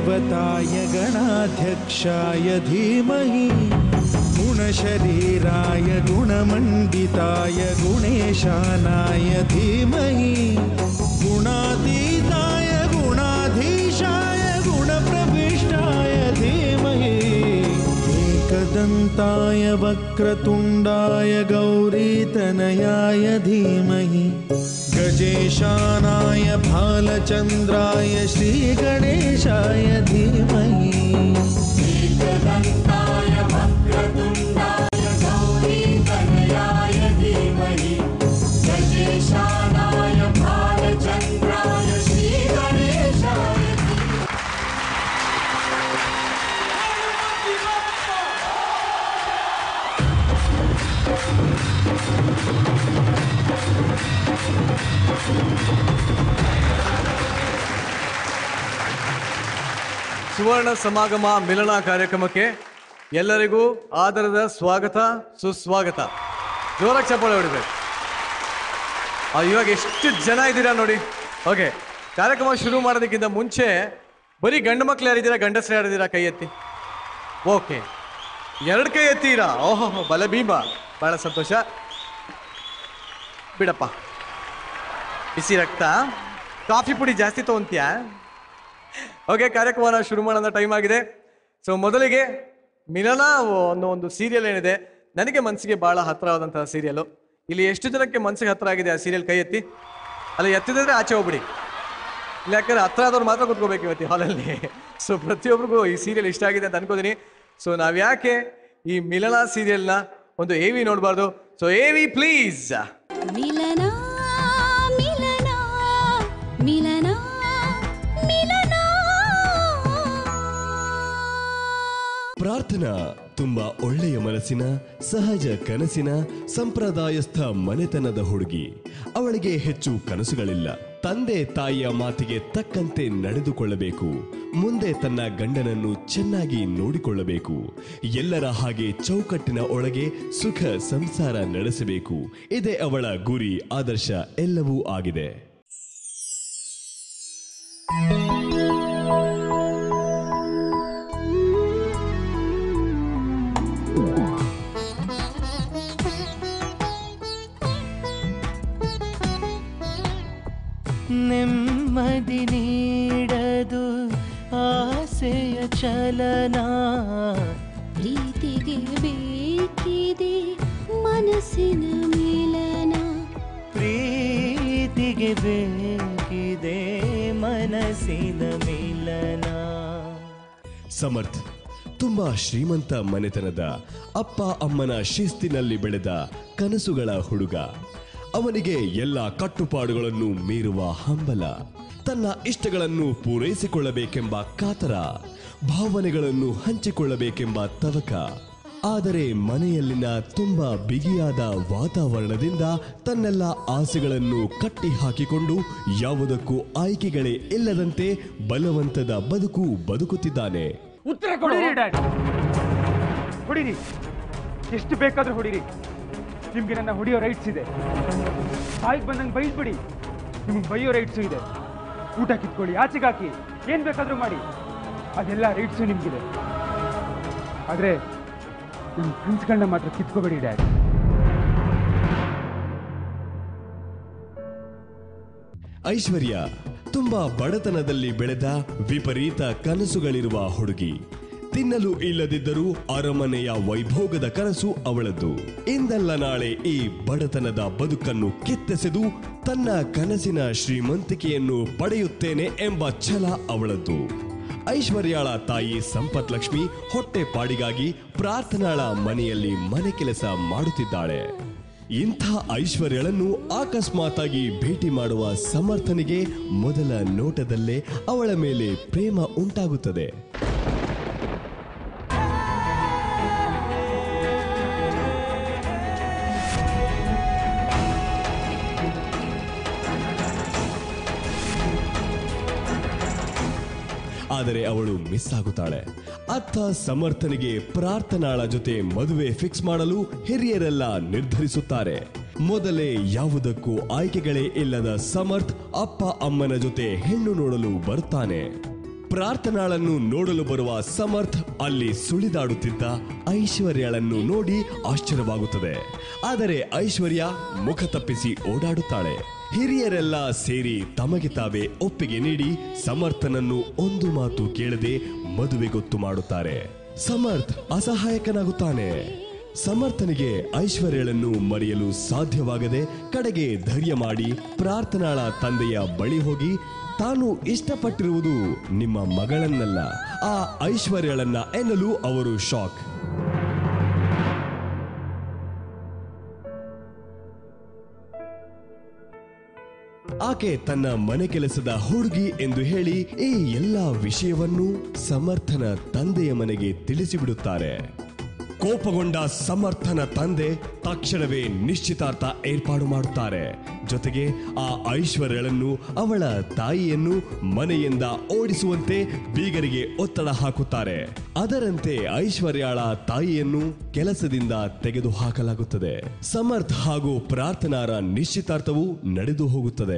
गणदेवताय गणाध्यक्षाय धीमहि गुणशरीराय गुणमण्डिताय गुणेशानाय धीमहि गुणातीताय गुणाधीशाय गुणप्रविष्टाय धीमहि एकदन्ताय वक्रतुण्डाय गौरीतनयाय धीमहि गजेशानाय भालचन्द्राय श्रीगणेशाय धीमहि एकदन्ताय वक्रतुण्डाय गौरीतनयाय धीमहि गजेशानाय भालचन्द्राय श्रीगणेशाय ಸುವರ್ಣ ಸಮಾಗಮ ಮಿಲನ ಕಾರ್ಯಕ್ರಮಕ್ಕೆ ಎಲ್ಲರಿಗೂ ಆದರದ ಸ್ವಾಗತ ಸುಸ್ವಾಗತ ಜೋರಾಗಿ ಚಪ್ಪಾಳೆ ಹೊಡಿಬೇಕು ಆ, ಇವಾಗ ಎಷ್ಟು ಜನ ಇದ್ದೀರಾ ನೋಡಿ ಓಕೆ ಕಾರ್ಯಕ್ರಮ ಶುರು ಮಾಡೋದಕ್ಕಿಂತ ಮುಂಚೆ ಬರೀ ಗಂಡು ಮಕ್ಳು ಯಾರಿದ್ದೀರಾ ಗಂಡಸರು ಯಾರಿದ್ದೀರಾ ಕೈ ಎತ್ತಿ ಓಕೆ ಎರಡು ಕೈ ಎತ್ತೀರಾ ಓಹೋ ಬಲ ಭೀಮ ಬಹಳ ಸಂತೋಷ ಬಿಡಪ್ಪ ಬಿಸಿ ರಕ್ತ ಕಾಫಿ ಪುಡಿ ಜಾಸ್ತಿ ತಗೊಂತೀಯಾ ಓಕೆ ಕಾರ್ಯಕ್ರಮನ ಶುರು ಮಾಡೋಣ ಟೈಮ್ ಆಗಿದೆ ಸೊ ಮೊದಲಿಗೆ ಮಿಲನ ಅನ್ನೋ ಒಂದು ಸೀರಿಯಲ್ ಏನಿದೆ ನನಗೆ ಮನಸ್ಸಿಗೆ ಬಹಳ ಹತ್ತಿರವಾದಂತಹ ಸೀರಿಯಲು ಇಲ್ಲಿ ಎಷ್ಟು ಜನಕ್ಕೆ ಮನಸ್ಸಿಗೆ ಹತ್ರ ಆಗಿದೆ ಆ ಸೀರಿಯಲ್ ಕೈ ಎತ್ತಿ ಅಲ್ಲ ಎತ್ತಿದ್ರೆ ಆಚೆ ಹೋಗ್ಬಿಡಿ ಇಲ್ಲ ಯಾಕಂದ್ರೆ ಹತ್ರ ಆದವ್ರು ಮಾತ್ರ ಕೂತ್ಕೋಬೇಕು ಇವತ್ತು ಹಾಲಲ್ಲಿ ಸೊ ಪ್ರತಿಯೊಬ್ಬರಿಗೂ ಈ ಸೀರಿಯಲ್ ಇಷ್ಟ ಆಗಿದೆ ಅಂತ ಅನ್ಕೋತೀನಿ ಸೊ ನಾವ್ ಯಾಕೆ ಈ ಮಿಲನ ಸೀರಿಯಲ್ನ ಒಂದು ಎ ವಿ ನೋಡಬಾರ್ದು so A V please Milana Milana Milana ಮಿಲನ ಪ್ರಾರ್ಥನಾ ತುಂಬಾ ಒಳ್ಳೆಯ ಮನಸ್ಸಿನ ಸಹಜ ಕನಸಿನ ಸಂಪ್ರದಾಯಸ್ಥ ಮನೆತನದ ಹುಡುಗಿ ಅವಳಿಗೆ ಹೆಚ್ಚು ಕನಸುಗಳಿಲ್ಲ ತಂದೆ ತಾಯಿಯ ಮಾತಿಗೆ ತಕ್ಕಂತೆ ನಡೆದುಕೊಳ್ಳಬೇಕು ಮುಂದೆ ತನ್ನ ಗಂಡನನ್ನು ಚೆನ್ನಾಗಿ ನೋಡಿಕೊಳ್ಳಬೇಕು ಎಲ್ಲರ ಹಾಗೆ ಚೌಕಟ್ಟಿನ ಒಳಗೆ ಸುಖ ಸಂಸಾರ ನಡೆಸಬೇಕು ಇದೇ ಅವಳ ಗುರಿ ಆದರ್ಶ ಎಲ್ಲವೂ ಆಗಿದೆ ನೆಮ್ಮದಿ ನೀಡದು ಆಸೆಯ ಚಲನ ಪ್ರೀತಿಗೆ ಬೇಕಿದೆ ಮನಸ್ಸಿನ ಮಿಲನ ಪ್ರೀತಿಗೆ ಬೇಕಿದೆ ಮನಸ್ಸಿನ ಮಿಲನ ಸಮರ್ಥ್ ತುಂಬಾ ಶ್ರೀಮಂತ ಮನೆತನದ ಅಪ್ಪ ಅಮ್ಮನ ಶಿಸ್ತಿನಲ್ಲಿ ಬೆಳೆದ ಕನಸುಗಳ ಹುಡುಗ ಅವನಿಗೆ ಎಲ್ಲ ಕಟ್ಟುಪಾಡುಗಳನ್ನು ಮೀರುವ ಹಂಬಲ ತನ್ನ ಇಷ್ಟಗಳನ್ನು ಪೂರೈಸಿಕೊಳ್ಳಬೇಕೆಂಬ ಕಾತರ ಭಾವನೆಗಳನ್ನು ಹಂಚಿಕೊಳ್ಳಬೇಕೆಂಬ ತವಕ ಆದರೆ ಮನೆಯಲ್ಲಿನ ತುಂಬಾ ಬಿಗಿಯಾದ ವಾತಾವರಣದಿಂದ ತನ್ನೆಲ್ಲ ಆಸೆಗಳನ್ನು ಕಟ್ಟಿ ಹಾಕಿಕೊಂಡು ಯಾವುದಕ್ಕೂ ಆಯ್ಕೆಗಳೇ ಇಲ್ಲದಂತೆ ಬಲವಂತದ ಬದುಕು ಬದುಕುತ್ತಿದ್ದಾನೆ ಉತ್ತರ ಕೊಡಿರಿ ಡ್ಯಾಡ್ ಹೊಡಿರಿ ಎಷ್ಟು ಬೇಕಾದ್ರೂ ಹೊಡಿರಿ ನಿಮ್ಗೆ ನನ್ನ ಹೊಡಿಯೋ ರೈಟ್ಸ್ ಇದೆ ಬಾಯಿಗೆ ಬಂದಂಗೆ ಬೈದ್ಬಿಡಿ ನಿಮ್ಗೆ ಬೈಯೋ ರೈಟ್ಸು ಇದೆ ಊಟ ಕಿತ್ಕೊಳ್ಳಿ ಆಚೆಗೆ ಹಾಕಿ ಏನ್ ಬೇಕಾದ್ರೂ ಮಾಡಿ ಅದೆಲ್ಲ ರೈಟ್ಸು ನಿಮ್ಗಿದೆ ಆದ್ರೆ ನನ್ನ ಕನ್ಸುಗಳನ್ನ ಮಾತ್ರ ಕಿತ್ಕೋಬೇಡಿ ಡ್ಯಾಡ್ ಐಶ್ವರ್ಯ ತುಂಬಾ ಬಡತನದಲ್ಲಿ ಬೆಳೆದ ವಿಪರೀತ ಕನಸುಗಳಿರುವ ಹುಡುಗಿ ತಿನ್ನಲು ಇಲ್ಲದಿದ್ದರೂ ಅರಮನೆಯ ವೈಭೋಗದ ಕನಸು ಅವಳದ್ದು ಇಂದಲ್ಲ ನಾಳೆ ಈ ಬಡತನದ ಬದುಕನ್ನು ಕಿತ್ತೆಸೆದು ತನ್ನ ಕನಸಿನ ಶ್ರೀಮಂತಿಕೆಯನ್ನು ಪಡೆಯುತ್ತೇನೆ ಎಂಬ ಛಲ ಅವಳದ್ದು ಐಶ್ವರ್ಯಾಳ ತಾಯಿ ಸಂಪತ್ ಲಕ್ಷ್ಮಿ ಹೊಟ್ಟೆ ಪಾಡಿಗಾಗಿ ಪ್ರಾರ್ಥನಾಳ ಮನೆಯಲ್ಲಿ ಮನೆ ಕೆಲಸ ಮಾಡುತ್ತಿದ್ದಾಳೆ ಇಂಥ ಐಶ್ವರ್ಯಳನ್ನು ಅಕಸ್ಮಾತಾಗಿ ಭೇಟಿ ಮಾಡುವ ಸಮರ್ಥನಿಗೆ ಮೊದಲ ನೋಟದಲ್ಲೇ ಅವಳ ಮೇಲೆ ಪ್ರೇಮ ಉಂಟಾಗುತ್ತದೆ ಆದರೆ ಅವಳು ಮಿಸ್ ಆಗುತ್ತಾಳೆ ಅತ್ತ ಸಮರ್ಥನಿಗೆ ಪ್ರಾರ್ಥನಾಳ ಜೊತೆ ಮದುವೆ ಫಿಕ್ಸ್ ಮಾಡಲು ಹಿರಿಯರೆಲ್ಲ ನಿರ್ಧರಿಸುತ್ತಾರೆ ಮೊದಲೇ ಯಾವುದಕ್ಕೂ ಆಯ್ಕೆಗಳೇ ಇಲ್ಲದ ಸಮರ್ಥ್ ಅಪ್ಪ ಅಮ್ಮನ ಜೊತೆ ಹೆಣ್ಣು ನೋಡಲು ಬರ್ತಾನೆ ಪ್ರಾರ್ಥನಾಳನ್ನು ನೋಡಲು ಬರುವ ಸಮರ್ಥ್ ಅಲ್ಲಿ ಸುಳಿದಾಡುತ್ತಿದ್ದ ಐಶ್ವರ್ಯಳನ್ನು ನೋಡಿ ಆಶ್ಚರ್ಯವಾಗುತ್ತದೆ ಆದರೆ ಐಶ್ವರ್ಯ ಮುಖ ತಪ್ಪಿಸಿ ಓಡಾಡುತ್ತಾಳೆ ಹಿರಿಯರೆಲ್ಲ ಸೇರಿ ತಮಗೆ ತಾವೇ ಒಪ್ಪಿಗೆ ನೀಡಿ ಸಮರ್ಥನನ್ನು ಒಂದು ಮಾತು ಕೇಳದೆ ಮದುವೆ ಗೊತ್ತು ಮಾಡುತ್ತಾರೆ ಸಮರ್ಥ್ ಅಸಹಾಯಕನಾಗುತ್ತಾನೆ ಸಮರ್ಥನಿಗೆ ಐಶ್ವರ್ಯಳನ್ನು ಮರೆಯಲು ಸಾಧ್ಯವಾಗದೆ ಕಡೆಗೆ ಧೈರ್ಯ ಮಾಡಿ ಪ್ರಾರ್ಥನಾಳ ತಂದೆಯ ಬಳಿ ಹೋಗಿ ತಾನು ಇಷ್ಟಪಟ್ಟಿರುವುದು ನಿಮ್ಮ ಮಗಳನ್ನಲ್ಲ ಆ ಐಶ್ವರ್ಯಳನ್ನ ಎನ್ನಲು ಅವರು ಶಾಕ್ ಆಕೆ ತನ್ನ ಮನೆ ಕೆಲಸದ ಹುಡುಗಿ ಎಂದು ಹೇಳಿ ಈ ಎಲ್ಲ ವಿಷಯವನ್ನು ಸಮರ್ಥನ ತಂದೆಯ ಮನೆಗೆ ತಿಳಿಸಿಬಿಡುತ್ತಾರೆ ಕೋಪಗೊಂಡ ಸಮರ್ಥನ ತಂದೆ ತಕ್ಷಣವೇ ನಿಶ್ಚಿತಾರ್ಥ ಏರ್ಪಾಡು ಮಾಡುತ್ತಾರೆ ಜೊತೆಗೆ ಆ ಐಶ್ವರ್ಯಳನ್ನು ಅವಳ ತಾಯಿಯನ್ನು ಮನೆಯಿಂದ ಓಡಿಸುವಂತೆ ಬೀಗರಿಗೆ ಒತ್ತಡ ಹಾಕುತ್ತಾರೆ ಅದರಂತೆ ಐಶ್ವರ್ಯಾಳ ತಾಯಿಯನ್ನು ಕೆಲಸದಿಂದ ತೆಗೆದು ಹಾಕಲಾಗುತ್ತದೆ ಸಮರ್ಥ್ ಹಾಗೂ ಪ್ರಾರ್ಥನಾರ ನಿಶ್ಚಿತಾರ್ಥವು ನಡೆದು ಹೋಗುತ್ತದೆ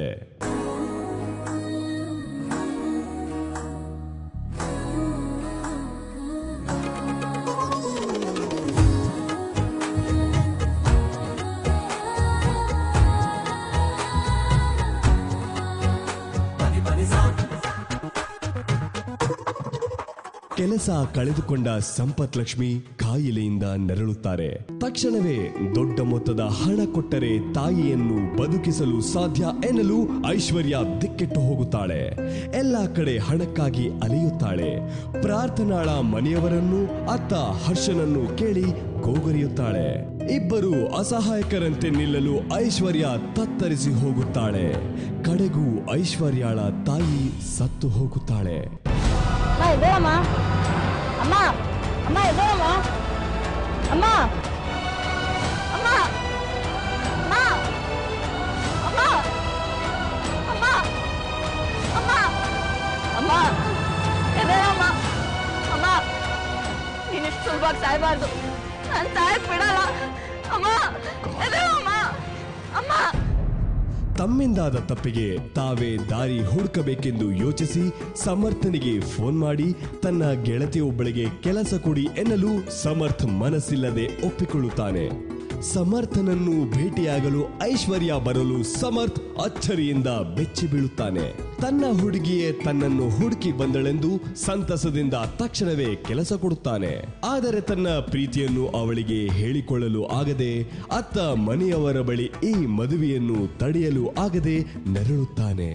ಕೆಲಸ ಕಳೆದುಕೊಂಡ ಸಂಪತ್ ಲಕ್ಷ್ಮಿ ಕಾಯಿಲೆಯಿಂದ ನರಳುತ್ತಾರೆ ತಕ್ಷಣವೇ ದೊಡ್ಡ ಮೊತ್ತದ ಹಣ ಕೊಟ್ಟರೆ ತಾಯಿಯನ್ನು ಬದುಕಿಸಲು ಸಾಧ್ಯ ಎನ್ನಲು ಐಶ್ವರ್ಯ ದಿಕ್ಕೆಟ್ಟು ಹೋಗುತ್ತಾಳೆ ಎಲ್ಲ ಕಡೆ ಹಣಕ್ಕಾಗಿ ಅಲೆಯುತ್ತಾಳೆ ಪ್ರಾರ್ಥನಾಳ ಮನೆಯವರನ್ನು ಅತ್ತ ಹರ್ಷನನ್ನು ಕೇಳಿ ಗೋಗರಿಯುತ್ತಾಳೆ ಇಬ್ಬರು ಅಸಹಾಯಕರಂತೆ ನಿಲ್ಲಲು ಐಶ್ವರ್ಯ ತತ್ತರಿಸಿ ಹೋಗುತ್ತಾಳೆ ಕಡೆಗೂ ಐಶ್ವರ್ಯಾಳ ತಾಯಿ ಸತ್ತು ಹೋಗುತ್ತಾಳೆ ಅಮ್ಮ ಎದ್ದೇಳಮ್ಮ ಅಮ್ಮ ಅಮ್ಮ ಎದ್ದೇಳಮ್ಮ ಅಮ್ಮ ಅಮ್ಮ ಅಮ್ಮ ಅಮ್ಮ ಅಮ್ಮ ಅಮ್ಮ ಅಮ್ಮ ಎದ್ದೇಳಮ್ಮ ಅಮ್ಮ ನೀನಿಷ್ಟು ಸುಲಭವಾಗಿ ಸಾಯ್ಬಾರ್ದು ನಾನು ಸಾಯಕ್ ಬಿಡಲ್ಲ ಅಮ್ಮ ಎದ್ದೇಳಮ್ಮ ಅಮ್ಮ ತಮ್ಮಿಂದಾದ ತಪ್ಪಿಗೆ ತಾವೇ ದಾರಿ ಹುಡುಕಬೇಕೆಂದು ಯೋಚಿಸಿ ಸಮರ್ಥನಿಗೆ ಫೋನ್ ಮಾಡಿ ತನ್ನ ಗೆಳತಿಯೊಬ್ಬಳಿಗೆ ಕೆಲಸ ಕೊಡಿ ಎನ್ನಲು ಸಮರ್ಥ್ ಮನಸ್ಸಿಲ್ಲದೆ ಒಪ್ಪಿಕೊಳ್ಳುತ್ತಾನೆ ಸಮರ್ಥನನ್ನು ಭೇಟಿಯಾಗಲು ಐಶ್ವರ್ಯ ಬರಲು ಸಮರ್ಥ್ ಅಚ್ಚರಿಯಿಂದ ಬೆಚ್ಚಿ ಬೀಳುತ್ತಾನೆ ತನ್ನ ಹುಡುಗಿಯೇ ತನ್ನನ್ನು ಹುಡುಕಿ ಬಂದಳೆಂದು ಸಂತಸದಿಂದ ತಕ್ಷಣವೇ ಕೆಲಸ ಕೊಡುತ್ತಾನೆ ಆದರೆ ತನ್ನ ಪ್ರೀತಿಯನ್ನು ಅವಳಿಗೆ ಹೇಳಿಕೊಳ್ಳಲು ಆಗದೆ ಅತ್ತ ಮನೆಯವರ ಬಳಿ ಈ ಮದುವೆಯನ್ನು ತಡೆಯಲು ಆಗದೆ ನರಳುತ್ತಾನೆ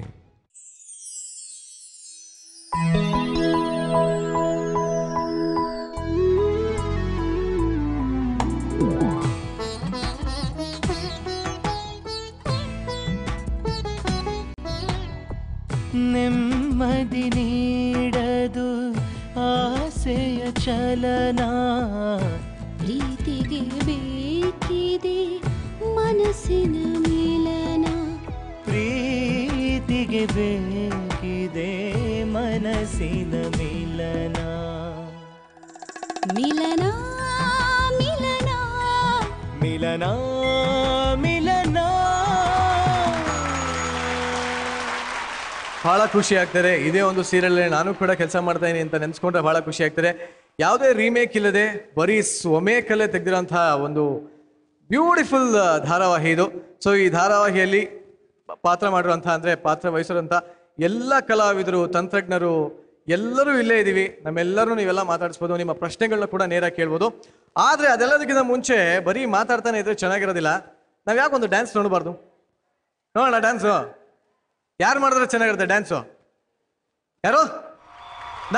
ನೆಮ್ಮದಿ ನೀಡದು ಆಸೆಯ ಚಲನ ಪ್ರೀತಿಗೆ ಬೇಕಿದೆ ಮನಸ್ಸಿನ ಮಿಲನ ಪ್ರೀತಿಗೆ ಬೇಕಿದೆ ಮನಸ್ಸಿನ ಮಿಲನ ಮಿಲನ ಮಿಲನ ಮಿಲನ ಮಿಲನ ಬಹಳ ಖುಷಿ ಆಗ್ತದೆ ಇದೇ ಒಂದು ಸೀರಿಯಲ್ ನಾನು ಕೂಡ ಕೆಲಸ ಮಾಡ್ತಾ ಇದೀನಿ ಅಂತ ನೆನ್ಸ್ಕೊಂಡ್ರೆ ಬಹಳ ಖುಷಿ ಆಗ್ತದೆ ಯಾವುದೇ ರೀಮೇಕ್ ಇಲ್ಲದೆ ಬರೀ ಸ್ವಮೇಕಲ್ಲೇ ತೆಗೆದಿರೋಂತಹ ಒಂದು ಬ್ಯೂಟಿಫುಲ್ ಧಾರಾವಾಹಿ ಇದು ಸೊ ಈ ಧಾರಾವಾಹಿಯಲ್ಲಿ ಪ- ಪಾತ್ರ ಮಾಡಿರುವಂಥ ಅಂದರೆ ಪಾತ್ರ ವಹಿಸಿರುವಂಥ ಎಲ್ಲ ಕಲಾವಿದರು ತಂತ್ರಜ್ಞರು ಎಲ್ಲರೂ ಇಲ್ಲೇ ಇದ್ದೀವಿ ನಮ್ಮೆಲ್ಲರೂ ನೀವೆಲ್ಲ ಮಾತಾಡಿಸ್ಬೋದು ನಿಮ್ಮ ಪ್ರಶ್ನೆಗಳನ್ನ ಕೂಡ ನೇರ ಕೇಳ್ಬೋದು ಆದರೆ ಅದೆಲ್ಲದಕ್ಕಿಂತ ಮುಂಚೆ ಬರೀ ಮಾತಾಡ್ತಾನೆ ಇದ್ರೆ ಚೆನ್ನಾಗಿರೋದಿಲ್ಲ ನಾವು ಯಾಕೆ ಒಂದು ಡ್ಯಾನ್ಸ್ ನೋಡಬಾರ್ದು ನೋಡೋಣ ಡ್ಯಾನ್ಸು ಯಾರು ಮಾಡಿದ್ರೆ ಚೆನ್ನಾಗಿರುತ್ತೆ ಡ್ಯಾನ್ಸು ಯಾರು ನಾ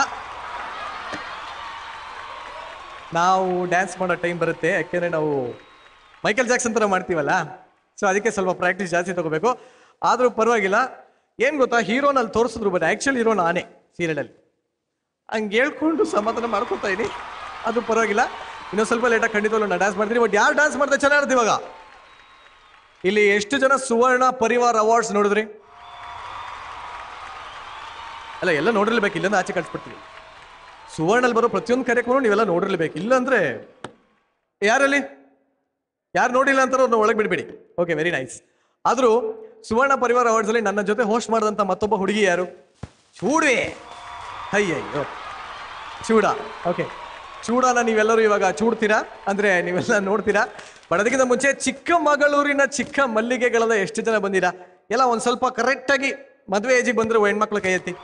ನಾವು ಡ್ಯಾನ್ಸ್ ಮಾಡೋ ಟೈಮ್ ಬರುತ್ತೆ ಯಾಕೆಂದ್ರೆ ನಾವು ಮೈಕಲ್ ಜಾಕ್ಸನ್ ಥರ ಮಾಡ್ತೀವಲ್ಲ ಸೊ ಅದಕ್ಕೆ ಸ್ವಲ್ಪ ಪ್ರಾಕ್ಟೀಸ್ ಜಾಸ್ತಿ ತಗೋಬೇಕು ಆದರೂ ಪರವಾಗಿಲ್ಲ ಏನು ಗೊತ್ತಾ ಹೀರೋನಲ್ಲಿ ತೋರಿಸಿದ್ರು ಬಟ್ ಆ್ಯಕ್ಚುಲಿ ಹೀರೋ ನಾನೇ ಸೀರಿಯಲಲ್ಲಿ ಹಂಗೆ ಹೇಳ್ಕೊಂಡು ಸಮಾಧಾನ ಮಾಡ್ಕೊತಾ ಇದೀನಿ ಅದು ಪರವಾಗಿಲ್ಲ ಇನ್ನೊಂದು ಸ್ವಲ್ಪ ಲೇಟಾಗಿ ಖಂಡಿತವಲ್ಲೂ ನಾನು ಡ್ಯಾನ್ಸ್ ಮಾಡ್ತೀನಿ ಬಟ್ ಯಾರು ಡ್ಯಾನ್ಸ್ ಮಾಡ್ತಾ ಚೆನ್ನಾಗಿರುತ್ತೆ ಇವಾಗ ಇಲ್ಲಿ ಎಷ್ಟು ಜನ ಸುವರ್ಣ ಪರಿವಾರ್ ಅವಾರ್ಡ್ಸ್ ನೋಡಿದ್ರಿ ಅಲ್ಲ ಎಲ್ಲ ನೋಡಿರ್ಲೇಬೇಕು ಇಲ್ಲಂದ್ರೆ ಆಚೆ ಕಳ್ಸ್ಬಿಡ್ತೀವಿ ಸುವರ್ಣಲ್ಲಿ ಬರೋ ಪ್ರತಿಯೊಂದು ಕಾರ್ಯಕ್ರಮ ನೀವೆಲ್ಲ ನೋಡಿರ್ಲೇಬೇಕು ಇಲ್ಲಾಂದ್ರೆ ಯಾರಲ್ಲಿ ಯಾರು ನೋಡಿಲ್ಲ ಅಂತಾರೋ ಅವ್ರನ್ನ ಒಳಗೆ ಬಿಡಬೇಡಿ ಓಕೆ ವೆರಿ ನೈಸ್ ಆದರೂ ಸುವರ್ಣ ಪರಿವಾರ ಅವಾರ್ಡ್ಸ್ ಅಲ್ಲಿ ನನ್ನ ಜೊತೆ ಹೋಸ್ಟ್ ಮಾಡಿದಂಥ ಮತ್ತೊಬ್ಬ ಹುಡುಗಿ ಯಾರು ಚೂಡ್ವಿ ಅಯ್ಯಯ್ಯೋ ಚೂಡ ಓಕೆ ಚೂಡನ ನೀವೆಲ್ಲರೂ ಇವಾಗ ಚೂಡ್ತೀರಾ ಅಂದ್ರೆ ನೀವೆಲ್ಲ ನೋಡ್ತೀರಾ ಬಟ್ ಅದಕ್ಕಿಂತ ಮುಂಚೆ ಚಿಕ್ಕಮಗಳೂರಿನ ಚಿಕ್ಕ ಮಲ್ಲಿಗೆಗಳದ ಎಷ್ಟು ಜನ ಬಂದಿರಾ ಎಲ್ಲ ಒಂದ್ ಸ್ವಲ್ಪ ಕರೆಕ್ಟಾಗಿ ಮದುವೆ ಏಜಿಗೆ ಬಂದ್ರೆ ಹೆಣ್ಮಕ್ಳು ಕೈ ಎತ್ತಿ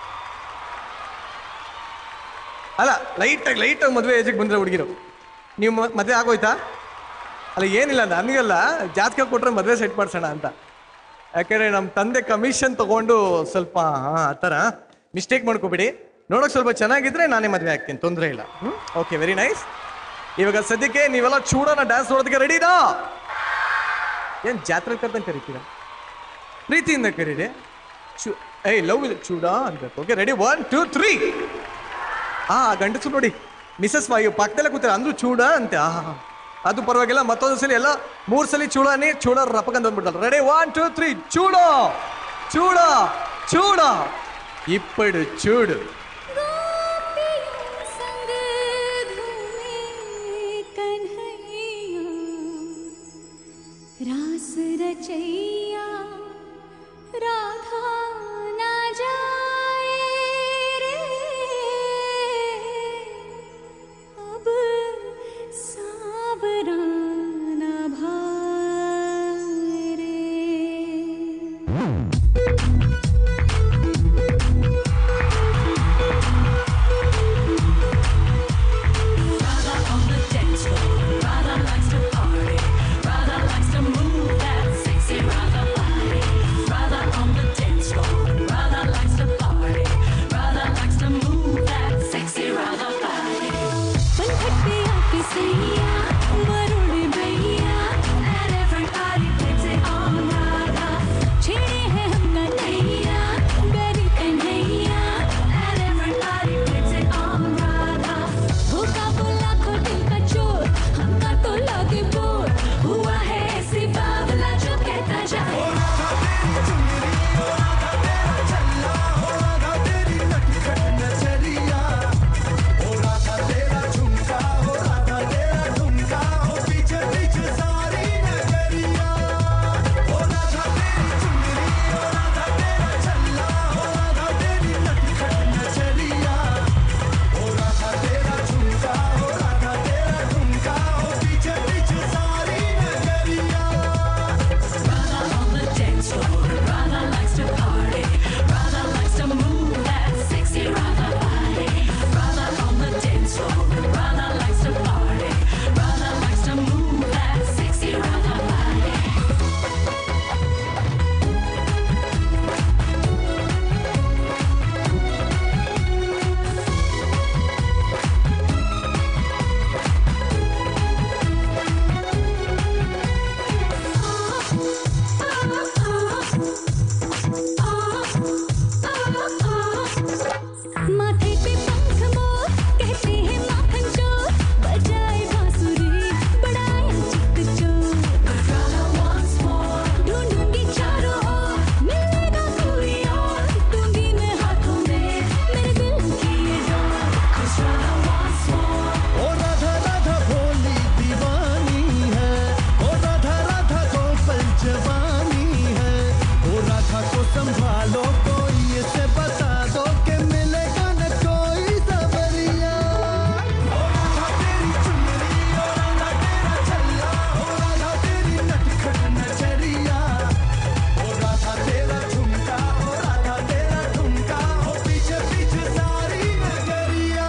ಅಲ್ಲ ಲೈಟಾಗಿ ಲೈಟಾಗಿ ಮದುವೆ ಏಜಿಗೆ ಬಂದ್ರೆ ಹುಡುಗಿರು ನೀವು ಮ- ಮದುವೆ ಆಗೋಯ್ತಾ ಅಲ್ಲ ಏನಿಲ್ಲ ನನಗಲ್ಲ ಜಾತಕ ಕೊಟ್ರೆ ಮದುವೆ ಸೆಟ್ ಮಾಡ್ಸೋಣ ಅಂತ ಯಾಕಂದ್ರೆ ನಮ್ಮ ತಂದೆ ಕಮಿಷನ್ ತಗೊಂಡು ಸ್ವಲ್ಪ ಹಾ, ಆ ಥರ ಮಿಸ್ಟೇಕ್ ಮಾಡ್ಕೋಬೇಡಿ ನೋಡೋಕೆ ಸ್ವಲ್ಪ ಚೆನ್ನಾಗಿದ್ರೆ ನಾನೇ ಮದುವೆ ಆಗ್ತೀನಿ ತೊಂದರೆ ಇಲ್ಲ ಓಕೆ ವೆರಿ ನೈಸ್ ಇವಾಗ ಸದ್ಯಕ್ಕೆ ನೀವೆಲ್ಲ ಚೂಡನ ಡ್ಯಾನ್ಸ್ ನೋಡೋದಕ್ಕೆ ರೆಡಿನಾ ಏನು ಜಾತ್ರೆ ಕರ್ದಂಗೆ ಕರಿತೀರಾ ಪ್ರೀತಿಯಿಂದ ಕರೀರಿ ಚೂ ಏಯ್ ಲವ್ ಚೂಡ ಅನ್ಬೇಕು okay ready one two three ಆ ಗಂಡಸು ನೋಡಿ ಮಿಸಸ್ ವಾಯು ಪಕ್ಕದಲ್ಲೇ ಕೂತಾರೆ ಅಂದ್ರು ಚೂಡ ಅಂತೆ ಆ ಅದು ಪರವಾಗಿಲ್ಲ ಮತ್ತೊಂದು ಸಲ ಎಲ್ಲ ಮೂರು ಸಲ ಚೂಡಾನಿ ಚೂಡ ರಪಕಂತ ಅಂದ್ಬಿಡ್ತಾರೆ ರೆಡಿ ಒನ್ ಟೂ ತ್ರೀ ಚೂಡ ಚೂಡ ಚೂಡ ಇಪ್ಪಡು ಚೂಡು गोपियों संग घूमे कन्हैया रास रचैया राधा ना जाए रे अब सावरान भाई रे पंखट पे आके सैया वरुण भैया and everybody plays it on Radha छेड़े हैं हम कन्हैया गरी Kanhaiya and everybody plays it on Radha भूखा बुला खो दिल का चोर हमका तो लगे बोर हुआ है ऐसी बावला जो कहता जाए माथे पे पंख मोर कहते हैं माखन चोर बजाए बांसुरी बड़ाया चिक चोर ढूंढूंगी चारों ओर मिलेगा कोई और दूंगी मैं हाथों में मेरे दिल की ये डोर ओ राधा राधा भोली दीवानी है ओ राधा राधा को पंचवानी है ओ राधा को संभालो कोई इसे बता दो कि मिलेगा न कोई सवरिया ओ राधा तेरी चुनरी ओ राधा तेरा छल्ला ओ राधा तेरी नटखट नचरिया ओ राधा तेरा झुमका ओ राधा तेरा ठुमका ओ पीछे पीछे सारी नगरिया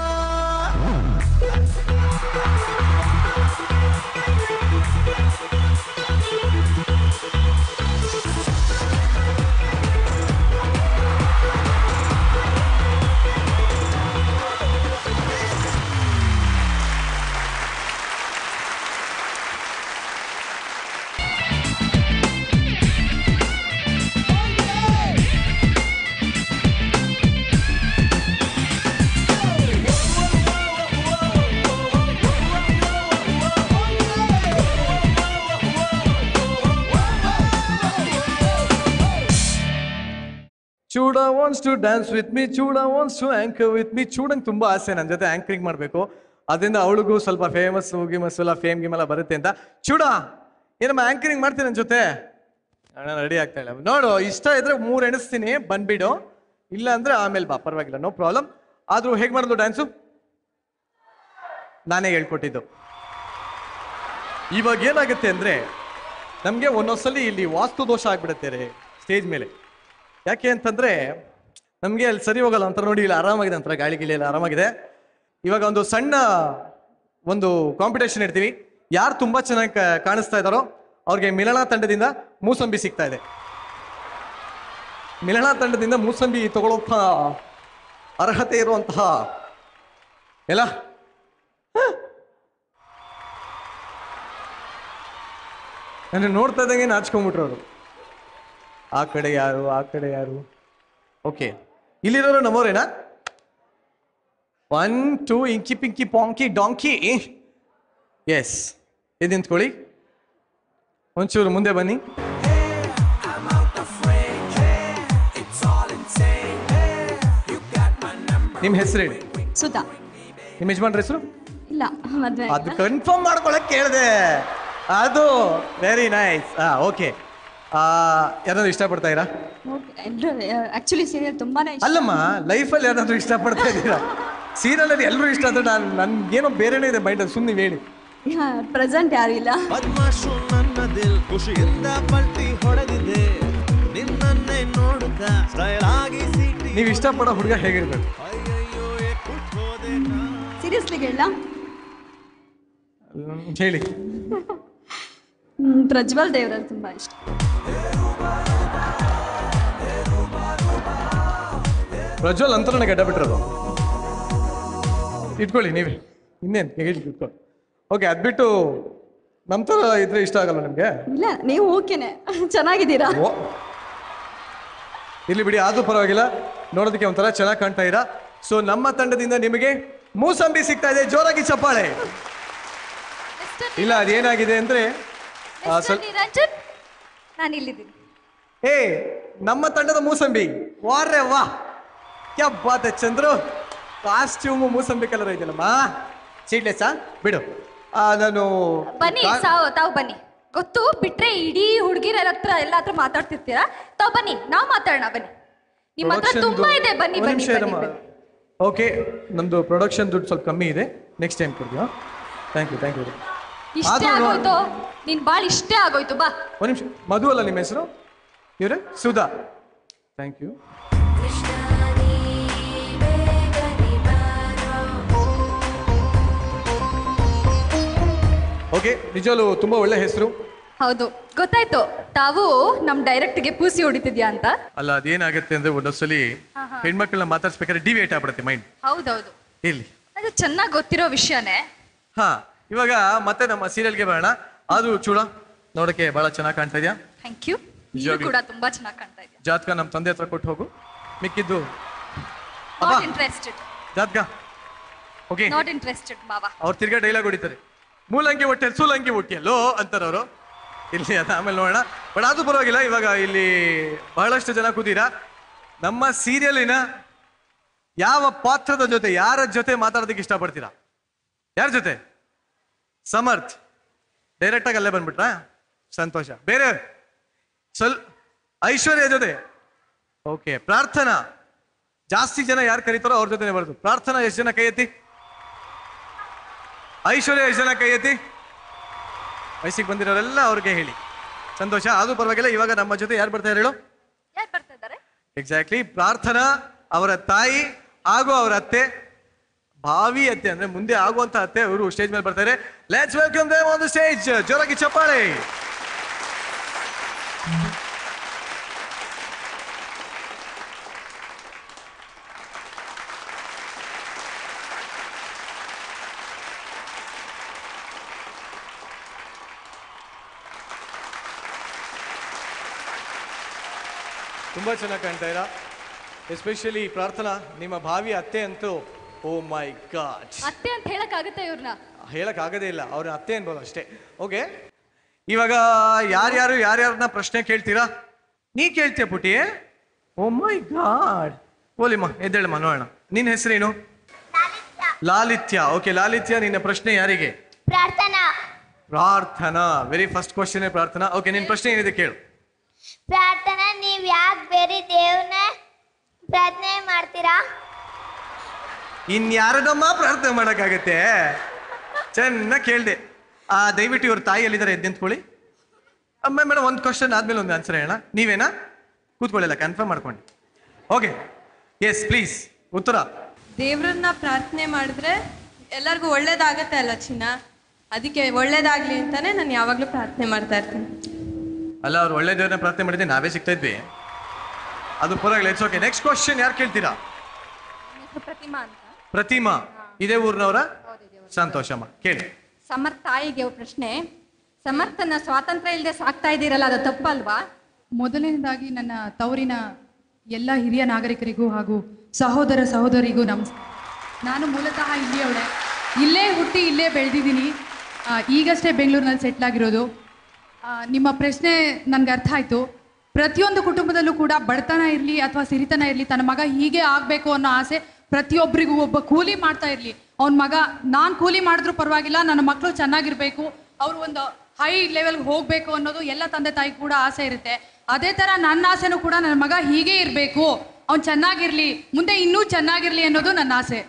ಚೂಡ wants to dance with me ಚೂಡ wants to anchor with me ಚೂಡಂಗೆ ತುಂಬಾ ಆಸೆ ನನ್ನ ಜೊತೆ ಆಂಕರಿಂಗ್ ಮಾಡಬೇಕು ಅದರಿಂದ ಅವಳಿಗೂ ಸ್ವಲ್ಪ ಫೇಮಸ್ ಗಿಮಸ್ ಎಲ್ಲ ಫೇಮ್ ಗಿಮ್ ಎಲ್ಲ ಬರುತ್ತೆ ಅಂತ ಚೂಡ ಏನಮ್ಮ ಆಂಕರಿಂಗ್ ಮಾಡ್ತೀನಿ ನನ್ನ ಜೊತೆ ಅಣ್ಣ ರೆಡಿ ಆಗ್ತಾ ಇಲ್ಲ ನೋಡು ಇಷ್ಟ ಇದ್ರೆ ಮೂರು ಎಣಿಸ್ತೀನಿ ಬಂದ್ಬಿಡು ಇಲ್ಲ ಅಂದ್ರೆ ಆಮೇಲೆ ಬಾ ಪರವಾಗಿಲ್ಲ ನೋ ಪ್ರಾಬ್ಲಮ್ ಆದ್ರೂ ಹೇಗೆ ಮಾಡಿದ್ಲು ಡ್ಯಾನ್ಸು ನಾನೇ ಹೇಳ್ಕೊಟ್ಟಿದ್ದು ಇವಾಗ ಏನಾಗುತ್ತೆ ಅಂದ್ರೆ ನಮಗೆ ಒಂದೊಂದ್ಸಲಿ ಇಲ್ಲಿ ವಾಸ್ತು ದೋಷ ಆಗ್ಬಿಡುತ್ತೆ ರೀ ಸ್ಟೇಜ್ ಮೇಲೆ ಯಾಕೆ ಅಂತಂದ್ರೆ ನಮಗೆ ಅಲ್ಲಿ ಸರಿ ಹೋಗಲ್ಲ ಒಂಥರ ನೋಡಿ ಇಲ್ಲಿ ಆರಾಮಾಗಿದೆ ಒಂಥರ ಗಾಳಿ ಗಿಳಿ ಎಲ್ಲ ಆರಾಮಾಗಿದೆ ಇವಾಗ ಒಂದು ಸಣ್ಣ ಒಂದು ಕಾಂಪಿಟೇಷನ್ ಇಡ್ತೀವಿ ಯಾರು ತುಂಬಾ ಚೆನ್ನಾಗಿ ಕಾ- ಕಾಣಿಸ್ತಾ ಇದ್ದಾರೋ ಅವ್ರಿಗೆ ಮಿಲನ ತಂಡದಿಂದ ಮೂಸಂಬಿ ಸಿಗ್ತಾ ಇದೆ ಮಿಲನ ತಂಡದಿಂದ ಮೂಸಂಬಿ ತಗೊಳ್ಳೋಂಥ ಅರ್ಹತೆ ಇರುವಂತಹ ಎಲ್ಲ ನನ್ನ ನೋಡ್ತಾ ಇದ್ದಂಗೆ ನಾಚ್ಕೊಂಡ್ಬಿಟ್ರು ಅವರು ಆ ಕಡೆ ಯಾರು ಆ ಕಡೆ ಯಾರು ಓಕೆ ಇಲ್ಲಿರೋರು ನಮ್ಮೋರೇನಾ one two inky pinky ponky donkey yes ಇದು ನಿಂತ್ಕೊಳ್ಳಿ ಒಂಚೂರು ಮುಂದೆ ಬನ್ನಿ ನಿಮ್ಮ ಹೆಸರು ಹೇಳಿ ಸುಧಾ ನಿಮ್ಮ ಯಜಮಾನ್ರ ಹೆಸರು ಇಲ್ಲ ಮದ್ವೆ ಅದು ಕನ್ಫರ್ಮ್ ಮಾಡ್ಕೊಳಕ್ ಕೇಳಿದೆ ಅದು ವೆರಿ ನೈಸ್ ಹಾ ಓಕೆ ಯಾರಾದ್ರೂ ಇಷ್ಟಪಡ್ತಾ ಇರಾ ಎಲ್ಲರೂ ಆಕ್ಚುಲಿ ಸೀರಿಯಲ್ ತುಂಬಾನೇ ಇಷ್ಟ ಅಲ್ಲಮ್ಮ ಲೈಫಲ್ಲಿ ಯಾರಾದ್ರೂ ಇಷ್ಟಪಡ್ತಾ ಇದ್ದೀರಾ ಸೀರಿಯಲ್ ಅಲ್ಲಿ ಎಲ್ಲರೂ ಇಷ್ಟ ಅಂದ್ರೆ ನಾನು ನನ್ಗೇನೋ ಬೇರೆನೇ ಇದೆ ಮೈಂಡ್ ಸುಮ್ಮನೆ ಹೇಳಿ ಪ್ರೆಸೆಂಟ್ ಯಾರು ಇಲ್ಲ ಪದ್ಮಾಶು ನನ್ನ ದಿಲ್ ಖುಷಿಯಿಂದ ಪಲ್ಟಿ ಹೊಡೆದಿದೆ ನಿನ್ನನ್ನೇ ನೋಡುತ್ತಾ ಸ್ಟೈಲ್ ಆಗಿ ಸಿಟಿ ನೀವು ಇಷ್ಟಪಡೋ ಹುಡುಗ ಹೇಗಿರ್ಬೇಕು ಅಯ್ಯಯ್ಯೋ ಏಕ್ಬಿಟ್ ಹೋದೆ ನಾ ಸೀರಿಯಸ್ಲಿ ಹೇಳ ಹ್ಮ್, ಹೇಳಿ ಪ್ರಜ್ವಲ್ ದೇವರಲ್ಲಿ ತುಂಬಾ ಇಷ್ಟ ಪ್ರಜ್ವಲ್ ಅಂತ ನನಗೆ ಅಡ್ಡ ಬಿಟ್ಟಿರೋದು ಇಟ್ಕೊಳ್ಳಿ ನೀವೇ ಇನ್ನೇನು ಹೇಳಿ ಇಟ್ಕೊಳ್ಳಿ ಓಕೆ ಅದ್ಬಿಟ್ಟು ನಮ್ಮ ಥರ ಇದ್ರೆ ಇಷ್ಟ ಆಗಲ್ಲ ನಿಮಗೆ ಇಲ್ಲ ನೀವು ಓಕೆನೆ ಚೆನ್ನಾಗಿದ್ದೀರಾ ಓ ಇಲ್ಲಿ ಬಿಡಿ ಆದ್ರೂ ಪರವಾಗಿಲ್ಲ ನೋಡೋದಕ್ಕೆ ಒಂಥರ ಚೆನ್ನಾಗಿ ಕಾಣ್ತಾ ಇರಾ ಸೊ ನಮ್ಮ ತಂಡದಿಂದ ನಿಮಗೆ ಮೂಸಂಬಿ ಸಿಗ್ತಾ ಇದೆ ಜೋರಾಗಿ ಚಪ್ಪಾಳೆ ಇಲ್ಲ ಅದೇನಾಗಿದೆ ಅಂದ್ರೆ ಆ, ಸ್ವಲ್ಪ ನಿರಂಜನ್ ನಾನು ಇಲ್ಲಿದ್ದೀನಿ ಏ ನಮ್ಮ ತಂಡದ ಮೂಸಂಬಿ ವಾರ್ರೆ ವಾ ಕ್ಯಾ ಬಾತ್ ಹೈ ಚಂದ್ರು ಕಾಸ್ಟ್ಯೂಮ್ ಮೂಸಂಬಿ ಕಲರ್ ಇದೆಯಲ್ಲಮ್ಮ ಸೀಡ್ಲೆಸ್ ಬಿಡು ಆ, ನಾನು ಬನ್ನಿ ಕಾ- ಸಾವು ತಾವು ಬನ್ನಿ ಗೊತ್ತು ಬಿಟ್ರೆ ಇಡೀ ಹುಡುಗಿರ ಹತ್ರ ಎಲ್ಲ ಹತ್ರ ಮಾತಾಡ್ತಿರ್ತೀರಾ ತಾವು ಬನ್ನಿ ನಾವು ಮಾತಾಡೋಣ ಬನ್ನಿ ನಿಮ್ಮ ಹತ್ರ Production ತುಂಬಾ ದು- ಇದೆ ಬನ್ನಿ ಒಂದ್ ಬನ್ನಿ ನಿಮಿಷ ಬನ್ನಿ ಇರಮ್ಮ. ಬನ್ನಿ. ಓಕೆ ನಮ್ದು ಪ್ರೊಡಕ್ಷನ್ ದುಡ್ಡು ಸ್ವಲ್ಪ ಕಮ್ಮಿ ಇದೆ ನೆಕ್ಸ್ಟ್ ಟೈಮ್ ಕೊಡ್ತೀವಿ ಥ್ಯಾಂಕ್ ಯು ಥ್ಯಾಂಕ್ ಯು ಇಷ್ಟೇ ಆದ್ರೂ ನೋ- ಆಗೋಯ್ತು ನಿನ್ ಬಾಳ್ ಇಷ್ಟೇ ಆಗೋಯ್ತು ಬಾ ಒಂದು ನಿಮಿಷ ಮಧು ಅಲ್ಲ ನಿಮ್ಮ ಹೆಸರು ಇವ್ರೆ ಸುಧಾ ಥ್ಯಾಂಕ್ ಯು ಓಕೆ ನಿಜವಲ್ಲೂ ತುಂಬ ಒಳ್ಳೆ ಹೆಸರು ಹೌದು ಗೊತ್ತಾಯ್ತು ತಾವು ನಮ್ ಡೈರೆಕ್ಟ್ಗೆ ಪೂಸಿ ಹೊಡಿತಿದ್ಯಾ ಅಂತ ಅಲ್ಲ ಅದೇನಾಗುತ್ತೆ ಅಂದ್ರೆ ಒಂದೊಂದ್ಸಲಿ ಹೆಣ್ಮಕ್ಳನ್ನ ಮಾತಾಡ್ಸ್ಬೇಕಾದ್ರೆ ಡಿವಿಯೇಟ್ ಆಗ್ಬಿಡುತ್ತೆ ಮೈಂಡ್ ಹೌದೌದು ಇಲ್ಲಿ ಅದು ಚೆನ್ನಾಗಿ ಗೊತ್ತಿರೋ ವಿಷಯನೇ ಹಾ ಇವಾಗ ಮತ್ತೆ ನಮ್ಮ ಸೀರಿಯಲ್ಗೆ ಬರೋಣ ಅದು ಚೂಡ ನೋಡಕ್ಕೆ ಬಹಳ ಚೆನ್ನಾಗಿ ಕಾಣ್ತಾ ಇದೆಯಾ ಥ್ಯಾಂಕ್ ಯು ನೀನು ನಿಜವಾಗ್ಲೂ. ಕೂಡ ತುಂಬಾ ಚೆನ್ನಾಗಿ ಕಾಣ್ತಾ ಇದೆಯಾ ಜಾತಕ ನಮ್ಮ ತಂದೆ ಹತ್ರ ಕೊಟ್ಟು ಹೋಗು ಮಿಕ್ಕಿದ್ದು ಅಬ್ಬಾ. ನಾಟ್ ಇಂಟ್ರೆಸ್ಟೆಡ್ ಜಾತಕ ಓಕೆ ನಾಟ್ ಇಂಟ್ರೆಸ್ಟೆಡ್ ಮಾವ ಅವ್ರು ತಿರ್ಗಾ ಡೈಲಾಗ್ ಹೊಡಿತಾರೆ ಮೂಲಂಗಿ ಹೊಟ್ಟೆ ಸೂಲಂಗಿ ಹೊಟ್ಟಿಯಲ್ಲೋ ಅಂತಾರೆ ಅವರು ಇಲ್ಲಿ ಅದ ಆಮೇಲೆ ನೋಡೋಣ ಬಟ್ ಅದು ಪರವಾಗಿಲ್ಲ ಇವಾಗ ಇಲ್ಲಿ ಬಹಳಷ್ಟು ಜನ ಕೂತೀರಾ ನಮ್ಮ ಸೀರಿಯಲಿನ ಯಾವ ಪಾತ್ರದ ಜೊತೆ ಯಾರ ಜೊತೆ ಮಾತಾಡೋದಕ್ಕೆ ಇಷ್ಟಪಡ್ತೀರಾ ಯಾರ ಜೊತೆ ಸಮರ್ಥ್ ಡೈರೆಕ್ಟ್ ಆಗಿ ಅಲ್ಲೇ ಬಂದ್ಬಿಟ್ರಾ ಸಂತೋಷ ಬೇರೆ ಸ್ವಲ್ ಐಶ್ವರ್ಯ ಜೊತೆ ಓಕೆ ಪ್ರಾರ್ಥನಾ ಜಾಸ್ತಿ ಜನ ಯಾರು ಕರೀತಾರೋ ಅವ್ರ ಜೊತೆನೆ ಬರೋದು ಪ್ರಾರ್ಥನಾ ಎಷ್ಟು ಜನ ಕೈ ಎತ್ತಿ ಐಶ್ವರ್ಯ ಎಷ್ಟು ಜನ ಕೈ ಎತ್ತಿ ವಯಸ್ಸಿಗೆ ಬಂದಿರೋರೆಲ್ಲ ಅವ್ರಿಗೆ ಹೇಳಿ ಸಂತೋಷ ಅದು ಪರವಾಗಿಲ್ಲ ಇವಾಗ ನಮ್ಮ ಜೊತೆ ಯಾರು ಬರ್ತಾ ಹೇಳು ಯಾರು ಬರ್ತಾ ಇದ್ದಾರೆ ಎಕ್ಸಾಕ್ಟ್ಲಿ ಪ್ರಾರ್ಥನಾ ಅವರ ತಾಯಿ ಹಾಗೂ ಅವರ ಅತ್ತೆ ಭಾವಿ ಅತ್ತೆ ಅಂದ್ರೆ ಮುಂದೆ ಆಗುವಂತ ಅತ್ತೆ ಅವರು ಸ್ಟೇಜ್ ಮೇಲೆ ಬರ್ತಾರೆ let's welcome them on the stage ಜೋರಾಗಿ ಚಪ್ಪಾಳೆ ತುಂಬಾ ಚೆನ್ನಾಗಿ ಕಾಣ್ತಾ ಇರಾ ಎಸ್ಪೆಷಲಿ ಪ್ರಾರ್ಥನಾ ನಿಮ್ಮ ಭಾವಿ ಅತ್ತೆ ಅಂತೂ ಓ ಮೈ ಗಾಡ್ ಅತ್ತೆ ಅಂತ ಹೇಳಕ್ ಆಗುತ್ತೆ ಇವ್ರನ್ನ ಹೇಳಕ್ ಆಗದೇ ಇಲ್ಲ ಅವ್ರ ಅತ್ತೆ ಅನ್ಬೋದು ಅಷ್ಟೇ ಓಕೆ ಇವಾಗ ಯಾರ್ಯಾರು ಯಾರ್ಯಾರನ್ನ ಪ್ರಶ್ನೆ ಕೇಳ್ತೀರಾ ನೀ ಕೇಳ್ತೀಯ ಪುಟಿ ಓ ಮೈ ಗಾಡ್ ಓಲಿಮ್ಮ ಎದ್ದೇಳಮ್ಮ ನೋಡೋಣ ನಿನ್ನ ಹೆಸರೇನು ಲಾಲಿತ್ಯ ಓಕೆ ಲಾಲಿತ್ಯ ನಿನ್ನ ಪ್ರಶ್ನೆ ಯಾರಿಗೆ Prarthana Prarthana very first question Prarthana okay ನಿನ್ನ ಪ್ರಶ್ನೆ ಏನಿದೆ ಕೇಳು ಪ್ರಾರ್ಥನಾ ನೀವ್ ಯಾಕೆ ಬೇರೆ ದೇವ್ರನ್ನ ಪ್ರಾರ್ಥನೆ ಮಾಡ್ತೀರಾ ಇನ್ಯಾರದಮ್ಮ ಪ್ರಾರ್ಥನೆ ಮಾಡೋಕ್ಕಾಗತ್ತೆ ಚೆನ್ನಾಗಿ ಕೇಳಿದೆ ಆ ದಯವಿಟ್ಟು ಇವ್ರ ತಾಯಿ ಎಲ್ಲಿದ್ದಾರೆ ಎದ್ದು ನಿಂತ್ಕೊಳ್ಳಿ ಅಮ್ಮ ಮೇಡಮ್ ಒಂದು ಕ್ವಶನ್ ಆದ್ಮೇಲೆ ಒಂದು ಆನ್ಸರ್ ಹೇಳೋಣ ನೀವೇನಾ ಕೂತ್ಕೊಳ್ಳಿಲ್ಲ ಕನ್ಫರ್ಮ್ ಮಾಡ್ಕೊಂಡು ಓಕೆ ಎಸ್ ಪ್ಲೀಸ್ ಉತ್ತರ ದೇವ್ರನ್ನ ಪ್ರಾರ್ಥನೆ ಮಾಡಿದ್ರೆ ಎಲ್ಲರಿಗೂ ಒಳ್ಳೇದಾಗತ್ತೆ ಅಲ್ಲ ಚಿನ್ನ ಅದಕ್ಕೆ ಒಳ್ಳೇದಾಗ್ಲಿ ಅಂತಾನೆ ನಾನು ಯಾವಾಗಲೂ ಪ್ರಾರ್ಥನೆ ಮಾಡ್ತಾ ಇರ್ತೀನಿ ಅಲ್ಲ ಅವ್ರು ಒಳ್ಳೆ ದೇವ್ರನ್ನ ಪ್ರಾರ್ಥನೆ ಮಾಡಿದ್ದೆ ನಾವೇ ಸಿಗ್ತಾ ಇದ್ವಿ ಅದು ಪರವಾಗಿಲ್ಲ ಇಟ್ಸ್ ಓಕೆ ನೆಕ್ಸ್ಟ್ ಕ್ವಶನ್ ಯಾರು ಕೇಳ್ತೀರಾ ಪ್ರತಿಮಾ ಅಂತ ಪ್ರತಿಮಾ ಇದೇ ಊರಿನವರ ಸಂತೋಷಮ್ಮ ಕೇಳಿ ಸಮರ್ಥ ತಾಯಿಗೆ ಪ್ರಶ್ನೆ ಸಮರ್ಥನ ಸ್ವಾತಂತ್ರ್ಯ ಇಲ್ಲದೆ ಸಾಕ್ತಾ ಇದ್ದೀರಲ್ಲ ಅದು ತಪ್ಪಲ್ವಾ ಮೊದಲನೇದಾಗಿ ನನ್ನ ತವರಿನ ಎಲ್ಲ ಹಿರಿಯ ನಾಗರಿಕರಿಗೂ ಹಾಗೂ ಸಹೋದರ ಸಹೋದರಿಗೂ ನಮಸ್ಕಾರ ನಾನು ಮೂಲತಃ ಇಲ್ಲಿಯವಳೆ ಇಲ್ಲೇ ಹುಟ್ಟಿ ಇಲ್ಲೇ ಬೆಳೆದಿದ್ದೀನಿ ಈಗಷ್ಟೇ ಬೆಂಗಳೂರಿನಲ್ಲಿ ಸೆಟ್ಲ್ ಆಗಿರೋದು ಆ, ನಿಮ್ಮ ಪ್ರಶ್ನೆ ನನಗೆ ಅರ್ಥ ಆಯಿತು ಪ್ರತಿಯೊಂದು ಕುಟುಂಬದಲ್ಲೂ ಕೂಡ ಬಡತನ ಇರಲಿ ಅಥವಾ ಸಿರಿತನ ಇರಲಿ ತನ್ನ ಮಗ ಹೀಗೆ ಆಗಬೇಕು ಅನ್ನೋ ಆಸೆ ಪ್ರತಿಯೊಬ್ಬರಿಗೂ ಒಬ್ಬ ಕೂಲಿ ಮಾಡ್ತಾ ಇರಲಿ ಅವನ ಮಗ ನಾನು ಕೂಲಿ ಮಾಡಿದ್ರೂ ಪರವಾಗಿಲ್ಲ ನನ್ನ ಮಕ್ಕಳು ಚೆನ್ನಾಗಿರಬೇಕು ಅವರು ಒಂದು ಹೈ ಲೆವೆಲ್ಗೆ ಹೋಗಬೇಕು ಅನ್ನೋದು ಎಲ್ಲ ತಂದೆ ತಾಯಿ ಕೂಡ ಆಸೆ ಇರುತ್ತೆ ಅದೇ ಥರ ನನ್ನ ಆಸೆನೂ ಕೂಡ ನನ್ನ ಮಗ ಹೀಗೆ ಇರಬೇಕು ಅವ್ನು ಚೆನ್ನಾಗಿರ್ಲಿ ಮುಂದೆ ಇನ್ನೂ ಚೆನ್ನಾಗಿರ್ಲಿ ಅನ್ನೋದು ನನ್ನ ಆಸೆ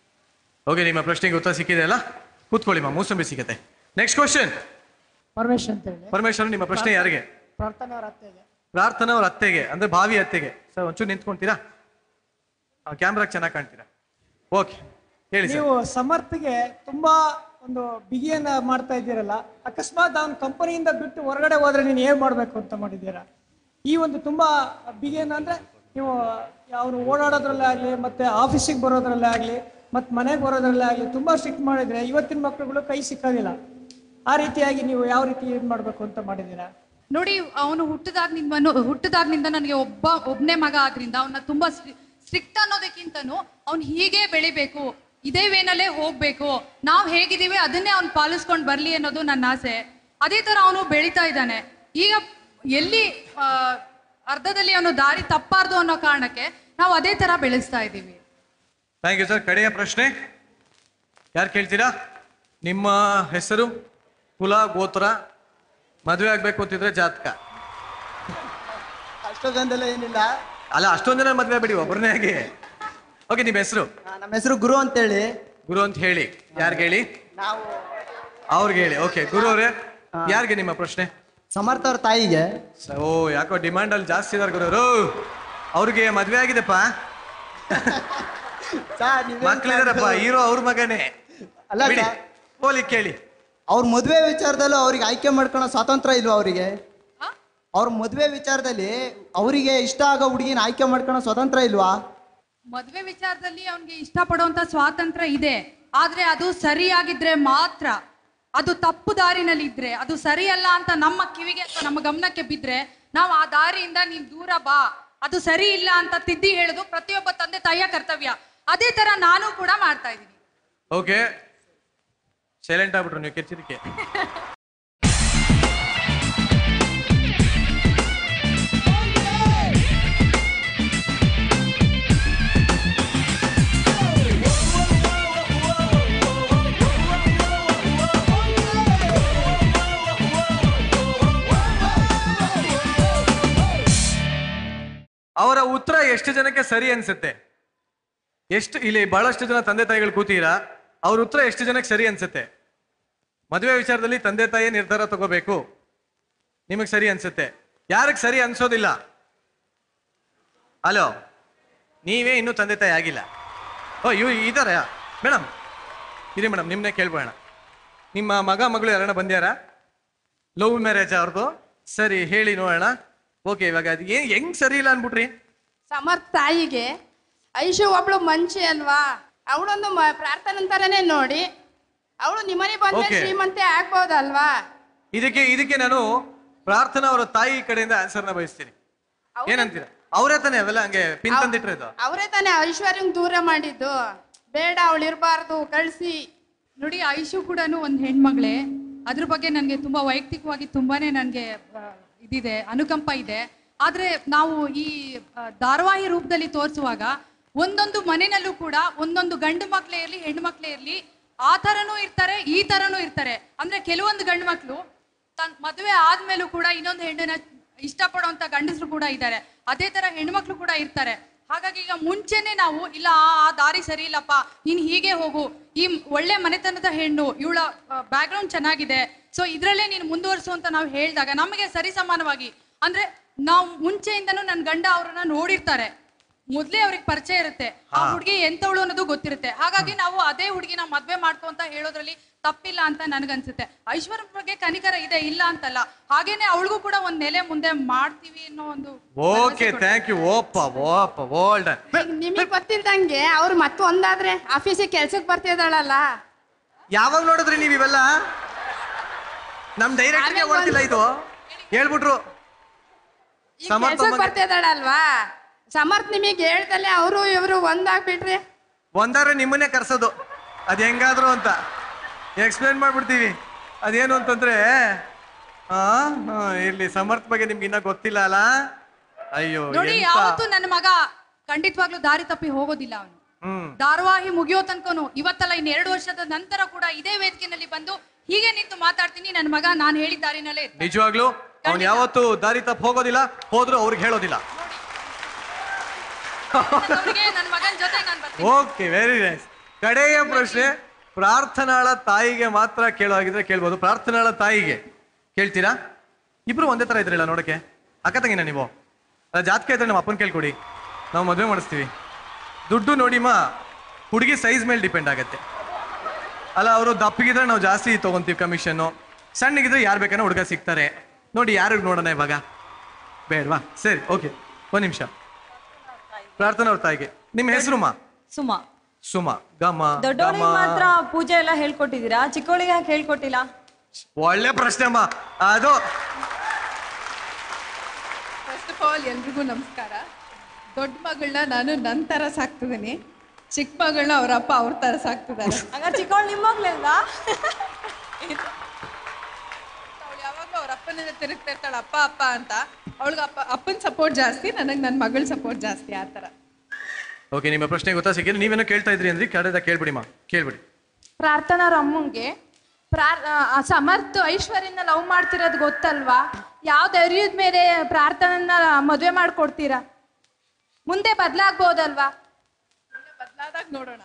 ಓಕೆ ನಿಮ್ಮ ಪ್ರಶ್ನೆಗೆ ಉತ್ತರ ಸಿಕ್ಕಿದೆ ಅಲ್ಲ ಕೂತ್ಕೊಳ್ಳಿ ಮಾ ಮೂಸಂಬಿ ಸಿಗತ್ತೆ ನೆಕ್ಸ್ಟ್ ಕ್ವಶನ್ ಪರಮೇಶ್ ಅಂತ ಹೇಳಿ ಪರಮೇಶ್ವರ್ ನಿಮ್ಮ ಪ್ರಶ್ನೆ ಯಾರಿಗೆ ಪ್ರಾರ್ಥನೆ ಅವ್ರ ಅತ್ತೆಗೆ ಪ್ರಾರ್ಥನಾ ಅವ್ರ ಅತ್ತೆಗೆ ಅಂದ್ರೆ ಭಾವಿ ಅತ್ತೆಗೆ ಸರ್ ಒಂಚೂರು ನಿಂತ್ಕೊಂತೀರಾ ಕ್ಯಾಮ್ರಾಗೆ ಚೆನ್ನಾಗಿ ಕಾಣ್ತೀರಾ ಓಕೆ ಹೇಳಿ ಸರ್ ನೀವು ಸಮರ್ಥಗೆ ತುಂಬಾ ಒಂದು ಬಿಗಿಯನ್ನ ಮಾಡ್ತಾ ಇದ್ದೀರಲ್ಲ ಅಕಸ್ಮಾತ್ ಅವ್ನ ಕಂಪನಿಯಿಂದ ಬಿಟ್ಟು ಹೊರಗಡೆ ಹೋದ್ರೆ ನೀನು ಏನ್ ಮಾಡ್ಬೇಕು ಅಂತ ಮಾಡಿದ್ದೀರಾ ಈ ಒಂದು ತುಂಬಾ ಬಿಗಿಯನ್ನ ಅಂದ್ರೆ ನೀವು ಅವನು ಓಡಾಡೋದ್ರಲ್ಲೇ ಆಗ್ಲಿ ಮತ್ತೆ ಆಫೀಸಿಗೆ ಬರೋದ್ರಲ್ಲೇ ಆಗ್ಲಿ ಮತ್ತೆ ಮನೆಗೆ ಬರೋದ್ರಲ್ಲೇ ಆಗ್ಲಿ ತುಂಬಾ ಸ್ಟ್ರಿಕ್ಟ್ ಮಾಡಿದ್ರೆ ಇವತ್ತಿನ ಮಕ್ಕಳುಗಳು ಕೈ ಸಿಕ್ಕೋದಿಲ್ಲ ಆ ರೀತಿಯಾಗಿ ನೀವು ಯಾವ ರೀತಿ ಇದು ಮಾಡ್ಬೇಕು ಅಂತ ಮಾಡಿದ್ದೀರಾ ನೋಡಿ ಅವನು ಹುಟ್ಟಿದಾಗ್ನಿಂದ ಹುಟ್ಟಿದಾಗ್ನಿಂದ ನನಗೆ ಒಬ್ಬ ಒಬ್ಬನೇ ಮಗ ಆದ್ರಿಂದ ಅವನ್ನ ತುಂಬಾ ಸ್ಟ್ರಿಕ್ಟ್ ಅನ್ನೋದಕ್ಕಿಂತನೂ ಅವ್ನು ಹೀಗೆ ಬೆಳಿಬೇಕು ಇದೇ ವೇನಲ್ಲೇ ಹೋಗ್ಬೇಕು ನಾವು ಹೇಗಿದ್ದೀವಿ ಅದನ್ನೇ ಅವ್ನು ಪಾಲಿಸ್ಕೊಂಡು ಬರ್ಲಿ ಅನ್ನೋದು ನನ್ನ ಆಸೆ ಅದೇ ತರ ಅವನು ಬೆಳೀತಾ ಇದ್ದಾನೆ ಈಗ ಎಲ್ಲಿ ಆ, ಅರ್ಧದಲ್ಲಿ ಅವನು ದಾರಿ ತಪ್ಪಾರ್ದು ಅನ್ನೋ ಕಾರಣಕ್ಕೆ ನಾವು ಅದೇ ತರ ಬೆಳೆಸ್ತಾ ಇದ್ದೀವಿ ಥ್ಯಾಂಕ್ ಯು ಸರ್ ಕಡೆಯ ಪ್ರಶ್ನೆ ಯಾರು ಕೇಳ್ತೀರಾ ನಿಮ್ಮ ಹೆಸರು ಕುಲ ಗೋತ್ರ ಮದುವೆ ಆಗ್ಬೇಕು ಅಂತಿದ್ರೆ ಜಾತಕ ಅಷ್ಟೊಂದೆಲ್ಲ ಏನಿಲ್ಲ ಅಲ್ಲ ಅಷ್ಟೊಂದು ಜನ ಮದುವೆ ಬಿಡಿ ಒಬ್ಬರನ್ನೇ ಆಗಿ ಓಕೆ ನಿಮ್ಮ ಹೆಸರು ನಮ್ಮ ಹೆಸರು ಗುರು ಅಂತೇಳಿ ಗುರು ಅಂತ ಹೇಳಿ ಯಾರಿಗೆ ಹೇಳಿ ನಾವು ಅವ್ರಿಗೆ ಹೇಳಿ ಓಕೆ ಗುರು ಅವರೇ ಯಾರಿಗೆ ನಿಮ್ಮ ಪ್ರಶ್ನೆ ಸಮರ್ಥ ಅವ್ರ ತಾಯಿಗೆ ಸ- ಓ ಯಾಕೋ ಡಿಮಾಂಡ್ ಅಲ್ಲಿ ಜಾಸ್ತಿ ಇದಾರೆ ಗುರು ಅವ್ರಿಗೆ ಮದ್ವೆ ಆಗಿದೆಪ್ಪ ಮಕ್ಳಿದಾರಪ್ಪ ಹೀರೋ ಅವ್ರ ಮಗನೇ ಅಲ್ಲ ಬಿಡಿ ಸರ್. ಹೋಲಿ ಕೇಳಿ ಅವ್ರ ಮದುವೆ ವಿಚಾರದಲ್ಲೂ ಅವ್ರಿಗೆ ಆಯ್ಕೆ ಮಾಡ್ಕೊಳ್ಳೋ ಸ್ವಾತಂತ್ರ್ಯ ಇಲ್ವಾ ಅವರಿಗೆ ಅವ್ರ ಮದುವೆ ವಿಚಾರದಲ್ಲಿ ಅವರಿಗೆ ಇಷ್ಟ ಆಗೋ ಹುಡುಗಿನ ಆಯ್ಕೆ ಮಾಡ್ಕೊಳ್ಳೋ ಸ್ವತಂತ್ರ ಇಲ್ವಾ ಮದುವೆ ವಿಚಾರದಲ್ಲಿ ಅವನಿಗೆ ಇಷ್ಟಪಡುವಂತ ಸ್ವಾತಂತ್ರ್ಯ ಇದೆ ಆದ್ರೆ ಅದು ಸರಿಯಾಗಿದ್ರೆ ಮಾತ್ರ ಅದು ತಪ್ಪು ದಾರಿನಲ್ಲಿ ಇದ್ರೆ ಅದು ಸರಿಯಲ್ಲ ಅಂತ ನಮ್ಮ ಕಿವಿಗೆ ಅಥವಾ ನಮ್ಮ ಗಮನಕ್ಕೆ ಬಿದ್ರೆ ನಾವು ಆ ದಾರಿಯಿಂದ ನೀನ್ ದೂರ ಬಾ ಅದು ಸರಿ ಇಲ್ಲ ಅಂತ ತಿದ್ದಿ ಹೇಳೋದು ಪ್ರತಿಯೊಬ್ಬ ತಂದೆ ತಾಯಿಯ ಕರ್ತವ್ಯ ಅದೇ ತರ ನಾನು ಕೂಡ ಮಾಡ್ತಾ ಇದ್ದೀನಿ ಓಕೆ ಸೈಲೆಂಟ್ ಆಗ್ಬಿಟ್ರು ನೀವು ಕೆಚ್ಚಿರಿಕೆ ಅವರ ಉತ್ತರ ಎಷ್ಟು ಜನಕ್ಕೆ ಸರಿ ಅನ್ಸುತ್ತೆ ಎಷ್ಟು ಇಲ್ಲಿ ಬಹಳಷ್ಟು ಜನ ತಂದೆ ತಾಯಿಗಳು ಕೂತೀರಾ ಅವ್ರ ಉತ್ತರ ಎಷ್ಟು ಜನಕ್ಕೆ ಸರಿ ಅನ್ಸುತ್ತೆ ಮದುವೆ ವಿಚಾರದಲ್ಲಿ ತಂದೆ ತಾಯಿ ನಿರ್ಧಾರ ತಗೋಬೇಕು ನಿಮಗೆ ಸರಿ ಅನ್ಸುತ್ತೆ ಯಾರಿಗೆ ಸರಿ ಅನ್ಸೋದಿಲ್ಲ ಹಲೋ ನೀವೇ ಇನ್ನೂ ತಂದೆ ತಾಯಿ ಆಗಿಲ್ಲ ಓ ಇವ್ ಇದಾರ ಮೇಡಮ್ ಇರಿ ಮೇಡಮ್ ನಿಮ್ಮನ್ನೇ ಕೇಳ್ಬೋಣ ನಿಮ್ಮ ಮಗ ಮಗಳು ಯಾರನ್ನ ಬಂದ್ಯಾರ ಲವ್ ಮ್ಯಾರೇಜ್ ಅವ್ರದ್ದು ಸರಿ ಹೇಳಿ ನೋಡೋಣ ಓಕೆ ಇವಾಗ ಅದು ಏನ್ ಹೆಂಗ್ ಸರಿ ಇಲ್ಲ ಅನ್ಬಿಟ್ರಿ ಸಮರ್ಥ ತಾಯಿಗೆ ಐಶು ಒಬ್ಳು ಮಂಚಿ ಅಲ್ವಾ ಅವಳೊಂದು ಮ- ಪ್ರಾರ್ಥನೆ ಅಂತಾರನೇ ನೋಡಿ ಅವಳು ನಿಮ್ಮನೆ ಬಂದ್ರೆ Okay. ಶ್ರೀಮಂತೆ ಆಗ್ಬೋದಲ್ವಾ ಇದಕ್ಕೆ ಇದಕ್ಕೆ ನಾನು ಪ್ರಾರ್ಥನಾ ಅವರ ತಾಯಿ ಕಡೆಯಿಂದ ಆನ್ಸರ್ನ ಬಯಸ್ತೀನಿ ಏನಂತೀರ ಅವರೇ ತಾನೇ ಅವೆಲ್ಲ ಹಂಗೆ ಪಿನ್ ತಂದಿಟ್ರೆ ಇದು ಅವರೇ ತಾನೇ ಐಶ್ವರ್ಯಂಗ್ ದೂರ ಮಾಡಿದ್ದು ಬೇಡ ಅವಳು ಇರಬಾರ್ದು ಕಳಿಸಿ ನೋಡಿ ಐಶು ಕೂಡ ಒಂದು ಹೆಣ್ಮಗಳೇ ಅದ್ರ ಬಗ್ಗೆ ನನಗೆ ತುಂಬಾ ವೈಯಕ್ತಿಕವಾಗಿ ತುಂಬಾನೇ ನನಗೆ ಇದಿದೆ ಅನುಕಂಪ ಇದೆ ಆದ್ರೆ ನಾವು ಈ ಆ, ಧಾರಾವಾಹಿ ರೂಪದಲ್ಲಿ ತೋರಿಸುವಾಗ ಒಂದೊಂದು ಮನೆಯಲ್ಲೂ ಕೂಡ ಒಂದೊಂದು ಗಂಡು ಮಕ್ಳೇ ಇರಲಿ ಹೆಣ್ಣು ಮಕ್ಳೇ ಇರಲಿ ಆ ಥರನೂ ಇರ್ತಾರೆ ಈ ಥರನೂ ಇರ್ತಾರೆ ಅಂದ್ರೆ ಕೆಲವೊಂದು ಗಂಡು ಮಕ್ಕಳು ತನ್ ಮದುವೆ ಆದ್ಮೇಲೂ ಕೂಡ ಇನ್ನೊಂದು ಹೆಣ್ಣನ್ನ ಇಷ್ಟಪಡುವಂತ ಗಂಡಸರು ಕೂಡ ಇದ್ದಾರೆ ಅದೇ ತರ ಹೆಣ್ಮಕ್ಳು ಕೂಡ ಇರ್ತಾರೆ ಹಾಗಾಗಿ ಈಗ ಮುಂಚೆನೆ ನಾವು ಇಲ್ಲ ಆ ಆ ದಾರಿ ಸರಿ ಇಲ್ಲಪ್ಪ ನೀನ್ ಹೀಗೆ ಹೋಗು ಈ ಮ್- ಒಳ್ಳೆ ಮನೆತನದ ಹೆಣ್ಣು ಇವಳ ಬ್ಯಾಕ್ಗ್ರೌಂಡ್ ಚೆನ್ನಾಗಿದೆ ಸೊ ಇದ್ರಲ್ಲೇ ನೀನು ಮುಂದುವರಿಸು ಅಂತ ನಾವು ಹೇಳಿದಾಗ ನಮಗೆ ಸರಿ ಸಮಾನವಾಗಿ ಅಂದ್ರೆ ನಾವು ಮುಂಚೆಯಿಂದನೂ ನನ್ನ ಗಂಡ ಅವ್ರನ್ನ ನೋಡಿರ್ತಾರೆ ಮೊದ್ಲೇ ಅವ್ರಿಗೆ ಪರಿಚಯ ಇರುತ್ತೆ ಆ ಹುಡುಗಿ ಎಂತವಳು ಅನ್ನೋದು ಗೊತ್ತಿರುತ್ತೆ ಹಾಗಾಗಿ ನಾವು ಅದೇ ಹುಡುಗಿನ ಮದ್ವೆ ಮಾಡ್ಕೊ ಅಂತ ಹೇಳೋದ್ರಲ್ಲಿ ತಪ್ಪಿಲ್ಲ ಅಂತ ನನ್ಗನ್ಸುತ್ತೆ ಐಶ್ವರ್ಯ ಬಗ್ಗೆ ಕನಿಕರ ಇದೆ ಇಲ್ಲ ಅಂತಲ್ಲ ಹಾಗೇನೆ ಅವಳಿಗೂ ಕೂಡ ಒಂದ್ ನೆಲೆ ಮುಂದೆ ಮಾಡ್ತೀವಿ ಅನ್ನೋ ಒಂದು ಓಕೆ ಥ್ಯಾಂಕ್ ಯು ಓಪ ಓಪ ಓಲ್ಡ್ ನಿಮಗೆ ಗೊತ್ತಿಲ್ದಂಗೆ ಅವ್ರು ಮತ್ತೆ ಒಂದಾದ್ರೆ ಆಫೀಸಿಗೆ ಕೆಲ್ಸಕ್ಕೆ ಬರ್ತಿದ್ದಾಳಲ್ಲ ಯಾವಾಗ ನೋಡಿದ್ರಿ ನೀವ್ ಇವೆಲ್ಲ ನಮ್ ಡೈರೆಕ್ಟ್ಗೆ ಆಮೇಲ್ ಓಡ್ತಿಲ್ಲ ಇದು ಹೇಳ್ಬಿಟ್ರು ಈಗ ಸಮರ್ಥ ಕೆಲ್ಸಕ್ಕೆ ಮಗ- ಬರ್ತಿದ್ದಾಳಲ್ವಾ ಸಮರ್ಥ ನಿಮಗೆ ಹೇಳ್ದಲ್ಲೇ ಅವರು ಇವರು ಒಂದಾಗ್ಬಿಟ್ರಿ ಒಂದಾರೆ ನಿಮ್ಮನ್ನೇ ಕರ್ಸೋದು ಅದ್ ಹೆಂಗಾದ್ರು ಅಂತ ಎಕ್ಸ್ಪ್ಲೇನ್ ಮಾಡ್ಬಿಡ್ತೀವಿ ಅದೇನು ಅಂತಂದ್ರೆ ಆ ಆ, ಇರ್ಲಿ ಸಮರ್ಥ ಬಗ್ಗೆ ನಿಮ್ಗೆ ಇನ್ನ ಗೊತ್ತಿಲ್ಲ ಅಲ್ಲ ಅಯ್ಯೋ ನೋಡಿ ಎಂತ ಯಾವತ್ತೂ ನನ್ನ ಮಗ ಖಂಡಿತವಾಗ್ಲೂ ದಾರಿ ತಪ್ಪಿ ಹೋಗೋದಿಲ್ಲ ಅವನು ಹ್ಮ್ ಧಾರಾವಾಹಿ ಮುಗಿಯೋ ತನಕನು ಇವತ್ತಲ್ಲ ಇನ್ನು ಎರಡು ವರ್ಷದ ನಂತರ ಕೂಡ ಇದೇ ವೇದಿಕೆನಲ್ಲಿ ಬಂದು ಹೀಗೆ ನಿಂತು ಮಾತಾಡ್ತೀನಿ ನನ್ನ ಮಗ ನಾನು ಹೇಳಿದ ದಾರಿನಲ್ಲೇ ಇರ್ತಾನೆ. ನಿಜವಾಗ್ಲು ಅವ್ನು ಯಾವತ್ತು ದಾರಿ ತಪ್ಪು ಹೋಗೋದಿಲ್ಲ ಹೋದ್ರು ಅವ್ರಿಗೆ ಹೇಳೋದಿಲ್ಲ ಅವ್ನಿಗೆ ನನ್ನ ಮಗನ ಜೊತೆ ನಾನು ಬರ್ತೀನಿ ಓಕೆ ವೆರಿ ನೈಸ್ ಕಡೆಯ ಪ್ರಶ್ನೆ ಪ್ರಾರ್ಥನಾಳ ತಾಯಿಗೆ ಮಾತ್ರ ಕೇಳೋಗಿದ್ರೆ ಕೇಳ್ಬೋದು ಪ್ರಾರ್ಥನಾಳ ತಾಯಿಗೆ ಕೇಳ್ತೀರಾ ಇಬ್ರು ಒಂದೇ ತರ ಇದ್ರಲ್ಲ ನೋಡಕ್ಕೆ ಅಕ್ಕ ತಂಗಿನ ನೀವು ಅಲ್ಲ, ಜಾತಕ ಇದ್ರೆ ನಮ್ಮ ಅಪ್ಪನ ಕೇಳ್ಕೊಡಿ ನಾವು ಮದುವೆ ಮಾಡಿಸ್ತೀವಿ ದುಡ್ಡು ನೋಡಿಮ್ಮ ಹುಡುಗಿ ಸೈಜ್ ಮೇಲೆ ಡಿಪೆಂಡ್ ಆಗತ್ತೆ ಅಲ್ಲ ಅವರು ದಪ್ಪಗಿದ್ರೆ ನಾವು ಜಾಸ್ತಿ ತಗೊಂತೀವಿ ಕಮಿಷನ್ನು ಸಣ್ಣಗಿದ್ರೆ ಯಾರು ಬೇಕಾದ್ರೆ ಹುಡುಗ ಸಿಗ್ತಾರೆ ನೋಡಿ ಯಾರಿಗೆ ನೋಡೋಣ ಇವಾಗ ಬೇಡವಾ ಸರಿ ಓಕೆ ಒಂದು ನಿಮಿಷ ಪ್ರಾರ್ಥನಾ ಅವ್ರ ತಾಯಿಗೆ ನಿಮ್ಮ ಹೆಸರು ಮಾ ಸುಮಾ ಸುಮ ಗಮ ದೊಡ್ಡವಳಿಗೆ ಗಮ. ಮಾತ್ರ ಪೂಜೆ ಎಲ್ಲ ಹೇಳ್ಕೊಟ್ಟಿದ್ದೀರಾ ಚಿಕ್ಕವಳಿಗೆ ಯಾಕೆ ಹೇಳ್ಕೊಟ್ಟಿಲ್ಲ ಒಳ್ಳೆ ಪ್ರಶ್ನೆ ಅಮ್ಮ ಅದು ಫಸ್ಟ್ ಆಫ್ ಆಲ್ ಎಲ್ರಿಗೂ ನಮಸ್ಕಾರ ದೊಡ್ಡ ಮಗಳನ್ನ ನಾನು ನನ್ನ ಥರ ಸಾಕ್ತಿದ್ದೀನಿ ಚಿಕ್ಕ ಮಗಳನ್ನ ಅವ್ರ ಅಪ್ಪ ಅವ್ರ ಥರ ಸಾಕ್ತಿದ್ದಾರೆ ಹಂಗಾರೆ ಚಿಕ್ಕವಳು ನಿಮ್ಮ ಮಗ್ಳಲ್ವಾ ಅವಳು ಯಾವಾಗಲೂ ಅವ್ರ ಅಪ್ಪನಿಂದ ತಿರುಗ್ತಾ ಇರ್ತಾಳೆ ಅಪ್ಪ ಅಪ್ಪ ಅಂತ ಅವಳಿಗೆ ಅಪ್ಪ ಅಪ್ಪನ ಸಪೋರ್ಟ್ ಜಾಸ್ತಿ ನನಗೆ ನನ್ನ ಮಗಳ ಸಪೋರ್ಟ್ ಜಾಸ್ತಿ ಆ ಥರ ಓಕೆ ನಿಮ್ಮ ಪ್ರಶ್ನೆ ಗೊತ್ತಾ ಸಿಕ್ಕಿದ್ರೆ ನೀವೇನೋ ಕೇಳ್ತಾ ಇದ್ರಿ ಅಂದ್ರೆ ಕಡೆದ ಕೇಳ್ಬಿಡಿ ಮಾ ಕೇಳ್ಬಿಡಿ ಪ್ರಾರ್ಥನಾ ಅಮ್ಮಂಗೆ ಪ್ರಾರ್ ಆ, ಸಮರ್ಥ ಐಶ್ವರ್ಯನ ಲವ್ ಮಾಡ್ತಿರೋದು ಗೊತ್ತಲ್ವಾ ಯಾವ ಧೈರ್ಯದ ಮೇಲೆ ಪ್ರಾರ್ಥನನ್ನ ಮದುವೆ ಮಾಡ್ಕೊಡ್ತೀರಾ ಮುಂದೆ ಬದಲಾಗ್ಬೋದಲ್ವಾ ಬದಲಾದಾಗ ನೋಡೋಣ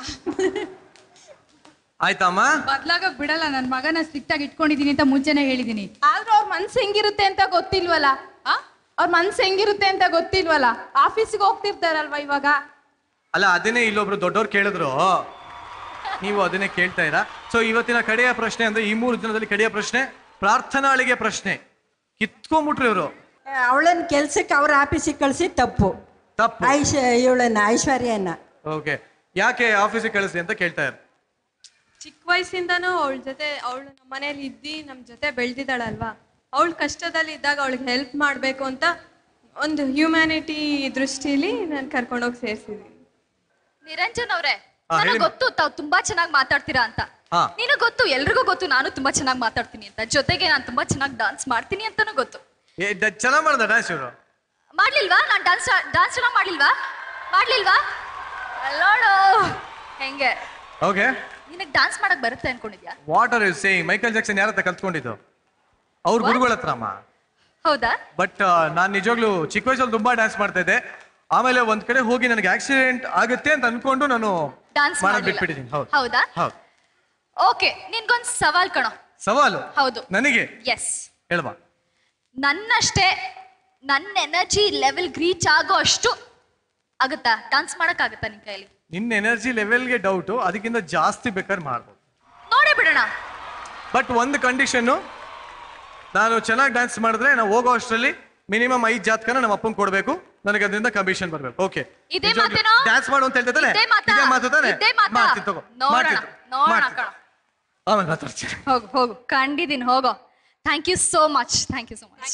ಆಯ್ತಮ್ಮ ಬದ್ಲಾಗಕ್ ಬಿಡಲ್ಲ ನನ್ನ ಮಗನ ಸ್ಟ್ರಿಕ್ಟ್ ಆಗಿ ಇಟ್ಕೊಂಡಿದೀನಿ ಅಂತ ಮುಂಚೆನೆ ಹೇಳಿದೀನಿ ಆದ್ರೂ ಅವ್ರ ಮನ್ಸು ಹೆಂಗಿರುತ್ತೆ ಅಂತ ಗೊತ್ತಿಲ್ವಲ್ಲ ಆ? ಅವ್ರ ಮನ್ಸು ಹೆಂಗಿರುತ್ತೆ ಅಂತ ಗೊತ್ತಿಲ್ವಲ್ಲ ಆಫೀಸಿಗೆ ಹೋಗ್ತಿರ್ತಾರಲ್ವಾ ಇವಾಗ ಅಲ್ಲ ಅದನ್ನೇ ಇಲ್ಲೊಬ್ರು ದೊಡ್ಡವ್ರು ಕೇಳಿದ್ರು ನೀವು ಅದನ್ನೇ ಕೇಳ್ತಾ ಇರಾ ಸೊ ಇವತ್ತಿನ ಕಡೆಯ ಪ್ರಶ್ನೆ ಅಂದ್ರೆ ಈ ಮೂರು ದಿನದಲ್ಲಿ ಕಡೆಯ ಪ್ರಶ್ನೆ ಪ್ರಾರ್ಥನಾಳಿಗೆ ಪ್ರಶ್ನೆ ಕಿತ್ಕೊಂಡ್ಬಿಟ್ರು ಇವರು ಅವಳನ್ನ ಕೆಲ್ಸಕ್ಕೆ ಅವ್ರ ಆಫೀಸಿಗೆ ಕಳಿಸಿ ತಪ್ಪು ತಪ್ಪು ಐಶ ಇವಳನ್ನ ಐಶ್ವರ್ಯನ ಓಕೆ ಯಾಕೆ ಆಫೀಸಿಗೆ ಕಳಿಸಿ ಅಂತ ಕೇಳ್ತಾ ಇರು ಚಿಕ್ಕ ವಯಸ್ಸಿಂದನೂ ಅವಳ ಜೊತೆ ಅವಳು ನಮ್ಮ ಮನೇಲಿ ಇದ್ದಿ ನಮ್ಮ ಜೊತೆ ಬೆಳೆದಿದ್ದಾಳಲ್ವಾ ಅವಳು ಕಷ್ಟದಲ್ಲಿ ಇದ್ದಾಗ ಅವಳಿಗೆ ಹೆಲ್ಪ್ ಮಾಡಬೇಕು ಅಂತ ಒಂದು ಹ್ಯೂಮ್ಯಾನಿಟಿ ದೃಷ್ಟಿಲಿ ನಾನು ಕರ್ಕೊಂಡೋಗಿ ಸೇರಿಸಿದ್ದೀನಿ ನಿರಂಜನ್ ಅವ್ರೆ ಹಾ, ನನಗ್ ಹೇಳಿ. ಗೊತ್ತು ತಾವ್ ತುಂಬಾ ಚೆನ್ನಾಗಿ ಮಾತಾಡ್ತೀರಾ ಅಂತ ಹಾ ನಿನಗ್ ಗೊತ್ತು ಎಲ್ರಿಗೂ ಗೊತ್ತು ನಾನು ತುಂಬಾ ಚೆನ್ನಾಗಿ ಮಾತಾಡ್ತೀನಿ ಅಂತ ಜೊತೆಗೆ ನಾನು ತುಂಬಾ ಚೆನ್ನಾಗಿ ಡಾನ್ಸ್ ಮಾಡ್ತೀನಿ ಅಂತಾನೂ ಗೊತ್ತು ಏ ಡ- ಚೆನ್ನಾಗ್ ಮಾಡ್ದ ಡ್ಯಾನ್ಸ್ ಇವರು ಮಾಡ್ಲಿಲ್ವಾ ನಾನು ಡಾನ್ಸ್ ಡಾನ್ಸ್ ಚೆನ್ನಾಗಿ ಮಾಡ್ಲಿಲ್ವಾ ಮಾಡ್ಲಿಲ್ವಾ ಅಲ್ಲೋಡು ಹೆಂಗೆ ಓಕೆ ನಿನಗ್ ಡಾನ್ಸ್ ಮಾಡಕ್ ಬರುತ್ತೆ ಅನ್ಕೊಂಡಿದ್ಯಾ what are you saying Michael Jackson ಯಾರ ಹತ್ರ ಕಲ್ತ್ಕೊಂಡಿದ್ದು ಅವ್ರ ಗುರುಗಳ ಹತ್ರ ಅಮ್ಮ ಹೌದಾ ಬಟ್ ನಾನು ನಿಜವಾಗ್ಲೂ ಚಿಕ್ಕ ವಯಸ್ಸಲ್ಲಿ ತುಂಬಾ ಡ್ಯಾನ್ಸ್ ಮಾಡ್ತಾ ಇದ್ದೆ ಆಮೇಲೆ ಒಂದ್ ಕಡೆ ಹೋಗಿ ನನಗೆ ಆಕ್ಸಿಡೆಂಟ್ ಆಗುತ್ತೆ ಅಂತ ಅನ್ಕೊಂಡು ನಾನು ಡಾನ್ಸ್ ಮಾಡೋದ್ ಮಾಡ್ಲಿಲ್ಲ ಬಿಟ್ಬಿಟ್ಟಿದ್ದೀನಿ ಹೌದು ಹೌದಾ ಹೌದು ಓಕೆ ನಿನ್ಗೊಂದ್ ಸವಾಲ್ ಕಣೋ ಸವಾಲು ಹೌದು ನನಗೆ ಎಸ್ ಹೇಳ್ಬಾ ನನ್ನಷ್ಟೇ ನನ್ನ ಎನರ್ಜಿ ಲೆವೆಲ್ ರೀಚ್ ಆಗೋ ಅಷ್ಟು ಆಗುತ್ತಾ ಡಾನ್ಸ್ ಮಾಡಕ್ ಆಗುತ್ತಾ ನಿನ್ ಕೈಯಲ್ಲಿ ನಿನ್ನ ಎನರ್ಜಿ ಲೆವೆಲ್ಗೆ ಡೌಟು ಅದಕ್ಕಿಂತ ಜಾಸ್ತಿ ಬೇಕಾದ್ರೆ ಮಾಡ್ಬೋದು ನೋಡೇ ಬಿಡೋಣ ಬಟ್ ಒಂದು ಕಂಡೀಷನ್ನು ನಾನು ಚೆನ್ನಾಗಿ ಡ್ಯಾನ್ಸ್ ಮಾಡಿದ್ರೆ ನಾವು ಹೋಗೋ ಅಷ್ಟರಲ್ಲಿ ಮಿನಿಮಮ್ ಐದು ಜಾತಕನ ನಮ್ಮ ಅಪ್ಪಂಗೆ ಕೊಡಬೇಕು ನನಗೆ ಅದರಿಂದ ಕಮಿಷನ್ ಬರ್ಬೇಕು ಓಕೆ ಇದೇ ಮಾತೇನೋ ಡ್ಯಾನ್ಸ್ ಮಾಡು ಅಂತ ಹೇಳ್ತಾನೆ ಇದೇ ಮಾತಾ ಇದೇ ಮಾತು ತಾನೆ ಇದೇ ಮಾತಾ ಮಾಡ್ತೀನಿ ತಗೋ ನೋಡೋಣ ಮಾಡ್ತೀನಿ ನೋಡೋಣ ಮಾಡ್ತೀನಿ. ಕಣ ಆಮೇಲೆ ಮಾತಾಡ್ತೀನಿ ಹೋಗು ಹೋಗು ಕಂಡಿದ್ದೀನಿ ಹೋಗೋ thank you so much thank you so much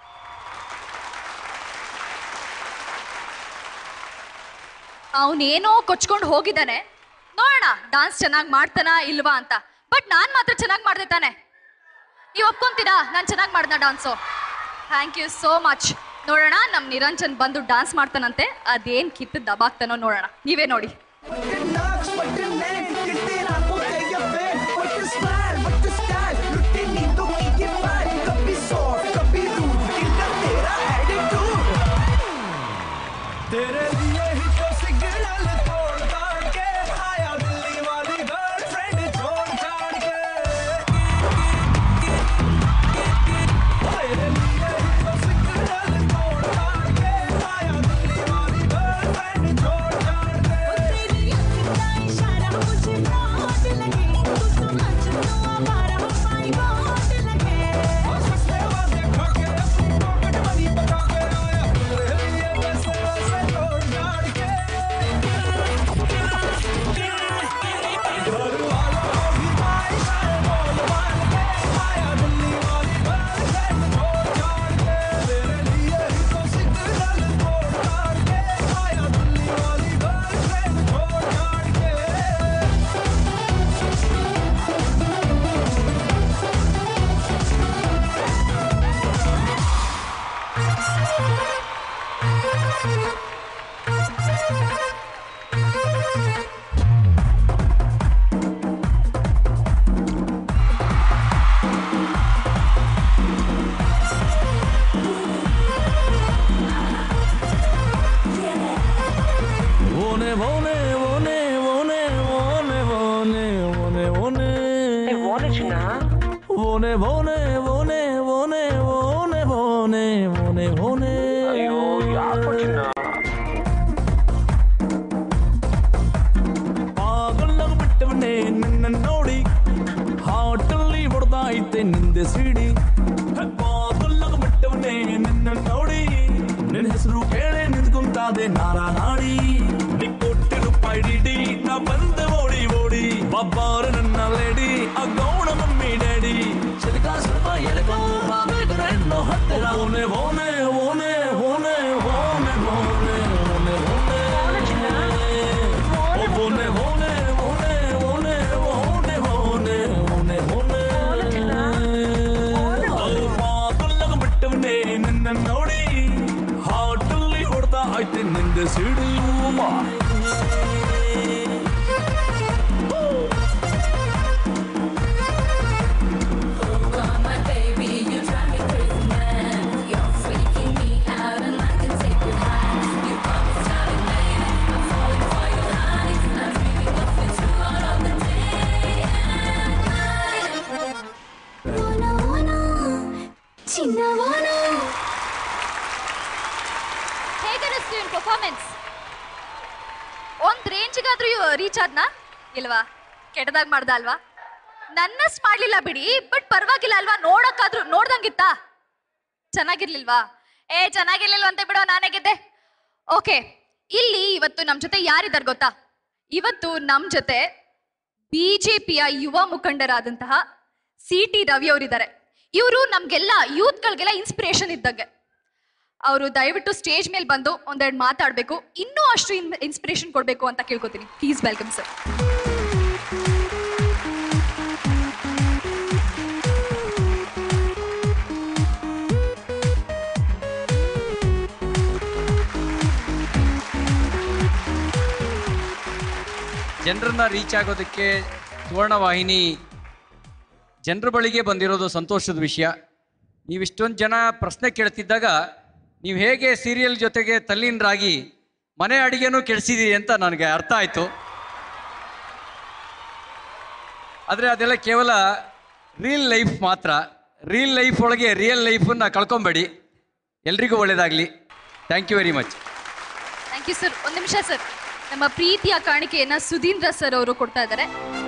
ಅವನೇನೋ ಕೊಚ್ಕೊಂಡು ಹೋಗಿದ್ದಾನೆ ನೋಡೋಣ ಡಾನ್ಸ್ ಚೆನ್ನಾಗಿ ಮಾಡ್ತಾನಾ ಇಲ್ವಾ ಅಂತ ಬಟ್ ನಾನ್ ಮಾತ್ರ ಚೆನ್ನಾಗಿ ಮಾಡ್ದೆ ತಾನೆ ನೀವು ಒಪ್ಕೊಂತೀರಾ ನಾನು ಚೆನ್ನಾಗಿ ಮಾಡ್ದ dance thank you so much ನೋಡೋಣ ನಮ್ಮ ನಿರಂಜನ್ ಬಂದು ಡಾನ್ಸ್ ಮಾಡ್ತಾನಂತೆ ಅದೇನ್ ಕಿತ್ತು ದಬಾಕ್ತಾನೋ ನೋಡೋಣ ನೀವೇ ನೋಡಿ तेरे लिए ही तो सिग्नल तोड़ ताड़ के आया दिल्ली वाली गर्लफ्रेंड छोड़ छाड़ के तेरे लिए ही तो सिग्नल तोड़ ताड़ के आया दिल्ली वाली गर्लफ्रेंड छोड़ छाड़ के तेरी अखीं का इशारा मुझे बहुत लगे तू तो मजनू आवारा पाई बहुत लगे सस्ते वादे खा के अपनी पॉकेट मनी बचा के आया तेरे लिए वैसे वैसे तोड़ छाड़ के घर वालों को भी ख्वाहिश है बोल बाल के आया दिल्ली वाली गर्लफ्रेंड छोड़ छाड़ के तेरे लिए ही तो सिग्नल तोड़ ताड़ के आया दिल्ली वाली गर्लफ्रेंड छोड़ छाड़ के Wone, wone, wone, wone, wone, wone, wone, wone. Hey, wone ಚಿನ್ನ Wone, wone, wone, wone, wone, wone, wone, wone. ಅಯ್ಯೋ ಯಾಕೋ ಚಿನ್ನ ಪಾಗಲ್ಲಾಗ ಬಿಟ್ಟವನೇ ನಿನ್ನ ನೋಡಿ ಹಾಟಲ್ಲಿ ಹೊಡೆದಾಯ್ತೆ ನಿಂದೆ ಸಿಡಿ ಪಾಗಲ್ಲಾಗ ಬಿಟ್ಟವನೇ ನಿನ್ನ ನೋಡಿ ನಿನ್ನ ಹೆಸರು ಕೇಳಿ ನಿಂತ್ಕೊಂತಾದೆ ನಾರಾ ನಾಡಿ ನೀ ಕೊಟ್ಟಿ ರೂಪಾಯಿ ಡಿಡಿ ನಾ ಬಂದೆ ಓಡಿ ಓಡಿ ಬಬ್ಬಾರ ನನ್ನ ಲೇಡಿ ಆ ಗೌಣ ಮಮ್ಮಿ ಡ್ಯಾಡಿ ಚಿಲಕ ಸ್ವಲ್ಪ ಎಳಕೋ ಬಾಬೇಕ ಹೆಣ್ಣು ಹತ್ತಿರ ಓನೆ ಓನೆ ಓನೆ ಓನೆ ಓನೆ ಓನೆ ಓನೆ ಓನೆ ಓನೆ ಓನೆ ಓನೆ ಓನೆ ಓನೆ ಓನೆ ಓನೆ ಓನೆ ಅವ್ರು ಪಾಗಲ್ಲಾಗ ಬಿಟ್ಟವನೇ ನಿನ್ನ ನೋಡಿ ಹಾಟಲ್ಲಿ ಹೊಡೆದ ಆಯ್ತೆ ನಿಂದೆ ಸಿಡಿ ಹೇಗನ್ನಿಸ್ತು ಇವ್ನ ಪರ್ಫಾರ್ಮೆನ್ಸ್ ಒಂದ್ ರೇಂಜ್ಗಾದ್ರೂ ರೀಚ್ ಆದ್ನಾ ಇಲ್ವಾ ಕೆಟ್ಟದಾಗ ಮಾಡ್ದ ಅಲ್ವಾ ನನ್ನಷ್ಟು ಮಾಡ್ಲಿಲ್ಲ ಬಿಡಿ ಬಟ್ ಪರವಾಗಿಲ್ಲ ಅಲ್ವಾ ನೋಡಕ್ಕಾದ್ರೂ ನೋಡ್ದಂಗಿತ್ತಾ ಚೆನ್ನಾಗಿರ್ಲಿಲ್ವಾ ಏ ಚೆನ್ನಾಗಿರ್ಲಿಲ್ವ ಅಂತ ಬಿಡೋ ನಾನೇ ಗೆದ್ದೆ ಓಕೆ ಇಲ್ಲಿ ಇವತ್ತು ನಮ್ ಜೊತೆ ಯಾರಿದ್ದಾರೆ ಗೊತ್ತಾ ಇವತ್ತು ನಮ್ ಜೊತೆ ಬಿಜೆಪಿಯ ಯುವ ಮುಖಂಡರಾದಂತಹ ಸಿ ಟಿ ರವಿ ಅವರಿದ್ದಾರೆ ಇವರು ನಮ್ಗೆಲ್ಲ ಯೂತ್ಗಳಿಗೆಲ್ಲ ಇನ್ಸ್ಪಿರೇಷನ್ ಇದ್ದಂಗೆ ಅವರು ದಯವಿಟ್ಟು ಸ್ಟೇಜ್ ಮೇಲೆ ಬಂದು ಒಂದೆರಡು ಮಾತಾಡಬೇಕು ಇನ್ನೂ ಅಷ್ಟು ಇನ್ಸ್ಪಿರೇಷನ್ ಕೊಡಬೇಕು ಅಂತ ಕೇಳ್ಕೊತೀನಿ ಪ್ಲೀಸ್ ವೆಲ್ಕಮ್ ಸರ್ ಜನರನ್ನ ರೀಚ್ ಆಗೋದಕ್ಕೆ ಸುವರ್ಣ ವಾಹಿನಿ ಜನರ ಬಳಿಗೆ ಬಂದಿರೋದು ಸಂತೋಷದ ವಿಷಯ ನೀವು ಇಷ್ಟೊಂದು ಜನ ಪ್ರಶ್ನೆ ಕೇಳ್ತಿದ್ದಾಗ ನೀವು ಹೇಗೆ ಸೀರಿಯಲ್ ಜೊತೆಗೆ ತಲ್ಲೀನರಾಗಿ ಮನೆ ಅಡಿಗೆನೂ ಕೆಡಿಸಿದ್ದೀರಿ ಅಂತ ನನಗೆ ಅರ್ಥ ಆಯಿತು ಆದರೆ ಅದೆಲ್ಲ ಕೇವಲ ರೀಲ್ ಲೈಫ್ ಮಾತ್ರ ರೀಲ್ ಲೈಫ್ ಒಳಗೆ ರಿಯಲ್ ಲೈಫನ್ನು ಕಳ್ಕೊಬೇಡಿ ಎಲ್ರಿಗೂ ಒಳ್ಳೆಯದಾಗಲಿ thank you very much thank you sir ಒಂದು ನಿಮಿಷ ಸರ್ ನಮ್ಮ ಪ್ರೀತಿಯ ಕಾಣಿಕೆಯನ್ನ ಸುಧೀಂದ್ರ ಸರ್ ಅವರು ಕೊಡ್ತಾ ಇದ್ದಾರೆ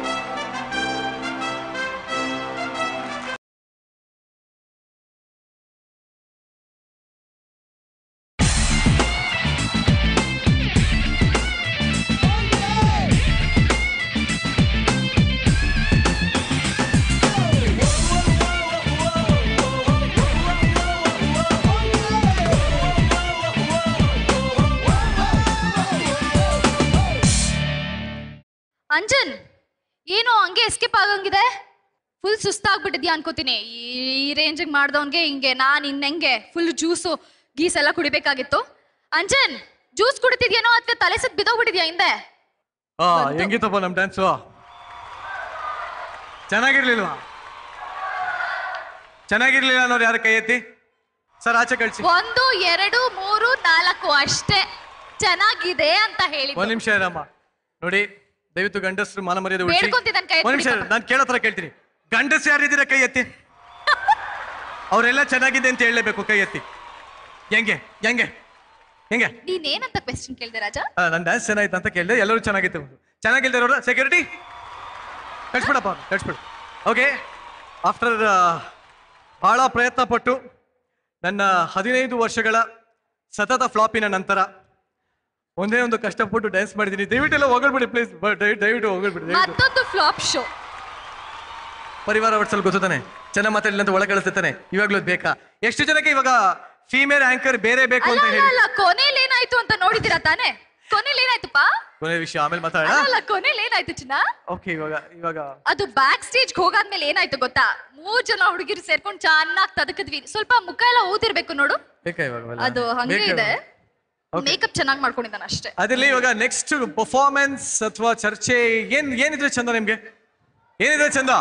ಅಂಜನ್ ಏನೋ ಹಂಗೆ ಎಸ್ಕೇಪ್ ಆಗಂಗಿದೆ ಫುಲ್ ಸುಸ್ತಾಗ್ಬಿಟ್ಟಿದ್ಯಾ ಅನ್ಕೋತೀನಿ ಈ ರೇಂಜಿಗೆ ಮಾಡ್ದವನ್ಗೆ ಹಿಂಗೆ ನಾನು ಇನ್ನೆಂಗೆ ಫುಲ್ ಜ್ಯೂಸು ಗೀಸ್ ಎಲ್ಲ ಕುಡಿಬೇಕಾಗಿತ್ತು ಅಂಜನ್ ಜ್ಯೂಸ್ ಕುಡಿತಿದ್ಯೇನೋ ಅಥವಾ ತಲೆ ಸುತ್ತ ಬಿದ್ದೋಗ್ಬಿಟ್ಟಿದ್ಯಾ ಹಿಂದೆ ಆ ಹೆಂಗಿತ್ತಪ್ಪ ನಮ್ ಡ್ಯಾನ್ಸು ಚೆನ್ನಾಗಿರ್ಲಿಲ್ವಾ ಚೆನ್ನಾಗಿರ್ಲಿಲ್ಲ ಅನ್ನೋರು ಯಾರು ಕೈ ಎತ್ತಿ ಸರ್ ಆಚೆ ಕಳ್ಸಿ ಒಂದು ಎರಡು ಮೂರು ನಾಲ್ಕು ಅಷ್ಟೇ ಚೆನ್ನಾಗಿದೆ ಅಂತ ಹೇಳಿ ಒಂದ್ ನಿಮಿಷ ಇರಮ್ಮ ನೋಡಿ ದಯವಿಟ್ಟು ಗಂಡಸರು ಮಾನ ಮರ್ಯಾದೆ ಉಳಿಸಿ ಬೇಡ್ಕೊಂತಿದ್ದಾನ್ ಕೈ ಎತ್ತಿ ಒಂದ್ ನಿಮಿಷ ಬಿಡಿ ನಾನು ಕೇಳೋ ತರ ಕೇಳ್ತೀನಿ ಗಂಡಸರು ಯಾರಿದ್ದೀರಾ ಕೈ ಎತ್ತಿ ಅವರೆಲ್ಲ ಚೆನ್ನಾಗಿದೆ ಅಂತ ಹೇಳಲೇಬೇಕು ಕೈ ಎತ್ತಿ ಹೆಂಗೆ ಹೆಂಗೆ ಹೆಂಗೆ ನೀನೇನಂತ ಕ್ವೆಶ್ಚನ್ ಕೇಳ್ದೆ ರಾಜ ನನ್ನ ಡ್ಯಾನ್ಸ್ ಚೆನ್ನಾಗಿತ್ತು ಅಂತ ಕೇಳಿದೆ ಎಲ್ಲರೂ ಚೆನ್ನಾಗಿತ್ತು ಚೆನ್ನಾಗಿಲ್ದಿರೋರು ಸೆಕ್ಯೂರಿಟಿ ಕಳ್ಸ್ಬಿಡಪ್ಪ ಕಳ್ಸ್ಬಿಡು ಓಕೆ ಆಫ್ಟರ್ ಬಹಳ ಪ್ರಯತ್ನ ಪಟ್ಟು ನನ್ನ ಹದಿನೈದು ವರ್ಷಗಳ ಸತತ ಫ್ಲಾಪಿನ ನಂತರ ಒಂದೇ ಒಂದು ಕಷ್ಟಪಟ್ಟು ಡ್ಯಾನ್ಸ್ ಮಾಡಿದ್ದೀನಿ ದಯವಿಟ್ಟೆಲ್ಲ ಹೋಗಲ್ಬಿಡಿ ಪ್ಲೀಸ್ ದಯವಿಟ್ಟು ಹೋಗಲ್ಬಿಡಿ ದಯವಿಟ್ಟು ಮತ್ತೊಂದು ಫ್ಲಾಪ್ ಶೋ ಪರಿವಾರ ಒಟ್ಸಲ್ ಗೊತ್ತಾನೆ ಚೆನ್ನಾಗಿ ಮಾತಾಡಲಿಲ್ಲ ಅಂತ ಒಳಗೆ ಕಳಿಸ್ತಾನೆ ಇವಾಗ್ಲೂ ಅದ್ ಬೇಕಾ ಎಷ್ಟು ಜನಕ್ಕೆ ಇವಾಗ ಫೀಮೇಲ್ ಆಂಕರ್ ಬೇರೆ ಬೇಕು ಅಲ್ಲ ಅಂತ ಅಲ್ಲ ಹೇಳಿ ಅಲ್ಲ ಕೊನೆಯಲ್ಲಿ ಏನಾಯ್ತು ಅಂತ ನೋಡಿದಿರಾ ತಾನೇ ಕೊನೆಯಲ್ಲಿ ಏನಾಯ್ತುಪ್ಪ ಕೊನೆ ವಿಷಯ ಆಮೇಲೆ ಮಾತಾಡ ಅಲ್ಲ ಅಲ್ಲ ಕೊನೆಯಲ್ಲಿ ಏನಾಯ್ತು ಚಿನ್ನ ಓಕೆ ಇವಾಗ ಇವಾಗ ಅದು ಬ್ಯಾಕ್ ಸ್ಟೇಜ್ ಹೋಗಾದ್ಮೇಲೆ ಏನಾಯ್ತು ಗೊತ್ತಾ ಮೂರ್ ಜನ ಹುಡುಗಿರು ಸೇರ್ಕೊಂಡು ಚೆನ್ನಾಗಿ ತದಕದ್ವಿ ಸ್ವಲ್ಪ ಮುಖ ಎಲ್ಲ ಊದಿರ್ಬೇಕು ನೋಡು ಬೇಕಾ ಇವಾಗ ಅವೆಲ್ಲ? ಅದು ಹಂಗೆ ಬೇಕಾ ಇದೆ ಇವಾಗ? Okay. ಮೇಕಪ್ ಚೆನ್ನಾಗಿ ಮಾಡ್ಕೊಂಡಿದ್ದಾನೆ ಅಷ್ಟೇ ಅದ್ರಲ್ಲಿ ಇವಾಗ ನೆಕ್ಸ್ಟ್ ಪರ್ಫಾರ್ಮೆನ್ಸ್ ಅಥವಾ ಚರ್ಚೆ ಏನ್ ಏನಿದ್ರೆ ಚಂದ ನಿಮ್ಗೆ ಏನಿದ್ರೆ ಚಂದ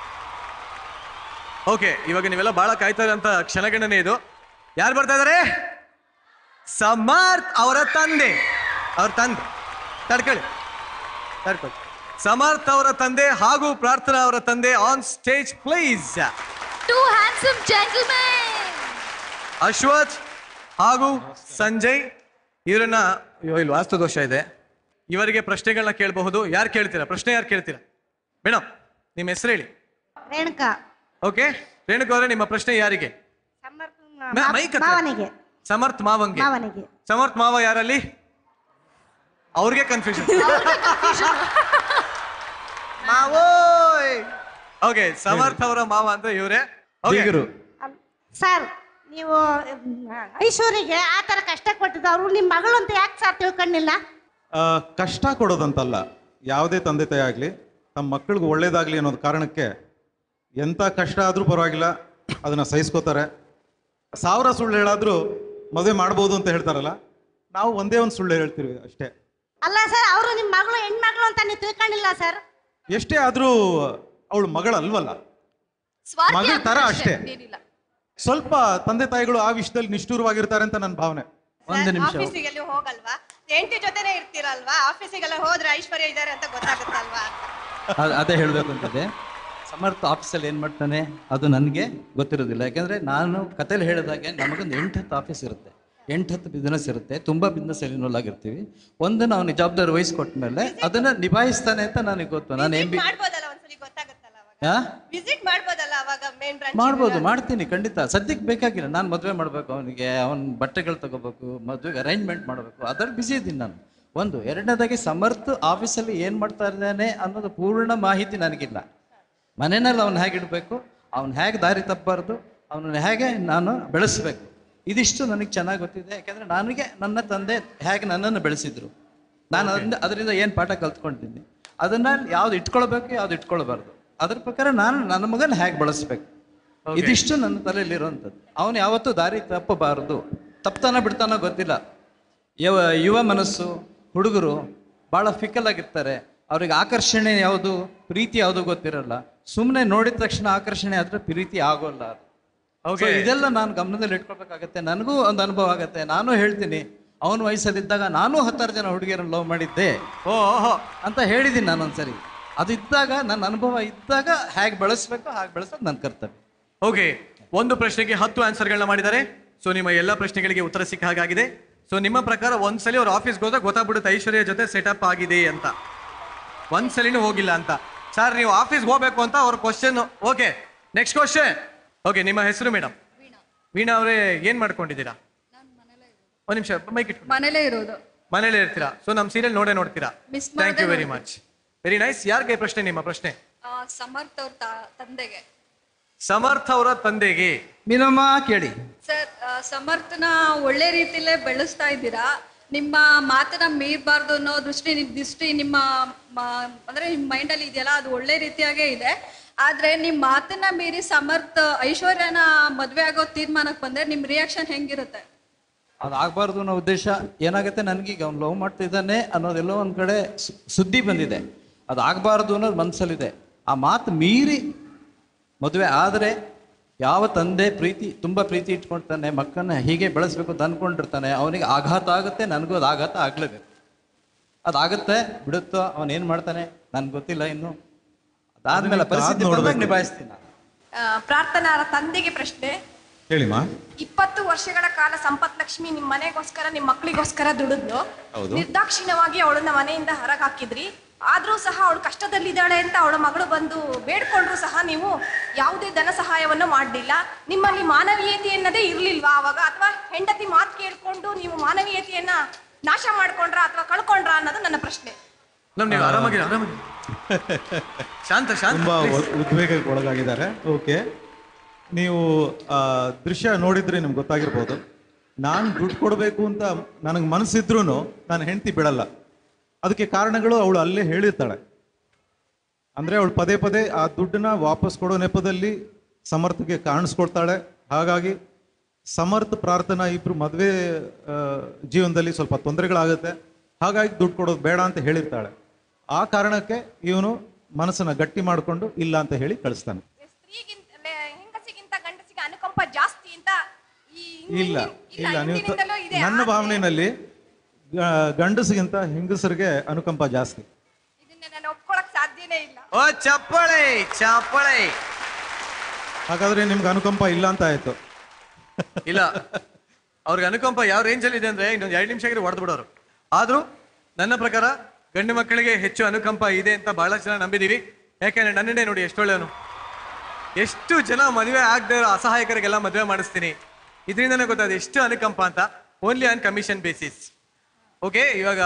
ಓಕೆ ಇವಾಗ ನೀವೆಲ್ಲ ಬಹಳ ಕಾಯ್ತಾ ಇರೋಂಥ ಕ್ಷಣಗಣನೆ ಇದು ಯಾರು ಬರ್ತಾ ಇದಾರೆ ಸಮರ್ಥ್ ಅವರ ತಂದೆ ಅವ್ರ ತಂದೆ ತಡ್ಕೊಳ್ಳಿ ತಡ್ಕೊಳ್ಳಿ ಸಮರ್ಥ್ ಅವರ ತಂದೆ ಹಾಗೂ ಪ್ರಾರ್ಥನಾ ಅವರ ತಂದೆ on stage please two handsome gentleman Ashwath ಹಾಗೂ ಸಂಜಯ್ ಇವರನ್ನ ಅಯ್ಯೋ ಇಲ್ಲಿ ವಾಸ್ತು ದೋಷ ಇದೆ ಇವರಿಗೆ ಪ್ರಶ್ನೆಗಳನ್ನ ಕೇಳಬಹುದು ಯಾರು ಕೇಳ್ತೀರಾ ಪ್ರಶ್ನೆ ಯಾರು ಕೇಳ್ತೀರಾ ಮೇಡಮ್ ನಿಮ್ಮ ಹೆಸರು ಹೇಳಿ ರೇಣುಕಾ ಓಕೆ ರೇಣುಕ ಅವರೇ ನಿಮ್ಮ ಪ್ರಶ್ನೆ ಯಾರಿಗೆ ಮ- ಮೈಕ್ ಹತ್ರ. ಮಾವನಿಗೆ ಸಮರ್ಥ್ ಮಾವಂಗೆ ಮಾವನಿಗೆ ಸಮರ್ಥ್ ಮಾವ ಯಾರಲ್ಲಿ ಅವ್ರಿಗೆ ಕನ್ಫ್ಯೂಷನ್ ಮಾವೋಯ್ ಓಕೆ ಸಮರ್ಥ್ ಅವರ ಮಾವ ಅಂತ ಇವರೇ ಬೀಗರು. ಸರ್ ನೀವು ಐಶ್ವರ್ಯಗೆ ಆ ಥರ ಕಷ್ಟ ಕೊಟ್ಟಿದ್ದು ಅವರು ನಿಮ್ಮ ಮಗಳು ಅಂತ ಯಾಕೆ ಸರ್ ತಿಳ್ಕೊಂಡಿಲ್ಲ ಆ, ಕಷ್ಟ ಕೊಡೋದಂತಲ್ಲ ಯಾವುದೇ ತಂದೆ ತಾಯಿ ಆಗಲಿ ತಮ್ಮ ಮಕ್ಕಳಿಗೆ ಒಳ್ಳೇದಾಗಲಿ ಅನ್ನೋದು ಕಾರಣಕ್ಕೆ ಎಂಥ ಕಷ್ಟ ಆದರೂ ಪರವಾಗಿಲ್ಲ ಅದನ್ನು ಸಹಿಸ್ಕೋತಾರೆ ಸಾವಿರ ಸುಳ್ಳು ಹೇಳಾದರೂ ಮದುವೆ ಮಾಡ್ಬೋದು ಅಂತ ಹೇಳ್ತಾರಲ್ಲ ನಾವು ಒಂದೇ ಒಂದು ಸುಳ್ಳು ಹೇಳ್ತೀವಿ ಅಷ್ಟೇ ಅಲ್ಲ ಸರ್ ಅವರು ನಿಮ್ಮ ಮಗಳು ಹೆಣ್ಮಗಳು ಅಂತ ನೀವು ತಿಳ್ಕೊಂಡಿಲ್ಲ ಸರ್ ಎಷ್ಟೇ ಆದರೂ ಅವಳು ಮಗಳಲ್ವಲ್ಲ ಸ್ವಾರ್ಥಿ ಮಗಳ ತರ ಆಗ್ತಾರೆ ಅಷ್ಟೇ ಏನಿಲ್ಲ ಸ್ವಲ್ಪ ತಂದೆ ತಾಯಿಗಳು ಆ ವಿಷಯದಲ್ಲಿ ನಿಷ್ಠೂರವಾಗಿರ್ತಾರೆ ಅಂತ ನನ್ನ ಭಾವನೆ ಒಂದು ನಿಮಿಷ ಆಫೀಸಿಗೆಲ್ಲ ಹೋಗಲ್ವಾ ಹೆಂಡತಿ ಜೊತೆನೆ ಇರ್ತೀರಲ್ವಾ ಆಫೀಸಿಗೆಲ್ಲ ಹೋದ್ರೆ ಐಶ್ವರ್ಯ ಇದ್ದಾರೆ ಅಂತ ಗೊತ್ತಾಗುತ್ತಲ್ವಾ ಅದ್- ಅದೇ ಹೇಳಬೇಕು ಅಂತಿದೆ ಸಮರ್ಥ ಆಫೀಸಲ್ಲಿ ಏನು ಮಾಡ್ತಾನೆ ಅದು ನನಗೆ ಗೊತ್ತಿರೋದಿಲ್ಲ ಯಾಕೆಂದರೆ ನಾನು ಕಥೆಯಲ್ಲಿ ಹೇಳಿದಾಗೆ ನಮಗೊಂದು ಎಂಟು ಹತ್ತು ಆಫೀಸ್ ಇರುತ್ತೆ ಎಂಟು ಹತ್ತು ಬಿಸ್ನೆಸ್ ಇರುತ್ತೆ ತುಂಬ ಬಿಸ್ನೆಸ್ ಇನ್ವಾಲ್ವ್ ಆಗಿರ್ತೀವಿ ಒಂದನ್ನು ಅವನಿಗೆ ಜವಾಬ್ದಾರಿ ವಹಿಸ್ಕೊಟ್ಟ ಮೇಲೆ ಅದನ್ನು ನಿಭಾಯಿಸ್ತಾನೆ ಅಂತ ನನಗೆ ಗೊತ್ತು ನಾನು ಎಂ ಬಿ ಮಾಡ್ಬೋದಲ್ಲ ಒಂದ್ಸಲಿ ಗೊತ್ತಾಗುತ್ತಲ್ಲ ಹಾಂ ವಿಸಿಟ್ ಮಾಡ್ಬೋದಲ್ಲ ಅವಾಗ ಮೇನ್ ಬ್ರಾಂಚ್ ಮಾಡ್ಬೋದು ಮಾಡ್ತೀನಿ ಖಂಡಿತ ಸದ್ಯಕ್ಕೆ ಬೇಕಾಗಿಲ್ಲ ನಾನು ಮದುವೆ ಮಾಡಬೇಕು ಅವನಿಗೆ ಅವನ ಬಟ್ಟೆಗಳು ತಗೋಬೇಕು ಮದುವೆಗೆ ಅರೇಂಜ್ಮೆಂಟ್ ಮಾಡಬೇಕು ಅದರಲ್ಲಿ ಬಿಸಿ ಇದ್ದೀನಿ ನಾನು ಒಂದು ಎರಡನೇದಾಗಿ ಸಮರ್ಥ ಆಫೀಸಲ್ಲಿ ಏನು ಮಾಡ್ತಾ ಇದ್ದಾನೆ ಅನ್ನೋದು ಪೂರ್ಣ ಮಾಹಿತಿ ನನಗಿಲ್ಲ ಮನೆಯಲ್ಲಿ ಅವನು ಹೇಗೆ ಇಡಬೇಕು ಅವ್ನು ಹೇಗೆ ದಾರಿ ತಪ್ಪಬಾರ್ದು ಅವನನ್ನು ಹೇಗೆ ನಾನು ಬೆಳೆಸಬೇಕು ಇದಿಷ್ಟು ನನಗೆ ಚೆನ್ನಾಗಿ ಗೊತ್ತಿದೆ ಯಾಕೆಂದರೆ ನನಗೆ ನನ್ನ ತಂದೆ ಹೇಗೆ ನನ್ನನ್ನು ಬೆಳೆಸಿದ್ರು ನಾನು ಅದರಿಂದ ಅದರಿಂದ ಏನು ಪಾಠ ಕಲ್ತ್ಕೊಂಡಿದ್ದೀನಿ ಅದನ್ನು ಯಾವ್ದು ಇಟ್ಕೊಳ್ಬೇಕು ಯಾವ್ದು ಇಟ್ಕೊಳ್ಬಾರ್ದು ಅದ್ರ ಪ್ರಕಾರ ನಾನು ನನ್ನ ಮಗನ ಹೇಗೆ ಬಳಸ್ಬೇಕು ಇದಿಷ್ಟು ನನ್ನ ತಲೆಯಲ್ಲಿರುವಂಥದ್ದು ಅವನು ಯಾವತ್ತೂ ದಾರಿ ತಪ್ಪಬಾರದು ತಪ್ತಾನ ಬಿಡ್ತಾನೋ ಗೊತ್ತಿಲ್ಲ ಯುವ ಯುವ ಮನಸ್ಸು ಹುಡುಗರು ಭಾಳ ಫಿಕಲ್ ಆಗಿರ್ತಾರೆ ಅವ್ರಿಗೆ ಆಕರ್ಷಣೆ ಯಾವುದು ಪ್ರೀತಿ ಯಾವುದು ಗೊತ್ತಿರಲ್ಲ ಸುಮ್ಮನೆ ನೋಡಿದ ತಕ್ಷಣ ಆಕರ್ಷಣೆ ಆದ್ರೆ ಪ್ರೀತಿ ಆಗೋಲ್ಲ ಅದು Okay. So ಇದೆಲ್ಲ ನಾನು ಗಮನದಲ್ಲಿ ಇಟ್ಕೊಳ್ಬೇಕಾಗತ್ತೆ ನನಗೂ ಒಂದು ಅನುಭವ ಆಗತ್ತೆ ನಾನು ಹೇಳ್ತೀನಿ ಅವನ ವಯಸ್ಸಲ್ಲಿದ್ದಾಗ ನಾನು ಹತ್ತಾರು ಜನ ಹುಡುಗಿಯರನ್ನು ಲವ್ ಮಾಡಿದ್ದೆ ಓಹೋ ಅಂತ ಹೇಳಿದ್ದೀನಿ ನಾನು ಒಂದ್ಸರಿ ಅದು ಇದ್ದಾಗ ನನ್ನ ಅನುಭವ ಇದ್ದಾಗ ಹೇಗೆ ಬೆಳೆಸ್ಬೇಕು ಹಾಗೆ ಬೆಳೆಸೋದು ನನ್ನ ಕರ್ತವ್ಯ ಓಕೆ ಒಂದು ಪ್ರಶ್ನೆಗೆ ಹತ್ತು ಆನ್ಸರ್ಗಳನ್ನ ಮಾಡಿದ್ದಾರೆ ಸೊ ನಿಮ್ಮ ಎಲ್ಲ ಪ್ರಶ್ನೆಗಳಿಗೆ ಉತ್ತರ ಸಿಕ್ಕ ಹಾಗಾಗಿದೆ ಸೊ ನಿಮ್ಮ ಪ್ರಕಾರ ಒಂದ್ಸಲಿ ಅವ್ರ ಆಫೀಸ್ಗೆ ಹೋದಾಗ ಗೊತ್ತಾಗ್ಬಿಡುತ್ತೆ ಐಶ್ವರ್ಯ ಜೊತೆ ಸೆಟಪ್ ಆಗಿದೆ ಅಂತ ಒಂದ್ಸಲಿನೂ ಹೋಗಿಲ್ಲ ಅಂತ ಸರ್ ನೀವು ಆಫೀಸ್ಗೆ ಹೋಗ್ಬೇಕು ಅಂತ ಅವ್ರ question okay next question okay ನಿಮ್ಮ ಹೆಸರು ಮೇಡಮ್ ವೀಣಾ ಅವರೇ ಏನ್ ಮಾಡ್ಕೊಂಡಿದ್ದೀರಾ ಒಂದ್ ನಿಮಿಷ ಮೈಕ್ ಇಟ್ಕೊಂಡು ಮನೇಲೇ ಇರೋದು ಮನೇಲೇ ಇರ್ತೀರಾ ಸೊ ನಮ್ಮ ಸೀರಿಯಲ್ ನೋಡೇ ನೋಡ್ತೀರಾ Miss ಥ್ಯಾಂಕ್ ಯು ಮಾಡ್ದೆ ವೆರಿ ಮಚ್ ವೆರಿ ನೈಸ್ ಯಾರಿಗೆ ಪ್ರಶ್ನೆ ನಿಮ್ಮ ಪ್ರಶ್ನೆ ಆ, ಸಮರ್ಥ ಅವ್ರ ತಾ- ತಂದೆಗೆ ಸಮರ್ಥ ಅವರ ತಂದೆಗೆ ಮೀನಮ್ಮ ಕೇಳಿ ಸರ್ ಆ, ಸಮರ್ಥನ ಒಳ್ಳೆ ರೀತಿಲೇ ಬೆಳೆಸ್ತಾ ಇದ್ದೀರಾ ನಿಮ್ಮ ಮಾತನ್ನ ಮೀರಬಾರ್ದು ಅನ್ನೋ ದೃಷ್ಟಿ ನಿಮ್ ದೃಷ್ಟಿ ನಿಮ್ಮ ಮ- ಅಂದ್ರೆ ನಿಮ್ಮ ಮೈಂಡಲ್ಲಿ ಇದೆಯಲ್ಲ ಅದು ಒಳ್ಳೆ ರೀತಿಯಾಗೇ ಇದೆ ಆದ್ರೆ ನಿಮ್ ಮಾತನ್ನ ಮೀರಿ ಸಮರ್ಥ ಐಶ್ವರ್ಯನ ಮದ್ವೆ ಆಗೋ ತೀರ್ಮಾನಕ್ಕೆ ಬಂದ್ರೆ ನಿಮ್ ರಿಯಾಕ್ಷನ್ ಹೆಂಗಿರುತ್ತೆ ಅದಾಗಬಾರ್ದು ಅನ್ನೋ ಉದ್ದೇಶ ಏನಾಗುತ್ತೆ ನನಗೀಗ ಅವ್ನು ಲವ್ ಮಾಡ್ತಿದ್ದಾನೆ ಅನ್ನೋದೆಲ್ಲೋ ಒಂದು ಕಡೆ ಸು- ಸುದ್ದಿ ಬಂದಿದೆ ಅದಾಗಬಾರ್ದು ಅನ್ನೋದು ಮನಸ್ಸಲ್ಲಿದೆ ಆ ಮಾತು ಮೀರಿ ಮದುವೆ ಆದರೆ ಯಾವ ತಂದೆ ಪ್ರೀತಿ ತುಂಬ ಪ್ರೀತಿ ಇಟ್ಕೊಳ್ತಾನೆ ಮಕ್ಕಳನ್ನ ಹೀಗೆ ಬೆಳೆಸ್ಬೇಕು ಅಂತ ಅನ್ಕೊಂಡಿರ್ತಾನೆ ಅವನಿಗೆ ಆಘಾತ ಆಗುತ್ತೆ ನನಗೂ ಅದು ಆಘಾತ ಆಗಲೇಬೇಕು ಅದಾಗುತ್ತೆ ಬಿಡುತ್ತೋ ಅವನು ಏನು ಮಾಡ್ತಾನೆ ನನ್ಗೆ ಗೊತ್ತಿಲ್ಲ ಇನ್ನು ಅದಾದ್ಮೇಲೆ ಪರಿಸ್ಥಿತಿ ಬಂದಾಗ ನಿಭಾಯಿಸ್ತೀನಿ ನಾನು. ಆ, ಪ್ರಾರ್ಥನಾರ ತಂದೆಗೆ ಪ್ರಶ್ನೆ ಹೇಳಿಮ್ಮ ಇಪ್ಪತ್ತು ವರ್ಷಗಳ ಕಾಲ ಸಂಪತ್ ಲಕ್ಷ್ಮಿ ನಿಮ್ ಮನೆಗೋಸ್ಕರ ನಿಮ್ ಮಕ್ಕಳಿಗೋಸ್ಕರ ದುಡಿದ್ಲು ಹೌದು. ನಿರ್ದಾಕ್ಷಿಣ್ಯವಾಗಿ ಅವಳನ್ನ ಮನೆಯಿಂದ ಹೊರಗೆ ಹಾಕಿದ್ರಿ ಆದ್ರೂ ಸಹ ಅವಳು ಕಷ್ಟದಲ್ಲಿದ್ದಾಳೆ ಅಂತ ಅವಳ ಮಗಳು ಬಂದು ಬೇಡ್ಕೊಂಡ್ರು ಸಹ ನೀವು ಯಾವುದೇ ಧನ ಸಹಾಯವನ್ನು ಮಾಡಲಿಲ್ಲ ನಿಮ್ಮಲ್ಲಿ ಮಾನವೀಯತೆ ಅನ್ನೋದೇ ಇರ್ಲಿಲ್ವಾ ಅವಾಗ ಅಥವಾ ಹೆಂಡತಿ ಮಾತು ಕೇಳ್ಕೊಂಡು ನೀವು ಮಾನವೀಯತೆಯನ್ನ ನಾಶ ಮಾಡ್ಕೊಂಡ್ರ ಅಥವಾ ಕಳ್ಕೊಂಡ್ರ ಅನ್ನೋದು ನನ್ನ ಪ್ರಶ್ನೆ ನಮ್ ನೀವು ಆರಾಮಾಗಿರಿ ಆರಾಮಾಗಿ ಶಾಂತ ಶಾಂತ ತುಂಬಾ please. ಒ- ಉದ್ವೇಗಕ್ಕೆ ಒಳಗಾಗಿದ್ದಾರೆ ಓಕೆ ನೀವು ಆ, ದೃಶ್ಯ ನೋಡಿದ್ರೆ ನಿಮ್ಗೆ ಗೊತ್ತಾಗಿರ್ಬೋದು ನಾನು ದುಡ್ಡು ಕೊಡಬೇಕು ಅಂತ ನನಗೆ ಮನಸ್ಸಿದ್ರೂ ನಾನು ಹೆಂಡತಿ ಬಿಡಲ್ಲ ಅದಕ್ಕೆ ಕಾರಣಗಳು ಅವಳು ಅಲ್ಲೇ ಹೇಳಿರ್ತಾಳೆ ಅಂದ್ರೆ ಅವಳು ಪದೇ ಪದೇ ಆ ದುಡ್ಡನ್ನ ವಾಪಸ್ ಕೊಡೋ ನೆಪದಲ್ಲಿ ಸಮರ್ಥಗೆ ಕಾಣಿಸ್ಕೊಳ್ತಾಳೆ ಹಾಗಾಗಿ ಸಮರ್ಥ ಪ್ರಾರ್ಥನಾ ಇಬ್ರು ಮದುವೆ ಜೀವನದಲ್ಲಿ ಸ್ವಲ್ಪ ತೊಂದರೆಗಳಾಗುತ್ತೆ ಹಾಗಾಗಿ ದುಡ್ಡು ಕೊಡೋದು ಬೇಡ ಅಂತ ಹೇಳಿರ್ತಾಳೆ ಆ ಕಾರಣಕ್ಕೆ ಇವನು ಮನಸ್ಸನ್ನ ಗಟ್ಟಿ ಮಾಡಿಕೊಂಡು ಇಲ್ಲ ಅಂತ ಹೇಳಿ ಕಳಿಸ್ತಾನೆ ಸ್ತ್ರೀಗಿಂತ ಲೇ- ಹೆಂಗಸಿಗಿಂತ ಗಂಡಸಿಗೆ ಅನುಕಂಪ ಜಾಸ್ತಿ ಅಂತ ಈ ಇಲ್ಲ ಇಲ್ಲ ನೀವು ತ- ಹಿಂದಿನಿಂದಲೂ ಇದೆ. ನನ್ನ ಭಾವನೆಯಲ್ಲಿ ಗ- ಗಂಡಸಿಗಿಂತ ಹೆಂಗಸರಿಗೆ ಅನುಕಂಪ ಜಾಸ್ತಿ ಇದನ್ನ ನಾನು ಒಪ್ಕೊಳಕ್ ಸಾಧ್ಯನೇ ಇಲ್ಲ ಓ ಚಪ್ಪಳೆ ಚಪ್ಪಳೆ ಹಾಗಾದ್ರೆ ನಿಮ್ಗೆ ಅನುಕಂಪ ಇಲ್ಲ ಅಂತ ಆಯ್ತು ಇಲ್ಲ ಅವ್ರಿಗೆ ಅನುಕಂಪ ಯಾವ ರೇಂಜಲ್ಲಿ ಇದೆ ಅಂದ್ರೆ ಇನ್ನೊಂದು ಎರಡು ನಿಮಿಷ ಆಗಿರೋ ಹೊಡೆದು ಬಿಡೋರು ಆದ್ರೂ ನನ್ನ ಪ್ರಕಾರ ಗಂಡು ಮಕ್ಕಳಿಗೆ ಹೆಚ್ಚು ಅನುಕಂಪ ಇದೆ ಅಂತ ಬಹಳ ಜನ ನಂಬಿದೀವಿ ಯಾಕೆಂದ್ರೆ ನನ್ನನ್ನೇ ನೋಡಿ ಎಷ್ಟೊಳ್ಳೆಯವನು ಎಷ್ಟು ಜನ ಮದುವೆ ಆಗದೆ ಇರೋ ಅಸಹಾಯಕರಿಗೆಲ್ಲ ಮದುವೆ ಮಾಡಿಸ್ತೀನಿ ಇದರಿಂದನೇ ಗೊತ್ತಾದ ಎಷ್ಟು ಅನುಕಂಪ ಅಂತ only on commission basis okay ಇವಾಗ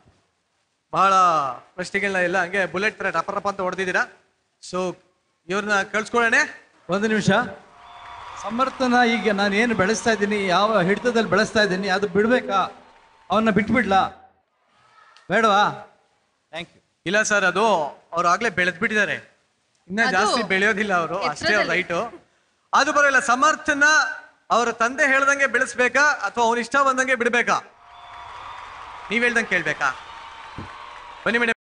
ಬಹಳ ಪ್ರಶ್ನೆಗಳನ್ನ ಎಲ್ಲ ಹಂಗೆ ಬುಲೆಟ್ ತರ ರಪ ರಪ ಅಂತ ಹೊಡೆದಿದ್ದೀರಾ ಸೊ ಇವ್ರನ್ನ ಕಳ್ಸ್ಕೊಳ್ಳೋಣ ಒಂದು ನಿಮಿಷ ಸಮರ್ಥನ ಈಗ ನಾನು ಏನು ಬೆಳೆಸ್ತಾ ಇದ್ದೀನಿ ಯಾವ ಹಿಡಿತದಲ್ಲಿ ಬೆಳೆಸ್ತಾ ಇದ್ದೀನಿ ಅದು ಬಿಡ್ಬೇಕಾ ಅವನ್ನ ಬಿಟ್ಬಿಡ್ಲಾ ಬೇಡವಾ ಥ್ಯಾಂಕ್ ಯು ಇಲ್ಲ ಸರ್ ಅದು ಅವ್ರು ಆಗ್ಲೇ ಬೆಳೆದ್ ಬಿಟ್ಟಿದ್ದಾರೆ ಇನ್ನ ಅದು ಜಾಸ್ತಿ ಬೆಳೆಯೋದಿಲ್ಲ ಅವರು ಅಷ್ಟೇ ಎತ್ತರದಲ್ಲಿ. ರೈಟು ಅದು ಬರೋಲ್ಲ ಸಮರ್ಥನ ಅವ್ರ ತಂದೆ ಹೇಳ್ದಂಗೆ ಬೆಳೆಸ್ಬೇಕಾ ಅಥವಾ ಅವ್ನ ಇಷ್ಟ ಬಂದಂಗೆ ಬಿಡ್ಬೇಕಾ ನೀವ್ ಹೇಳ್ದಂಗೆ ಕೇಳ್ಬೇಕಾ ಬನ್ನಿ ಮೇಡಮ್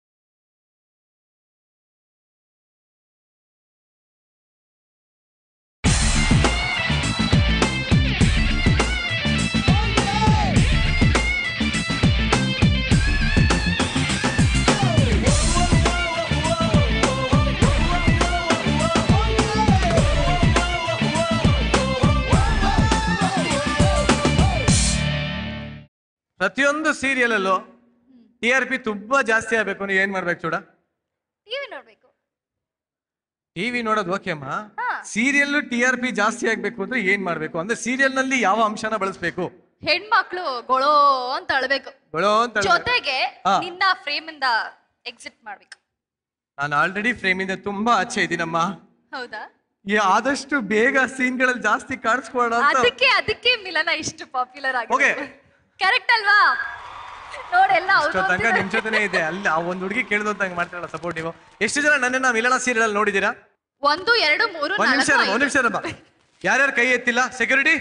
ಪ್ರತಿಯೊಂದು ಸೀರಿಯಲ್ ಅಲ್ಲೂ ಟಿ ಆರ್ ಪಿ ತುಂಬಾ ಜಾಸ್ತಿ ಆಗ್ಬೇಕು ನೀವು ಏನ್ ಮಾಡ್ಬೇಕು ಚೂಡ ಟಿವಿ ನೋಡ್ಬೇಕು ಟಿವಿ ನೋಡೋದು ಓಕೆ ಅಮ್ಮ ಸೀರಿಯಲ್ ಟಿ ಆರ್ ಪಿ ಜಾಸ್ತಿ ಆಗ್ಬೇಕು ಅಂದ್ರೆ ಏನ್ ಮಾಡ್ಬೇಕು ಅಂದ್ರೆ ಸೀರಿಯಲ್ ನಲ್ಲಿ ಯಾವ ಅಂಶನ ಬಳಸ್ಬೇಕು ಹೆಣ್ಮಕ್ಳು ಗೊಳೋ ಅಂತ ಅಳ್ಬೇಕು ಗೊಳೋ ಅಂತ ಅಳ್ಬೇಕು. ಜೊತೆಗೆ ಹಾ. ನಿನ್ನ ಫ್ರೇಮ್ ಇಂದ ಎಕ್ಸಿಟ್ ಮಾಡ್ಬೇಕು ನಾನು ಆಲ್ರೆಡಿ ಫ್ರೇಮ್ ಇಂದ ತುಂಬಾ ಆಚೆ ಇದ್ದೀನಮ್ಮ ಹೌದಾ ಈ ಆದಷ್ಟು ಬೇಗ ಸೀನ್ಗಳಲ್ಲಿ ಜಾಸ್ತಿ ಕಾಣಿಸ್ಕೊಡ ಅಂತ ಅದಕ್ಕೆ ಅದಕ್ಕೆ ಮಿಲನ ಇಷ್ಟು ಪಾಪ್ಯುಲರ್ Okay. ಆಗಿದೆ ಕರೆಕ್ಟ್ ಅಲ್ವಾ ನೋಡೆಲ್ಲ ಇಷ್ಟೋ ತನಕ ನಿಮ್ ಜೊತೆನೇ ಇದೆ ಅಲ್ಲಿ ಆ ಒಂದು ಹುಡುಗಿ ಕೇಳಿದ್ರು ಅಂತ ಹಂಗೆ ಮಾಡ್ತಾರಲ್ಲ ಸಪೋರ್ಟ್ ನೀವು ಎಷ್ಟು ಜನ ನನ್ನನ್ನ ಮಿಲನ ಸೀರಿಯಲ್ ಅಲ್ಲಿ ನೋಡಿದ್ದೀರಾ ಒಂದು ಎರಡು ಮೂರು ಒಂದ್ ನಿಮಿಷ ನಾಲ್ಕು ಒಂದ್ ನಿಮಿಷ ಇರಮ್ಮ ಯಾರ್ಯಾರು ಕೈ ಎತ್ತಿಲ್ಲ ಸೆಕ್ಯೂರಿಟಿ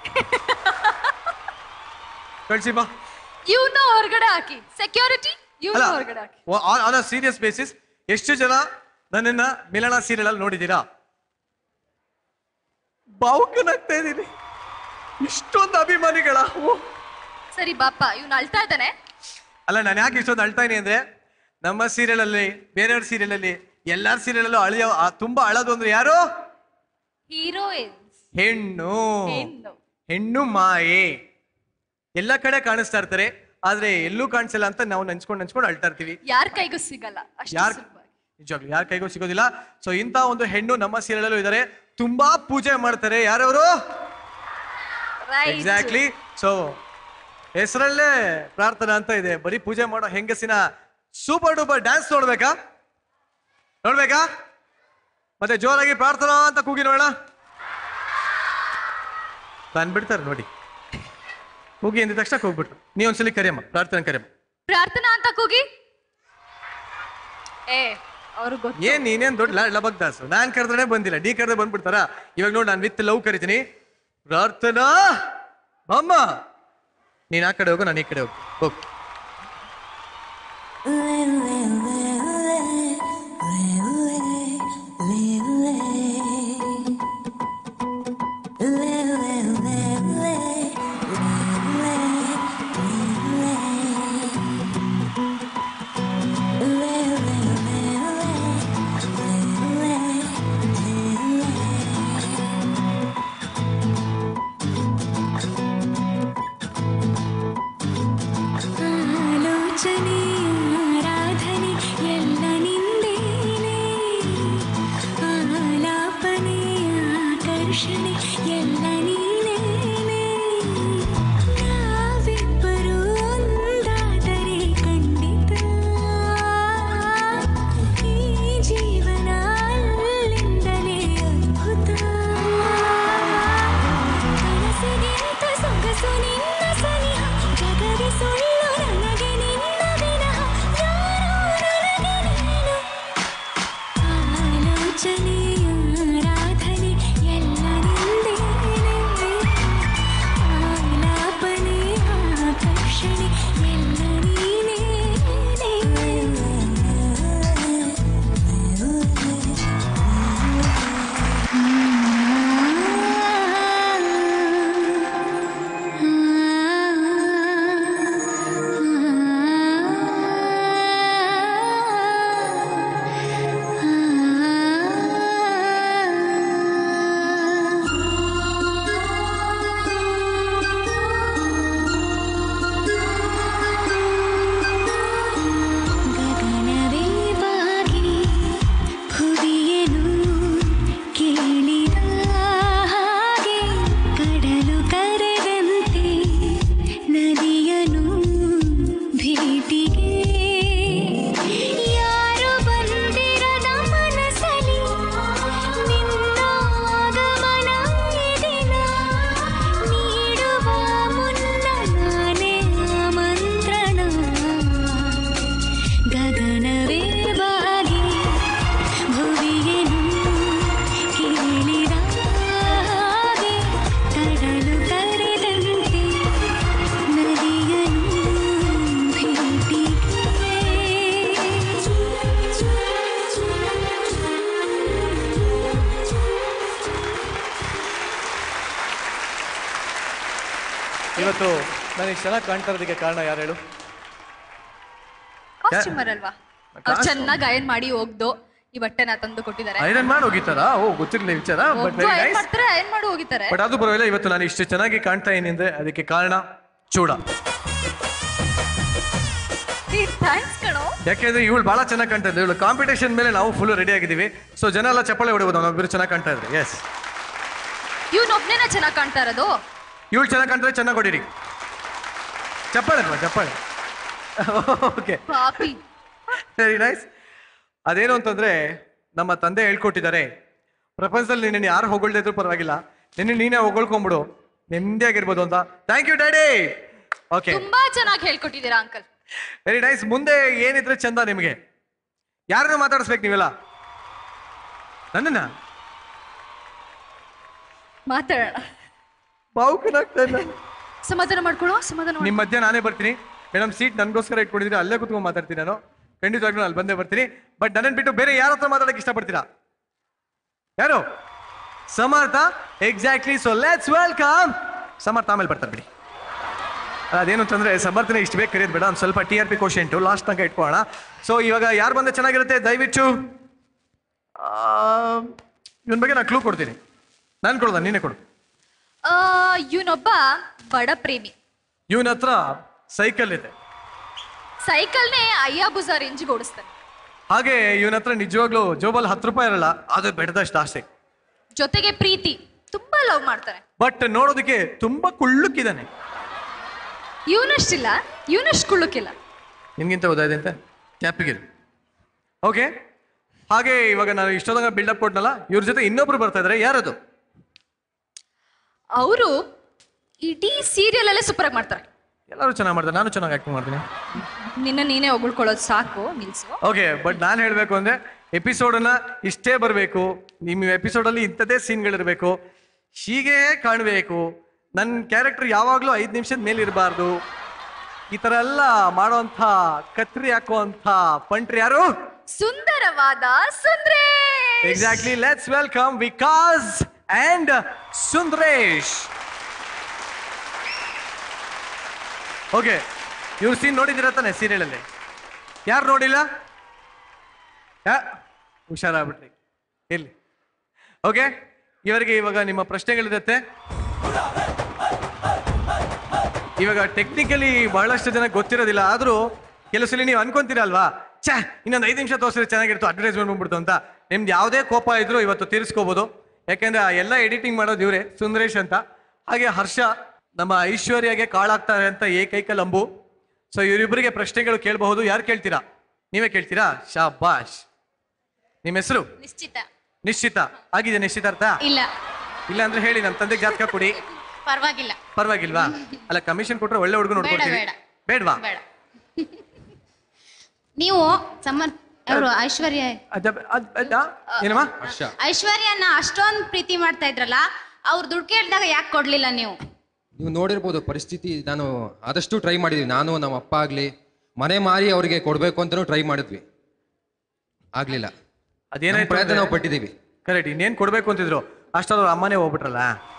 ಕಳ್ಸಿ ಬಾ ಇವನ್ನ ಹೊರಗಡೆ ಹಾಕಿ ಸೆಕ್ಯೂರಿಟಿ ಇವನ್ನ ಅಲ್ಲ ಹೊರಗಡೆ ಹಾಕಿ ಆನ್ ಸೀರಿಯಸ್ ಬೇಸಿಸ್ ಎಷ್ಟು ಜನ ನನ್ನನ್ನ ಮಿಲನ ಸೀರಿಯಲ್ ಅಲ್ಲಿ ನೋಡಿದ್ದೀರಾ ಭಾವುಕನಾಗ್ತಾ ಇದ್ದೀನಿ ಇಷ್ಟೊಂದು ಅಭಿಮಾನಿಗಳ ಓ ಸರಿ ಬಾಪ ಇವ್ನ ಅಳ್ತಾ ಇದ್ದಾನೆ ಅಲ್ಲ ನಾನು ಯಾಕೆ ಇಷ್ಟೊಂದು ಅಳ್ತಾ ಇದೀನಿ ಅಂದ್ರೆ ನಮ್ಮ ಸೀರಿಯಲ್ ಅಲ್ಲಿ ಬೇರೆಯವ್ರ ಸೀರಿಯಲ್ ಅಲ್ಲಿ ಎಲ್ಲಾರ ಸೀರಿಯಲ್ ಅಲ್ಲೂ ಅಳಿಯೋ ಆ ತುಂಬಾ ಅಳೋದು ಅಂದ್ರೆ ಯಾರು ಹೀರೋಯಿನ್ ಹೆಣ್ಣು ಹೆಣ್ಣು ಹೆಣ್ಣು ಮಾಯೆ ಎಲ್ಲ ಕಡೆ ಕಾಣಿಸ್ತಾ ಇರ್ತಾರೆ ಆದ್ರೆ ಎಲ್ಲೂ ಕಾಣಿಸಲ್ಲ ಅಂತ ನಾವು ನೆನ್ಸ್ಕೊಂಡು ನೆನ್ಸ್ಕೊಂಡು ಅಳ್ತಾ ಇರ್ತೀವಿ ಯಾರ ಕೈಗೂ ಸಿಗಲ್ಲ ಅಷ್ಟು ಯಾರ್ ನಿಜವಾಗ್ಲು ಯಾರ ಕೈಗೂ ಸಿಗೋದಿಲ್ಲ ಸೊ ಇಂಥ ಒಂದು ಹೆಣ್ಣು ನಮ್ಮ ಸೀರಿಯಲ್ ಅಲ್ಲೂ ಇದ್ದಾರೆ ತುಂಬಾ ಪೂಜೆ ಮಾಡ್ತಾರೆ ಯಾರವರು Right. ಎಕ್ಸಾಕ್ಟ್ಲಿ ಸೊ ಹೆಸರಲ್ಲೇ ಪ್ರಾರ್ಥನಾ ಅಂತ ಇದೆ ಬರೀ ಪೂಜೆ ಮಾಡೋ ಹೆಂಗಸಿನ ಸೂಪರ್ ಡೂಪರ್ ಡ್ಯಾನ್ಸ್ ನೋಡ್ಬೇಕಾ ನೋಡ್ಬೇಕಾ ಮತ್ತೆ ಜೋರಾಗಿ ಪ್ರಾರ್ಥನಾ ಅಂತ ಕೂಗಿ ನೋಡೋಣ ಬಂದ್ಬಿಡ್ತಾರೆ ನೋಡಿ ಕೂಗಿ ಅಂದಿದ ತಕ್ಷಣ ಹೋಗ್ಬಿಟ್ರು ನೀ ಒಂದ್ಸಲಿ ಕರಿಯಮ್ಮ ಪ್ರಾರ್ಥನೆ ಕರಿಯಮ್ಮ ಪ್ರಾರ್ಥನಾ ಅಂತ ಕೂಗಿ ಏ ಅವ್ರು ಗೊತ್ತು ಏನ್ ನೀನೇನ್ ದೊಡ್ಡ ಲಬಕ್ ದಾಸು ನಾನ್ ಕರೆದ್ರೆ ಬಂದಿಲ್ಲ ಡಿ ಕರೆದ್ರೆ ಬಂದ್ಬಿಡ್ತಾರ ಇವಾಗ ನೋಡಿ ನಾನು ವಿತ್ ಲವ್ ಕರಿತೀನಿ ಪ್ರಾರ್ಥನಾ ಅಮ್ಮ ನೀನ್ ಆ ಕಡೆ ಹೋಗು ನಾನು ಈ ಕಡೆ ಹೋಗು ಹೋಗು ಆಲೋಚನೆ ಆರಾಧನೆ ಎಲ್ಲ ನಿಂದೇನೆ ಆಲಾಪನೆ ಆಕರ್ಷಣೆ ಎಲ್ಲ ನೀನೇನೆ ನಾವಿಬ್ಬರು ಒಂದಾದರೆ ಖಂಡಿತ ಈ ಜೀವನ ಅಲ್ಲಿಂದಲೇ ಅದ್ಭುತ ಕನಸಿಗಿಂತ ಸೊಗಸು ನಿನ್ನ ಸನಿಹ ಜಗವೇ ಸುಳ್ಳು ನನಗೆ ನಿನ್ನ ವಿನಃ ಯಾರೋ ನನಗೆ ನೀನು ಆಲೋಚನೆ ಆರಾಧನೆ ಎಲ್ಲ ನಿಂದೇನೆ ಆಲಾಪನೆ ಆಕರ್ಷಣೆ ಎಲ್ಲ ಗಗನವೇ ಬಾಗಿ ಭುವಿಯನು ಕೇಳಿದ ಹಾಗೆ ಕಡಲು ಕರೆದಂತೆ ನದಿಯನು ಭೇಟಿಗೆ ಯಾರು ಬಂದಿರದ ಮನಸಲಿ ನಿನ್ನ ಆಗಮನ ಈ ದಿನ ನೀಡುವ ಮುನ್ನ ನಾನೇ ಆಮಂತ್ರಣ ಗಗನವೇ ಬಾಗಿ ಭುವಿಯನು ಕೇಳಿದ ಹಾಗೆ ಕಡಲು ಕರೆದಂತೆ ನದಿಯನು ಇವತ್ತು ನನಗೆ ಚೆನ್ನಾಗಿ ಕಾಣ್ತಾ ಇರೋದಕ್ಕೆ ಕಾರಣ ಯಾರು ಹೇಳು ಕಾಸ್ಟ್ಯೂಮರ್ ಅಲ್ವಾ ಅವ್ರು ಚೆನ್ನಾಗಿ ಅಯನ್ ಮಾಡಿ ಹೋಗ್ದು ಈ ಬಟ್ಟೆನ ತಂದು ಕೊಟ್ಟಿದ್ದಾರೆ ಐರನ್ ಮಾಡಿ ಹೋಗಿತ್ತಾರ ಓ ಗೊತ್ತಿರಲಿಲ್ಲ ವಿಚಾರ ಬಟ್ ಒಬ್ರು ವೆರಿ ಅಯನ್ ನೈಸ್ ಮಾಡ್ತಾರೆ ಅಯನ್ ಮಾಡಿ ಹೋಗಿದ್ದಾರೆ ಬಟ್ ಅದು ಪರವಾಗಿಲ್ಲ ಇವತ್ತು ನಾನು ಇಷ್ಟು ಚೆನ್ನಾಗಿ ಕಾಣ್ತಾ ಇದೀನಿ ಅಂದ್ರೆ ಅದಕ್ಕೆ ಕಾರಣ ಚೂಡ ಥ್ಯಾಂಕ್ಸ್ ಕಣೋ ಯಾಕೆಂದ್ರೆ ಇವಳು ಬಹಳ ಚೆನ್ನಾಗಿ ಕಾಣ್ತಾ ಇದ್ಲು ಇವಳು ಕಾಂಪಿಟೇಷನ್ ಮೇಲೆ ನಾವು ಫುಲ್ ರೆಡಿ ಆಗಿದ್ದೀವಿ ಸೊ ಜನ ಎಲ್ಲ ಚಪ್ಪಾಳೆ ಹೊಡಿಬೋದು ನಾವಿಬ್ಬರು ಚೆನ್ನಾಗಿ ಕಾಣ್ತಾ ಇದ್ರಿ ಎಸ್ ಇವ್ನೊಬ್ನೇನ ಚೆನ್ನಾಗಿ ಕಾಣ್ತಾ ಇರೋದು ಇವಳು ಚೆನ್ನಾಗಿ ಕಾಣ್ತಾರೆ ಚೆನ್ನಾಗಿ ಹೊಡೀರಿ ಚಪ್ಪಾಳೆ ಅಲ್ವಾ ಚಪ್ಪಾಳೆ ಓಕೆ ಪಾಪಿ ವೆರಿ ನೈಸ್ ಅದೇನು ಅಂತಂದ್ರೆ ನಮ್ಮ ತಂದೆ ಹೇಳ್ಕೊಟ್ಟಿದ್ದಾರೆ ಪ್ರಪಂಚದಲ್ಲಿ ನಿನ್ನ ಯಾರು ಹೊಗಳ್ದೇ ಇದ್ರೂ ಪರವಾಗಿಲ್ಲ ನಿನ್ನ ನೀನೇ ಹೊಗಳ್ಕೊಂಬಿಡು ನೆಮ್ಮದಿಯಾಗಿರ್ಬೋದು ಅಂತ ಥ್ಯಾಂಕ್ ಯು ಡ್ಯಾಡಿ ಓಕೆ ತುಂಬಾ ಚೆನ್ನಾಗಿ ಹೇಳ್ಕೊಟ್ಟಿದ್ದೀರಾ ಅಂಕಲ್ ವೆರಿ ನೈಸ್ ಮುಂದೆ ಏನಿದ್ರೆ ಚಂದ ನಿಮಗೆ ಯಾರನ್ನ ಮಾತಾಡಿಸ್ಬೇಕು ನೀವೆಲ್ಲ ನನ್ನನ್ನ ಮಾತಾಡೋಣ ಭಾವುಕನಾಗ್ತಾ ಇಲ್ಲ ಸಮಾಧಾನ ಮಾಡ್ಕೊಳ್ಳೋ ಸಮಾಧಾನ ಮಾಡ್ಕೊಳ್ಳೋ. ನಿಮ್ಮ ಮಧ್ಯ ನಾನೇ ಬರ್ತೀನಿ ಮೇಡಮ್ ಸೀಟ್ ನನಗೋಸ್ಕರ ಇಟ್ಕೊಂಡಿದ್ರೆ ಅಲ್ಲೇ ಕುತ್ಕೊಂಡು ಮಾತಾಡ್ತೀನಿ ನಾನು ಖಂಡಿತವಾಗ್ಲೂ ಅಲ್ಲಿ ಬಂದೇ ಬರ್ತೀನಿ ಬಟ್ ನನ್ನನ್ನು ಬಿಟ್ಟು ಬೇರೆ ಯಾರ ಹತ್ರ ಮಾತಾಡಕ್ಕೆ ಇಷ್ಟಪಡ್ತೀರಾ ಯಾರು Samarth exactly so let's welcome Samarth ಆಮೇಲೆ ಬರ್ತಾರೆ ಬಿಡಿ ಅದೇನು ಅಂತಂದ್ರೆ ಸಮರ್ಥನೆ ಇಷ್ಟು ಬೇಕು ಕರೆಯೋದು ಬೇಡ ಒಂದು ಸ್ವಲ್ಪ ಟಿ ಆರ್ ಪಿ ಕ್ವಶನ್ಟು ಲಾಸ್ಟ್ ತನಕ ಇಟ್ಕೊಳ್ಳೋಣ ಸೊ ಇವಾಗ ಯಾರು ಬಂದ್ರೆ ಚೆನ್ನಾಗಿರುತ್ತೆ ದಯವಿಟ್ಟು ಇವನ್ ಬಗ್ಗೆ ನಾನು ಕ್ಲೂ ಕೊಡ್ತೀನಿ ನಾನು ಕೊಡೋದ ನೀನೇ ಕೊಡು ಆ, ಇವ್ನೊಬ್ಬ ಬಡ ಪ್ರೇಮಿ ಇವನ ಹತ್ರ ಸೈಕಲ್ ಇದೆ ಸೈಕಲ್ನೇ ಅಯ್ಯಾಬುಜ ರೇಂಜ್ಗೆ ಓಡಿಸ್ತಾನೆ ಹಾಗೆ ಇವನ ಹತ್ರ ನಿಜವಾಗ್ಲೂ ಜೋಬಲ್ ಹತ್ತು ರೂಪಾಯಿ ಇರಲ್ಲ ಅದು ಬೆಡ್ದಷ್ಟು ಆಸೆ ಜೊತೆಗೆ ಪ್ರೀತಿ ತುಂಬಾ ಲವ್ ಮಾಡ್ತಾನೆ ಬಟ್ ನೋಡೋದಕ್ಕೆ ತುಂಬಾ ಕುಳ್ಳುಕ್ಕಿದ್ದಾನೆ ಇವನಷ್ಟಿಲ್ಲ ಇವನಷ್ಟು ಕುಳ್ಳುಕಿಲ್ಲ ನಿಮ್ಗಿಂತ ಓದಾಇದೆ ಅಂತ ಕ್ಯಾಪಿಗೆ ಓಕೆ ಹಾಗೆ ಇವಾಗ ನಾನು ಇಷ್ಟೊಂದಾಗ ಬಿಲ್ಡಪ್ ಕೊಟ್ನಲ್ಲ ಇವ್ರ ಜೊತೆ ಇನ್ನೊಬ್ರು ಬರ್ತಾ ಇದಾರೆ ಯಾರದು ಅವರು ಇಡೀ ಸೀರಿಯಲ್ ಅಲ್ಲೇ ಸೂಪರ್ ಆಗಿ ಮಾಡ್ತಾರೆ ಎಲ್ಲರೂ ಚೆನ್ನಾಗಿ ಮಾಡ್ತಾರೆ ನಾನು ಚೆನ್ನಾಗಿ ಆಕ್ಟಿಂಗ್ ಮಾಡ್ತೀನಿ ನಿನ್ನ ನೀನೇ ಹೊಗಳ್ಕೊಳ್ಳೋದು ಸಾಕು ನಿಲ್ಸು ಓಕೆ ಬಟ್ ನಾನು ಹೇಳಬೇಕು ಅಂದ್ರೆ ಎಪಿಸೋಡನ್ನ ಇಷ್ಟೇ ಬರಬೇಕು ನಿಮ್ಮ ಎಪಿಸೋಡಲ್ಲಿ ಇಂಥದ್ದೇ ಸೀನ್ಗಳಿರಬೇಕು ಹೀಗೆ ಕಾಣಬೇಕು ನನ್ನ ಕ್ಯಾರೆಕ್ಟರ್ ಯಾವಾಗಲೂ ಐದು ನಿಮಿಷದ ಮೇಲೆ ಇರಬಾರ್ದು ಈ ಥರ ಎಲ್ಲ ಮಾಡೋಂಥ ಕತ್ರಿ ಹಾಕುವಂಥ ಪಂಟ್ರಿ ಯಾರು ಸುಂದರವಾದ ಸುಂದ್ರೇ exactly let's welcome Vikas and Sundaresh okay ಇವ್ರ ಸೀನ್ ನೋಡಿದಿರ ತಾನೆ ಸೀರಿಯಲಲ್ಲಿ ಯಾರು ನೋಡಿಲ್ಲ ಯಾ ಹುಷಾರಾಗ್ಬಿಟ್ರಿ ಇರ್ಲಿ ಓಕೆ ಇವರಿಗೆ ಇವಾಗ ನಿಮ್ಮ ಪ್ರಶ್ನೆಗಳಿರುತ್ತೆ ಇವಾಗ ಟೆಕ್ನಿಕಲಿ ಬಹಳಷ್ಟು ಜನ ಗೊತ್ತಿರೋದಿಲ್ಲ ಆದರೂ ಕೆಲವು ಸಲ ನೀವು ಅನ್ಕೊಂತೀರಲ್ವಾ ಛೇ ಇನ್ನೊಂದು ಐದು ನಿಮಿಷ ತೋರಿಸಿದ್ರೆ ಚೆನ್ನಾಗಿರ್ತು ಅಡ್ವರ್ಟೈಸ್ಮೆಂಟ್ ಬಂದ್ಬಿಡ್ತು ಅಂತ ನಿಮ್ದು ಯಾವುದೇ ಕೋಪ ಇದ್ರೂ ಇವತ್ತು ತೀರಿಸ್ಕೋಬೋದು ಯಾಕೆಂದ್ರೆ ಆ ಎಲ್ಲ ಎಡಿಟಿಂಗ್ ಮಾಡೋದು ಇವರೇ ಸುಂದರೇಶ್ ಅಂತ ಹಾಗೆ ಹರ್ಷ ನಮ್ಮ ಐಶ್ವರ್ಯಗೆ ಕಾಳಾಗ್ತಾರೆ ಅಂತ ಏಕೈಕ ಲಂಬು ಸೊ ಇವರಿಬ್ಬರಿಗೆ ಪ್ರಶ್ನೆಗಳು ಕೇಳಬಹುದು ಯಾರು ಕೇಳ್ತೀರಾ ನೀವೇ ಕೇಳ್ತೀರಾ ಶಾಬಾಷ್ ನಿಮ್ಮ ಹೆಸರು ನಿಶ್ಚಿತ ನಿಶ್ಚಿತ ಆಗಿದೆ ನಿಶ್ಚಿತಾರ್ಥ ಇಲ್ಲ ಇಲ್ಲ ಅಂದ್ರೆ ಹೇಳಿ ನಮ್ಮ ತಂದೆಗೆ ಜಾತಕ ಕೊಡಿ ಪರವಾಗಿಲ್ಲ ಪರವಾಗಿಲ್ವಾ ಅಲ್ಲ ಕಮಿಷನ್ ಕೊಟ್ರೆ ಒಳ್ಳೆ ಹುಡುಗ ನೋಡ್ಕೊಡ್ತೀವಿ ಬೇಡ. ಬೇಡ್ವಾ ಬೇಡ ನೀವು ಸಮರ್ ಅವರು ಐಶ್ವರ್ಯ ಅದ- ಅದ್- ಅದಾ? ಏನಮ್ಮ ಐಶ್ವರ್ಯನ ಅಷ್ಟೊಂದು ಪ್ರೀತಿ ಮಾಡ್ತಾ ಇದ್ರಲ್ಲ ಅವ್ರು ದುಡ್ಡು ಕೇಳಿದಾಗ ಯಾಕೆ ಕೊಡ್ಲಿಲ್ಲ ನೀವು ನೀವು ನೋಡಿರ್ಬೋದು ಪರಿಸ್ಥಿತಿ ನಾನು ಆದಷ್ಟು ಟ್ರೈ ಮಾಡಿದ್ವಿ ನಾನು ನಮ್ಮ ಅಪ್ಪ ಆಗಲಿ ಮನೆ ಮಾರಿ ಅವರಿಗೆ ಕೊಡಬೇಕು ಅಂತಲೂ ಟ್ರೈ ಮಾಡಿದ್ವಿ ಆಗಲಿಲ್ಲ ಅದೇನಾಯ್ತು ಪ್ರಯತ್ನ ಅಂದ್ರೆ- ನಾವು ಪಟ್ಟಿದ್ದೀವಿ ಕರೆಕ್ಟ್ ಇನ್ನೇನ್ ಕೊಡ್ಬೇಕು ಅಂತಿದ್ರು ಅಷ್ಟೊಂದು ಅಮ್ಮನೇ ಹೋಗ್ಬಿಟ್ರಲ್ಲ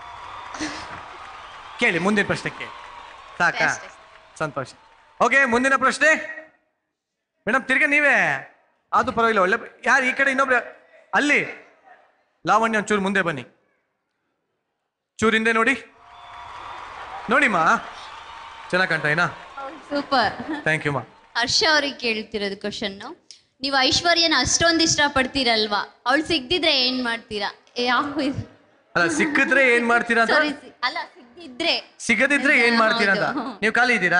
ಕೇಳಿ ಮುಂದಿನ ಪ್ರಶ್ನೆಗೆ ಸಾಕಾ ಸಂತೋಷ ಓಕೆ ಮುಂದಿನ ಪ್ರಶ್ನೆ ಮೇಡಮ್ ತಿರ್ಗಿ ನೀವೇ ಅದು ಪರವಾಗಿಲ್ಲ ಒಳ್ಳೆ ಯಾರು ಈ ಕಡೆ ಇನ್ನೊಬ್ರು ಅಲ್ಲಿ ಲಾವಣ್ಯ ಒಂಚೂರು ಮುಂದೆ ಬನ್ನಿ ಚೂರು ಹಿಂದೆ ನೋಡಿ ನೋಡಿಮ್ಮ ಚೆನ್ನಾಗಿ ಕಾಣ್ತಾ ಏನಾ ಸೂಪರ್ ಥ್ಯಾಂಕ್ ಯು ಮಾ ಹರ್ಷ ಅವ್ರಿಗೆ ಕೇಳ್ತಿರೋದು ಕ್ವಶನ್ ನೀವು ಐಶ್ವರ್ಯನ ಅಷ್ಟೊಂದು ಇಷ್ಟಪಡ್ತೀರಲ್ವಾ ಅವಳು ಸಿಗ್ದಿದ್ರೆ ಏನ್ ಮಾಡ್ತೀರಾ ಯಾವ ಇದು ಅಲ್ಲ ಸಿಕ್ಕಿದ್ರೆ ಏನ್ ಮಾಡ್ತೀರಾ ಅಂತ ಸಾರಿ ಅಲ್ಲ ಸಿಗ್ದಿದ್ರೆ ಸಿಗದಿದ್ರೆ ಏನ್ ಮಾಡ್ತೀರಾ ಅಂತ ಹೌದು. ನೀವು ಖಾಲಿ ಇದ್ದೀರಾ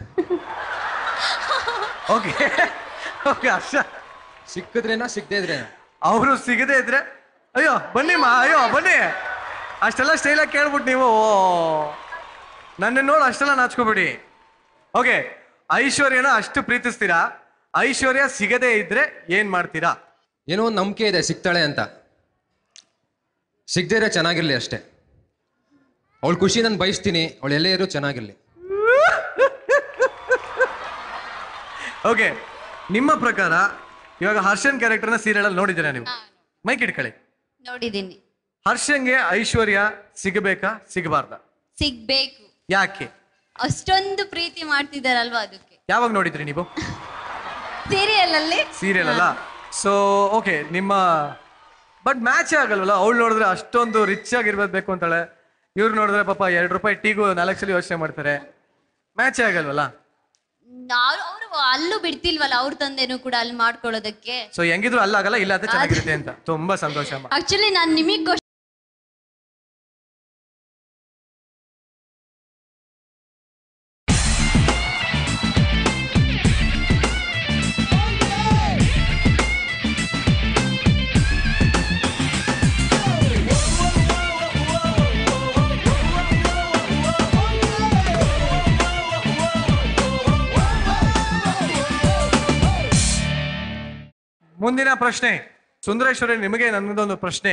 ಓಕೆ ಓಕೆ ಹರ್ಷ ಸಿಕ್ಕಿದ್ರೇನಾ ಸಿಗದೇ ಇದ್ರೇನಾ ಅವರು ಸಿಗದೆ ಇದ್ರೆ ಅಯ್ಯೋ ಬನ್ನಿಮ್ಮ ಅಯ್ಯೋ ಬನ್ನಿ ಅಷ್ಟೆಲ್ಲ ಸ್ಟೈಲಾಗಿ ಕೇಳ್ಬಿಟ್ಟು ನೀವು ನನ್ನ ನೋಡಿ ಅಷ್ಟೆಲ್ಲ ನಾಚ್ಕೋಬೇಡಿ ಓಕೆ ಐಶ್ವರ್ಯನ ಅಷ್ಟು ಪ್ರೀತಿಸ್ತೀರಾ ಐಶ್ವರ್ಯ ಸಿಗದೇ ಇದ್ರೆ ಏನ್ ಮಾಡ್ತೀರಾ ಏನೋ ಒಂದು ನಂಬಿಕೆ ಇದೆ ಸಿಗ್ತಾಳೆ ಅಂತ ಸಿಗದೇ ಇರೋ ಚೆನ್ನಾಗಿರ್ಲಿ ಅಷ್ಟೇ ಅವಳ ಖುಷಿ ನಾನು ಬಯಸ್ತೀನಿ ಅವಳು ಎಲ್ಲೇ ಇರೋ ಚೆನ್ನಾಗಿರ್ಲಿ ಓಕೆ ನಿಮ್ಮ ಪ್ರಕಾರ ಇವಾಗ ಹರ್ಷನ್ ಕ್ಯಾರೆಕ್ಟರ್ನ ಸೀರಿಯಲ್ ಅಲ್ಲಿ ನೋಡಿದ್ದೀರಾ ನೀವು ಮೈಕ್ ಇಟ್ಕೊಳ್ಳಿ ನೋಡಿದೀನಿ ಹರ್ಷನ್ಗೆ ಐಶ್ವರ್ಯ ಸಿಗಬೇಕಾ ಸಿಗಬಾರ್ದಾ ಸಿಗ್ಬೇಕು ಯಾಕೆ ಅಷ್ಟೊಂದು ಪ್ರೀತಿ ಮಾಡ್ತಿದಾರಲ್ವಾ ಅದಕ್ಕೆ ಯಾವಾಗ ನೋಡಿದ್ರಿ ನೀವು ಸೀರಿಯಲ್ ಅಲ್ಲಿ ಸೀರಿಯಲ್ ಅಲ್ಲ ಸೊ ಓಕೆ ನಿಮ್ಮ ಬಟ್ ಮ್ಯಾಚ್ ಆಗಲ್ವಲ್ಲ ಅವಳು ನೋಡಿದ್ರೆ ಅಷ್ಟೊಂದು ರಿಚ್ ಆಗಿರ್ಬೇಕು ಅಂತಾಳೆ ಇವ್ರು ನೋಡಿದ್ರೆ ಪಾಪ ಎರಡು ರೂಪಾಯಿ ಟೀಗೂ ನಾಲ್ಕು ಸಲ ಯೋಚನೆ ಮಾಡ್ತಾರೆ ಮ್ಯಾಚ್ ಆಗಲ್ವಲ್ಲ ನಾವು ಅವರು ಅಲ್ಲೂ ಬಿಡ್ತಿಲ್ವಲ್ಲ ಅವ್ರ ತಂದೆನೂ ಕೂಡ ಅಲ್ಲಿ ಮಾಡ್ಕೊಳ್ಳೋದಕ್ಕೆ ಸೊ ಹೆಂಗಿದ್ರು ಅಲ್ಲಾಗಲ್ಲ ಇಲ್ಲ ಅಂತ ಚೆನ್ನಾಗಿರುತ್ತೆ ಅಂತ ತುಂಬಾ ಸಂತೋಷ ಅಮ್ಮ ಆಕ್ಚುಲಿ ನಾನು ನಿಮಗೆ ಮುಂದಿನ ಪ್ರಶ್ನೆ ಸುಂದರೇಶ್ವರಿ ನಿಮಗೆ ನನ್ನದೊಂದು ಪ್ರಶ್ನೆ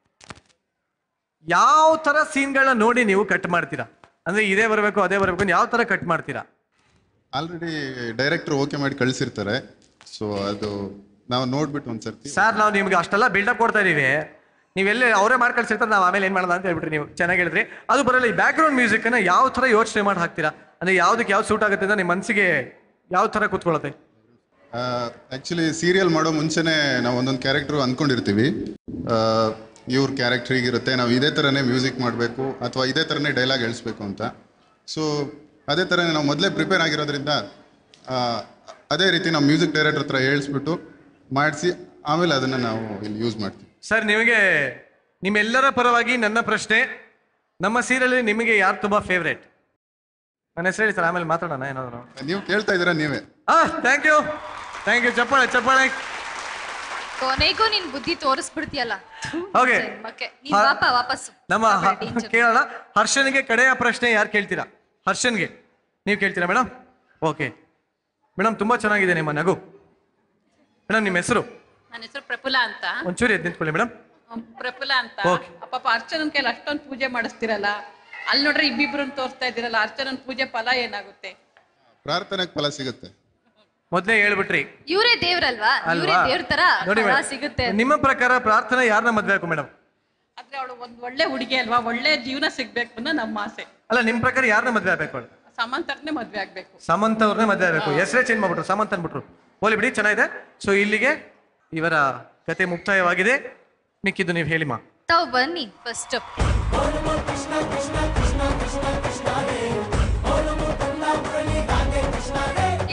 ಯಾವ ತರ ಸೀನ್ಗಳನ್ನ ನೋಡಿ ನೀವು ಕಟ್ ಮಾಡ್ತೀರಾ ಅಂದ್ರೆ ಇದೇ ಬರಬೇಕು ಅದೇ ಬರಬೇಕು ಯಾವ ತರ ಕಟ್ ಮಾಡ್ತೀರಾ ಆಲ್ರೆಡಿ ಡೈರೆಕ್ಟರ್ ಓಕೆ ಮಾಡಿ ಕಳಿಸಿರ್ತಾರೆ ಸೊ ಅದು ನಾವು ನೋಡ್ಬಿಟ್ಟು ಒಂದ್ಸರ್ತಿ ಸರ್ ನಾವು ನಿಮ್ಗೆ ಅಷ್ಟೆಲ್ಲ ಬಿಲ್ಡಪ್ ಕೊಡ್ತಾ ಇದೀವಿ ನೀವೆಲ್ಲೇ ಅವರೇ ಮಾಡಿ ಕಳ್ಸಿರ್ತಾರೆ ನಾವು ಆಮೇಲೆ ಏನ್ ಮಾಡೋಣ ಅಂತ ಹೇಳ್ಬಿಟ್ರಿ ನೀವು ಚೆನ್ನಾಗಿ ಹೇಳಿದ್ರಿ ಅದು ಬರಲ್ಲ ಈ ಬ್ಯಾಕ್ ಗ್ರೌಂಡ್ ಮ್ಯೂಸಿಕ್ ಅನ್ನ ಯಾವ ತರ ಯೋಚನೆ ಮಾಡಿ ಹಾಕ್ತೀರಾ ಅಂದ್ರೆ ಯಾವ್ದಕ್ಕೆ ಯಾವ ಸೂಟ್ ಆಗುತ್ತೆ ಅಂತ ನಿಮ್ಮ ಮನಸ್ಸಿಗೆ ಯಾವ ತರ ಕೂತ್ಕೊಳ್ಳುತ್ತೆ ಆ್ಯಕ್ಚುಲಿ ಸೀರಿಯಲ್ ಮಾಡೋ ಮುಂಚೆನೇ ನಾವು ಒಂದೊಂದು ಕ್ಯಾರೆಕ್ಟ್ರು ಅಂದ್ಕೊಂಡಿರ್ತೀವಿ ಇವ್ರ ಕ್ಯಾರೆಕ್ಟರ್ ಹೀಗಿರುತ್ತೆ ನಾವು ಇದೇ ಥರನೇ ಮ್ಯೂಸಿಕ್ ಮಾಡಬೇಕು ಅಥವಾ ಇದೇ ಥರನೇ ಡೈಲಾಗ್ ಹೇಳಿಸ್ಬೇಕು ಅಂತ ಸೊ ಅದೇ ಥರನೇ ನಾವು ಮೊದಲೇ ಪ್ರಿಪೇರ್ ಆಗಿರೋದ್ರಿಂದ ಆ, ಅದೇ ರೀತಿ ನಾವು ಮ್ಯೂಸಿಕ್ ಡೈರೆಕ್ಟರ್ ಹತ್ರ ಹೇಳಿಸ್ಬಿಟ್ಟು ಮಾಡಿಸಿ ಆಮೇಲೆ ಅದನ್ನು ನಾವು ಇಲ್ಲಿ ಯೂಸ್ ಮಾಡ್ತೀವಿ ಸರ್ ನಿಮಗೆ ನಿಮ್ಮೆಲ್ಲರ ಪರವಾಗಿ ನನ್ನ ಪ್ರಶ್ನೆ ನಮ್ಮ ಸೀರಿಯಲ್ ನಿಮಗೆ ಯಾರು ತುಂಬಾ ಫೇವ್ರೇಟ್ ನನ್ನ ಹೆಸರು ಹೇಳಿ ಸರ್ ಆಮೇಲೆ ಮಾತಾಡೋಣ ಏನಾದ್ರು ನೀವು ಕೇಳ್ತಾ ಇದ್ದೀರಾ ನೀವೇ ಆ ಥ್ಯಾಂಕ್ ಯು ಥ್ಯಾಂಕ್ ಯು ಚಪ್ಪಾಳೆ ಚಪ್ಪಾಳೆ ಕೊನೆಗೂ ನೀನ್ ಬುದ್ಧಿ ತೋರಿಸ್ಬಿಡ್ತೀಯಲ್ಲ ಓಕೆ ಜನ್ಮಕ್ಕೆ. ನೀನ್ ಹ- ವಾಪ ವಾಪಸ್ಸು ನಮ್ಮ ಹ- ಕೇಳೋಣ ಹರ್ಷನ್ಗೆ ಕಡೆಯ ಪ್ರಶ್ನೆ ಯಾರು ಕೇಳ್ತೀರಾ ಹರ್ಷನ್ಗೆ ನೀವು ಕೇಳ್ತೀರಾ ಮೇಡಮ್ ಓಕೆ ಮೇಡಮ್ ತುಂಬಾ ಚೆನ್ನಾಗಿದೆ ನಿಮ್ಮ ನಗು ಮೇಡಮ್ ನಿಮ್ಮ ಹೆಸರು ನನ್ನ ಹೆಸರು ಪ್ರಫುಲ್ಲ ಅಂತ ಒಂಚೂರು ಎದ್ದು ನಿಂತ್ಕೊಳ್ಳಿ ಮೇಡಮ್ ಹ್ಮ್, ಪ್ರಫುಲ್ಲ ಅಂತ Okay. ಪಾಪ ಅರ್ಚನನ್ ಕೈಲಿ ಅಷ್ಟೊಂದು ಪೂಜೆ ಮಾಡಿಸ್ತಿರಲ್ಲ ಅಲ್ಲಿ ನೋಡ್ರಿ ಇಬ್ಬಿಬ್ರನ್ನ ತೋರಿಸ್ತಾ ಇದ್ದೀರಲ್ಲ ಅರ್ಚನನ್ ಪೂಜೆ ಫಲ ಏನಾಗುತ್ತೆ ಪ್ರಾರ್ಥನೆಗೆ ಫಲ ಸಿಗುತ್ತೆ ಮೊದಲೇ ಹೇಳ್ಬಿಟ್ರಿ ಇವರೇ ದೇವ್ರಲ್ವಾ ಇವರೇ ಅಲ್ವಾ ದೇವ್ರ ತರ ನೋಡಿ ಫಲ ಮೇಡಮ್ ಸಿಗುತ್ತೆ ನಿಮ್ಮ ಪ್ರಕಾರ ಪ್ರಾರ್ಥನೆ ಯಾರನ್ನ ಮದ್ವೆ ಆಗಬೇಕು ಮೇಡಮ್ ಆದ್ರೆ ಅವಳು ಒಂದ್ ಒಳ್ಳೆ ಹುಡುಗಿ ಅಲ್ವಾ ಒಳ್ಳೆ ಜೀವನ ಸಿಗ್ಬೇಕು ಅನ್ನೋ ನಮ್ಮ ಆಸೆ ಅಲ್ಲ ನಿಮ್ಮ ಪ್ರಕಾರ ಯಾರನ್ನ ಮದ್ವೆ ಆಗಬೇಕು ಅವಳು ಸಮಾಂತರನೇ ಮದ್ವೆ ಆಗ್ಬೇಕು ಸಮಂತ್ ಅವ್ರನ್ನೇ ಮದ್ವೆ ಆಗಬೇಕು ಹೆಸರೇ ಚೇಂಜ್ ಮಾಡ್ಬಿಟ್ರು ಸಮಂತ್ ಅನ್ಬಿಟ್ರು ಹೋಲಿ ಬಿಡಿ ಚೆನ್ನಾಗಿದೆ ಸೊ ಇಲ್ಲಿಗೆ ಇವರ ಕತೆ ಮುಕ್ತಾಯವಾಗಿದೆ ಮಿಕ್ಕಿದ್ದು ನೀವು ಹೇಳಿಮಾ ತಾವು ಬನ್ನಿ first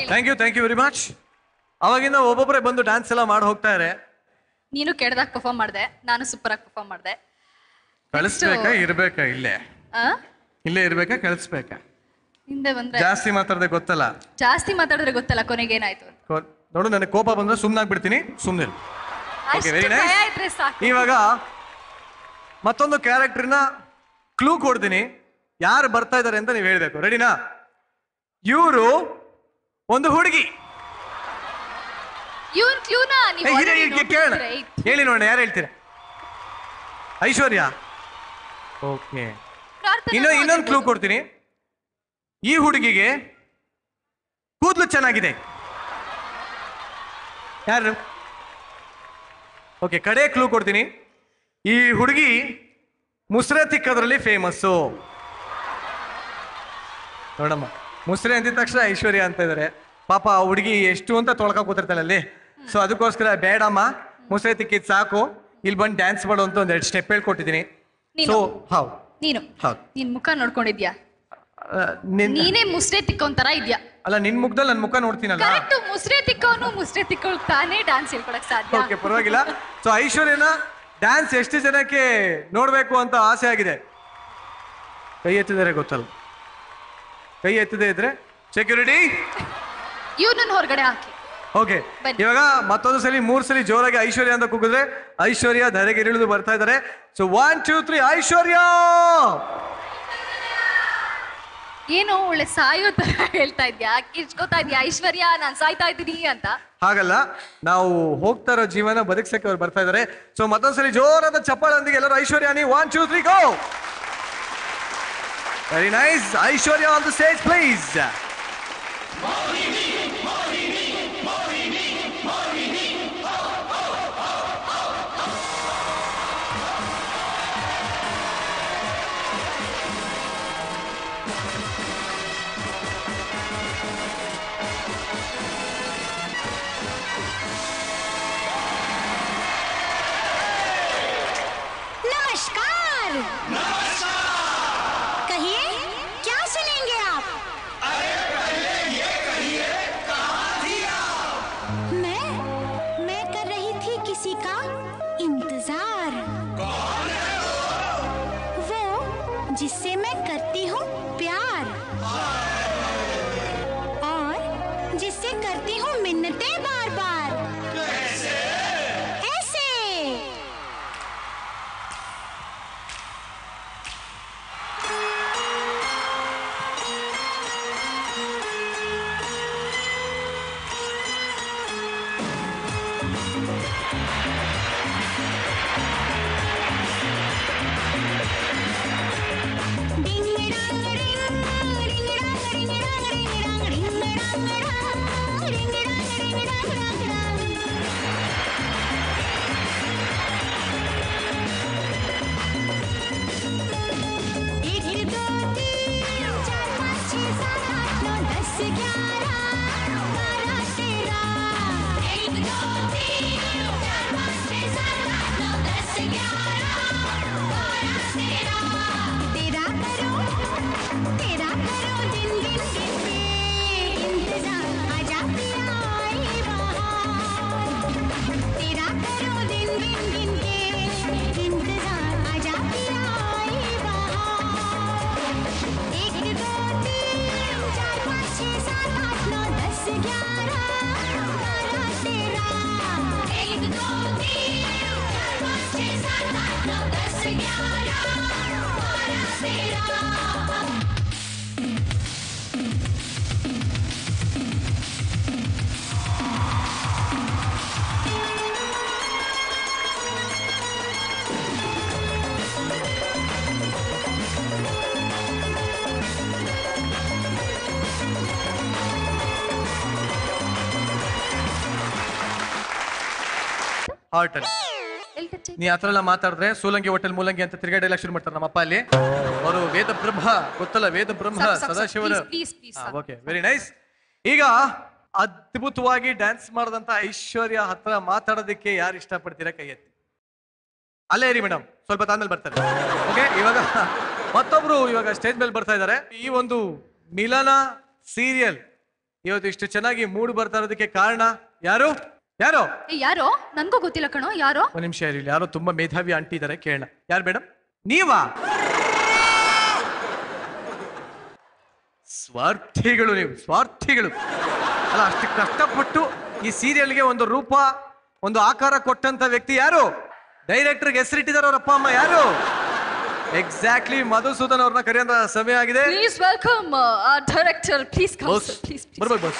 thank you thank you very much ಅವಾಗಿಂದ ಒಬ್ಬೊಬ್ಬರೇ ಬಂದು ಡ್ಯಾನ್ಸ್ ಎಲ್ಲ ಮಾಡಿ ಹೋಗ್ತಾರೆ ನೀನು ಕೆಡ್ದಾಗ ಪರ್ಫಾರ್ಮ್ ಮಾಡಿದೆ ನಾನು ಸೂಪರ್ ಆಗಿ ಪರ್ಫಾರ್ಮ್ ಮಾಡಿದೆ ಕಳಿಸ್ಬೇಕಾ ಇರ್ಬೇಕಾ ಇಲ್ಲೇ ಆ ಇಲ್ಲೇ ಇರ್ಬೇಕಾ ಕಳಿಸ್ಬೇಕಾ ಹಿಂದೆ ಬಂದ್ರೆ ಜಾಸ್ತಿ ಮಾತಾಡದೆ ಗೊತ್ತಲ್ಲ ಜಾಸ್ತಿ ಮಾತಾಡಿದ್ರೆ ಗೊತ್ತಲ್ಲ ಕೊನೆಗೆ ಏನಾಯ್ತು ಅಂತ. ಕೋ- ನೋಡು ನನಗೆ ಕೋಪ ಬಂದ್ರೆ ಸುಮ್ಮನಾಗ್ಬಿಡ್ತೀನಿ ಸುಮ್ಮನೆ ಓಕೆ ಅಷ್ಟು ವೆರಿ ಭಯ ನೈಸ್ ಇದ್ರೆ ಸಾಕು ಇವಾಗ ಮತ್ತೊಂದು ಕ್ಯಾರೆಕ್ಟರ್ನ ಕ್ಲೂ ಕೊಡ್ತೀನಿ ಯಾರು ಬರ್ತಾ ಇದ್ದಾರೆ ಅಂತ ನೀವು ಹೇಳ್ಬೇಕು ರೆಡಿನಾ ಇವರು ಒಂದು ಹುಡುಗಿ ಇವನ್ ಕ್ಲೂನ ನೀವು ಏ, ಇರಿ, already ಇರಿ, ಕೇಳೋಣ ನೋಡಿದ್ದೀರಾ? ಹೇಳಿ ನೋಡೋಣ ಯಾರು ಹೇಳ್ತೀರಾ ಐಶ್ವರ್ಯ ಓಕೆ ಪ್ರಾರ್ಥನಾ ಇನ್ನು ಇನ್ನೊಂದು ಕ್ಲೂ ಕೊಡ್ತೀನಿ ಈ ಹುಡುಗಿಗೆ ಕೂದಲು ಚೆನ್ನಾಗಿದೆ ಯಾರು ಓಕೆ ಕಡೆ ಕ್ಲೂ ಕೊಡ್ತೀನಿ ಈ ಹುಡುಗಿ ಮುಸ್ರೆ ತಿಕ್ಕದ್ರಲ್ಲಿ ಫೇಮಸ್ಸು ನೋಡಮ್ಮ ಮುಸ್ರೆ ಅಂದಿದ ತಕ್ಷಣ ಐಶ್ವರ್ಯ ಅಂತ ಇದಾರೆ ಪಾಪ ಆ ಹುಡುಗಿ ಎಷ್ಟು ಅಂತ ತೊಳ್ಕ ಕೂತಿರ್ತಾಳೆ ಅಲ್ಲಿ ಸೊ ಅದಕ್ಕೋಸ್ಕರ ಬೇಡಮ್ಮ ಮುಸ್ರೆ ತಿಕ್ಕಿದ್ ಸಾಕು ಇಲ್ಲಿ ಬಂದು ಡ್ಯಾನ್ಸ್ ಮಾಡು ಅಂತ ಒಂದ್ ಎರಡು ಸ್ಟೆಪ್ ಹೇಳ್ಕೊಟ್ಟಿದ್ದೀನಿ ನೀನು. ಸೊ ಹೌದು ನೀನು ಹೌದು ನಿನ್ ಮುಖ ನೋಡ್ಕೊಂಡಿದ್ಯಾ ಆ, ನಿನ್ ನೀನೇ ಮುಸ್ರೆ ತಿಕ್ಕೊಂತರ ಇದ್ಯಾ ಅಲ್ಲ ನಿನ್ ಮುಖದಲ್ಲಿ ನನ್ನ ಮುಖ ನೋಡ್ತೀನಲ್ಲ ಕರೆಕ್ಟ್ ಮುಸ್ರೆ ತಿಕ್ಕೋನು ಮುಸ್ರೆ ತಿಕ್ಕೋಳು ತಾನೇ ಡ್ಯಾನ್ಸ್ ಹೇಳ್ಕೊಡಕ್ ಸಾಧ್ಯ ಓಕೆ ಪರವಾಗಿಲ್ಲ ಸೊ ಐಶ್ವರ್ಯನ ಡ್ಯಾನ್ಸ್ ಎಷ್ಟು ಜನಕ್ಕೆ ನೋಡ್ಬೇಕು ಅಂತ ಆಸೆ ಆಗಿದೆ ಕೈ ಎತ್ತಿದರೆ ಗೊತ್ತಲ್ಲ ಕೈ ಎತ್ತದೇ ಇದ್ರೆ ಸೆಕ್ಯೂರಿಟಿ ಇವ್ನನ್ನ ಹೊರಗಡೆ ಹಾಕಿ ಓಕೆ ಇವಾಗ ಮತ್ತೊಂದು ಸಲ ಮೂರ್ ಸಲ ಜೋರಾಗಿ ಐಶ್ವರ್ಯ ಅಂತ ಕೂಗಿದ್ರೆ ಐಶ್ವರ್ಯ ಧರೆಗೆ ಇಳಿದು ಬರ್ತಾ ಇದ್ದಾರೆ so one two three Aishwarya ಏನೋ ಒಳ್ಳೆ ಸಾಯೋ ತರ ಹೇಳ್ತಾ ಇದ್ಯಾ ಕಿರ್ಚ್ಕೋತಾ ಇದ್ಯಾ ಐಶ್ವರ್ಯ ನಾನ್ ಸಾಯ್ತಾ ಇದ್ದೀನಿ ಅಂತ ಹಾಗಲ್ಲ ನಾವು ಹೋಗ್ತಾ ಇರೋ ಜೀವನ ಬದುಕ್ಸಕ್ಕೆ ಅವ್ರು ಬರ್ತಾ ಇದ್ದಾರೆ ಸೊ ಮತ್ತೊಂದ್ಸಲಿ ಜೋರಾದ ಚಪ್ಪಾಳೊಂದಿಗೆ ಎಲ್ಲರೂ ಐಶ್ವರ್ಯ ನೀ one two three go very nice Aishwarya on the stage please नमस्कार कहिए क्या सुनेंगे आप मैं मैं कर रही थी किसी का इंतजार वो जिससे मैं करती हूँ प्यार और जिससे करती हूँ मिन्नतें बार बार ऐसे एक दो तीन चार पाँच छः सात आठ नौ दस ग्यारह बारह तेरह एक दो तीन चार पाँच छः सात आठ नौ दस ग्यारह बारह तेरह तेरा करो तेरा करो दिन दिन दिन पे इंतजार आजा पिया आई बहार तेरा करो दिन दिन दिन के इंतजार आजा पिया आई बहार एक दो तीन चार पाँच छः सात आठ नौ दस ग्यारह बारह तेरह एक दो तीन चार पाँच छः सात आठ नौ दस ग्यारह बारह तेरह ಹಾರ್ಟ್ ಅಲ್ಲಿ ನೀ ಆ ಥರ ಎಲ್ಲ ಮಾತಾಡಿದ್ರೆ ಸೂಲಂಗಿ ಹೋಟೆಲ್ ಮೂಲಂಗಿ ಅಂತ ತಿರುಗಾಡಿ ಎಲ್ಲ ಶುರು ಮಾಡ್ತಾರೆ ನಮ್ಮಪ್ಪ ಅಲ್ಲಿ ಅವರು ವೇದ ಬ್ರಹ್ಮ ಗೊತ್ತಲ್ಲ ವೇದ ಬ್ರಹ್ಮ ಸಾಕು, ಸಾಕು, ಸದಾಶಿವರ ಸಾಕು. Please, please, please, ಸಾಕು. ಓಕೆ ವೆರಿ ನೈಸ್ ಈಗ ಅದ್ಭುತವಾಗಿ ಡ್ಯಾನ್ಸ್ ಮಾಡದಂತ ಐಶ್ವರ್ಯ ಹತ್ರ ಮಾತಾಡೋದಕ್ಕೆ ಯಾರು ಇಷ್ಟಪಡ್ತೀರಾ ಕೈ ಎತ್ತಿ ಅಲ್ಲೇ ಇರಿ ಮೇಡಮ್ ಸ್ವಲ್ಪ ತಾಂದಲ್ಲಿ ಬರ್ತಾರೆ ಓಕೆ ಇವಾಗ ಮತ್ತೊಬ್ರು ಇವಾಗ ಸ್ಟೇಜ್ ಮೇಲೆ ಬರ್ತಾ ಇದ್ದಾರೆ ಈ ಒಂದು ಮಿಲನ ಸೀರಿಯಲ್ ಇವತ್ತು ಇಷ್ಟು ಚೆನ್ನಾಗಿ ಮೂಡ್ ಬರ್ತಾ ಇರೋದಕ್ಕೆ ಕಾರಣ ಯಾರು ಯಾರು ಏ ಯಾರೋ ನನ್ಗೂ ಗೊತ್ತಿಲ್ಲ ಕಣೋ ಯಾರೋ ಒಂದ್ ನಿಮಿಷ ಇರಲಿ ಯಾರೋ ತುಂಬಾ ಮೇಧಾವಿ ಆಂಟಿ ಇದಾರೆ ಕೇಳೋಣ ಯಾರು ಮೇಡಮ್ ನೀವಾ ಸ್ವಾರ್ಥಿಗಳು ನೀವು ಸ್ವಾರ್ಥಿಗಳು ಅಲ್ಲ ಅಷ್ಟು ಕಷ್ಟಪಟ್ಟು ಈ ಸೀರಿಯಲ್ಗೆ ಒಂದು ರೂಪ ಒಂದು ಆಕಾರ ಕೊಟ್ಟಂತ ವ್ಯಕ್ತಿ ಯಾರು ಡೈರೆಕ್ಟರ್ಗೆ ಹೆಸರಿಟ್ಟಿದ್ದಾರೆ ಅವ್ರ ಅಪ್ಪ ಅಮ್ಮ ಯಾರು ಎಕ್ಸಾಕ್ಟ್ಲಿ ಮಧುಸೂದನ್ ಅವ್ರನ್ನ ಕರೆಯುವಂತ ಸಮಯ ಆಗಿದೆ please welcome director please boss please ಬರ್ಬೇಕು ಬಾಸ್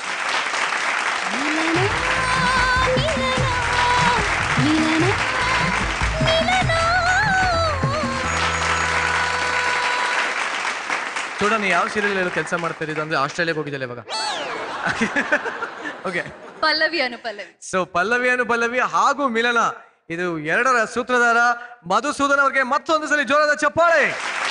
ನೋಡೋಣ ಯಾವ ಸೀರಿಯಲ್ ಕೆಲಸ ಮಾಡ್ತಾ ಇರೋದು ಅಂದ್ರೆ ಆಸ್ಟ್ರೇಲಿಯಾಗೆ ಹೋಗಿದ್ದಲ್ಲ ಇವಾಗ ಓಕೆ ಪಲ್ಲವಿ ಅನು ಪಲ್ಲವಿ ಸೊ ಪಲ್ಲವಿ ಅನು ಪಲ್ಲವಿ ಹಾಗೂ ಮಿಲನ ಇದು ಎರಡರ ಸೂತ್ರಧಾರ ಮಧುಸೂದನ್ ಅವ್ರಿಗೆ ಮತ್ತೊಂದು ಸಲ ಜೋರಾದ ಚಪ್ಪಾಳೆ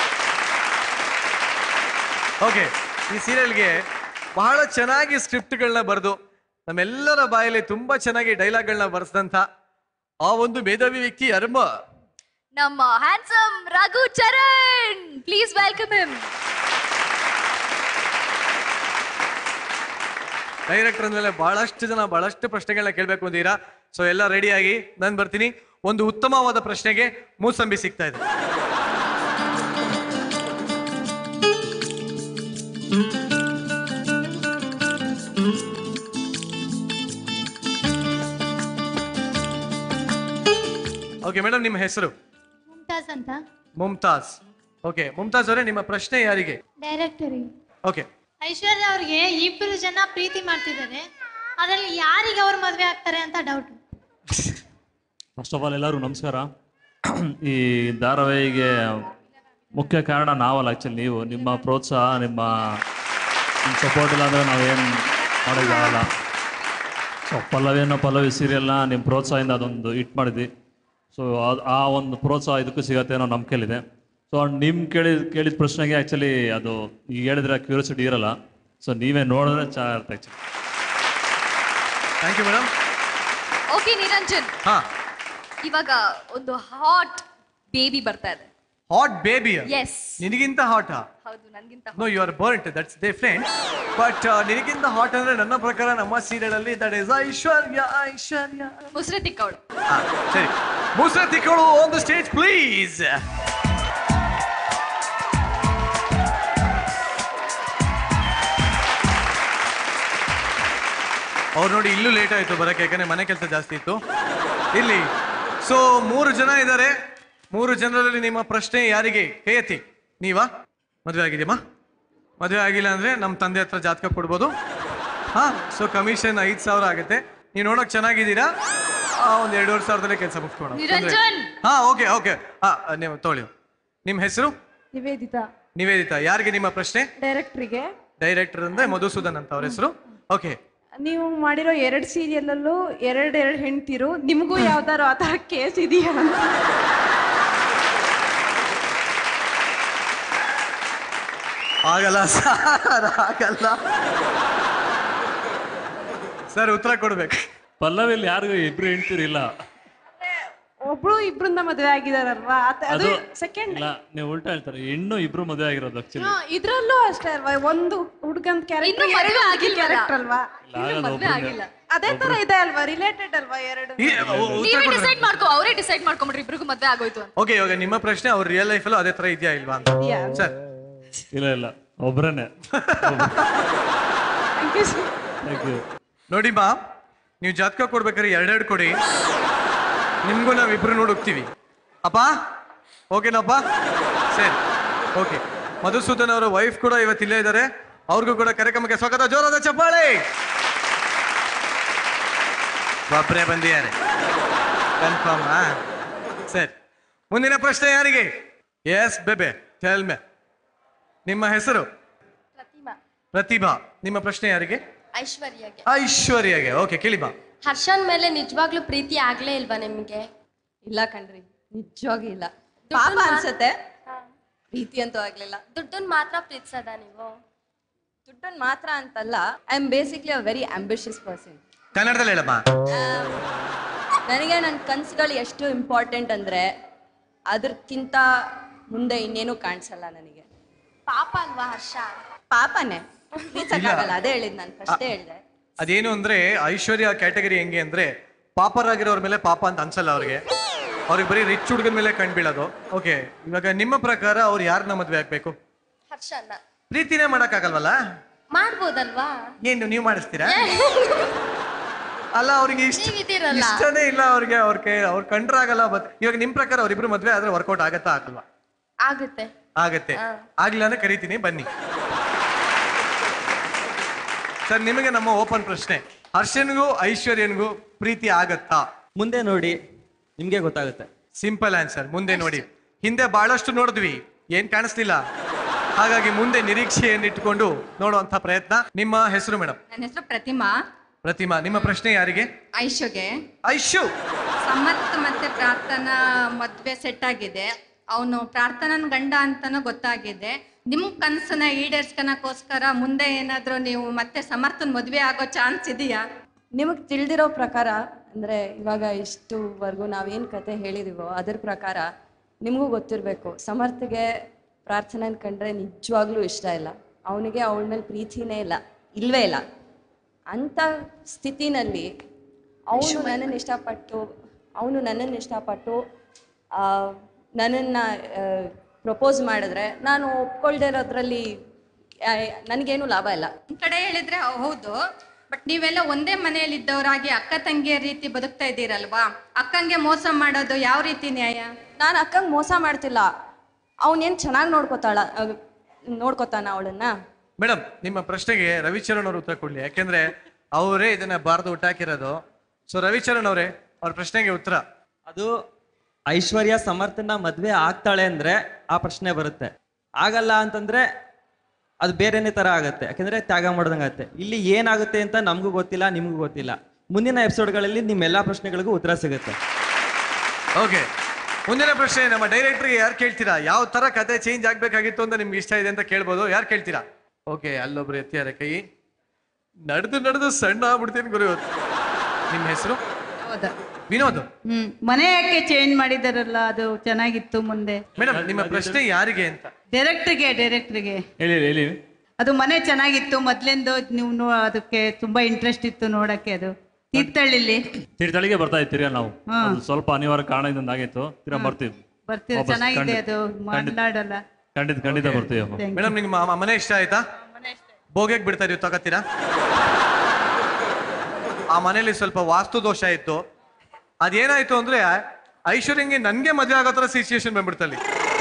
ಓಕೆ ಈ ಸೀರಿಯಲ್ಗೆ ಬಹಳ ಚೆನ್ನಾಗಿ ಸ್ಕ್ರಿಪ್ಟ್ಗಳನ್ನ ಬರೆದು ನಮ್ಮೆಲ್ಲರ ಬಾಯಲ್ಲಿ ತುಂಬಾ ಚೆನ್ನಾಗಿ ಡೈಲಾಗ್ಗಳನ್ನ ಬರೆಸಿದಂತ ಆ ಒಂದು ಮೇಧಾವಿ ವ್ಯಕ್ತಿ ಅರ್ಮ ನಮ್ಮ handsome Raghu Charan please welcome him director ಅಂದ್ಮೇಲೆ ಬಹಳಷ್ಟು ಜನ ಬಹಳಷ್ಟು ಪ್ರಶ್ನೆಗಳನ್ನ ಕೇಳಬೇಕು ಅಂತೀರಾ ಸೊ ಎಲ್ಲ ರೆಡಿಯಾಗಿ ನಾನು ಬರ್ತೀನಿ ಒಂದು ಉತ್ತಮವಾದ ಪ್ರಶ್ನೆಗೆ ಮೂಸಂಬಿ ಸಿಗ್ತಾ ಇದೆ ಓಕೆ ಮೇಡಮ್ ನಿಮ್ಮ ಹೆಸರು ಮುಮ್ತಾಜ್ ಅಂತ ಮುಮ್ತಾಜ್ ಓಕೆ ಮುಮ್ತಾಜ್ ಅವರೇ ನಿಮ್ಮ ಪ್ರಶ್ನೆ ಯಾರಿಗೆ ಡೈರೆಕ್ಟರಿ ಓಕೆ ಐಶ್ವರ್ಯ ಅವ್ರಿಗೆ ಇಬ್ಬರು ಜನ ಪ್ರೀತಿ ಮಾಡ್ತಿದ್ದಾರೆ ಅದರಲ್ಲಿ ಯಾರಿಗೆ ಅವ್ರು ಮದುವೆ ಆಗ್ತಾರೆ ಅಂತ ಡೌಟ್ ಫಸ್ಟ್ ಆಫ್ ಆಲ್ ಎಲ್ಲರೂ ನಮಸ್ಕಾರ ಈ ಧಾರಾವಾಹಿಗೆ ಮುಖ್ಯ ಕಾರಣ ನಾವಲ್ಲ ಆ್ಯಕ್ಚುಲಿ ನೀವು ನಿಮ್ಮ ಪ್ರೋತ್ಸಾಹ ನಿಮ್ಮ ನಿಮ್ಮ ಸಪೋರ್ಟ್ ಇಲ್ಲ ಅಂದರೆ ನಾವೇನು ಮಾಡೋಕ್ಕಾಗಲ್ಲ ಸೊ ಪಲ್ಲವಿಯನ್ನು ಪಲ್ಲವಿ ಸೀರಿಯಲ್ನ ನಿಮ್ಮ ಪ್ರೋತ್ಸಾಹದಿಂದ ಅದೊಂದು ಹಿಟ್ ಮಾಡಿದ್ವಿ ಸೊ ಅದು ಆ ಒಂದು ಪ್ರೋತ್ಸಾಹ ಇದಕ್ಕೂ ಸಿಗತ್ತೆ ಅನ್ನೋ ನಂಬಿಕೆಲಿದೆ ಸೊ ನಿಮ್ಮ ಕೇಳಿದ ಕೇಳಿದ ಪ್ರಶ್ನೆಗೆ ಆ್ಯಕ್ಚುಲಿ ಅದು ಈಗ ಹೇಳಿದ್ರೆ ಕ್ಯೂರಿಯಾಸಿಟಿ ಇರಲ್ಲ ಸೊ ನೀವೇ ನೋಡಿದ್ರೆ ಚೆನ್ನಾಗಿರುತ್ತೆ actually thank you madam okay Niranjan ಹಾ ಇವಾಗ ಒಂದು ಹಾಟ್ ಬೇಬಿ ಬರ್ತಾ ಇದೆ ಹಾಟ್ ಬೇಬಿ Yes. ನಿನಗಿಂತ ಹಾಟ್ ಹೌದು ನನ್ಗಿಂತ no you are burnt that's different but ನಿನಗಿಂತ ಹಾಟ್ ಅಂದ್ರೆ ನನ್ನ ಪ್ರಕಾರ ನಮ್ಮ ಸೀರಿಯಲ್ ಅಲ್ಲಿ ದಟ್ ಇಸ್ ಐಶ್ವರ್ಯ ಐಶ್ವರ್ಯ ಮುಸ್ರೆ ತಿಕ್ಕವಳು ಹಾ, ಸರಿ ಮುಸ್ರೆ ತಿಕ್ಕಳು ಆನ್ ದ ಸ್ಟೇಜ್ ಪ್ಲೀಸ್ ಅವ್ರು ನೋಡಿ ಇಲ್ಲೂ ಲೇಟ್ ಆಯ್ತು ಬರಕ್ಕೆ ಯಾಕಂದ್ರೆ ಮನೆ ಕೆಲಸ ಜಾಸ್ತಿ ಇತ್ತು ಇಲ್ಲಿ ಸೊ ಮೂರು ಜನ ಇದ್ದಾರೆ ಮೂರು ಜನರಲ್ಲಿ ನಿಮ್ಮ ಪ್ರಶ್ನೆ ಯಾರಿಗೆ ಕೈ ಎತ್ತಿ ನೀವಾ ಮದುವೆ ಆಗಿದೆಯಮ್ಮ ಮದುವೆ ಆಗಿಲ್ಲ ಅಂದ್ರೆ ನಮ್ಮ ತಂದೆ ಹತ್ರ ಜಾತಕ ಕೊಡ್ಬೋದು ಹಾ ಸೊ ಕಮಿಷನ್ ಐದು ಸಾವಿರ ಆಗುತ್ತೆ ನೀವು ನೋಡಕ್ ಚೆನ್ನಾಗಿದ್ದೀರಾ ಆ, ಒಂದ್ ಎರಡೂವರೆ ಸಾವಿರದಲ್ಲೇ ಕೆಲಸ ಮುಗಿಸ್ಕೊಣ ನಿರಂಜನ್! ಹಾ ಓಕೆ ಓಕೆ ಹಾ ನೀವು ತೊಗೊಳ್ಳಿ ನಿಮ್ಮ ಹೆಸರು ನಿವೇದಿತಾ ನಿವೇದಿತಾ ಯಾರಿಗೆ ನಿಮ್ಮ ಪ್ರಶ್ನೆ ಡೈರೆಕ್ಟ್ರಿಗೆ ಡೈರೆಕ್ಟರ್ ಅಂದ್ರೆ ಮಧುಸೂದನ್ ಅಂತ ಅವ್ರ ಹೆಸರು ಓಕೆ ನೀವು ಮಾಡಿರೋ ಎರಡು ಸೀರಿಯಲಲ್ಲೂ ಎರಡು ಎರಡು ಹೆಣ್ತಿರು ನಿಮಗೂ ಯಾವ್ದಾರು ಆ ಥರ ಕೇಸ್ ಇದೆಯಾ ಅಂತ ಆಗಲ್ಲ ಸರ್ ಆಗಲ್ಲ ಸರ್ ಉತ್ತರ ಕೊಡ್ಬೇಕು ಪಲ್ಲವಿಯಲ್ಲಿ ಯಾರಿಗೂ ಇಬ್ರು ಹೆಣ್ತಿರಿಲ್ಲ ಒಬ್ಳು ಇಬ್ರಿಂದ ಮದುವೆ ಆಗಿದಾರಲ್ವಾ ಆತ- ಅದು ಅದು ಸೆಕೆಂಡ್ ಇಲ್ಲ ನೀವು ಉಲ್ಟಾ ಹೇಳ್ತಾರೆ ಹೆಣ್ಣು ಇಬ್ರು ಮದುವೆ ಆಗಿರೋದು ಆಕ್ಚುಲಿ ಇದ್ರಲ್ಲೂ ಅಷ್ಟೇ ಅಲ್ವಾ ಒಂದು ಹುಡುಗಂತ ಇನ್ನು ಕ್ಯಾರೆಕ್ಟರ್ ಮದುವೆ ಆಗಿಲ್ವಲ್ಲ? ಕ್ಯಾರೆಕ್ಟರ್ ಅಲ್ವಾ ಆಗಲ್ಲ ಮದ್ವೆ ಆಗಿಲ್ಲ ಅದೇ ತರ ಇದೆ ಅಲ್ವಾ ರಿಲೇಟೆಡ್ ಅಲ್ವಾ ಎರಡು ನೀವೇ ಡಿಸೈಡ್ ಮಾಡ್ಕೋ ಅವರೇ ಡಿಸೈಡ್ ಮಾಡ್ಕೊಂಬಿಡ್ರಿ ಇಬ್ರಿಗೂ ಮದ್ವೆ ಆಗೋಯ್ತು ಅಂತ ಓಕೆ ಇವಾಗ ನಿಮ್ಮ ಪ್ರಶ್ನೆ ಅವ್ರ ರಿಯಲ್ ಲೈಫಲ್ಲೂ ಅದೇ ತರ ಇದೆಯಾ ಇಲ್ವಾ ಅಂತ ಸರ್ ಇಲ್ಲ ಇಲ್ಲ ಒಬ್ರನ್ನೇ ಥ್ಯಾಂಕ್ ಯು ಥ್ಯಾಂಕ್ ಯು ನೋಡಿ ಬಾ ನೀವು ಜಾತಕ ಕೊಡ್ಬೇಕಾದ್ರೆ ಎರಡೆರಡು ಕೊಡಿ ನಿಮ್ಗೂ ನಾವ್ ಇಬ್ರು ನೋಡಿ ಹೋಗ್ತೀವಿ ಅಪ್ಪ ಓಕೆನಪ್ಪ ಸರಿ ಓಕೆ ಮಧುಸೂದನ್ ಅವರ ವೈಫ್ ಕೂಡ ಇವತ್ತು ಇಲ್ಲೇ ಇದ್ದಾರೆ ಅವ್ರಿಗೂ ಕೂಡ ಕಾರ್ಯಕ್ರಮಕ್ಕೆ ಸ್ವಾಗತ ಜೋರಾದ ಚಪ್ಪಾಳೆ ಒಬ್ಬರೇ ಬಂದಿದ್ದಾರೆ ಕನ್ಫರ್ಮ್ ಸರಿ ಮುಂದಿನ ಪ್ರಶ್ನೆ ಯಾರಿಗೆ ಎಸ್ ಬೆಬೆ ಟೆಲ್ ಮೆ ನಿಮ್ಮ ಹೆಸರು ಪ್ರತಿಭಾ ನಿಮ್ಮ ಪ್ರಶ್ನೆ ಯಾರಿಗೆ ಐಶ್ವರ್ಯಗೆ ಐಶ್ವರ್ಯಗೆ ಓಕೆ ಕೇಳಿ ಬಾ ಹರ್ಷನ್ ಮೇಲೆ ನಿಜವಾಗ್ಲೂ ಪ್ರೀತಿ ಆಗ್ಲೇ ಇಲ್ವಾ ನಿಮ್ಗೆ ಇಲ್ಲ ಕಣ್ರಿ ನಿಜವಾಗಿ ಇಲ್ಲ ಪಾಪ ಅನ್ಸತ್ತೆ ಪ್ರೀತಿ ಅಂತೂ ಆಗ್ಲಿಲ್ಲ ದುಡ್ಡನ್ ಮಾತ್ರ ಪ್ರೀತಿಸದ ನೀವು ದುಡ್ಡನ್ ಮಾತ್ರ ಅಂತಲ್ಲ I am basically uh very ambitious person ಕನ್ನಡದಲ್ಲಿ ಹೇಳಮ್ಮ ನನಗೆ ನನ್ನ ಕನಸುಗಳು ಎಷ್ಟು ಇಂಪಾರ್ಟೆಂಟ್ ಅಂದ್ರೆ ಅದಕ್ಕಿಂತ ಮುಂದೆ ಇನ್ನೇನು ಕಾಣಿಸಲ್ಲ ನನಗೆ ಪಾಪ ಅಲ್ವಾ ಹರ್ಷ ಪಾಪನೇ ಪ್ರೀತಿಸಕ್ಕಾಗಲ್ಲ ಅದೇ ಹೇಳಿದ್ ನಾನು ಫಸ್ಟ್ ಹೇಳಿದೆ ಅದೇನು ಅಂದ್ರೆ ಐಶ್ವರ್ಯ ಕ್ಯಾಟಗರಿ ಹೆಂಗೆ ಅಂದ್ರೆ ಪಾಪರಾಗಿರೋರ್ ಮೇಲೆ ಪಾಪ ಅಂತ ಅನ್ಸಲ್ಲ ಅವ್ರಿಗೆ ಅವ್ರಿಗೆ ಬರೀ ರಿಚ್ ಹುಡುಗನ ಮೇಲೆ ಕಂಡ್ಬೀಳೋದು ಓಕೆ ಇವಾಗ ನಿಮ್ಮ ಪ್ರಕಾರ ಅವ್ರು ಯಾರನ್ನ ಮದ್ವೆ ಆಗ್ಬೇಕು ಹರ್ಷನ್ನ ಪ್ರೀತಿನೇ ಮಾಡಕ್ಕಾಗಲ್ವಲ್ಲ ಮಾಡ್ಬೋದಲ್ವಾ ಏನು ನೀವು ಮಾಡಿಸ್ತೀರಾ ಅಲ್ಲ ಅವ್ರಿಗೆ ಇಷ್ಟ ನೀವಿದ್ದೀರಲ್ಲ. ಇಷ್ಟನೇ ಇಲ್ಲ ಅವ್ರಿಗೆ ಅವ್ರ ಕೈ ಅವ್ರ ಕಂಡ್ರಾಗಲ್ಲ ಬಟ್ ಇವಾಗ ನಿಮ್ ಪ್ರಕಾರ ಅವ್ರಿಬ್ರು ಮದ್ವೆ ಆದ್ರೆ ವರ್ಕೌಟ್ ಆಗತ್ತಾ ಆಗಲ್ವಾ ಆಗುತ್ತೆ ಆಗತ್ತೆ ಆಗ್ಲಿಲ್ಲ ಅಂದ್ರೆ ಕರಿತೀನಿ ಬನ್ನಿ ಸರ್ ನಿಮಗೆ ನಮ್ಮ ಓಪನ್ ಪ್ರಶ್ನೆ ಹರ್ಷನ್ಗೂ ಐಶ್ವರ್ಯನ್ಗೂ ಪ್ರೀತಿ ಆಗತ್ತಾ ಮುಂದೆ ನೋಡಿ ನಿಮ್ಗೆ ಗೊತ್ತಾಗುತ್ತೆ ಸಿಂಪಲ್ ಆನ್ಸರ್ ಮುಂದೆ ನೋಡಿ ಹಿಂದೆ ಬಹಳಷ್ಟು ನೋಡಿದ್ವಿ ಏನ್ ಕಾಣಿಸ್ಲಿಲ್ಲ ಹಾಗಾಗಿ ಮುಂದೆ ನಿರೀಕ್ಷೆಯನ್ನು ಇಟ್ಕೊಂಡು ನೋಡುವಂತ ಪ್ರಯತ್ನ ನಿಮ್ಮ ಹೆಸರು ಮೇಡಮ್ ನನ್ನ ಹೆಸರು ಪ್ರತಿಮಾ ಪ್ರತಿಮಾ ನಿಮ್ಮ ಪ್ರಶ್ನೆ ಯಾರಿಗೆ ಐಶುಗೆ ಐಶು ಸಮರ್ಥ ಮತ್ತೆ ಪ್ರಾರ್ಥನಾ ಮದ್ವೆ ಸೆಟ್ ಆಗಿದೆ ಅವನು ಪ್ರಾರ್ಥನನ್ ಗಂಡ ಅಂತಾನು ಗೊತ್ತಾಗಿದೆ ನಿಮ್ ಕನಸನ್ನ ಈಡೇರ್ಸ್ಕೊಳಕ್ಕೋಸ್ಕರ ಮುಂದೆ ಏನಾದ್ರೂ ನೀವು ಮತ್ತೆ ಸಮರ್ಥನ್ ಮದ್ವೆ ಆಗೋ ಚಾನ್ಸ್ ಇದೆಯಾ ನಿಮಗೆ ತಿಳಿದಿರೋ ಪ್ರಕಾರ ಅಂದರೆ ಇವಾಗ ಇಷ್ಟುವರೆಗೂ ನಾವೇನು ಕತೆ ಹೇಳಿದೀವೋ ಅದ್ರ ಪ್ರಕಾರ ನಿಮಗೂ ಗೊತ್ತಿರಬೇಕು ಸಮರ್ಥಗೆ ಪ್ರಾರ್ಥನೆ ಕಂಡ್ರೆ ನಿಜವಾಗ್ಲೂ ಇಷ್ಟ ಇಲ್ಲ ಅವನಿಗೆ ಅವಳ ಮೇಲೆ ಪ್ರೀತಿನೇ ಇಲ್ಲ ಇಲ್ವೇ ಇಲ್ಲ ಅಂಥ ಸ್ಥಿತಿನಲ್ಲಿ ಅವನು ನನ್ನನ್ನು ಇಷ್ಟಪಟ್ಟು ಅವನು ನನ್ನನ್ನು ಇಷ್ಟಪಟ್ಟು ನನ್ನನ್ನು ಪ್ರಪೋಸ್ ಮಾಡಿದ್ರೆ ನಾನು ಒಪ್ಕೊಳ್ದೇ ಇರೋದ್ರಲ್ಲಿ ಆ, ನನಗೇನು ಲಾಭ ಇಲ್ಲ ಒಂದ್ ಕಡೆ ಹೇಳಿದ್ರೆ ಹೌದು ಬಟ್ ನೀವೆಲ್ಲ ಒಂದೇ ಮನೆಯಲ್ಲಿ ಇದ್ದವರಾಗಿ ಅಕ್ಕ ತಂಗಿಯ ರೀತಿ ಬದುಕ್ತಾ ಇದ್ದೀರಲ್ವಾ ಅಕ್ಕಂಗೆ ಮೋಸ ಮಾಡೋದು ಯಾವ ರೀತಿ ನ್ಯಾಯ ನಾನು ಅಕ್ಕಂಗೆ ಮೋಸ ಮಾಡ್ತಿಲ್ಲ ಅವನೇನು ಚೆನ್ನಾಗಿ ನೋಡ್ಕೋತಾಳ ಅಹ್, ನೋಡ್ಕೋತಾನ ಅವಳನ್ನ ಮೇಡಮ್ ನಿಮ್ಮ ಪ್ರಶ್ನೆಗೆ ರವಿಚರಣ್ ಅವರು ಉತ್ತರ ಕೊಡ್ಲಿ ಯಾಕೆಂದ್ರೆ ಅವರೇ ಇದನ್ನ ಬಾರ್ದು ಹುಟ್ಟಾಕಿರೋದು ಸೊ ರವಿಚರಣ್ ಅವರೇ ಅವ್ರ ಪ್ರಶ್ನೆಗೆ ಉತ್ತರ ಅದು ಐಶ್ವರ್ಯ ಸಮರ್ಥನ ಮದ್ವೆ ಆಗ್ತಾಳೆ ಅಂದ್ರೆ ಆ ಪ್ರಶ್ನೆ ಬರುತ್ತೆ ಆಗಲ್ಲ ಅಂತಂದ್ರೆ ಅದು ಬೇರೆನೇ ತರ ಆಗತ್ತೆ ಯಾಕಂದ್ರೆ ತ್ಯಾಗ ಮಾಡ್ದಂಗಾಗತ್ತೆ ಇಲ್ಲಿ ಏನಾಗುತ್ತೆ ಅಂತ ನಮಗೂ ಗೊತ್ತಿಲ್ಲ ನಿಮಗೂ ಗೊತ್ತಿಲ್ಲ ಮುಂದಿನ ಎಪಿಸೋಡ್ಗಳಲ್ಲಿ ನಿಮ್ಮ ಎಲ್ಲಾ ಪ್ರಶ್ನೆಗಳಿಗೂ ಉತ್ತರ ಸಿಗುತ್ತೆ ಓಕೆ ಮುಂದಿನ ಪ್ರಶ್ನೆ ನಮ್ಮ ಡೈರೆಕ್ಟರ್ಗೆ ಯಾರು ಕೇಳ್ತೀರಾ ಯಾವ ತರ ಕತೆ ಚೇಂಜ್ ಆಗ್ಬೇಕಾಗಿತ್ತು ಅಂತ ನಿಮ್ಗೆ ಇಷ್ಟ ಇದೆ ಅಂತ ಕೇಳ್ಬೋದು ಯಾರು ಕೇಳ್ತೀರಾ ಓಕೆ ಅಲ್ಲೊಬ್ರು ಎತ್ತಿಯಾರೆ ಕೈ ನಡೆದು ನಡೆದು ಸಣ್ಣ ಆಗ್ಬಿಡ್ತೀನಿ ಗುರು ಇವತ್ತು. ನಿಮ್ಮ ಹೆಸರು ಹೌದಾ ವಿನೋದ್ ಹ್ಮ್ ಮನೆ ಯಾಕೆ ಚೇಂಜ್ ಮಾಡಿದಾರಲ್ಲ ಅದು ಚೆನ್ನಾಗಿತ್ತು ಮುಂದೆ ಮೇಡಮ್ ನಿಮ್ಮ ಪ್ರಶ್ನೆ ಯಾರಿಗೆ ಅಂತ ಡೈರೆಕ್ಟ್ರಿಗೆ ಡೈರೆಕ್ಟ್ರಿಗೆ ಹೇಳಿ ಹೇಳಿ ಹೇಳಿ ಅದು ಮನೆ ಚೆನ್ನಾಗಿತ್ತು ಮೊದ್ಲಿಂದು ನೀವು ನೋ- ಅದಕ್ಕೆ ತುಂಬಾ ಇಂಟ್ರೆಸ್ಟ್ ಇತ್ತು ನೋಡಕ್ಕೆ ಅದು ತೀರ್ಥಹಳ್ಳಿಲಿ ತೀರ್ಥಳಿಗೆ ಬರ್ತಾ ಇರ್ತೀರಿ ನಾವು ಹಾ. ಅದು ಸ್ವಲ್ಪ ಅನಿವಾರ್ಯ ಕಾರಣದಿಂದ ಆಗಿತ್ತು ತಿರ್ಗಾ ಬರ್ತೀವಿ ಬರ್ತೀವಿ ವಾಪಸ್ ಚೆನ್ನಾಗಿದೆ ಖಂಡಿತ. ಅದು ಖಂಡಿತ. ಮಾತನಾಡಲ್ಲ ಖಂಡಿತ ಖಂಡಿತ ಬರ್ತೀವಿ ಅಮ್ಮ. ಮೇಡಮ್ ನಿಮ್ಗೆ ಮ- ಮನೆ ಇಷ್ಟ ಆಯ್ತಾ ಬೋಗೆಗ್ ಬಿಡ್ತಾ ಇದೀವಿ ತಗೋತೀರಾ ಆ ಮನೇಲಿ ಸ್ವಲ್ಪ ವಾಸ್ತು ದೋಷ ಇತ್ತು ಅದೇನಾಯ್ತು ಅಂದ್ರೆ ಐಶ್ವರ್ಯಂಗೆ ನನ್ಗೆ ಮದುವೆ ಆಗೋ ಥರ ಸಿಚುಯೇಷನ್ ಬಂದ್ಬಿಡ್ತಲ್ಲಿ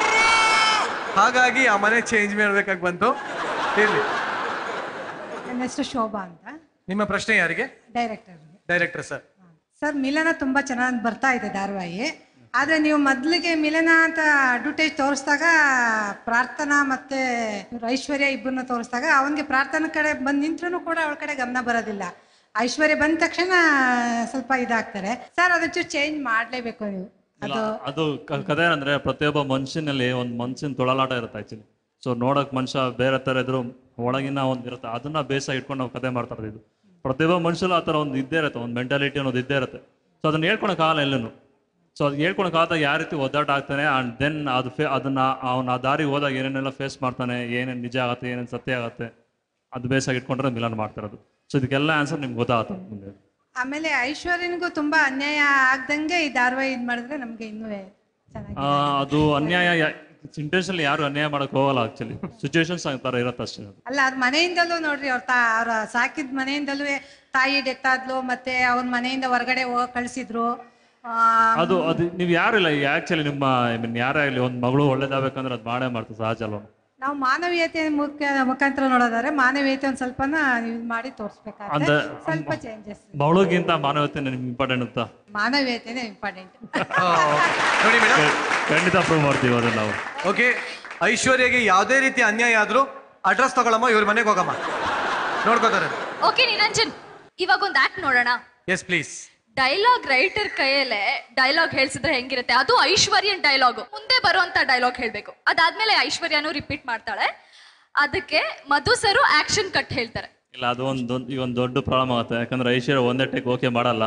ಹಾಗಾಗಿ ಆ ಮನೆ ಚೇಂಜ್ ಮಾಡ್ಬೇಕಾಗಿ ಬಂತು ಇರ್ಲಿ ನನ್ನ ಹೆಸರು ಶೋಭಾ ಅಂತ ನಿಮ್ಮ ಪ್ರಶ್ನೆ ಯಾರಿಗೆ ಡೈರೆಕ್ಟರ್ ಡೈರೆಕ್ಟರ್ ಸರ್ ಸರ್ ಮಿಲನ ತುಂಬ ಚೆನ್ನಾಗಿ ಬರ್ತಾ ಇದೆ ಧಾರಾವಾಹಿ ಆದರೆ ನೀವು ಮೊದಲಿಗೆ ಮಿಲನ ಅಂತ ಅಡ್ವರ್ಟೈಸ್ ತೋರಿಸಿದಾಗ ಪ್ರಾರ್ಥನಾ ಮತ್ತು ಐಶ್ವರ್ಯ ಇಬ್ಬರನ್ನ ತೋರಿಸಿದಾಗ ಅವನಿಗೆ ಪ್ರಾರ್ಥನಾ ಕಡೆ ಬಂದು ನಿಂತ್ರೂ ಕೂಡ ಅವಳ ಕಡೆ ಗಮನ ಬರೋದಿಲ್ಲ ಐಶ್ವರ್ಯ ಬಂದ ತಕ್ಷಣ ಸ್ವಲ್ಪ ಇದಾಗ್ತಾರೆ ಸರ್ ಅದೊಂಚೂರು ಚೇಂಜ್ ಮಾಡಲೇಬೇಕು ನೀವು ಇಲ್ಲ ಅದು ಕ- ಕಥೆ ಏನಂದ್ರೆ ಪ್ರತಿಯೊಬ್ಬ ಮನುಷ್ಯನಲ್ಲಿ ಒಂದು ಮನ್ಸಿನ ತೊಳಲಾಟ ಇರುತ್ತೆ ಆಕ್ಚುಲಿ ಸೊ ನೋಡಕ್ ಮನುಷ್ಯ ಬೇರೆ ತರ ಇದ್ರು ಒಳಗಿನ ಒಂದು ಇರುತ್ತೆ ಅದನ್ನ ಬೇಸ ಇಟ್ಕೊಂಡು ನಾವು ಕತೆ ಮಾಡ್ತಾ ಇರೋದು ಇದು ಪ್ರತಿಯೊಬ್ಬ ಮನುಷ್ಯಲು ಆ ಥರ ಒಂದು ಇದ್ದೇ ಇರುತ್ತೆ ಒಂದು ಮೆಂಟಾಲಿಟಿ ಅನ್ನೋದು ಇದ್ದೇ ಇರುತ್ತೆ ಸೊ ಅದನ್ನ ಹೇಳ್ಕೊಳಕ್ ಆಗಲ್ಲ ಎಲ್ಲೂ ಸೊ ಅದು ಹೇಳ್ಕೊಳಕ್ ಆದಾಗ ಯಾವ ರೀತಿ ಒದ್ದಾಟ ಆಗ್ತಾನೆ ಅಂಡ್ ದೆನ್ ಅದು ಫೇ ಅದನ್ನ ಅವನ ಆ ದಾರಿಗೆ ಹೋದಾಗ ಏನೇನೆಲ್ಲ ಫೇಸ್ ಮಾಡ್ತಾನೆ ಏನೇನು ನಿಜ ಆಗುತ್ತೆ ಏನೇನು ಸತ್ಯ ಆಗುತ್ತೆ ಅದು ಬೇಸಾಗಿ ಇಟ್ಕೊಂಡ್ರೆ ಮಿಲನ್ ಮಾಡ್ತಿರೋದು ಸೊ ಇದಕ್ಕೆಲ್ಲ ಆನ್ಸರ್ ನಿಮ್ಗೆ ಗೊತ್ತಾಗುತ್ತೆ ಮುಂದೆ ಆಮೇಲೆ ಐಶ್ವರ್ಯನಿಗೂ ತುಂಬ ಅನ್ಯಾಯ ಆಗ್ದಂಗೆ ಈ ಧಾರಾವಾಹಿ ಇದು ಮಾಡಿದ್ರೆ ನಮಗೆ ಇನ್ನೂ ಚೆನ್ನಾಗಿ ಆ, ಅದು ಅನ್ಯಾಯ ಇಂಟೆನ್ಷನ್ ಯಾರು ಅನ್ಯಾಯ ಮಾಡಕ್ ಹೋಗಲ್ಲ ಆಕ್ಚುಲಿ ಸಿಚುವೇಶನ್ಸ್ ಥರ ಇರುತ್ತೆ ಅಷ್ಟೇ ಅದು ಅಲ್ಲ ಅವ್ರ ಮನೆಯಿಂದಲೂ ನೋಡ್ರಿ ಅವ್ರ ತಾ ಅವ್ರ ಸಾಕಿದ ಮನೆಯಿಂದಲೂ ತಾಯಿ ಡೆತ್ ಆದ್ಲು ಮತ್ತೆ ಅವ್ರ ಮನೆಯಿಂದ ಹೊರಗಡೆ ಹೋಗಕ್ ಕಳ್ಸಿದ್ರು ಆ, ಅದು ಅದು ನೀವು ಯಾರು ಇಲ್ಲ ಆಕ್ಚುಲಿ ನಿಮ್ಮ ಐ ಮೀನ್ ಯಾರೇ ಆಗಲಿ ಒಂದು ಮಗಳು ಒಳ್ಳೇದಾಗಬೇಕಂದ್ರೆ ಅದು ಮಾಡೇ ಮಾಡ್ತಾರೆ ಸಹಜ ಅಲ್ವಾ ನಾವು ಮಾನವೀಯತೆ ಮುಖ್ಯ ಮುಖಾಂತರ ನೋಡೋದಾದ್ರೆ ಮಾನವೀಯತೆ ಒಂದ್ ಸ್ವಲ್ಪನ ಇದು ಮಾಡಿ ತೋರಿಸ್ಬೇಕಾಗುತ್ತೆ ಅಂದ್ರೆ ಸ್ವಲ್ಪ ಚೇಂಜಸ್ ಮಗಳಿಗಿಂತ ಮಾನವತೆ ನಿಮ್ಗೆ ಇಂಪಾರ್ಟೆಂಟ್ ಅಂತ ಮಾನವೀಯತೆನೇ ಇಂಪಾರ್ಟೆಂಟ್ ನೋಡಿ ಮೇಡಮ್ ಖಂಡಿತ ಪ್ರೂವ್ ಮಾಡ್ತೀವಿ ಅದನ್ನ ನಾವು ಓಕೆ ಐಶ್ವರ್ಯಗೆ ಯಾವುದೇ ರೀತಿ ಅನ್ಯಾಯ ಆದ್ರೂ ಅಡ್ರೆಸ್ ತಗೊಳಮ್ಮ ಇವ್ರ ಮನೆಗೆ ಹೋಗಮ್ಮ ನೋಡ್ಕೋತಾರೆ ಓಕೆ ನಿರಂಜನ್ ಇವಾಗ ಒಂದು ಆಕ್ಟ್ ನೋಡೋಣ ಎಸ್ ಪ್ಲೀಸ್ ಡೈಲಾಗ್ ರೈಟರ್ ಕೈಯಲ್ಲೇ ಡೈಲಾಗ್ ಹೇಳ್ಸಿದ್ರೆ ಹೆಂಗಿರುತ್ತೆ ಅದು ಐಶ್ವರ್ಯನ್ ಡೈಲಾಗ್ ಮುಂದೆ ಬರುವಂತ ಡೈಲಾಗ್ ಹೇಳ್ಬೇಕು ಅದಾದ್ಮೇಲೆ ಐಶ್ವರ್ಯನು ರಿಪೀಟ್ ಮಾಡ್ತಾಳೆ ಅದಕ್ಕೆ ಮಧು ಸರು ಆಕ್ಷನ್ ಕಟ್ ಹೇಳ್ತಾರೆ ಇಲ್ಲ ಅದು ಒಂದು ಈಗ ಒಂದು ದೊಡ್ಡ ಪ್ರಾಬ್ಲಮ್ ಆಗುತ್ತೆ ಯಾಕಂದ್ರೆ ಐಶ್ವರ್ಯ ಒಂದೇ ಟೇಕ್ ಓಕೆ ಮಾಡಲ್ಲ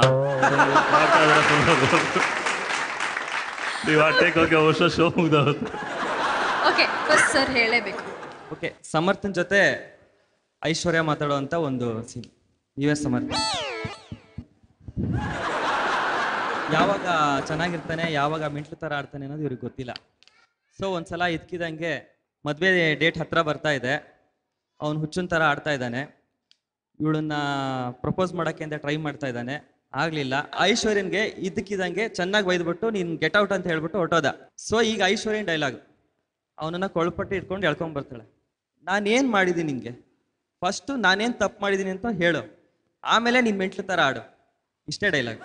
ನೀವು ಆ ಟೇಕ್ ಓಕೆ ವರ್ಷ ಶೋ ಮುಗ್ದೋಗುತ್ತೆ ಓಕೆ ಫಸ್ಟ್ ಸರ್ ಹೇಳಲೇಬೇಕು ಓಕೆ ಸಮರ್ಥನ್ ಜೊತೆ ಐಶ್ವರ್ಯ ಮಾತಾಡುವಂತ ಒಂದು ಸೀನ್ ನೀವೇ ಸಮರ್ಥ ಯಾವಾಗ ಚೆನ್ನಾಗಿರ್ತಾನೆ ಯಾವಾಗ ಮೆಂಟ್ಲು ಥರ ಆಡ್ತಾನೆ ಅನ್ನೋದು ಇವ್ರಿಗೆ ಗೊತ್ತಿಲ್ಲ ಸೊ ಒಂದ್ಸಲ ಇದ್ಕಿದಂಗೆ ಮದುವೆ ಡೇಟ್ ಹತ್ರ ಬರ್ತಾ ಇದೆ ಅವನು ಹುಚ್ಚನ್ ಥರ ಆಡ್ತಾ ಇದ್ದಾನೆ ಇವಳನ್ನ ಪ್ರಪೋಸ್ ಮಾಡೋಕ್ಕೆ ಅಂತ ಟ್ರೈ ಮಾಡ್ತಾ ಇದ್ದಾನೆ ಆಗ್ಲಿಲ್ಲ ಐಶ್ವರ್ಯನ್ಗೆ ಇದಕ್ಕಿದಂಗೆ ಚೆನ್ನಾಗಿ ಬೈದ್ಬಿಟ್ಟು ನೀನು ಗೆಟ್ ಔಟ್ ಅಂತ ಹೇಳ್ಬಿಟ್ಟು ಹೊಟ್ಟೋದ ಸೊ ಈಗ ಐಶ್ವರ್ಯನ್ ಡೈಲಾಗ್ ಅವನನ್ನ ಕೊಳ್ಪಟ್ಟು ಇಟ್ಕೊಂಡು ಎಳ್ಕೊಂಡ್ ಬರ್ತಾಳೆ ನಾನೇನ್ ಮಾಡಿದ್ದೀನಿ ನಿಂಗೆ ಫಸ್ಟು ನಾನೇನ್ ತಪ್ಪು ಮಾಡಿದ್ದೀನಿ ಅಂತ ಹೇಳು ಆಮೇಲೆ ನೀನ್ ಮೆಂಟ್ಲು ಥರ ಆಡು ಇಷ್ಟೇ ಡೈಲಾಗ್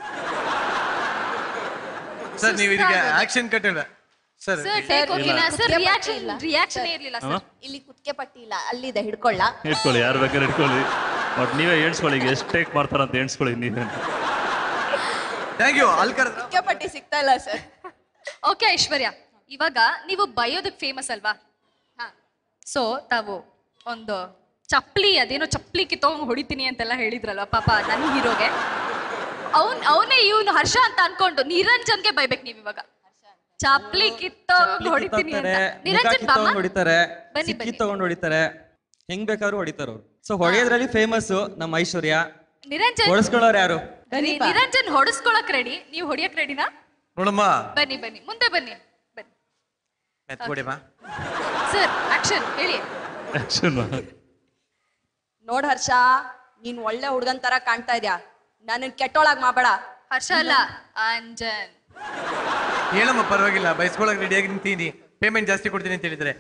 ಸರ್ ನೀವು ಇದಕ್ಕೆ ಆಕ್ಷನ್ ಕಟ್ ಇಲ್ಲ ಸರ್ ಸರ್ ಟೇಕ್ ಓಕೆನಾ ಸರ್ ರಿಯಾಕ್ಷನ್ ರಿಯಾಕ್ಷನ್ ಇರ್ಲಿಲ್ಲ ಹಾ? ಸರ್ ಇಲ್ಲಿ ಕುತ್ತಿಗೆ ಪಟ್ಟಿ ಇಲ್ಲ ಅಲ್ಲಿದೆ ಹಿಡ್ಕೊಳ್ಳ ಇಟ್ಕೊಳ್ಳಿ ಯಾರು ಬೇಕಾದ್ರೆ ಇಟ್ಕೊಳ್ಳಿ ಬಟ್ ನೀವೇ ಎಣಿಸ್ಕೊಳ್ಳಿ ಈಗ ಎಷ್ಟು ಟೇಕ್ ಮಾಡ್ತಾರಂತ ಎಣಿಸ್ಕೊಳ್ಳಿ ನೀವೇ ಥ್ಯಾಂಕ್ ಯು ಅಲ್ಲಿ ಕರೆದ ಕುತ್ತಿಗೆ ಪಟ್ಟಿ ಸಿಗ್ತಾ ಇಲ್ಲ ಸರ್ ಓಕೆ ಐಶ್ವರ್ಯ ಇವಾಗ ನೀವು ಬಯೋದಕ್ ಫೇಮಸ್ ಅಲ್ವಾ ಸೊ ತಾವು ಒಂದು ಚಪ್ಲಿ ಅದೇನೋ ಚಪ್ಲಿ ಕಿತ್ತೋಂಗ್ ಹೊಡಿತೀನಿ ಅಂತೆಲ್ಲ ಹೇಳಿದ್ರಲ್ವಾ ಪಾಪ ನನ್ನ ಹೀರೋಗೆ ಅವನ್ ಅವನೇ ಇವನು ಹರ್ಷ ಅಂತ ಅನ್ಕೊಂಡು ನಿರಂಜನ್ಗೆ ಬೈಬೇಕು ನೀವು ಇವಾಗ ಚಪ್ಲಿ ಕಿತ್ತೋಂಗ್ ಹೊಡಿತೀನಿ ಅಂತ ನಿರಂಜನ್ ಬಾಮ ತಗೊಂಡ್ ಹೊಡಿತಾರೆ ಬನ್ನಿ, ಸಿಕ್ಕಿ ಬನ್ನಿ. ತಗೊಂಡ್ ಹೊಡಿತಾರೆ ಹೆಂಗ್ ಬೇಕಾದ್ರೂ ಹೊಡಿತಾರ ಅವ್ರು ಸೊ ಹೊಡೆಯೋದ್ರಲ್ಲಿ ಫೇಮಸ್ ನಮ್ಮ ಐಶ್ವರ್ಯ ನಿರಂಜನ್ ಹೊಡೆಸ್ಕೊಳ್ಳೋರು ಯಾರು ನಿ- ನಿರಂಜನ್ ಹೊಡಿಸ್ಕೊಳಕ್ ರೆಡಿ ನೀವು ಹೊಡಿಯಕ್ ರೆಡಿನಾ ನೋಡಮ್ಮ ಬನ್ನಿ ಬನ್ನಿ ಮುಂದೆ ಬನ್ನಿ ಬನ್ನಿ ಮೆತ್ಕೊಡಿಮ್ಮ ಸರ್ ಆಕ್ಷನ್ ಹೇಳಿ ನೋಡ್ ಹರ್ಷ ನೀನ್ ಒಳ್ಳೆ ಹುಡ್ಗನ್ ತರ ಕಾಣ್ತಾ ಇದ್ಯಾ ನನ್ನ ಕೆಟ್ಟೋಳಾಗ್ ಮಾಡಬೇಡ ಹರ್ಷ ಅಲ್ಲ ಅಂಜನ್ ಹೇಳಮ್ಮ ಪರವಾಗಿಲ್ಲ ಬೈಸ್ಕೊಳಕ್ ರೆಡಿಯಾಗಿ ನಿಂತೀನಿ ಪೇಮೆಂಟ್ ಜಾಸ್ತಿ ಕೊಡ್ತೀನಿ ಅಂತ ಹೇಳಿದ್ರೆ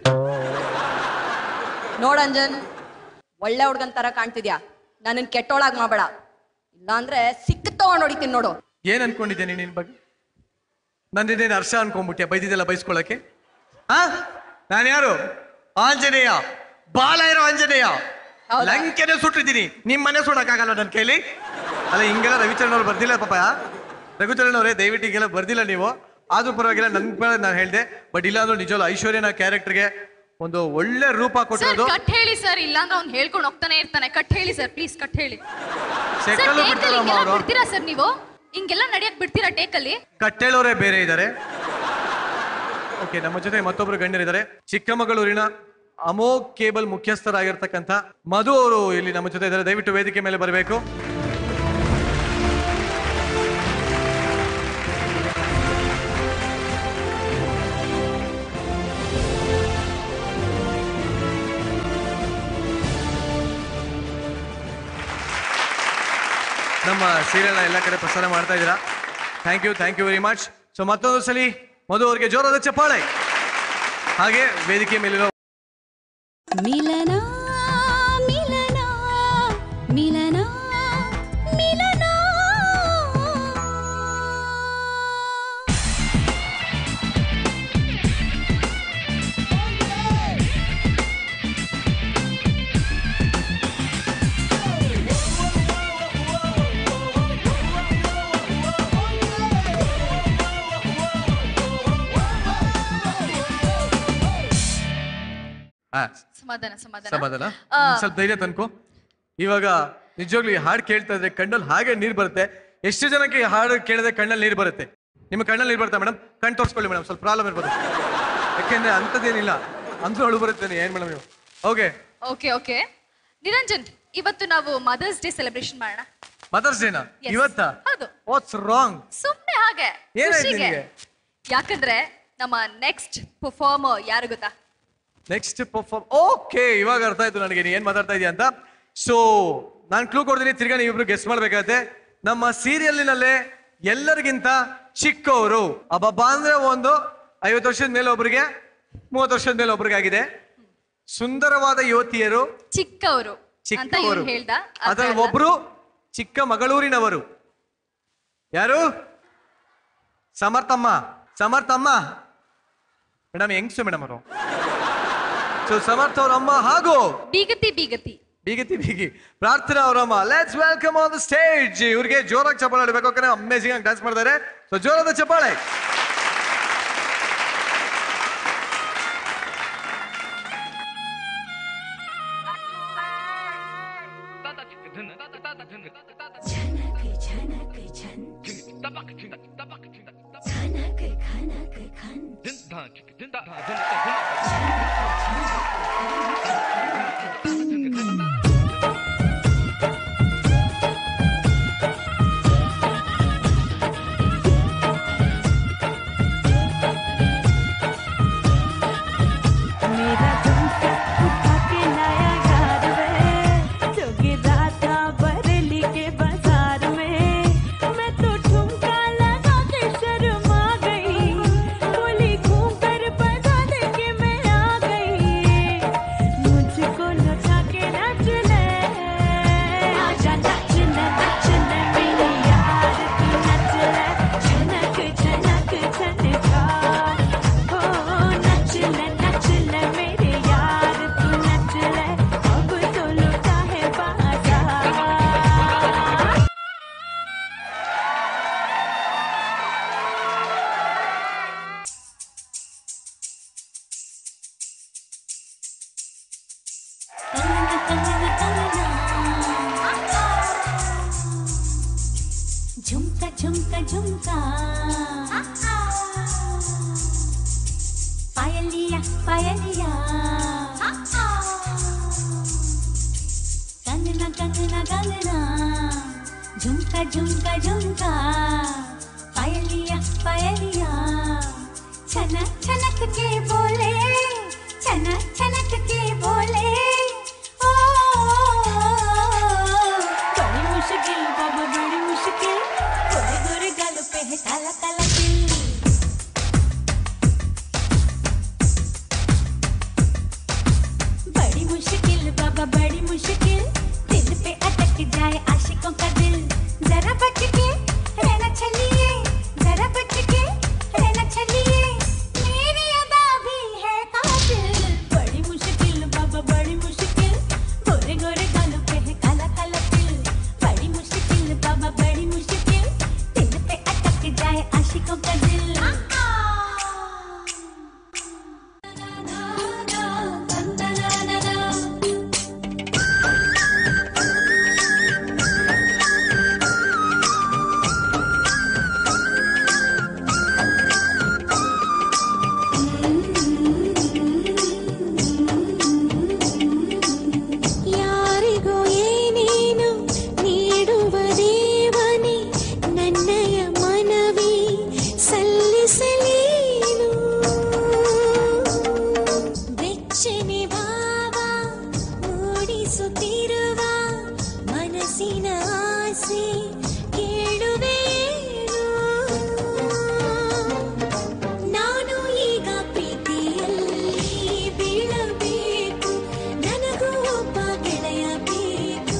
ನೋಡ್ ಅಂಜನ್ ಒಳ್ಳೆ ಹುಡ್ಗನ್ ತರ ಕಾಣ್ತಿದ್ಯಾ ನನ್ನ ಕೆಟ್ಟೋಳಾಗ್ ಮಾಡಬೇಡ ಇಲ್ಲಾಂದ್ರೆ ಸಿಕ್ಕ ತಗೊಂಡ್ ಹೊಡಿತೀನಿ ನೋಡು ಏನ್ ಅನ್ಕೊಂಡಿದ್ದೇನೆ ನಿನ್ ಬಗ್ಗೆ ನಂದಿನೇನು ಹರ್ಷ ಅನ್ಕೊಂಡ್ಬಿಟ್ಯಾ ಬೈದಿದ್ದೆಲ್ಲ ಬೈಸ್ಕೊಳಕ್ಕೆ ಆ ನಾನು ಯಾರು ಆಂಜನೇಯ ಬಾಲ ಇರೋ ಆಂಜನೇಯ ಲಂಕೆನೆ ಸುಟ್ಟಿದ್ದೀನಿ ನಿಮ್ ಮನೆ ಸುಡಕ್ಕಾಗಲ್ಲ ನನ್ನ ಕೈಲಿ ಅಲ್ಲ ಹಿಂಗೆಲ್ಲ ರವಿಚರಣ್ ಅವ್ರು ಬರ್ದಿಲ್ಲ ಪಾಪ ರಘುಚರಣ್ ಅವರೇ ದಯವಿಟ್ಟು ಹಿಂಗೆಲ್ಲ ಬರ್ದಿಲ್ಲ ನೀವು ಆದ್ರೂ ಪರವಾಗಿಲ್ಲ ನನ್ ಮೇಲೆ ನಾನು ಹೇಳ್ದೆ ಬಟ್ ಇಲ್ಲ ಅಂದ್ರೆ ನಿಜವಲ್ಲ ಐಶ್ವರ್ಯನ ಕ್ಯಾರೆಕ್ಟರ್ಗೆ ಒಂದು ಒಳ್ಳೆ ರೂಪ ಸರ್ ಕೊಟ್ಟಿರೋದು ಕಟ್ ಹೇಳಿ ಸರ್ ಇಲ್ಲಾಂದ್ರೆ ಅವ್ನು ಹೇಳ್ಕೊಂಡು ಹೋಗ್ತಾನೆ ಇರ್ತಾನೆ ಕಟ್ ಹೇಳಿ ಸರ್ ಪ್ಲೀಸ್ ಕಟ್ ಹೇಳಿ ಸರ್ ಸೆಟ್ಟಲ್ಲೂ ಟೇಕಲ್ಲಿ ಬಿಡ್ತಾರಮ್ಮ ಹಿಂಗೆಲ್ಲ ಅವರು ಬಿಡ್ತೀರಾ ಸರ್ ನೀವು ಹಿಂಗೆಲ್ಲ ನಡೆಯಕ್ ಬಿಡ್ತೀರಾ ಟೇಕಲ್ಲಿ ಕಟ್ಟೇಳೋರೇ ಬೇರೆ ಇದ್ದಾರೆ ಓಕೆ ನಮ್ಮ ಜೊತೆ ಮತ್ತೊಬ್ರು ಗಣ್ಯರಿದ್ದಾರೆ ಚಿಕ್ಕಮಗಳೂರಿನ ಅಮೋಘ್ ಕೇಬಲ್ ಮುಖ್ಯಸ್ಥರಾಗಿರ್ತಕ್ಕಂಥ ಮಧು ಅವರು ಇಲ್ಲಿ ನಮ್ಮ ಜೊತೆ ಇದ್ದಾರೆ ದಯವಿಟ್ಟು ವೇದಿಕೆ ಮೇಲೆ ಬರಬೇಕು ನಮ್ಮ ಸೀರಿಯಲ್ನ ಎಲ್ಲ ಕಡೆ ಪ್ರಸಾರ ಮಾಡ್ತಾ ಇದ್ದೀರಾ thank you thank you very much so ಮತ್ತೊಂದು ಸಲಿ ಮಧು ಅವರಿಗೆ ಜೋರಾದ ಚಪ್ಪಾಳೆ ಹಾಗೆ ವೇದಿಕೆ ಮೇಲಿರೋ ಮಿಲನ ಮಿಲನ ಮಿಲನ ಮಿಲನ ಆ, ಸಮಾಧಾನ ಸಮಾಧಾನ ಸಮಾಧಾನ ಆ, ಒಂದ್ ಸ್ವಲ್ಪ ಧೈರ್ಯ ತನ್ಕೋ ಇವಾಗ ನಿಜವಾಗ್ಲೂ ಈ ಹಾಡು ಕೇಳ್ತಾ ಇದ್ರೆ ಕಣ್ಣಲ್ಲಿ ಹಾಗೆ ನೀರು ಬರುತ್ತೆ ಎಷ್ಟು ಜನಕ್ಕೆ ಈ ಹಾಡು ಕೇಳಿದ್ರೆ ಕಣ್ಣಲ್ಲಿ ನೀರು ಬರುತ್ತೆ ನಿಮ್ಮ ಕಣ್ಣಲ್ಲಿ ನೀರು ಬರುತ್ತೆ ಮೇಡಮ್ ಕಣ್ ತೋರಿಸ್ಕೊಳ್ಳಿ ಮೇಡಮ್ ಸ್ವಲ್ಪ ಪ್ರಾಬ್ಲಮ್ ಇರ್ಬೋದು ಯಾಕೆಂದ್ರೆ ಅಂಥದ್ದೇನಿಲ್ಲ ಅಂದ್ರೂ ಅಳು ಬರುತ್ತೆ ಏನ್ ಮೇಡಮ್ ನೀವು ಓಕೆ ಓಕೆ ಓಕೆ ನಿರಂಜನ್ ಇವತ್ತು ನಾವು ಮದರ್ಸ್ ಡೇ ಸೆಲೆಬ್ರೇಷನ್ ಮಾಡೋಣ ಮದರ್ಸ್ ಡೇನಾ Yes. ಇವತ್ತಾ ಹೌದು ವಾಟ್ಸ್ ರಾಂಗ್ ಸುಮ್ಮನೆ ಹಾಗೆ ಏನಾಯ್ತು ಖುಷಿಗೆ. ನಿನ್ಗೆ? ಯಾಕಂದ್ರೆ ನಮ್ಮ ನೆಕ್ಸ್ಟ್ ಪರ್ಫಾರ್ಮರ್ ಯಾರು ಗೊತ್ತಾ ನೆಕ್ಸ್ಟ್ ಪರ್ಫಾರ್ಮ್ ಓಕೆ ಇವಾಗ ಅರ್ಥ ಆಯ್ತು ನನಗೆ ನೀ ಏನ್ ಮಾತಾಡ್ತಾ ಇದೀಯ ಅಂತ ಸೊ ನಾನು ಕ್ಲೂ ಕೊಡ್ತೀನಿ ತಿರ್ಗಾ ನೀವಿಬ್ರು ಗೆಸ್ ಮಾಡ್ಬೇಕಾಗತ್ತೆ ನಮ್ಮ ಸೀರಿಯಲ್ನಲ್ಲೇ ಎಲ್ಲರಿಗಿಂತ ಚಿಕ್ಕವರು ಅಬ್ಬಬ್ಬ ಅಂದ್ರೆ ಒಂದು ಐವತ್ತು ವರ್ಷದ ಮೇಲೆ ಒಬ್ರಿಗೆ ಮೂವತ್ತು ವರ್ಷದ ಮೇಲೆ ಒಬ್ರಿಗೆ ಆಗಿದೆ ಸುಂದರವಾದ ಯುವತಿಯರು ಚಿಕ್ಕವರು ಅಂತ ಚಿಕ್ಕವರು ಇವ್ನು ಹೇಳ್ದ ಅದ್ರಲ್ಲಿ ಒಬ್ರು ಚಿಕ್ಕ ಮಗಳೂರಿನವರು ಯಾರು ಸಮರ್ಥಮ್ಮ ಸಮರ್ಥಮ್ಮ ಮೇಡಮ್ ಹೆಂಗ್ಸು ಮೇಡಮ್ ಅವರು ಸೊ ಸಮರ್ಥ ಅವ್ರ ಅಮ್ಮ ಹಾಗೂ ಬೀಗತಿ ಬೀಗತಿ ಬೀಗತಿ ಬೀಗಿ ಪ್ರಾರ್ಥನಾ ಅವರಮ್ಮ let's welcome on the stage ಇವ್ರಿಗೆ ಜೋರಾಗಿ ಚಪ್ಪಾಳೆ ಹೊಡಿಬೇಕು ಯಾಕಂದ್ರೆ ಅಮೇಸಿಂಗ್ ಆಗಿ ಡ್ಯಾನ್ಸ್ ಮಾಡ್ತಾರೆ ಸೊ ಜೋರಾದ ಚಪ್ಪಾಳೆ झुमका झुमका पायलिया पायलिया कंगना कंगना कंगना झुमका झुमका झुमका पायलिया पायलिया छनक छनक के बोले छनक छनक के बोले ओ बड़ी मुश्किल बाबा बड़ी मुश्किल गोरे गोरे गाल पे है काला काला तिल बड़ी मुश्किल बाबा बड़ी मुश्किल दिल पे अटक जाए आशिकों का दिल जरा बच के रहना चलिए जरा बच के रहना चलिए मेरी अदा भी है कातिल बड़ी मुश्किल बाबा बड़ी मुश्किल गोरे गोरे गालों पे है काला काला तिल बड़ी मुश्किल बाबा बड़ी मुश्किल दिल पे अटक जाए आशिकों का दिल ಯಾರಿಗೋ ಏನೇನು ನೀಡುವ ದೇವನೇ ನನ್ನಯ ಮನವಿ ಸಲ್ಲಿಸಲೇನು ಬೆಚ್ಚನೆ ಭಾವ ಮೂಡಿಸುತ್ತಿರುವ ಮನಸ್ಸಿನ ಆಸೆ ಕೇಳುವೇನು ನಾನು ಈಗ ಪ್ರೀತಿಯಲ್ಲಿ ಬೀಳಬೇಕು ನನಗೂ ಒಬ್ಬ ಗೆಳೆಯ ಬೇಕು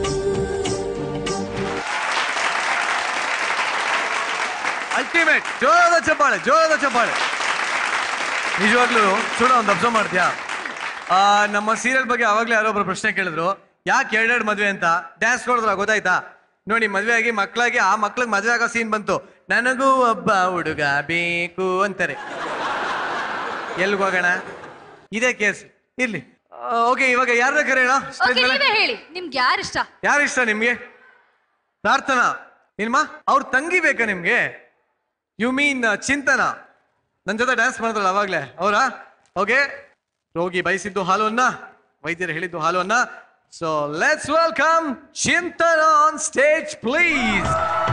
ಅಲ್ಟಿಮೇಟ್ ಜೋರದ ಚಪ್ಪಾಳೆ ಜೋರದ ಚಪ್ಪಾಳೆ ನಿಜವಾಗ್ಲೂ ಚೂಡ ಒಂದು ಅಬ್ಸರ್ವ್ ಮಾಡ್ತೀಯಾ ಆ, ನಮ್ಮ ಸೀರಿಯಲ್ ಬಗ್ಗೆ ಅವಾಗಲೇ ಯಾರೊಬ್ರು ಪ್ರಶ್ನೆ ಕೇಳಿದ್ರು ಯಾಕೆ ಎರಡೆರಡು ಮದ್ವೆ ಅಂತ ಡ್ಯಾನ್ಸ್ ನೋಡಿದ್ರ ಗೊತ್ತಾಯ್ತಾ ನೋಡಿ ಮದ್ವೆ ಆಗಿ ಮಕ್ಕಳಾಗಿ ಆ ಮಕ್ಳಿಗೆ ಮದ್ವೆ ಆಗೋ ಸೀನ್ ಬಂತು ನನಗೂ ಒಬ್ಬ ಹುಡುಗ ಬೇಕು ಅಂತಾರೆ ಎಲ್ಗ್ ಹೋಗೋಣ ಇದೇ ಕೇಸ್ ಇರ್ಲಿ ಓಕೆ ಇವಾಗ ಯಾರ ಕರೆಯೋಣ ಸ್ಟೇಜ್ ಓಕೆ ಮೇಲೆ ನೀವೇ ಹೇಳಿ ನಿಮ್ಗೆ ಯಾರು ಇಷ್ಟ ಯಾರು ಇಷ್ಟ ನಿಮ್ಗೆ ಪ್ರಾರ್ಥನಾ ನಿನ್ಮ ಅವ್ರ ತಂಗಿ ಬೇಕಾ ನಿಮ್ಗೆ ಯು ಮೀನ್ ಚಿಂತನ ನನ್ನ ಜೊತೆ ಡ್ಯಾನ್ಸ್ ಮಾಡಿದ್ರಲ್ಲ ಅವಾಗ್ಲೇ ಅವರಾ ಓಕೆ ರೋಗಿ ಬಯಸಿದ್ದು ಹಾಲು ಅನ್ನ ವೈದ್ಯರು ಹೇಳಿದ್ದು ಹಾಲು ಅನ್ನ so let's welcome Chintana on stage please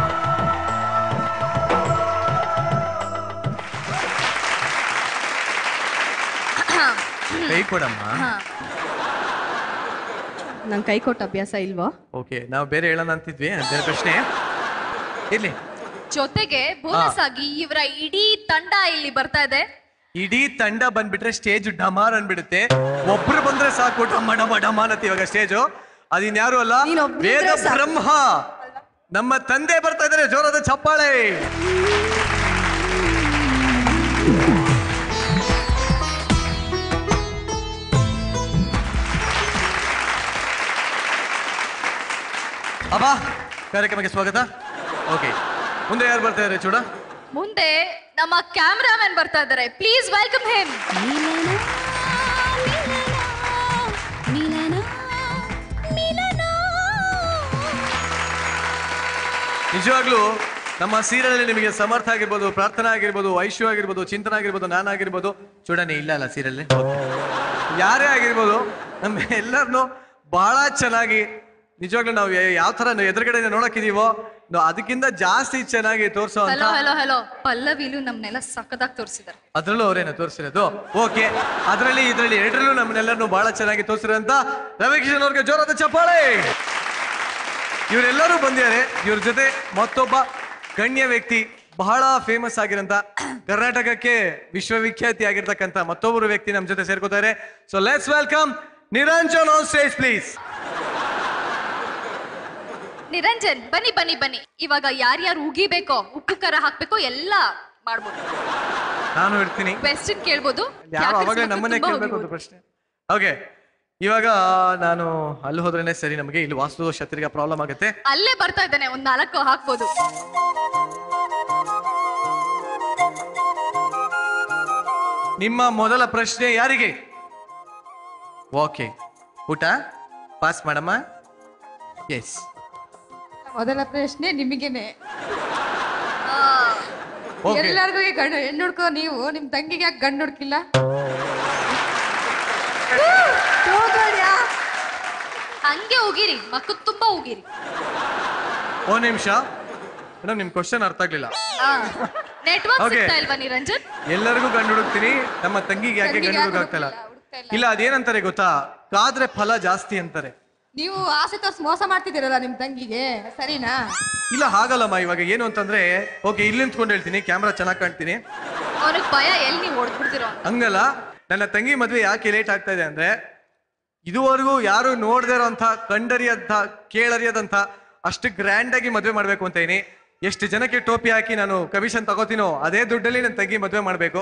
ಕೈ ಕೊಡಮ್ಮ ನಂಗೆ ಕೈ ಕೊಟ್ಟ ಅಭ್ಯಾಸ ಇಲ್ವಾ ಓಕೆ ನಾವು ಬೇರೆ ಹೇಳೋಣ ಅಂತಿದ್ವಿ ಬೇರೆ ಪ್ರಶ್ನೆ ಇರ್ಲಿ ಜೊತೆಗೆ ಬೋನಸ್ ಆಗಿ ಇವರ ಇಡೀ ತಂಡ ಇಲ್ಲಿ ಬರ್ತಾ ಇದೆ ಇಡೀ ತಂಡ ಬಂದ್ಬಿಟ್ರೆ ಸ್ಟೇಜ್ ಡಮಾರ್ ಅನ್ಬಿಡುತ್ತೆ ಒಬ್ರು ಬಂದ್ರೆ ಸಾಕು ಡಮ ಡಮ ಡಮ ಅನ್ನತ್ತೆ ಇವಾಗ ಸ್ಟೇಜು ಅದಿನ್ಯಾರು ಅಲ್ಲ ವೇದ ಬ್ರಹ್ಮ ನಮ್ಮ ತಂದೆ ಬರ್ತಾ ಇದ್ದಾರೆ ಜೋರಾದ ಚಪ್ಪಾಳೆ ಅಬ್ಬಾ ಕಾರ್ಯಕ್ರಮಕ್ಕೆ ಸ್ವಾಗತ ಓಕೆ ಮುಂದೆ ಯಾರು ಬರ್ತಾ ಇದ್ದಾರೆ ಚೂಡ ಮುಂದೆ ನಮ್ಮ ಕ್ಯಾಮ್ರಾಮನ್ ಬರ್ತಾ ಇದ್ದಾರೆ ಪ್ಲೀಸ್ ವೆಲ್ಕಮ್ ಹಿಮ್ ನಿಜವಾಗ್ಲೂ ನಮ್ಮ ಸೀರಿಯಲ್ ನಿಮಗೆ ಸಮರ್ಥ ಆಗಿರ್ಬೋದು ಪ್ರಾರ್ಥನಾ ಆಗಿರ್ಬೋದು ವೈಶ್ಯ ಆಗಿರ್ಬೋದು ಚಿಂತನ ಆಗಿರ್ಬೋದು ನಾನಾಗಿರ್ಬೋದು ಚೂಡನೆ ಇಲ್ಲ ಅಲ್ಲ ಸೀರಿಯಲ್ ಯಾರೇ ಆಗಿರ್ಬೋದು ನಮ್ಮ ಎಲ್ಲರನ್ನು ಬಹಳ ಚೆನ್ನಾಗಿ ನಿಜವಾಗ್ಲೂ ನಾವು ಯಾವ ತರ ಎದುರುಗಡೆ ನೋಡಕ್ಕಿದೀವೋ ನಾವು ಅದಕ್ಕಿಂತ ಜಾಸ್ತಿ ಚೆನ್ನಾಗಿ ತೋರಿಸೋ ಅಂತ ಹಲೋ ಹಲೋ ಹಲೋ ಪಲ್ಲವಿಲು ನಮ್ನೆಲ್ಲ ಸಕ್ಕದಾಗಿ ತೋರಿಸಿದ್ದಾರೆ ಅದ್ರಲ್ಲೂ ಅವರೇನ ತೋರಿಸಿರೋದು ಓಕೆ ಅದರಲ್ಲಿ ಇದರಲ್ಲಿ ಎರಡರಲ್ಲೂ ನಮ್ಮನ್ನೆಲ್ಲರನ್ನು ಬಹಳ ಚೆನ್ನಾಗಿ ತೋರಿಸಿರೋಂತ ರವಿಕಿಶನ್ ಅವ್ರಿಗೆ ಜೋರಾದ ಚಪ್ಪಾಳೆ ಇವರೆಲ್ಲರೂ ಬಂದಿದ್ದಾರೆ ಇವ್ರ ಜೊತೆ ಮತ್ತೊಬ್ಬ ಗಣ್ಯ ವ್ಯಕ್ತಿ ಬಹಳ ಫೇಮಸ್ ಆಗಿರಂತ ಕರ್ನಾಟಕಕ್ಕೆ ವಿಶ್ವವಿಖ್ಯಾತಿ ಆಗಿರ್ತಕ್ಕಂಥ ಮತ್ತೊಬ್ಬರು ವ್ಯಕ್ತಿ ನಮ್ಮ ಜೊತೆ ಸೇರ್ಕೋತಾರೆ so let's welcome Niranjan on stage please Niranjan ಬನ್ನಿ ಬನ್ನಿ ಬನ್ನಿ ಇವಾಗ ಯಾರ್ಯಾರು ಉಗಿಬೇಕೋ ಉಪ್ಪು ಖಾರ ಹಾಕ್ಬೇಕೋ ಎಲ್ಲ ಮಾಡ್ಬೋದು ನಾನು ಇರ್ತೀನಿ ಕ್ವೆಶ್ಚನ್ ಕೇಳ್ಬೋದು ಯಾರು ಯಾಕೆ ಅವಾಗಲೇ ಇಸ್ಬೇಕು? ನಮ್ಮನ್ನೇ ತುಂಬಾ ಕೇಳಬೇಕು ಅಂತ ಉಗಿಬೋದು. ಪ್ರಶ್ನೆ ಓಕೆ ಇವಾಗ ನಾನು ಅಲ್ಲಿ ಹೋದ್ರೇನೆ ಸರಿ ನಮಗೆ ಇಲ್ಲಿ ವಾಸ್ತು ಶತ್ರಿಗ ಪ್ರಾಬ್ಲಮ್ ಆಗುತ್ತೆ ಅಲ್ಲೇ ಬರ್ತಾ ಇದ್ದಾನೆ ಒಂದ್ ನಾಲ್ಕು ಹಾಕ್ಬೋದು ನಿಮ್ಮ ಮೊದಲ ಪ್ರಶ್ನೆ ಯಾರಿಗೆ ಓಕೆ ಊಟ ಪಾಸ್ ಮಾಡಮ್ಮ ಎಸ್ ಮೊದಲ ಪ್ರಶ್ನೆ ನಿಮಗೇನೆ ಓಕೆ ಎಲ್ಲರಿಗೂ ಈ ಗಂಡು ಹೆಣ್ಣು ಹುಡ್ಕೋ ನೀವು ನಿಮ್ ತಂಗಿಗೆ ಯಾಕೆ ಗಂಡು ಹುಡ್ಕಿಲ್ಲ ಹಂಗೆ ಹೋಗಿರಿ ಮಕ್ಳು ತುಂಬಾ ಹೋಗಿರಿ ಒಂದ್ ನಿಮಿಷ ಮೇಡಮ್ ನಿಮ್ ಕ್ವಶನ್ ಅರ್ಥ ಆಗ್ಲಿಲ್ಲ ನೆಟ್ವರ್ಕ್ Okay. ಸಿಗ್ತಾ ಇಲ್ವಾ ನಿರಂಜನ್ ಎಲ್ಲರಿಗೂ ಗಂಡು ಹುಡುಕ್ತೀನಿ ನಮ್ಮ ತಂಗಿಗೆ ಯಾಕೆ ತಂಗಿಗೆ ಗಂಡು ಯಾಕೆ ಹುಡುಕಾಗ್ತಾ ಇಲ್ಲ ಇಲ್ಲ ಅದೇನಂತಾರೆ ಗೊತ್ತಾ ಕಾದ್ರೆ ಫಲ ಜಾಸ್ತಿ ಅಂತಾರೆ ನೀವು ಆಸೆ ತೋರ್ಸಿ ಮೋಸ ಮಾಡ್ತಿದ್ದೀರಲ್ಲ ನಿಮ್ ತಂಗಿಗೆ ಸರಿನಾ ಇಲ್ಲ ಹಾಗಲ್ಲಮ್ಮ ಇವಾಗ ಏನು ಅಂತಂದ್ರೆ ಓಕೆ ಇಲ್ಲಿ ನಿಂತ್ಕೊಂಡು ಹೇಳ್ತೀನಿ ಕ್ಯಾಮ್ರಾ ಚೆನ್ನಾಗಿ ಕಾಣ್ತೀನಿ ಅವನಿಗೆ ಭಯ ಎಲ್ಲಿ ನೀವು ಹೊಡ್ಬಿಡ್ತಿರೋ ಅಂತ ಹಂಗಲ್ಲ ನನ್ನ ತಂಗಿ ಮದ್ವೆ ಯಾಕೆ ಲೇಟ್ ಆಗ್ತಾ ಇದೆ ಅಂದ್ರೆ ಇದುವರೆಗೂ ಯಾರು ನೋಡದೇ ಇರೋಂಥ ಕಂಡರಿಯಂಥ ಕೇಳರಿಯದಂಥ ಅಷ್ಟು ಗ್ರ್ಯಾಂಡ್ ಆಗಿ ಮದ್ವೆ ಮಾಡ್ಬೇಕು ಅಂತ ಇದೀನಿ ಎಷ್ಟು ಜನಕ್ಕೆ ಟೋಪಿ ಹಾಕಿ ನಾನು ಕಮಿಷನ್ ತಗೋತೀನೋ ಅದೇ ದುಡ್ಡಲ್ಲಿ ನನ್ನ ತಂಗಿ ಮದ್ವೆ ಮಾಡಬೇಕು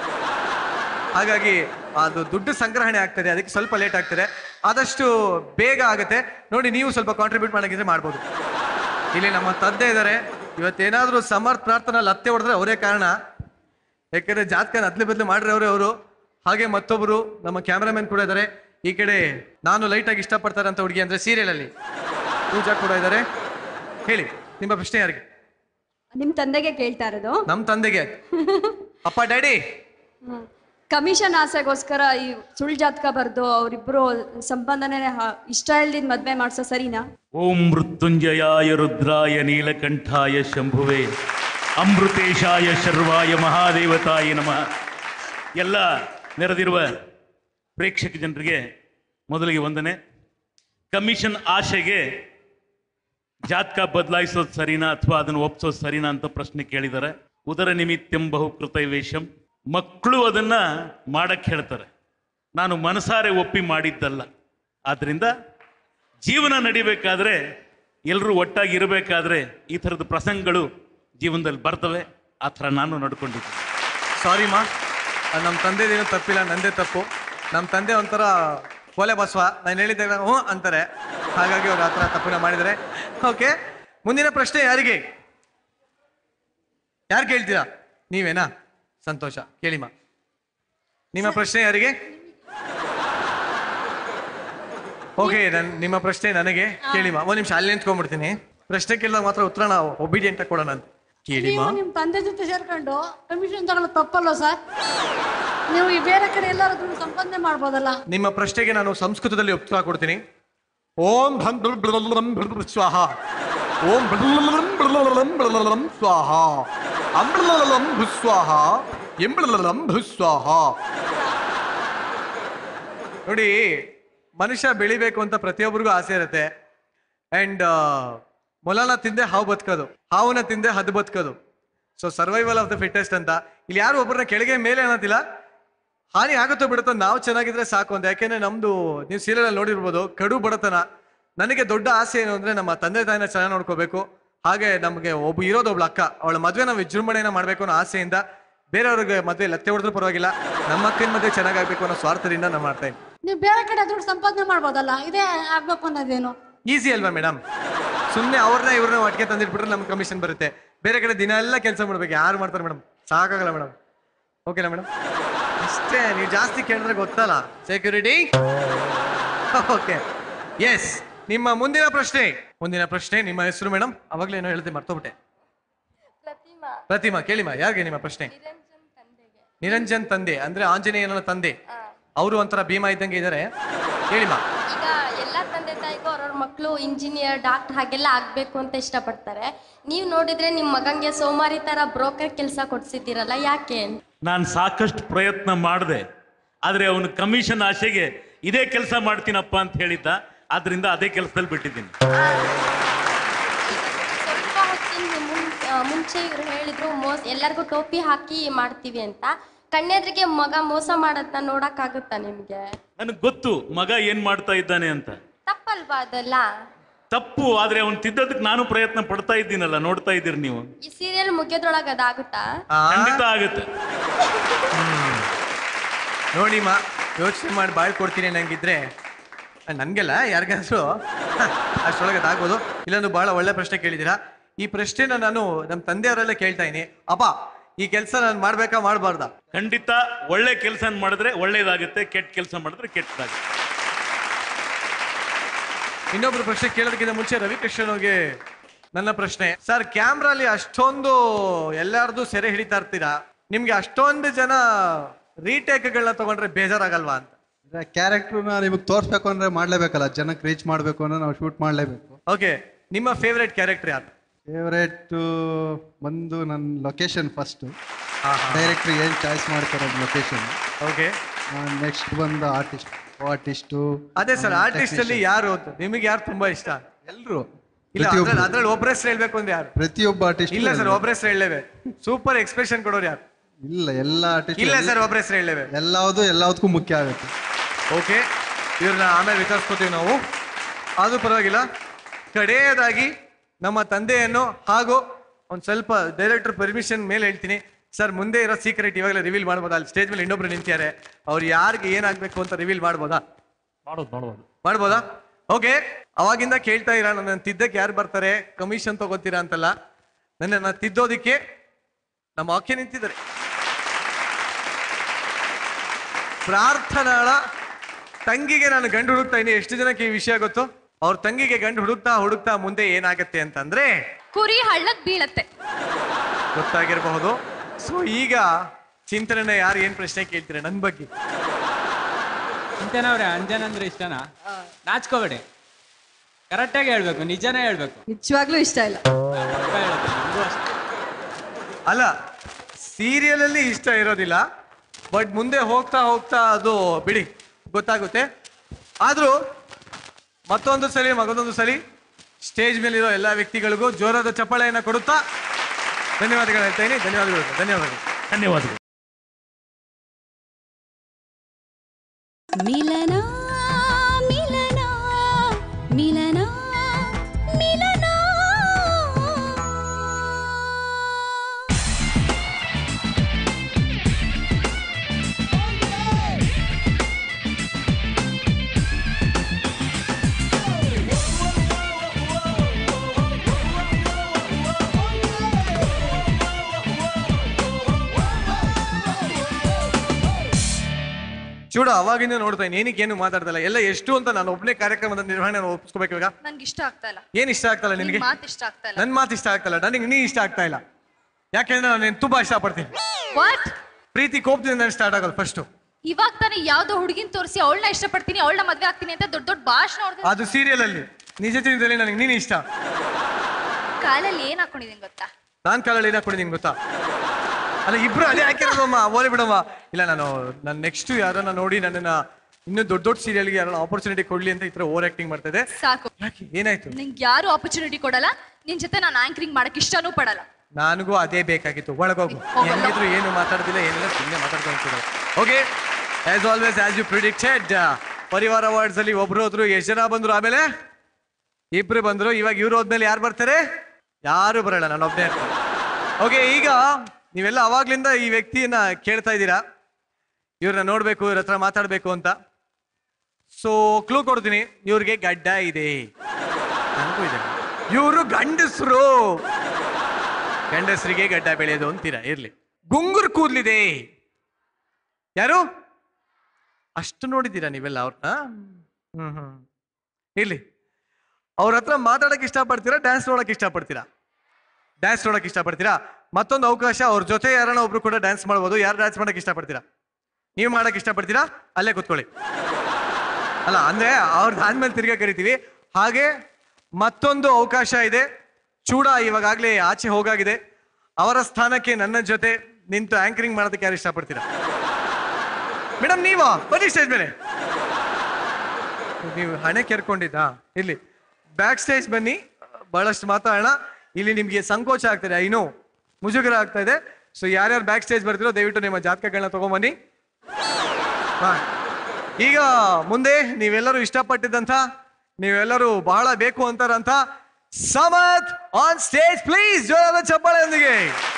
ಹಾಗಾಗಿ ಅದು ದುಡ್ಡು ಸಂಗ್ರಹಣೆ ಆಗ್ತದೆ ಅದಕ್ಕೆ ಸ್ವಲ್ಪ ಲೇಟ್ ಆಗ್ತದೆ ಆದಷ್ಟು ಬೇಗ ಆಗುತ್ತೆ ನೋಡಿ ನೀವು ಸ್ವಲ್ಪ ಕಾಂಟ್ರಿಬ್ಯೂಟ್ ಮಾಡೋಕ್ಕಿದ್ರೆ ಮಾಡ್ಬೋದು ಇಲ್ಲಿ ನಮ್ಮ ತಂದೆ ಇದ್ದಾರೆ ಇವತ್ತೇನಾದ್ರೂ ಸಮರ್ಥ ಪ್ರಾರ್ಥನಾ ಲತ್ತೆ ಹೊಡೆದ್ರೆ ಅವರೇ ಕಾರಣ ಯಾಕಂದ್ರೆ ಜಾತಕನ ಅದ್ಲಿ ಬದ್ಲಿ ಮಾಡ್ರೆ ಅವರೇ ಅವರು ಹಾಗೆ ಮತ್ತೊಬ್ಬರು ನಮ್ಮ ಕ್ಯಾಮ್ರಾಮನ್ ಕೂಡ ಇದ್ದಾರೆ ಈ ಕಡೆ ನಾನು ಲೈಟ್ ಆಗಿ ಇಷ್ಟಪಡ್ತಾರಂತ ಹುಡುಗಿ ಅಂದ್ರೆ ಸೀರಿಯಲ್ ಅಲ್ಲಿ ಪೂಜಾ ಕೂಡ ಇದ್ದಾರೆ ಹೇಳಿ ನಿಮ್ಮ ಪ್ರಶ್ನೆ ಯಾರಿಗೆ ನಿಮ್ ತಂದೆಗೆ ಕೇಳ್ತಾ ಇರೋದು ನಮ್ಮ ತಂದೆಗೆ ಅಪ್ಪ ಡ್ಯಾಡಿ ಕಮಿಷನ್ ಆಸೆಗೋಸ್ಕರ ಈ ಸುಳ್ಳು ಜಾತಕ ಬರ್ದು ಅವರಿಬ್ರು ಸಂಬಂಧನೇ ಹ- ಇಷ್ಟ ಇಲ್ದಿದ್ ಮದ್ವೆ ಮಾಡ್ಸೋ ಸರಿನಾ ಓಂ ಮೃತ್ಯುಂಜಯಾಯ ರುದ್ರಾಯ ನೀಲಕಂಠಾಯ ಶಂಭುವೆ ಅಮೃತೇಶಾಯ ಶರ್ವಾಯ ಮಹಾದೇವತಾಯ ನಮಃ ಎಲ್ಲ ನೆರೆದಿರುವ ಪ್ರೇಕ್ಷಕ ಜನರಿಗೆ ಮೊದಲಿಗೆ ವಂದನೆ ಕಮಿಷನ್ ಆಶೆಗೆ ಜಾತಕ ಬದಲಾಯಿಸೋದು ಸರಿನಾ ಅಥವಾ ಅದನ್ನು ಒಪ್ಸೋದು ಸರಿನಾ ಅಂತ ಪ್ರಶ್ನೆ ಕೇಳಿದ್ದಾರೆ ಉದರ ನಿಮಿತ್ತಂ ಬಹುಕೃತ ವೇಷಂ ಮಕ್ಕಳು ಅದನ್ನ ಮಾಡಕ್ಕೆ ಹೇಳ್ತಾರೆ ನಾನು ಮನಸಾರೆ ಒಪ್ಪಿ ಮಾಡಿದ್ದಲ್ಲ ಆದ್ರಿಂದ ಜೀವನ ನಡಿಬೇಕಾದ್ರೆ ಎಲ್ಲರೂ ಒಟ್ಟಾಗಿ ಇರಬೇಕಾದ್ರೆ ಈ ಥರದ ಪ್ರಸಂಗಗಳು ಜೀವನದಲ್ಲಿ ಬರ್ತವೆ ಆ ಥರ ನಾನು ನಡ್ಕೊಂಡಿದ್ದೀನಿ ಸಾರಿ ಮಾ ನಮ್ಮ ತಂದೆದೇನು ತಪ್ಪಿಲ್ಲ ನಂದೇ ತಪ್ಪು ನಮ್ಮ ತಂದೆ ಒಂಥರ ಕೋಲೆ ಬಸವ ನಾನು ಹೇಳಿದ್ದಾಗ ಹ್ಞೂ ಅಂತಾರೆ ಹಾಗಾಗಿ ಅವ್ರು ಆ ಥರ ತಪ್ಪನ್ನ ಮಾಡಿದ್ದಾರೆ ಓಕೆ ಮುಂದಿನ ಪ್ರಶ್ನೆ ಯಾರಿಗೆ ಯಾರು ಕೇಳ್ತೀರಾ ನೀವೇನಾ ಸಂತೋಷ ಕೇಳಿಮ್ಮ ನಿಮ್ಮ ಪ್ರಶ್ನೆ ಯಾರಿಗೆ ಓಕೆ ನನ್ ನಿಮ್ಮ ಪ್ರಶ್ನೆ ನನಗೆ ಕೇಳಿಮ್ಮ ಒಂದ್ ನಿಮಿಷ ಅಲ್ಲಿ ನಿಂತ್ಕೊಂಡ್ಬಿಡ್ತೀನಿ ಪ್ರಶ್ನೆ ಕೇಳಿದಾಗ ಮಾತ್ರ ಉತ್ತರ ನಾವು ಒಬಿಡಿಯಂಟ್ ಕೊಡೋಣ ಅಂತ ಕೇಳಿಮ್ಮ ನೀವು ನಿಮ್ ತಂದೆ ಜೊತೆ ಸೇರ್ಕೊಂಡು ಕಮಿಷನ್ ತಗೊಳ್ಳೋದು ತಪ್ಪಲ್ಲ ಸರ್ ನೀವು ಈ ಬೇರೆ ಕಡೆ ಎಲ್ಲಾರು ದುಡ್ಡು ಸಂಪಾದನೆ ಮಾಡ್ಬೋದಲ್ಲ ನಿಮ್ಮ ಪ್ರಶ್ನೆಗೆ ನಾನು ಸಂಸ್ಕೃತದಲ್ಲಿ ಉತ್ತರ ಕೊಡ್ತೀನಿ ಓಂ ಭಂ ಬ್ಲ- ಬ್ಲ- ಬ್ಲ- ಬ್ಲ- ಬ್ಲ- ಬ್ಲ- ಸ್ವಾಹ ಓಂ ಬ್ಲ- ಬ್ಲ- ಬ್ಲ- ಬ್ಲ- ಬ್ಲ- ಬ್ಲ- ಬ್ಲ- ಸ್ವಾಹ ಅಂಬ್ಲಲಂ ಭುಸ್ವಾಹ ಎಂಬ್ಲಲಂ ಭುಸ್ವಾಹ ನೋಡಿ ಮನುಷ್ಯ ಬೆಳಿಬೇಕು ಅಂತ ಪ್ರತಿಯೊಬ್ಬರಿಗೂ ಆಸೆ ಇರುತ್ತೆ ಅಂಡ್ ಮೊಲನ ತಿಂದೆ ಹಾವು ಬದುಕೋದು ಹಾವನ್ನ ತಿಂದೆ ಹದ್ದು ಬದುಕೋದು so survival of the fittest ಅಂತ ಇಲ್ಲಿ ಯಾರು ಒಬ್ಬರನ್ನ ಕೆಳಗೆ ಮೇಲೆ ಅನ್ನೋದಿಲ್ಲ ಹಾನಿ ಆಗುತ್ತೋ ಬಿಡುತ್ತೋ ನಾವು ಚೆನ್ನಾಗಿದ್ರೆ ಸಾಕು ಅಂತ ಯಾಕೆಂದ್ರೆ ನಮ್ದು ನೀವು ಸೀರಿಯಲ್ ಅಲ್ಲಿ ನೋಡಿರ್ಬೋದು ಕಡು ಬಡತನ ನನಗೆ ದೊಡ್ಡ ಆಸೆ ಏನು ಅಂದ್ರೆ ನಮ್ಮ ತಂದೆ ತಾಯಿನ ಚೆನ್ನಾಗಿ ನೋಡ್ಕೋಬೇಕು ಹಾಗೆ ನಮಗೆ ಒಬ್ಬ ಇರೋದು ಒಬ್ಳು ಅಕ್ಕ ಅವಳ ಮದ್ವೆ ನಾವು ವಿಜೃಂಭಣೆನ ಮಾಡ್ಬೇಕು ಅನ್ನೋ ಆಸೆಯಿಂದ ಬೇರೆಯವ್ರಿಗೆ ಮದ್ವೆ ಲತ್ತೆ ಹೊಡೆದ್ರೂ ಪರವಾಗಿಲ್ಲ ನಮ್ಮ ಅಕ್ಕನ ಮದ್ವೆ ಚೆನ್ನಾಗಾಗ್ಬೇಕು ಅನ್ನೋ ಸ್ವಾರ್ಥದಿಂದ ನಾನು ಮಾಡ್ತಾ ಇದ್ದೀನಿ ನೀವು ಬೇರೆ ಕಡೆ ದುಡ್ಡು ಸಂಪಾದನೆ ಮಾಡ್ಬೋದಲ್ಲ ಇದೇ ಆಗ್ಬೇಕು ಅನ್ನೋದೇನು ಈಸಿ ಅಲ್ವಾ ಮೇಡಮ್ ಸುಮ್ಮನೆ ಅವ್ರನ್ನ ಇವ್ರನ್ನ ಒಟ್ಟಿಗೆ ತಂದಿಟ್ಬಿಟ್ರೆ ನಮ್ಗೆ ಕಮಿಷನ್ ಬರುತ್ತೆ ಬೇರೆ ಕಡೆ ದಿನ ಎಲ್ಲ ಕೆಲಸ ಮಾಡ್ಬೇಕು ಯಾರು ಮಾಡ್ತಾರೆ ಮೇಡಮ್ ಸಾಕಾಗಲ್ಲ ಮೇಡಮ್ ಓಕೆನಾ ಮೇಡಮ್ ಅಷ್ಟೇ ನೀವು ಜಾಸ್ತಿ ಕೇಳಿದ್ರೆ ಗೊತ್ತಲ್ಲ ಸೆಕ್ಯೂರಿಟಿ ಓಕೆ ಎಸ್ ನಿಮ್ಮ ಮುಂದಿನ ಪ್ರಶ್ನೆ ಮುಂದಿನ ಪ್ರಶ್ನೆ ನಿಮ್ಮ ಹೆಸರು ಮೇಡಮ್ ಅವಾಗಲೇ ಏನೋ ಹೇಳ್ತೀನಿ ಮರ್ತೋಗ್ಬಿಟ್ಟೆ ಪ್ರತಿಮಾ ಕೇಳಿಮಾ ಯಾರಿಗೆ ನಿಮ್ಮ ಪ್ರಶ್ನೆ ನಿರಂಜನ್ ತಂದೆ ಅಂದ್ರೆ ಆಂಜನೇಯನ ತಂದೆ ಅವರು ಒಂಥರ ಭೀಮಾ ಇದ್ದಂಗೆ ಇದ್ದಾರೆ ಹೇಳಿಮಾ ಈಗ ಎಲ್ಲ ತಂದೆ ತಾಯಿಗೂ ಅವ್ರವ್ರ ಮಕ್ಕಳು ಇಂಜಿನಿಯರ್ ಡಾಕ್ಟರ್ ಹಾಗೆಲ್ಲ ಆಗಬೇಕು ಅಂತ ಇಷ್ಟಪಡ್ತಾರೆ ನೀವು ನೋಡಿದ್ರೆ ನಿಮ್ಮ ಮಗಂಗೆ ಸೋಮಾರಿ ಥರ ಬ್ರೋಕರ್ ಕೆಲಸ ಕೊಡ್ಸಿದ್ದೀರಲ್ಲ ಯಾಕೆ ನಾನು ಸಾಕಷ್ಟು ಪ್ರಯತ್ನ ಮಾಡಿದೆ ಆದರೆ ಅವನು ಕಮಿಷನ್ ಆಸೆಗೆ ಇದೇ ಕೆಲಸ ಮಾಡ್ತೀನಪ್ಪ ಅಂತ ಹೇಳಿದ್ದ ಆದ್ರಿಂದ ಅದೇ ಕೆಲಸದಲ್ಲಿ ಬಿಟ್ಟಿದ್ದೀನಿ ಸ್ವಲ್ಪ ಹೊತ್ತಿನ ಮುನ್ ಆ, ಮುಂಚೆ ಇವ್ರು ಹೇಳಿದ್ರು ಮೋಸ ಎಲ್ಲರಿಗೂ ಟೋಪಿ ಹಾಕಿ ಮಾಡ್ತೀವಿ ಅಂತ ಕಣ್ಣೆದ್ರಿಗೆ ಮಗ ಮೋಸ ಮಾಡೋದನ್ನ ನೋಡಕ್ಕಾಗುತ್ತಾ ನಿಮ್ಗೆ ನನಗೆ ಗೊತ್ತು ಮಗ ಏನ್ ಮಾಡ್ತಾ ಇದ್ದಾನೆ ಅಂತ ತಪ್ಪಲ್ವಾ ಅದೆಲ್ಲ ತಪ್ಪು ಆದ್ರೆ ಅವನು ತಿದ್ದೋದಕ್ಕೆ ನಾನು ಪ್ರಯತ್ನ ಪಡ್ತಾ ಇದ್ದೀನಲ್ಲ ನೋಡ್ತಾ ಇದ್ದೀರಿ ನೀವು ಈ ಸೀರಿಯಲ್ ಮುಗಿಯೋದ್ರೊಳಗೆ ಅದಾಗುತ್ತಾ ಖಂಡಿತ ಆಗುತ್ತೆ ನೋಡಿ ಮಾ ಯೋಚನೆ ಮಾಡಿ ಬಾಯ್ ಕೊಡ್ತೀನಿ ನಂಗಿದ್ರೆ ನನ್ಗೆಲ್ಲ ಯಾರಿಗಾದ್ರೂ ಅಷ್ಟೊಳಗೆ ಅದಾಗ್ಬೋದು ಇಲ್ಲೊಂದು ಬಹಳ ಒಳ್ಳೆ ಪ್ರಶ್ನೆ ಕೇಳಿದ್ದೀರಾ ಈ ಪ್ರಶ್ನೆನ ನಾನು ನಮ್ಮ ತಂದೆಯವರೆಲ್ಲ ಕೇಳ್ತಾ ಇದೀನಿ ಅಪ್ಪ ಈ ಕೆಲಸ ನಾನು ಮಾಡ್ಬೇಕಾ ಮಾಡಬಾರ್ದಾ ಖಂಡಿತ ಒಳ್ಳೆ ಕೆಲಸ ಮಾಡಿದ್ರೆ ಒಳ್ಳೇದಾಗುತ್ತೆ ಕೆಟ್ಟ ಕೆಲಸ ಮಾಡಿದ್ರೆ ಕೆಟ್ಟದಾಗುತ್ತೆ ಇನ್ನೊಬ್ರು ಪ್ರಶ್ನೆ ಕೇಳೋದಕ್ಕಿಂತ ಮುಂಚೆ ರವಿಕೃಷ್ಣನ್ ಅವ್ರಿಗೆ ನನ್ನ ಪ್ರಶ್ನೆ ಸರ್ ಕ್ಯಾಮ್ರಾಲಿ ಅಷ್ಟೊಂದು ಎಲ್ಲಾರ್ದು ಸೆರೆ ಹಿಡಿತಾ ಇರ್ತೀರಾ ನಿಮ್ಗೆ ಅಷ್ಟೊಂದು ಜನ ರೀಟೇಕ್ಗಳನ್ನ ತಗೊಂಡ್ರೆ ಬೇಜಾರಾಗಲ್ವಾ ಅಂತ ಕ್ಯಾರೆಕ್ಟರ್ನ ನಿಮಗೆ ತೋರಿಸ್ಬೇಕು ಅಂದ್ರೆ ಮಾಡ್ಲೇಬೇಕಲ್ಲ ಜನಕ್ಕೆ ರೀಚ್ ಮಾಡಬೇಕು ಅಂದ್ರೆ ನಾವು ಶೂಟ್ ಮಾಡಲೇಬೇಕು ಓಕೆ ನಿಮ್ಮ ಫೇವ್ರೆಟ್ ಕ್ಯಾರೆಕ್ಟರ್ ಯಾರು ಫೇವ್ರೇಟ್ ಬಂದು ನನ್ನ ಲೊಕೇಶನ್ ಫಸ್ಟ್ ಡೈರೆಕ್ಟ್ರ್ ಏನು ಚಾಯ್ಸ್ ಮಾಡ್ತಾರೆ ಲೊಕೇಶನ್ ಓಕೆ ನೆಕ್ಸ್ಟ್ ಬಂದು ಆರ್ಟಿಸ್ಟ್ ಆರ್ಟಿಸ್ಟು ಅದೇ ಸರ್ ಆರ್ಟಿಸ್ಟ್ ಅಲ್ಲಿ ಯಾರು ಅಂತ ನಿಮಗೆ ಯಾರು ತುಂಬಾ ಇಷ್ಟ ಎಲ್ರು ಇಲ್ಲ ಪ್ರತಿಯೊಬ್ರು. ಅದ್ರಲ್ಲಿ ಅದ್ರಲ್ಲಿ ಒಬ್ಬರ ಹೆಸರು ಹೇಳ್ಬೇಕು ಅಂದ್ರೆ ಯಾರು ಪ್ರತಿಯೊಬ್ಬ ಆರ್ಟಿಸ್ಟ್ ಇಲ್ಲ ಸರ್ ಒಬ್ಬರ ಹೆಸರು ಹೇಳಲೇಬೇಕು ಸೂಪರ್ ಎಕ್ಸ್ಪ್ರೆಷನ್ ಕೊಡೋರು ಯಾರು ಇಲ್ಲ ಎಲ್ಲ ಆರ್ಟಿಸ್ಟ್ ಇಲ್ಲ ಸರ್ ಒಬ್ಬರ ಹೆಸರು ಹೇಳಲೇಬೇಕು ಎಲ್ಲವುದು ಎಲ್ಲದಕ್ಕೂ ಮುಖ್ಯ ಆಗುತ್ತೆ ಓಕೆ ಇವ್ರನ್ನ ಆಮೇಲೆ ವಿಚಾರಿಸ್ಕೋತೀವಿ ನಾವು ಅದು ಪರವಾಗಿಲ್ಲ ಕಡೆಯದಾಗಿ ನಮ್ಮ ತಂದೆಯನ್ನು ಹಾಗೂ ಒಂದು ಸ್ವಲ್ಪ ಡೈರೆಕ್ಟರ್ ಪರ್ಮಿಷನ್ ಮೇಲೆ ಹೇಳ್ತೀನಿ ಸರ್ ಮುಂದೆ ಇರೋ ಸೀಕ್ರೆಟ್ ಇವಾಗಲೇ ರಿವೀಲ್ ಮಾಡ್ಬೋದಾ ಅಲ್ಲಿ ಸ್ಟೇಜ್ ಮೇಲೆ ಇನ್ನೊಬ್ರು ನಿಂತಿದ್ದಾರೆ ಅವ್ರು ಯಾರಿಗೆ ಏನಾಗಬೇಕು ಅಂತ ರಿವೀಲ್ ಮಾಡ್ಬೋದಾ ಮಾಡೋದು ಮಾಡ್ಬೋದು ಮಾಡ್ಬೋದಾ ಓಕೆ ಅವಾಗಿಂದ ಕೇಳ್ತಾ ಇರ ನನ್ನ ತಿದ್ದಕ್ಕೆ ಯಾರು ಬರ್ತಾರೆ ಕಮಿಷನ್ ತಗೋತೀರಾ ಅಂತಲ್ಲ ನನ್ನನ್ನು ತಿದ್ದೋದಿಕ್ಕೆ ನಮ್ಮ ಅಕ್ಕೆ ನಿಂತಿದ್ದಾರೆ ಪ್ರಾರ್ಥನಾಳ ತಂಗಿಗೆ ನಾನು ಗಂಡು ಹುಡುಕ್ತಾ ಇದ್ದೀನಿ ಎಷ್ಟು ಜನಕ್ಕೆ ಈ ವಿಷಯ ಗೊತ್ತು ಅವ್ರ ತಂಗಿಗೆ ಗಂಡು ಹುಡುಕ್ತಾ ಹುಡುಕ್ತಾ ಮುಂದೆ ಏನಾಗತ್ತೆ ಅಂತಂದ್ರೆ ಕುರಿ ಹಳ್ಳಕ್ ಬೀಳತ್ತೆ ಗೊತ್ತಾಗಿರಬಹುದು ಸೊ ಈಗ ಚಿಂತನೆ ಯಾರು ಏನ್ ಪ್ರಶ್ನೆ ಕೇಳ್ತೀರಾ ನನ್ ಬಗ್ಗೆ ಚಿಂತನವ್ರೆ ಅಂಜನ್ ಅಂದ್ರೆ ಇಷ್ಟನಾ ನಾಚ್ಕೋಬೇಡಿ ಕರೆಕ್ಟಾಗಿ ಹೇಳ್ಬೇಕು ನಿಜನೇ ಹೇಳ್ಬೇಕು ನಿಜವಾಗ್ಲೂ ಇಷ್ಟ ಇಲ್ಲ ಪಕ್ಕ ಹೇಳುತ್ತೆ, ನಿಮ್ಗೂ ಅಷ್ಟೇ. ಅಲ್ಲ ಸೀರಿಯಲ್ ಅಲ್ಲಿ ಇಷ್ಟ ಇರೋದಿಲ್ಲ ಬಟ್ ಮುಂದೆ ಹೋಗ್ತಾ ಹೋಗ್ತಾ ಅದು ಬಿಡಿ ಗೊತ್ತಾಗುತ್ತೆ ಆದ್ರೂ ಮತ್ತೊಂದು ಸಲಿ ಮಗದೊಂದು ಸಲಿ ಸ್ಟೇಜ್ ಮೇಲಿರೋ ಎಲ್ಲ ವ್ಯಕ್ತಿಗಳಿಗೂ ಜೋರಾದ ಚಪ್ಪಾಳೆಯನ್ನ ಕೊಡುತ್ತಾ ಧನ್ಯವಾದಗಳು ಹೇಳ್ತಾ ಇದ್ದೀನಿ ಧನ್ಯವಾದಗಳು ಧನ್ಯವಾದಗಳು ಧನ್ಯವಾದಗಳು ಮಿಲನ ಮಿಲನ ಮಿಲನ ಮಿಲನ ಚೂಡ ಅವಾಗಿಂದ ನೋಡ್ತಾ ಇದ್ದೀನಿ ಏನಕ್ಕೆ ಏನು ಮಾತಾಡ್ತಲ್ಲ ಎಲ್ಲ ಎಷ್ಟು ಅಂತ ನಾನು ಒಬ್ಬನೇ ಕಾರ್ಯಕ್ರಮದ ನಿರ್ವಹಣೆ ಒಪ್ಪಿಸ್ಕೋಬೇಕು ಇವಾಗ ನನ್ಗೆ ಇಷ್ಟ ಆಗ್ತಾ ಇಲ್ಲ ಏನ್ ಇಷ್ಟ ಆಗ್ತಲ್ಲ ನಿನಗೆ ನಿನ್ ಮಾತು ಇಷ್ಟ ಆಗ್ತಾ ಇಲ್ಲ ನನ್ ಮಾತು ಇಷ್ಟ ಆಗ್ತಲ್ಲ ನನಗೆ ನೀ ಇಷ್ಟ ಆಗ್ತಾ ಇಲ್ಲ ಯಾಕೆಂದ್ರೆ ನಾನು ನಿನ್ನ ತುಂಬಾ ಇಷ್ಟಪಡ್ತೀನಿ ವಾಟ್ ಪ್ರೀತಿ ಕೋಪದಿಂದ ಸ್ಟಾರ್ಟ್ ಆಗೋದು ಫಸ್ಟ್ ಇವಾಗ ತಾನೇ ಯಾವ್ದೋ ಹುಡುಗಿನ ತೋರಿಸಿ ಅವಳನ್ನ ಇಷ್ಟಪಡ್ತೀನಿ ಅವಳನ್ನ ಮದ್ವೆ ಆಗ್ತೀನಿ ಅಂತ ದೊಡ್ಡ ದೊಡ್ಡ ಭಾಷಣ ಹೊಡೆದು ಅದು ಸೀರಿಯಲ್ ಅಲ್ಲಿ ನಿಜ ಜೀವನದಲ್ಲಿ ನನಗೆ ನೀನು ಇಷ್ಟ ಕಾಲಲ್ಲಿ ಏನ್ ಹಾಕೊಂಡಿದೀನಿ ಗೊತ್ತಾ ನಾನ್ ಕಾಲಲ್ಲಿ ಏನ್ ಹಾಕೊಂಡಿದ್ದೀನಿ ಗೊತ್ತಾ ಅಲ್ಲ ಇಬ್ರು ಅದೇ ಹಾಕಿರೋದಮ್ಮ ಓಲಿ ಬಿಡಮ್ಮ ಇಲ್ಲ ನಾನು ನಾನು ನೆಕ್ಸ್ಟ್ ಯಾರನ್ನ ನೋಡಿ ನನ್ನನ್ನ ಇನ್ನೂ ದೊಡ್ಡ ದೊಡ್ಡ ಸೀರಿಯಲ್ಗೆ ಯಾರನ್ನ ಆಪರ್ಚುನಿಟಿ ಕೊಡ್ಲಿ ಅಂತ ಈ ತರ ಓವರ್ ಆಕ್ಟಿಂಗ್ ಮಾಡ್ತಾ ಇದೆ ಸಾಕು ಏನಾಯ್ತು ನಿಂಗೆ ಯಾರು ಆಪರ್ಚುನಿಟಿ ಕೊಡಲ್ಲ ನಿನ್ ಜೊತೆ ನಾನು ಆಂಕರಿಂಗ್ ಮಾಡಕ್ ಇಷ್ಟನೂ ಪಡಲ್ಲ ನನಗೂ ಅದೇ ಬೇಕಾಗಿತ್ತು ಒಳಗೋಗು ಹೆಂಗಿದ್ರು ಏನು ಮಾತಾಡ್ದಿಲ್ಲ ಏನಿಲ್ಲ ಸುಮ್ಮನೆ ಮಾತಾಡ್ಕೊಂಡು okay as always as you predicted Parivaara awards ಅಲ್ಲಿ ಒಬ್ರು ಹೋದ್ರು ಎಷ್ಟು ಜನ ಬಂದ್ರು ಆಮೇಲೆ ಇಬ್ರು ಬಂದ್ರು ಇವಾಗ ಇವ್ರು ಹೋದ್ಮೇಲೆ ಯಾರು ಬರ್ತಾರೆ ಯಾರು ಬರಲ್ಲ ನಾನು ಒಬ್ಬನೇ ಓಕೆ ಈಗ ನೀವೆಲ್ಲ ಅವಾಗ್ಲಿಂದ ಈ ವ್ಯಕ್ತಿಯನ್ನ ಕೇಳ್ತಾ ಇದ್ದೀರಾ ಇವ್ರನ್ನ ನೋಡ್ಬೇಕು ಇವ್ರ ಹತ್ರ ಮಾತಾಡ್ಬೇಕು ಅಂತ ಸೊ ಕ್ಲೂ ಕೊಡ್ತೀನಿ ಇವ್ರಿಗೆ ಗಡ್ಡ ಇದೆ ನನಗೂ ಇದೆ ಇವರು ಗಂಡಸರು ಗಂಡಸರಿಗೆ ಗಡ್ಡ ಬೆಳೆಯೋದು ಅಂತೀರಾ ಇರ್ಲಿ ಗುಂಗುರು ಕೂದ್ಲಿದೆ ಯಾರು ಅಷ್ಟು ನೋಡಿದ್ದೀರಾ ನೀವೆಲ್ಲ ಅವ್ರನ್ನ ಹ್ಮ್ ಹ್ಮ್ ಇರ್ಲಿ ಅವ್ರ ಹತ್ರ ಮಾತಾಡಕ್ ಇಷ್ಟಪಡ್ತೀರಾ ಡ್ಯಾನ್ಸ್ ನೋಡಕ್ ಇಷ್ಟಪಡ್ತೀರಾ ಡ್ಯಾನ್ಸ್ ನೋಡಕ್ ಇಷ್ಟಪಡ್ತೀರಾ ಮತ್ತೊಂದು ಅವಕಾಶ ಅವ್ರ ಜೊತೆ ಯಾರನ್ನ ಒಬ್ರು ಕೂಡ ಡ್ಯಾನ್ಸ್ ಮಾಡ್ಬೋದು ಯಾರು ಡ್ಯಾನ್ಸ್ ಮಾಡಕ್ ಇಷ್ಟಪಡ್ತೀರಾ ನೀವು ಮಾಡಕ್ ಇಷ್ಟಪಡ್ತೀರಾ ಅಲ್ಲೇ ಕೂತ್ಕೊಳ್ಳಿ ಅಲ್ಲ ಅಂದ್ರೆ ಅವ್ರದ್ದು ಆದ್ಮೇಲೆ ತಿರ್ಗಾ ಕರಿತೀವಿ ಹಾಗೆ ಮತ್ತೊಂದು ಅವಕಾಶ ಇದೆ ಚೂಡ ಇವಾಗಲೇ ಆಚೆ ಹೋಗಾಗಿದೆ ಅವರ ಸ್ಥಾನಕ್ಕೆ ನನ್ನ ಜೊತೆ ನಿಂತು ಆಂಕರಿಂಗ್ ಮಾಡೋದಕ್ಕೆ ಯಾರು ಇಷ್ಟಪಡ್ತೀರಾ ಮೇಡಮ್ ನೀವಾ ಬನ್ನಿ ಸ್ಟೇಜ್ ಮೇಲೆ ನೀವು ಹಣೆ ಕೆರ್ಕೊಂಡಿದ್ದಾ ಇಲ್ಲಿ ಬ್ಯಾಕ್ ಸ್ಟೇಜ್ ಬನ್ನಿ ಬಹಳಷ್ಟು ಮಾತಾಡೋಣ ಇಲ್ಲಿ ನಿಮ್ಗೆ ಸಂಕೋಚ ಆಗ್ತದೆ ಐನೋ ಮುಜುಗರ ಆಗ್ತಾ ಇದೆ ಸೊ ಯಾರ್ಯಾರು ಬ್ಯಾಕ್ ಸ್ಟೇಜ್ ಬರ್ತೀರೋ ದಯವಿಟ್ಟು ನಿಮ್ಮ ಜಾತಕಗಳನ್ನ ತಗೊಂಬನ್ನಿ ಹಾ. ಈಗ ಮುಂದೆ ನೀವೆಲ್ಲರೂ ಇಷ್ಟಪಟ್ಟಿದ್ದಂಥ ನೀವೆಲ್ಲರೂ ಬಹಳ ಬೇಕು ಅಂತಾರಂತ ಸಮತ್ ಆನ್ ಸ್ಟೇಜ್ ಪ್ಲೀಸ್ ಜೋರಾದ ಚಪ್ಪಾಳೆಯೊಂದಿಗೆ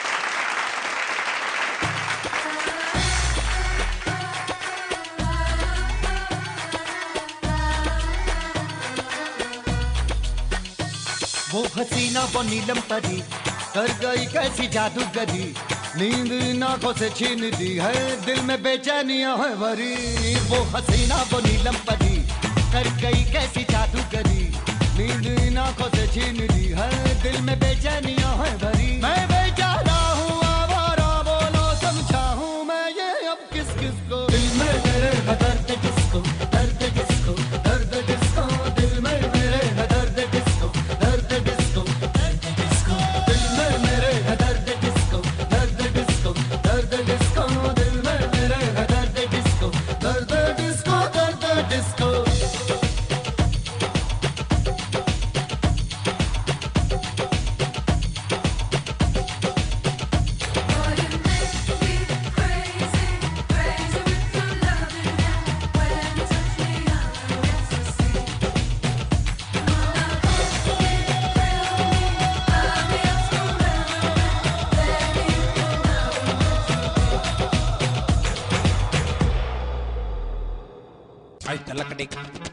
वो हसीना वो नीलम परी कर गई कैसी जादूगरी नींद इन आंखों से छीन दी है दिल में बेचैनियां है भरी वो हसीना वो नीलम परी कर गई कैसी जादूगरी नींद इन आंखों से छीन ली है दिल में बेचैनियां है भरी मैं बेचारा हूँ आवारा बोलो समझाऊं मैं ये अब किस किस को दिल में मेरे है दर्द किसको दर्द किसको दर्द किसको दिल में मेरे है दर्द किसको दर्द किसको दर्द किसको दिल में मेरे है दर्द किसको दर्द किसको दर्द किसको दिल में मेरे है दर्द किसको दर्द किसको दर्द किसको ಆಯ್ತಲ್ಲ ಕಡೆ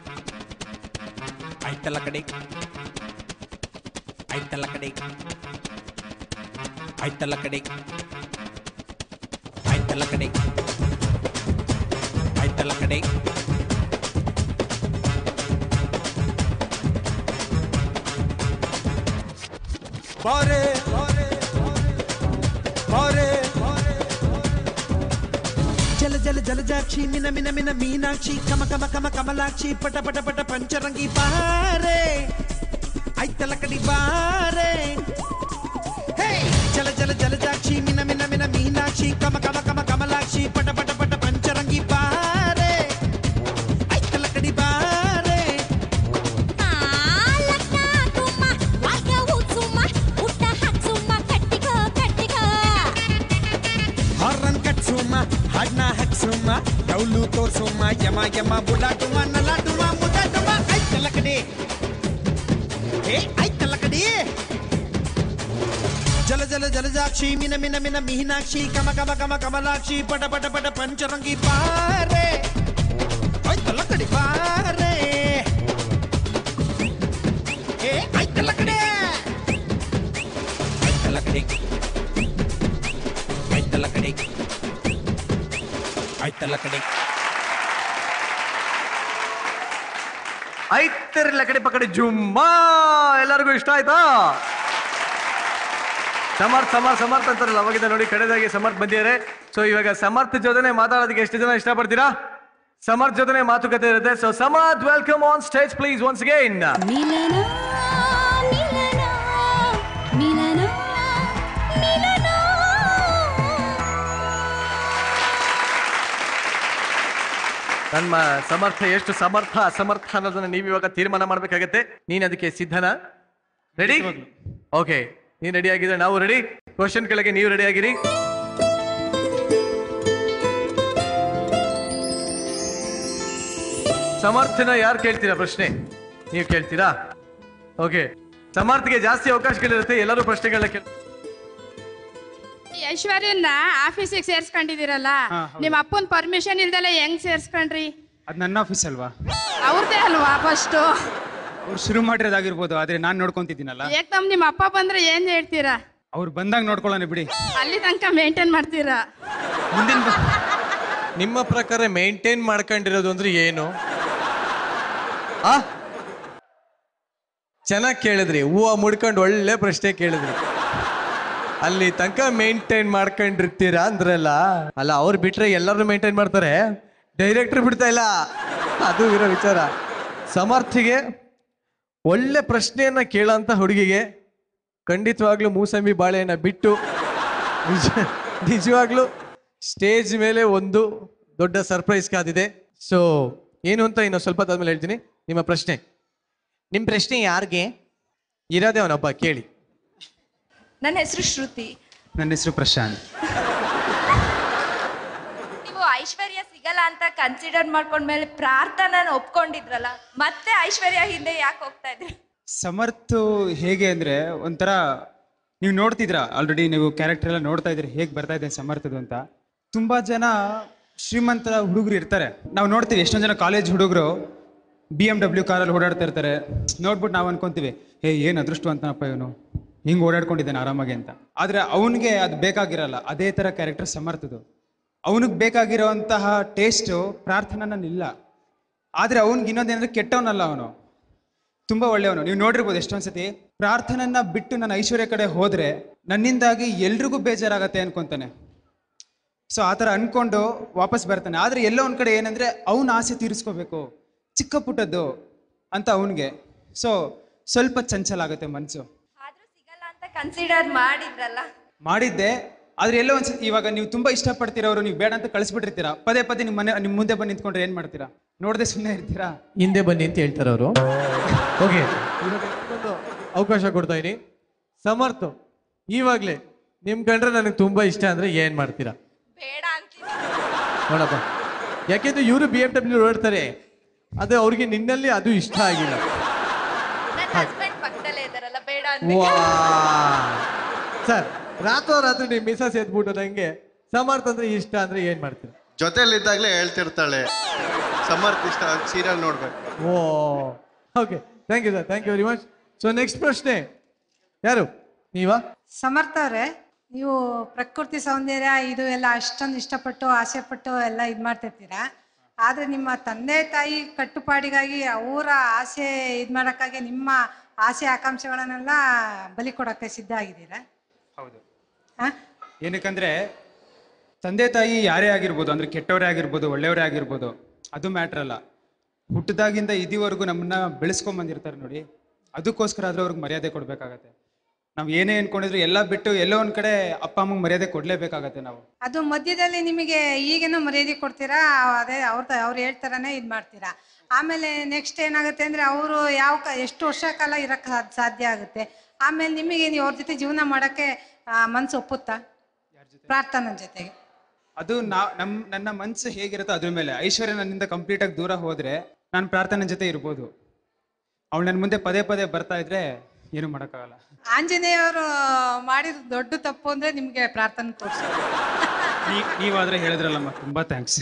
ಆಯ್ತಲ್ಲ ಕಡೆ ಆಯ್ತಲ್ಲ ಕಡೆ ಆಯ್ತಲ್ಲ ಕಡೆ ಆಯ್ತಲ್ಲ ಕಡೆ ಆಯ್ತಲ್ಲ ಕಡೆ ಬಾರೆ ಬಾರೆ ಜಲ ಜಲ ಜಲಜಾಕ್ಷಿ ಮಿನ ಮಿನ ಮಿನ ಮೀನಾಕ್ಷಿ ಕಮ ಕಮ ಕಮ ಕಮಲಾಕ್ಷಿ ಪಟ ಪಟ ಪಟ ಪಂಚರಂಗಿ ಬಾರೆ ಐತಲ ಕಡಿ ಬಾರೆ ಹೇ ಜಲ ಜಲ ಜಲಜಾಕ್ಷಿ ಮಿನ ಮಿನ ಮಿನ ಮೀನಾಕ್ಷಿ ಕಮ ಕಮ ಕಮ ಕಮಲಾಕ್ಷಿ ಪಟ ಪಟ ಪಟ ಪಂಚರಂಗಿ ಬಾರೆ ಐತಲ ಕಡಿ ಬಾರೆ ಹಾರನ್ ಕಟ್ಸುಮ್ಮ ಹಾಡ್ನ ಹಕ್ಸುಮ್ಮ ಡೌಲು ತೋರ್ಸುಮ್ಮ ಯಮ ಯಮ ಬುಲಾಟುಮ ನಲಾಟುಮ ಮುದಾಟುಮ ಐತಲ್ಲ ಕಡೆ ಏ ಐತಲ್ಲ ಕಡೆ ಜಲ ಜಲ ಜಲಜಾಕ್ಷಿ ಮಿನ ಮಿನ ಮಿನ ಮೀನಾಕ್ಷಿ ಕಮ ಕಮ ಕಮ ಕಮಲಾಕ್ಷಿ ಪಟ ಪಟ ಪಟ ಪಂಚರಂಗಿ ಬಾರೆ ಐತಲ್ಲ ಕಡೆ ಬಾರೆ ಏ ಐತಲ್ಲ ಕಡೆ ಆಯ್ತಲ್ಲ ಕಡೆ ಆಯ್ತಲ್ಲ ಕಡೆ ಆಯ್ತಲ್ಲ ಕಡೆ ಐತರಿಲ್ಲ ಕಡೆ ಪಕಡೆ ಜುಮ್ಮಾ ಎಲ್ಲರಿಗೂ ಇಷ್ಟ ಆಯ್ತಾ ಸಮರ್ಥ್ ಸಮರ್ಥ್ ಸಮರ್ಥ್ ಅಂತಾರಲ್ಲ ಅವಾಗಿಂದ ನೋಡಿ ಕಡೆದಾಗಿ ಸಮರ್ಥ್ ಬಂದಿದ್ದಾರೆ ಸೊ ಇವಾಗ ಸಮರ್ಥ್ ಜೊತೆನೆ ಮಾತಾಡೋದಕ್ಕೆ ಎಷ್ಟು ಜನ ಇಷ್ಟಪಡ್ತೀರಾ ಸಮರ್ಥ್ ಜೊತೆನೆ ಮಾತುಕತೆ ಇರುತ್ತೆ so Samarth welcome on stage please once again ನನ್ನ ಸಮರ್ಥ ಎಷ್ಟು ಸಮರ್ಥ ಅಸಮರ್ಥ ಅನ್ನೋದನ್ನ ನೀವು ಇವಾಗ ತೀರ್ಮಾನ ಮಾಡ್ಬೇಕಾಗತ್ತೆ ನೀನ್ ಅದಕ್ಕೆ ಸಿದ್ಧನಾ ರೆಡಿ ಓಕೆ ನೀನ್ ರೆಡಿ ಆಗಿದ್ರೆ ನಾವು ರೆಡಿ ಕ್ವಶನ್ ಕೆಳಗೆ ನೀವು ರೆಡಿ ಆಗಿರಿ ಸಮರ್ಥನ ಯಾರು ಕೇಳ್ತೀರಾ ಪ್ರಶ್ನೆ ನೀವು ಕೇಳ್ತೀರಾ ಓಕೆ ಸಮರ್ಥಗೆ ಜಾಸ್ತಿ ಅವಕಾಶಗಳಿರುತ್ತೆ ಎಲ್ಲರೂ ಪ್ರಶ್ನೆಗಳನ್ನ ಕೇಳ ಈ ಐಶ್ವರ್ಯನ್ನ ಆಫೀಸಿಗೆ ಸೇರ್ಸ್ಕೊಂಡಿದ್ದೀರಲ್ಲ ನಿಮ್ಮ ಅಪ್ಪನ ಪರ್ಮಿಷನ್ ಇಲ್ದಲೆ ಹೆಂಗ್ ಸೇರ್ಸ್ಕೊಂಡ್ರಿ ಅದು ನನ್ನ ಆಫೀಸ್ ಅಲ್ವಾ ಅವ್ರದೇ ಅಲ್ವಾ ಫಸ್ಟು ಅವ್ರು ಶುರು ಮಾಡಿರೋದಾಗಿರ್ಬೋದು ಆದ್ರೆ ನಾನು ನೋಡ್ಕೊಂತಿದ್ದೀನಲ್ಲ ಏಕದಮ್ ನಿಮ್ಮ ಅಪ್ಪ ಬಂದ್ರೆ ಏನ್ ಹೇಳ್ತೀರಾ ಅವ್ರು ಬಂದಾಗ ನೋಡ್ಕೊಳ್ಳೋಣ ಬಿಡಿ ಅಲ್ಲಿ ತನಕ ಮೇಂಟೈನ್ ಮಾಡ್ತೀರಾ ಮುಂದಿನ ನಿಮ್ಮ ಪ್ರಕಾರ ಮೇಂಟೈನ್ ಮಾಡ್ಕೊಂಡಿರೋದು ಅಂದ್ರೆ ಏನು ಆ ಚೆನ್ನಾಗಿ ಕೇಳಿದ್ರಿ ಹೂವು ಮುಡ್ಕೊಂಡು ಒಳ್ಳೆ ಪ್ರಶ್ನೆ ಕೇಳಿದ್ರಿ ಅಲ್ಲಿ ತನಕ ಮೇಂಟೈನ್ ಮಾಡ್ಕೊಂಡಿರ್ತೀರಾ ಅಂದ್ರಲ್ಲ ಅಲ್ಲ ಅವ್ರು ಬಿಟ್ರೆ ಎಲ್ಲರೂ ಮೇಂಟೈನ್ ಮಾಡ್ತಾರೆ ಡೈರೆಕ್ಟರ್ ಬಿಡ್ತಾ ಇಲ್ಲ ಅದು ಇರೋ ವಿಚಾರ ಸಮರ್ಥಿಗೆ ಒಳ್ಳೆ ಪ್ರಶ್ನೆಯನ್ನ ಕೇಳೋಂಥ ಹುಡುಗಿಗೆ ಖಂಡಿತವಾಗ್ಲೂ ಮೂಸಂಬಿ ಬಾಳೆಯನ್ನ ಬಿಟ್ಟು ನಿಜ ನಿಜವಾಗ್ಲೂ ಸ್ಟೇಜ್ ಮೇಲೆ ಒಂದು ದೊಡ್ಡ ಸರ್ಪ್ರೈಸ್ ಕಾದಿದೆ ಸೊ ಏನು ಅಂತ ಇನ್ನು ಸ್ವಲ್ಪ ಹೊತ್ತಾದ್ಮೇಲೆ ಹೇಳ್ತೀನಿ ನಿಮ್ಮ ಪ್ರಶ್ನೆ ನಿಮ್ಮ ಪ್ರಶ್ನೆ ಯಾರಿಗೆ ಇರೋದೇ ಅವನೊಬ್ಬ ಕೇಳಿ ನನ್ನ ಹೆಸರು ಶ್ರುತಿ ನನ್ನ ಹೆಸರು ಪ್ರಶಾಂತ್ ನೀವು ಐಶ್ವರ್ಯ ಸಿಗಲ್ಲ ಅಂತ ಕನ್ಸಿಡರ್ ಮಾಡ್ಕೊಂಡ್ಮೇಲೆ ಪ್ರಾರ್ಥನಾನ ಒಪ್ಕೊಂಡಿದ್ರಲ್ಲ ಮತ್ತೆ ಐಶ್ವರ್ಯ ಹಿಂದೆ ಯಾಕೆ ಹೋಗ್ತಾ ಇದ್ರಿ ಸಮರ್ಥ್ ಹೇಗೆ ಅಂದ್ರೆ ಒಂಥರ ನೀವು ನೋಡ್ತಿದ್ರ ಆಲ್ರೆಡಿ ನೀವು ಕ್ಯಾರೆಕ್ಟರ್ ಎಲ್ಲ ನೋಡ್ತಾ ಇದ್ರಿ ಹೇಗೆ ಬರ್ತಾ ಇದೆ ಸಮರ್ಥದ್ದು ಅಂತ ತುಂಬಾ ಜನ ಶ್ರೀಮಂತರ ಹುಡುಗರು ಇರ್ತಾರೆ ನಾವು ನೋಡ್ತೀವಿ ಎಷ್ಟೊಂದು ಜನ ಕಾಲೇಜ್ ಹುಡುಗರು ಬಿ ಎಮ್ ಡಬ್ಲ್ಯೂ ಕಾರಲ್ಲಿ ಓಡಾಡ್ತಾ ಇರ್ತಾರೆ ನೋಡ್ಬಿಟ್ಟು ನಾವು ಅನ್ಕೊಂತೀವಿ ಹೇ ಏನು ಅದೃಷ್ಟವಂತನಪ್ಪ ಇವನು ಹಿಂಗೆ ಓಡಾಡ್ಕೊಂಡಿದ್ದಾನೆ ಆರಾಮಾಗಿ ಅಂತ ಆದರೆ ಅವನಿಗೆ ಅದು ಬೇಕಾಗಿರಲ್ಲ ಅದೇ ಥರ ಕ್ಯಾರೆಕ್ಟರ್ ಸಮರ್ಥದ್ದು ಅವನಿಗೆ ಬೇಕಾಗಿರೋಂತಹ ಟೇಸ್ಟು ಪ್ರಾರ್ಥನನಲ್ಲಿ ಇಲ್ಲ ಆದರೆ ಅವ್ನಿಗೆ ಇನ್ನೊಂದೇನಂದ್ರೆ ಕೆಟ್ಟವನಲ್ಲ ಅವನು ತುಂಬ ಒಳ್ಳೆಯವನು ನೀವು ನೋಡಿರ್ಬೋದು ಎಷ್ಟೊಂದ್ಸತಿ ಪ್ರಾರ್ಥನೆಯನ್ನ ಬಿಟ್ಟು ನಾನು ಐಶ್ವರ್ಯ ಕಡೆ ಹೋದ್ರೆ ನನ್ನಿಂದಾಗಿ ಎಲ್ರಿಗೂ ಬೇಜಾರಾಗತ್ತೆ ಅನ್ಕೊಂತಾನೆ ಸೊ ಆ ಥರ ಅನ್ಕೊಂಡು ವಾಪಸ್ ಬರ್ತಾನೆ ಆದರೆ ಎಲ್ಲೋ ಒಂದು ಕಡೆ ಏನಂದ್ರೆ ಅವನ ಆಸೆ ತೀರಿಸ್ಕೋಬೇಕು ಚಿಕ್ಕ ಪುಟ್ಟದ್ದು ಅಂತ ಅವನಿಗೆ ಸೊ ಸ್ವಲ್ಪ ಚಂಚಲ ಆಗುತ್ತೆ ಮನಸ್ಸು ಅಂತ ಕನ್ಸಿಡರ್ ಮಾಡಿದ್ರಲ್ಲ ಮಾಡಿದ್ದೆ ಆದ್ರೆ ಎಲ್ಲೋ ಒಂದ್ಸತಿ ಇವಾಗ ನೀವು ತುಂಬಾ ಇಷ್ಟಪಡ್ತಿರೋರು ನೀವು ಬೇಡ ಅಂತ ಕಳಿಸ್ಬಿಟ್ಟಿರ್ತೀರಾ ಪದೇ ಪದೇ ನಿಮ್ಮ ಮನೆ ನಿಮ್ಮ ಮುಂದೆ ಬಂದು ನಿಂತ್ಕೊಂಡ್ರೆ ಏನ್ ಮಾಡ್ತೀರಾ ನೋಡದೆ ಸುಮ್ಮನೆ ಇರ್ತೀರಾ ಹಿಂದೆ ಬನ್ನಿ ಅಂತ ಹೇಳ್ತಾರೆ ಅವರು ಓಕೆ ಇವಾಗ ಇನ್ನೊಂದು ಅವಕಾಶ ಕೊಡ್ತಾ ಇದೀನಿ ಸಮರ್ಥ ಇವಾಗ್ಲೇ ನಿಮ್ ಕಂಡ್ರೆ ನನಗೆ ತುಂಬಾ ಇಷ್ಟ ಅಂದ್ರೆ ಏನ್ ಮಾಡ್ತೀರಾ ಬೇಡ ಅಂತೀನಿ ನೋಡಪ್ಪ ಯಾಕೆಂದ್ರೆ ಇವರು ಬಿ ಎಫ್ ಡಬ್ಲ್ಯೂ ಓಡ್ತಾರೆ ಅದೇ ಅವ್ರಿಗೆ ನಿನ್ನಲ್ಲಿ ಅದು ಇಷ್ಟ ಆಗಿಲ್ಲ ನನ್ನ ಹಸ್ಬೆಂಡ್ ಪಕ್ಕದಲ್ಲೇ ಇದಾರಲ್ಲ ಬೇಡ ವಾ ಅಂದ್ಬಿಟ್ಟು ಸರ್ ರಾತ್ರೋರಾತ್ರಿ ನೀವು ಮಿಸಸ್ ಎದ್ಬಿಟ್ಟು ನಂಗೆ ಸಮರ್ಥ ಅಂದ್ರೆ ಇಷ್ಟ ಅಂದ್ರೆ ಏನ್ ಮಾಡ್ತೀರಾ ಜೊತೆಲಿದ್ದಾಗಲೇ ಹೇಳ್ತಿರ್ತಾಳೆ ಸಮರ್ಥ ಇಷ್ಟ ಸೀರಿಯಲ್ ನೋಡ್ಬೇಕು oh okay thank you sir thank you very much so next ಪ್ರಶ್ನೆ ಯಾರು ನೀವಾ ಸಮರ್ಥ ಅವರೇ ನೀವು ಪ್ರಕೃತಿ ಸೌಂದರ್ಯ ಇದು ಎಲ್ಲ ಅಷ್ಟೊಂದು ಇಷ್ಟಪಟ್ಟು ಆಸೆ ಪಟ್ಟು ಎಲ್ಲ ಇದು ಮಾಡ್ತಿರ್ತೀರಾ ಆದರೆ ನಿಮ್ಮ ತಂದೆ ತಾಯಿ ಕಟ್ಟುಪಾಡಿಗಾಗಿ ಅವರ ಆಸೆ ಇದು ಮಾಡೋಕ್ಕಾಗಿ ನಿಮ್ಮ ಆಸೆ ಆಕಾಂಕ್ಷೆಗಳನ್ನೆಲ್ಲ ಬಲಿ ಕೊಡೋಕ್ಕೆ ಸಿದ್ಧ ಆಗಿದ್ದೀರಾ ಹೌದು ಹಾ? ಏನಕ್ಕಂದ್ರೆ ತಂದೆ ತಾಯಿ ಯಾರೇ ಆಗಿರ್ಬೋದು ಅಂದ್ರೆ ಕೆಟ್ಟವರೇ ಆಗಿರ್ಬೋದು ಒಳ್ಳೆಯವರೇ ಆಗಿರ್ಬೋದು ಅದು ಮ್ಯಾಟ್ರ್ ಅಲ್ಲ ಹುಟ್ಟದಾಗಿಂದ ಇದಿವರೆಗೂ ನಮ್ಮನ್ನ ಬೆಳೆಸ್ಕೊಂಡ್ ಬಂದಿರ್ತಾರೆ ನೋಡಿ ಅದಕ್ಕೋಸ್ಕರ ಆದ್ರೂ ಅವ್ರಿಗೆ ಮರ್ಯಾದೆ ಕೊಡ್ಬೇಕಾಗತ್ತೆ ನಾವು ಏನೇ ಅನ್ಕೊಂಡಿದ್ರು ಎಲ್ಲ ಬಿಟ್ಟು ಎಲ್ಲೋ ಒಂದ್ ಕಡೆ ಅಪ್ಪ ಅಮ್ಮಂಗೆ ಮರ್ಯಾದೆ ಕೊಡ್ಲೇಬೇಕಾಗತ್ತೆ ನಾವು ಅದು ಮಧ್ಯದಲ್ಲಿ ನಿಮಗೆ ಈಗೇನೋ ಮರ್ಯಾದೆ ಕೊಡ್ತೀರಾ ಅದೇ ಅವ್ರ ಅವ್ರು ಹೇಳ್ತಾರನೇ ಇದು ಮಾಡ್ತೀರಾ ಆಮೇಲೆ ನೆಕ್ಸ್ಟ್ ಏನಾಗುತ್ತೆ ಅಂದರೆ ಅವರು ಯಾವ ಕ ಎಷ್ಟು ವರ್ಷ ಕಾಲ ಇರೋಕ್ಕೆ ಸಾಧ್ಯ ಆಗುತ್ತೆ ಆಮೇಲೆ ನಿಮಗೆ ನೀವು ಅವ್ರ ಜೊತೆ ಜೀವನ ಮಾಡೋಕ್ಕೆ ಮನಸ್ಸು ಒಪ್ಪುತ್ತಾ ಪ್ರಾರ್ಥನಾ ಜೊತೆಗೆ ಅದು ನಾ ನಮ್ ನನ್ನ ಮನ್ಸು ಹೇಗಿರುತ್ತೋ ಅದ್ರ ಮೇಲೆ ಐಶ್ವರ್ಯ ನನ್ನಿಂದ ಕಂಪ್ಲೀಟ್ ಆಗಿ ದೂರ ಹೋದ್ರೆ ನಾನು ಪ್ರಾರ್ಥನೆ ಜೊತೆ ಇರ್ಬೋದು ಅವಳು ನನ್ನ ಮುಂದೆ ಪದೇ ಪದೇ ಬರ್ತಾ ಇದ್ರೆ ಏನು ಮಾಡೋಕ್ಕಾಗಲ್ಲ ಆಂಜನೇಯವರು ಮಾಡಿದ ದೊಡ್ಡ ತಪ್ಪು ಅಂದರೆ ನಿಮಗೆ ಪ್ರಾರ್ಥನೆ ತೋರಿಸೋದು ನೀ- ನೀವಾದ್ರೆ ಹೇಳಿದ್ರಲ್ಲಮ್ಮ ತುಂಬಾ ಥ್ಯಾಂಕ್ಸ್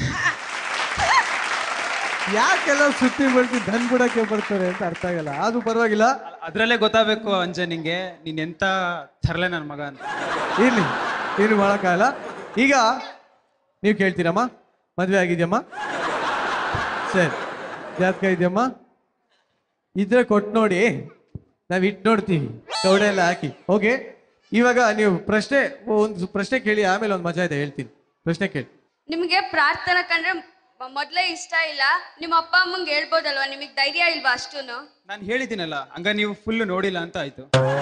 ಯಾಕೆಲ್ಲ ಸುತ್ತಿ ಬಳಸಿ ಧನ್ ಬಿಡಕ್ಕೆ ಬರ್ತಾರೆ ಅಂತ ಅರ್ಥ ಆಗಲ್ಲ ಅದು ಪರವಾಗಿಲ್ಲ ಅದ್ರಲ್ಲೇ ಗೊತ್ತಾಗಬೇಕು ಅಂಜ ನಿಂಗೆ ನೀನ್ ಎಂತ ತರಲೆ ನನ್ನ ಮಗ ಅಂತ ಇರ್ಲಿ ಏನು ಮಾಡೋಕ್ಕಾಗಲ್ಲ ಈಗ ನೀವು ಕೇಳ್ತೀರಮ್ಮ ಮದುವೆ ಆಗಿದ್ಯಮ್ಮ ಸರಿ ಜಾತಕ ಇದೆಯಮ್ಮ ಇದ್ರೆ ಕೊಟ್ಟು ನೋಡಿ ನಾವು ಇಟ್ಟು ನೋಡ್ತೀವಿ ಕವಡೆ ಎಲ್ಲ ಹಾಕಿ ಓಕೆ ಇವಾಗ ನೀವು ಪ್ರಶ್ನೆ ಒಂದು ಪ್ರಶ್ನೆ ಕೇಳಿ ಆಮೇಲೆ ಒಂದು ಮಜಾ ಇದೆ ಹೇಳ್ತೀನಿ ಪ್ರಶ್ನೆ ಕೇಳಿ ನಿಮಗೆ ಪ್ರಾರ್ಥನಾ ಕಂಡ್ರೆ ಮ- ಮೊದ್ಲೇ ಇಷ್ಟ ಇಲ್ಲ ನಿಮ್ಮ ಅಪ್ಪ ಅಮ್ಮಂಗೆ ಹೇಳ್ಬೋದಲ್ವಾ ನಿಮಗೆ ಧೈರ್ಯ ಇಲ್ವಾ ಅಷ್ಟೂನು ನಾನು ಹೇಳಿದ್ದೀನಲ್ಲ ಹಂಗ ನೀವು ಫುಲ್ ನೋಡಿಲ್ಲ ಅಂತ ಆಯ್ತು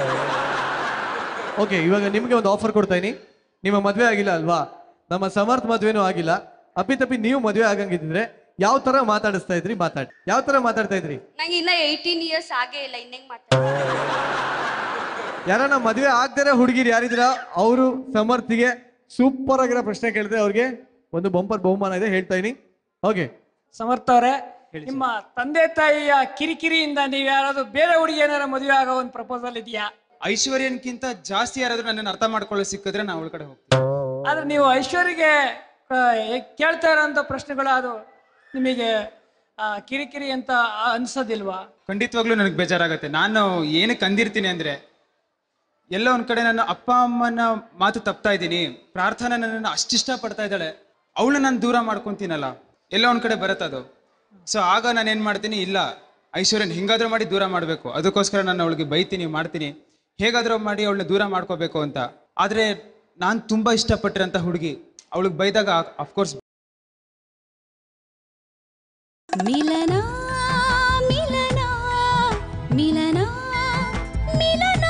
ಓಕೆ ಇವಾಗ ನಿಮಗೆ ಒಂದು ಆಫರ್ ಕೊಡ್ತಾ ಇದೀನಿ ನಿಮ್ಮ ಮದುವೆ ಆಗಿಲ್ಲ ಅಲ್ವಾ ನಮ್ಮ ಸಮರ್ಥ ಮದುವೆನೂ ಆಗಿಲ್ಲ ಅಪ್ಪಿತಪ್ಪಿ ನೀವು ಮದುವೆ ಆಗಂಗಿದ್ರೆ ಯಾವ ತರ ಮಾತಾಡಿಸ್ತಾ ಇದ್ರಿ ಮಾತಾಡಿ ಯಾವ ತರ ಮಾತಾಡ್ತಾ ಇದ್ರಿ ನಂಗೆ ಇನ್ನ ಏಯ್ಟೀನ್ ಇಯರ್ಸ್ ಆಗೇ ಇಲ್ಲ ಇನ್ನೇಂಗ್ ಮಾತಾಡ ಯಾರನ್ನ ಮದುವೆ ಆಗ್ದರೆ ಹುಡುಗಿರು ಯಾರಿದ್ದೀರಾ ಅವರು ಸಮರ್ಥಿಗೆ ಸೂಪರ್ ಆಗಿರೋ ಪ್ರಶ್ನೆ ಕೇಳಿದ್ರೆ ಅವ್ರಿಗೆ ಒಂದು ಬಂಪರ್ ಬಹುಮಾನ ಇದೆ ಹೇಳ್ತಾ ಇದೀನಿ ಓಕೆ ಸಮರ್ಥ ಅವರೇ ನಿಮ್ಮ ತಂದೆ ತಾಯಿಯ ಕಿರಿಕಿರಿಯಿಂದ ನೀವು ಯಾರಾದ್ರೂ ಬೇರೆ ಹುಡುಗಿ ಏನಾರ ಮದುವೆ ಆಗೋ ಒಂದು ಪ್ರಪೋಸಲ್ ಇದೆಯಾ ಐಶ್ವರ್ಯನ್ಕಿಂತ ಜಾಸ್ತಿ ಯಾರಾದ್ರೂ ನನ್ನನ್ನು ಅರ್ಥ ಮಾಡ್ಕೊಳ್ಳೋ ಸಿಕ್ಕಿದ್ರೆ ನಾನು ಅವಳ ಕಡೆ ಹೋಗ್ತೀನಿ ಆದ್ರೆ ನೀವು ಐಶ್ವರ್ಯಗೆ ಆ, ಕೇಳ್ತಾ ಇರೋಂಥ ಪ್ರಶ್ನೆಗಳು ಅದು ನಿಮಗೆ ಆ, ಕಿರಿಕಿರಿ ಅಂತ ಅನ್ಸೋದಿಲ್ವಾ ಖಂಡಿತವಾಗ್ಲೂ ನನಗೆ ಬೇಜಾರಾಗತ್ತೆ ನಾನು ಏನಕ್ಕೆ ಅಂದಿರ್ತೀನಿ ಅಂದ್ರೆ ಎಲ್ಲ ಒಂದ್ ಕಡೆ ನನ್ನ ಅಪ್ಪ ಅಮ್ಮನ ಮಾತು ತಪ್ತಾ ಇದ್ದೀನಿ ಪ್ರಾರ್ಥನೆ ನನ್ನನ್ನು ಅಷ್ಟಿಷ್ಟ ಪಡ್ತಾ ಇದ್ದಾಳೆ ಅವಳು ನಾನು ದೂರ ಮಾಡ್ಕೊಂತೀನಲ್ಲ ಎಲ್ಲ ಒಂದ್ ಕಡೆ ಬರುತ್ತದು ಸೊ ಆಗ ನಾನು ಏನ್ ಮಾಡ್ತೀನಿ ಇಲ್ಲ ಐಶ್ವರ್ಯನ್ ಹಿಂಗಾದ್ರೂ ಮಾಡಿ ದೂರ ಮಾಡಬೇಕು ಅದಕ್ಕೋಸ್ಕರ ನಾನು ಅವಳಿಗೆ ಬೈತೀನಿ ಮಾಡ್ತೀನಿ ಹೇಗಾದ್ರೂ ಮಾಡಿ ಅವಳನ್ನ ದೂರ ಮಾಡ್ಕೋಬೇಕು ಅಂತ ಆದ್ರೆ ನಾನು ತುಂಬಾ ಇಷ್ಟಪಟ್ಟಿರಂತ ಹುಡುಗಿ ಅವಳಿಗೆ ಬೈದಾಗ ಅಫ್ಕೋರ್ಸ್ ಮಿಲನ ಮಿಲನ ಮಿಲನ ಮಿಲನ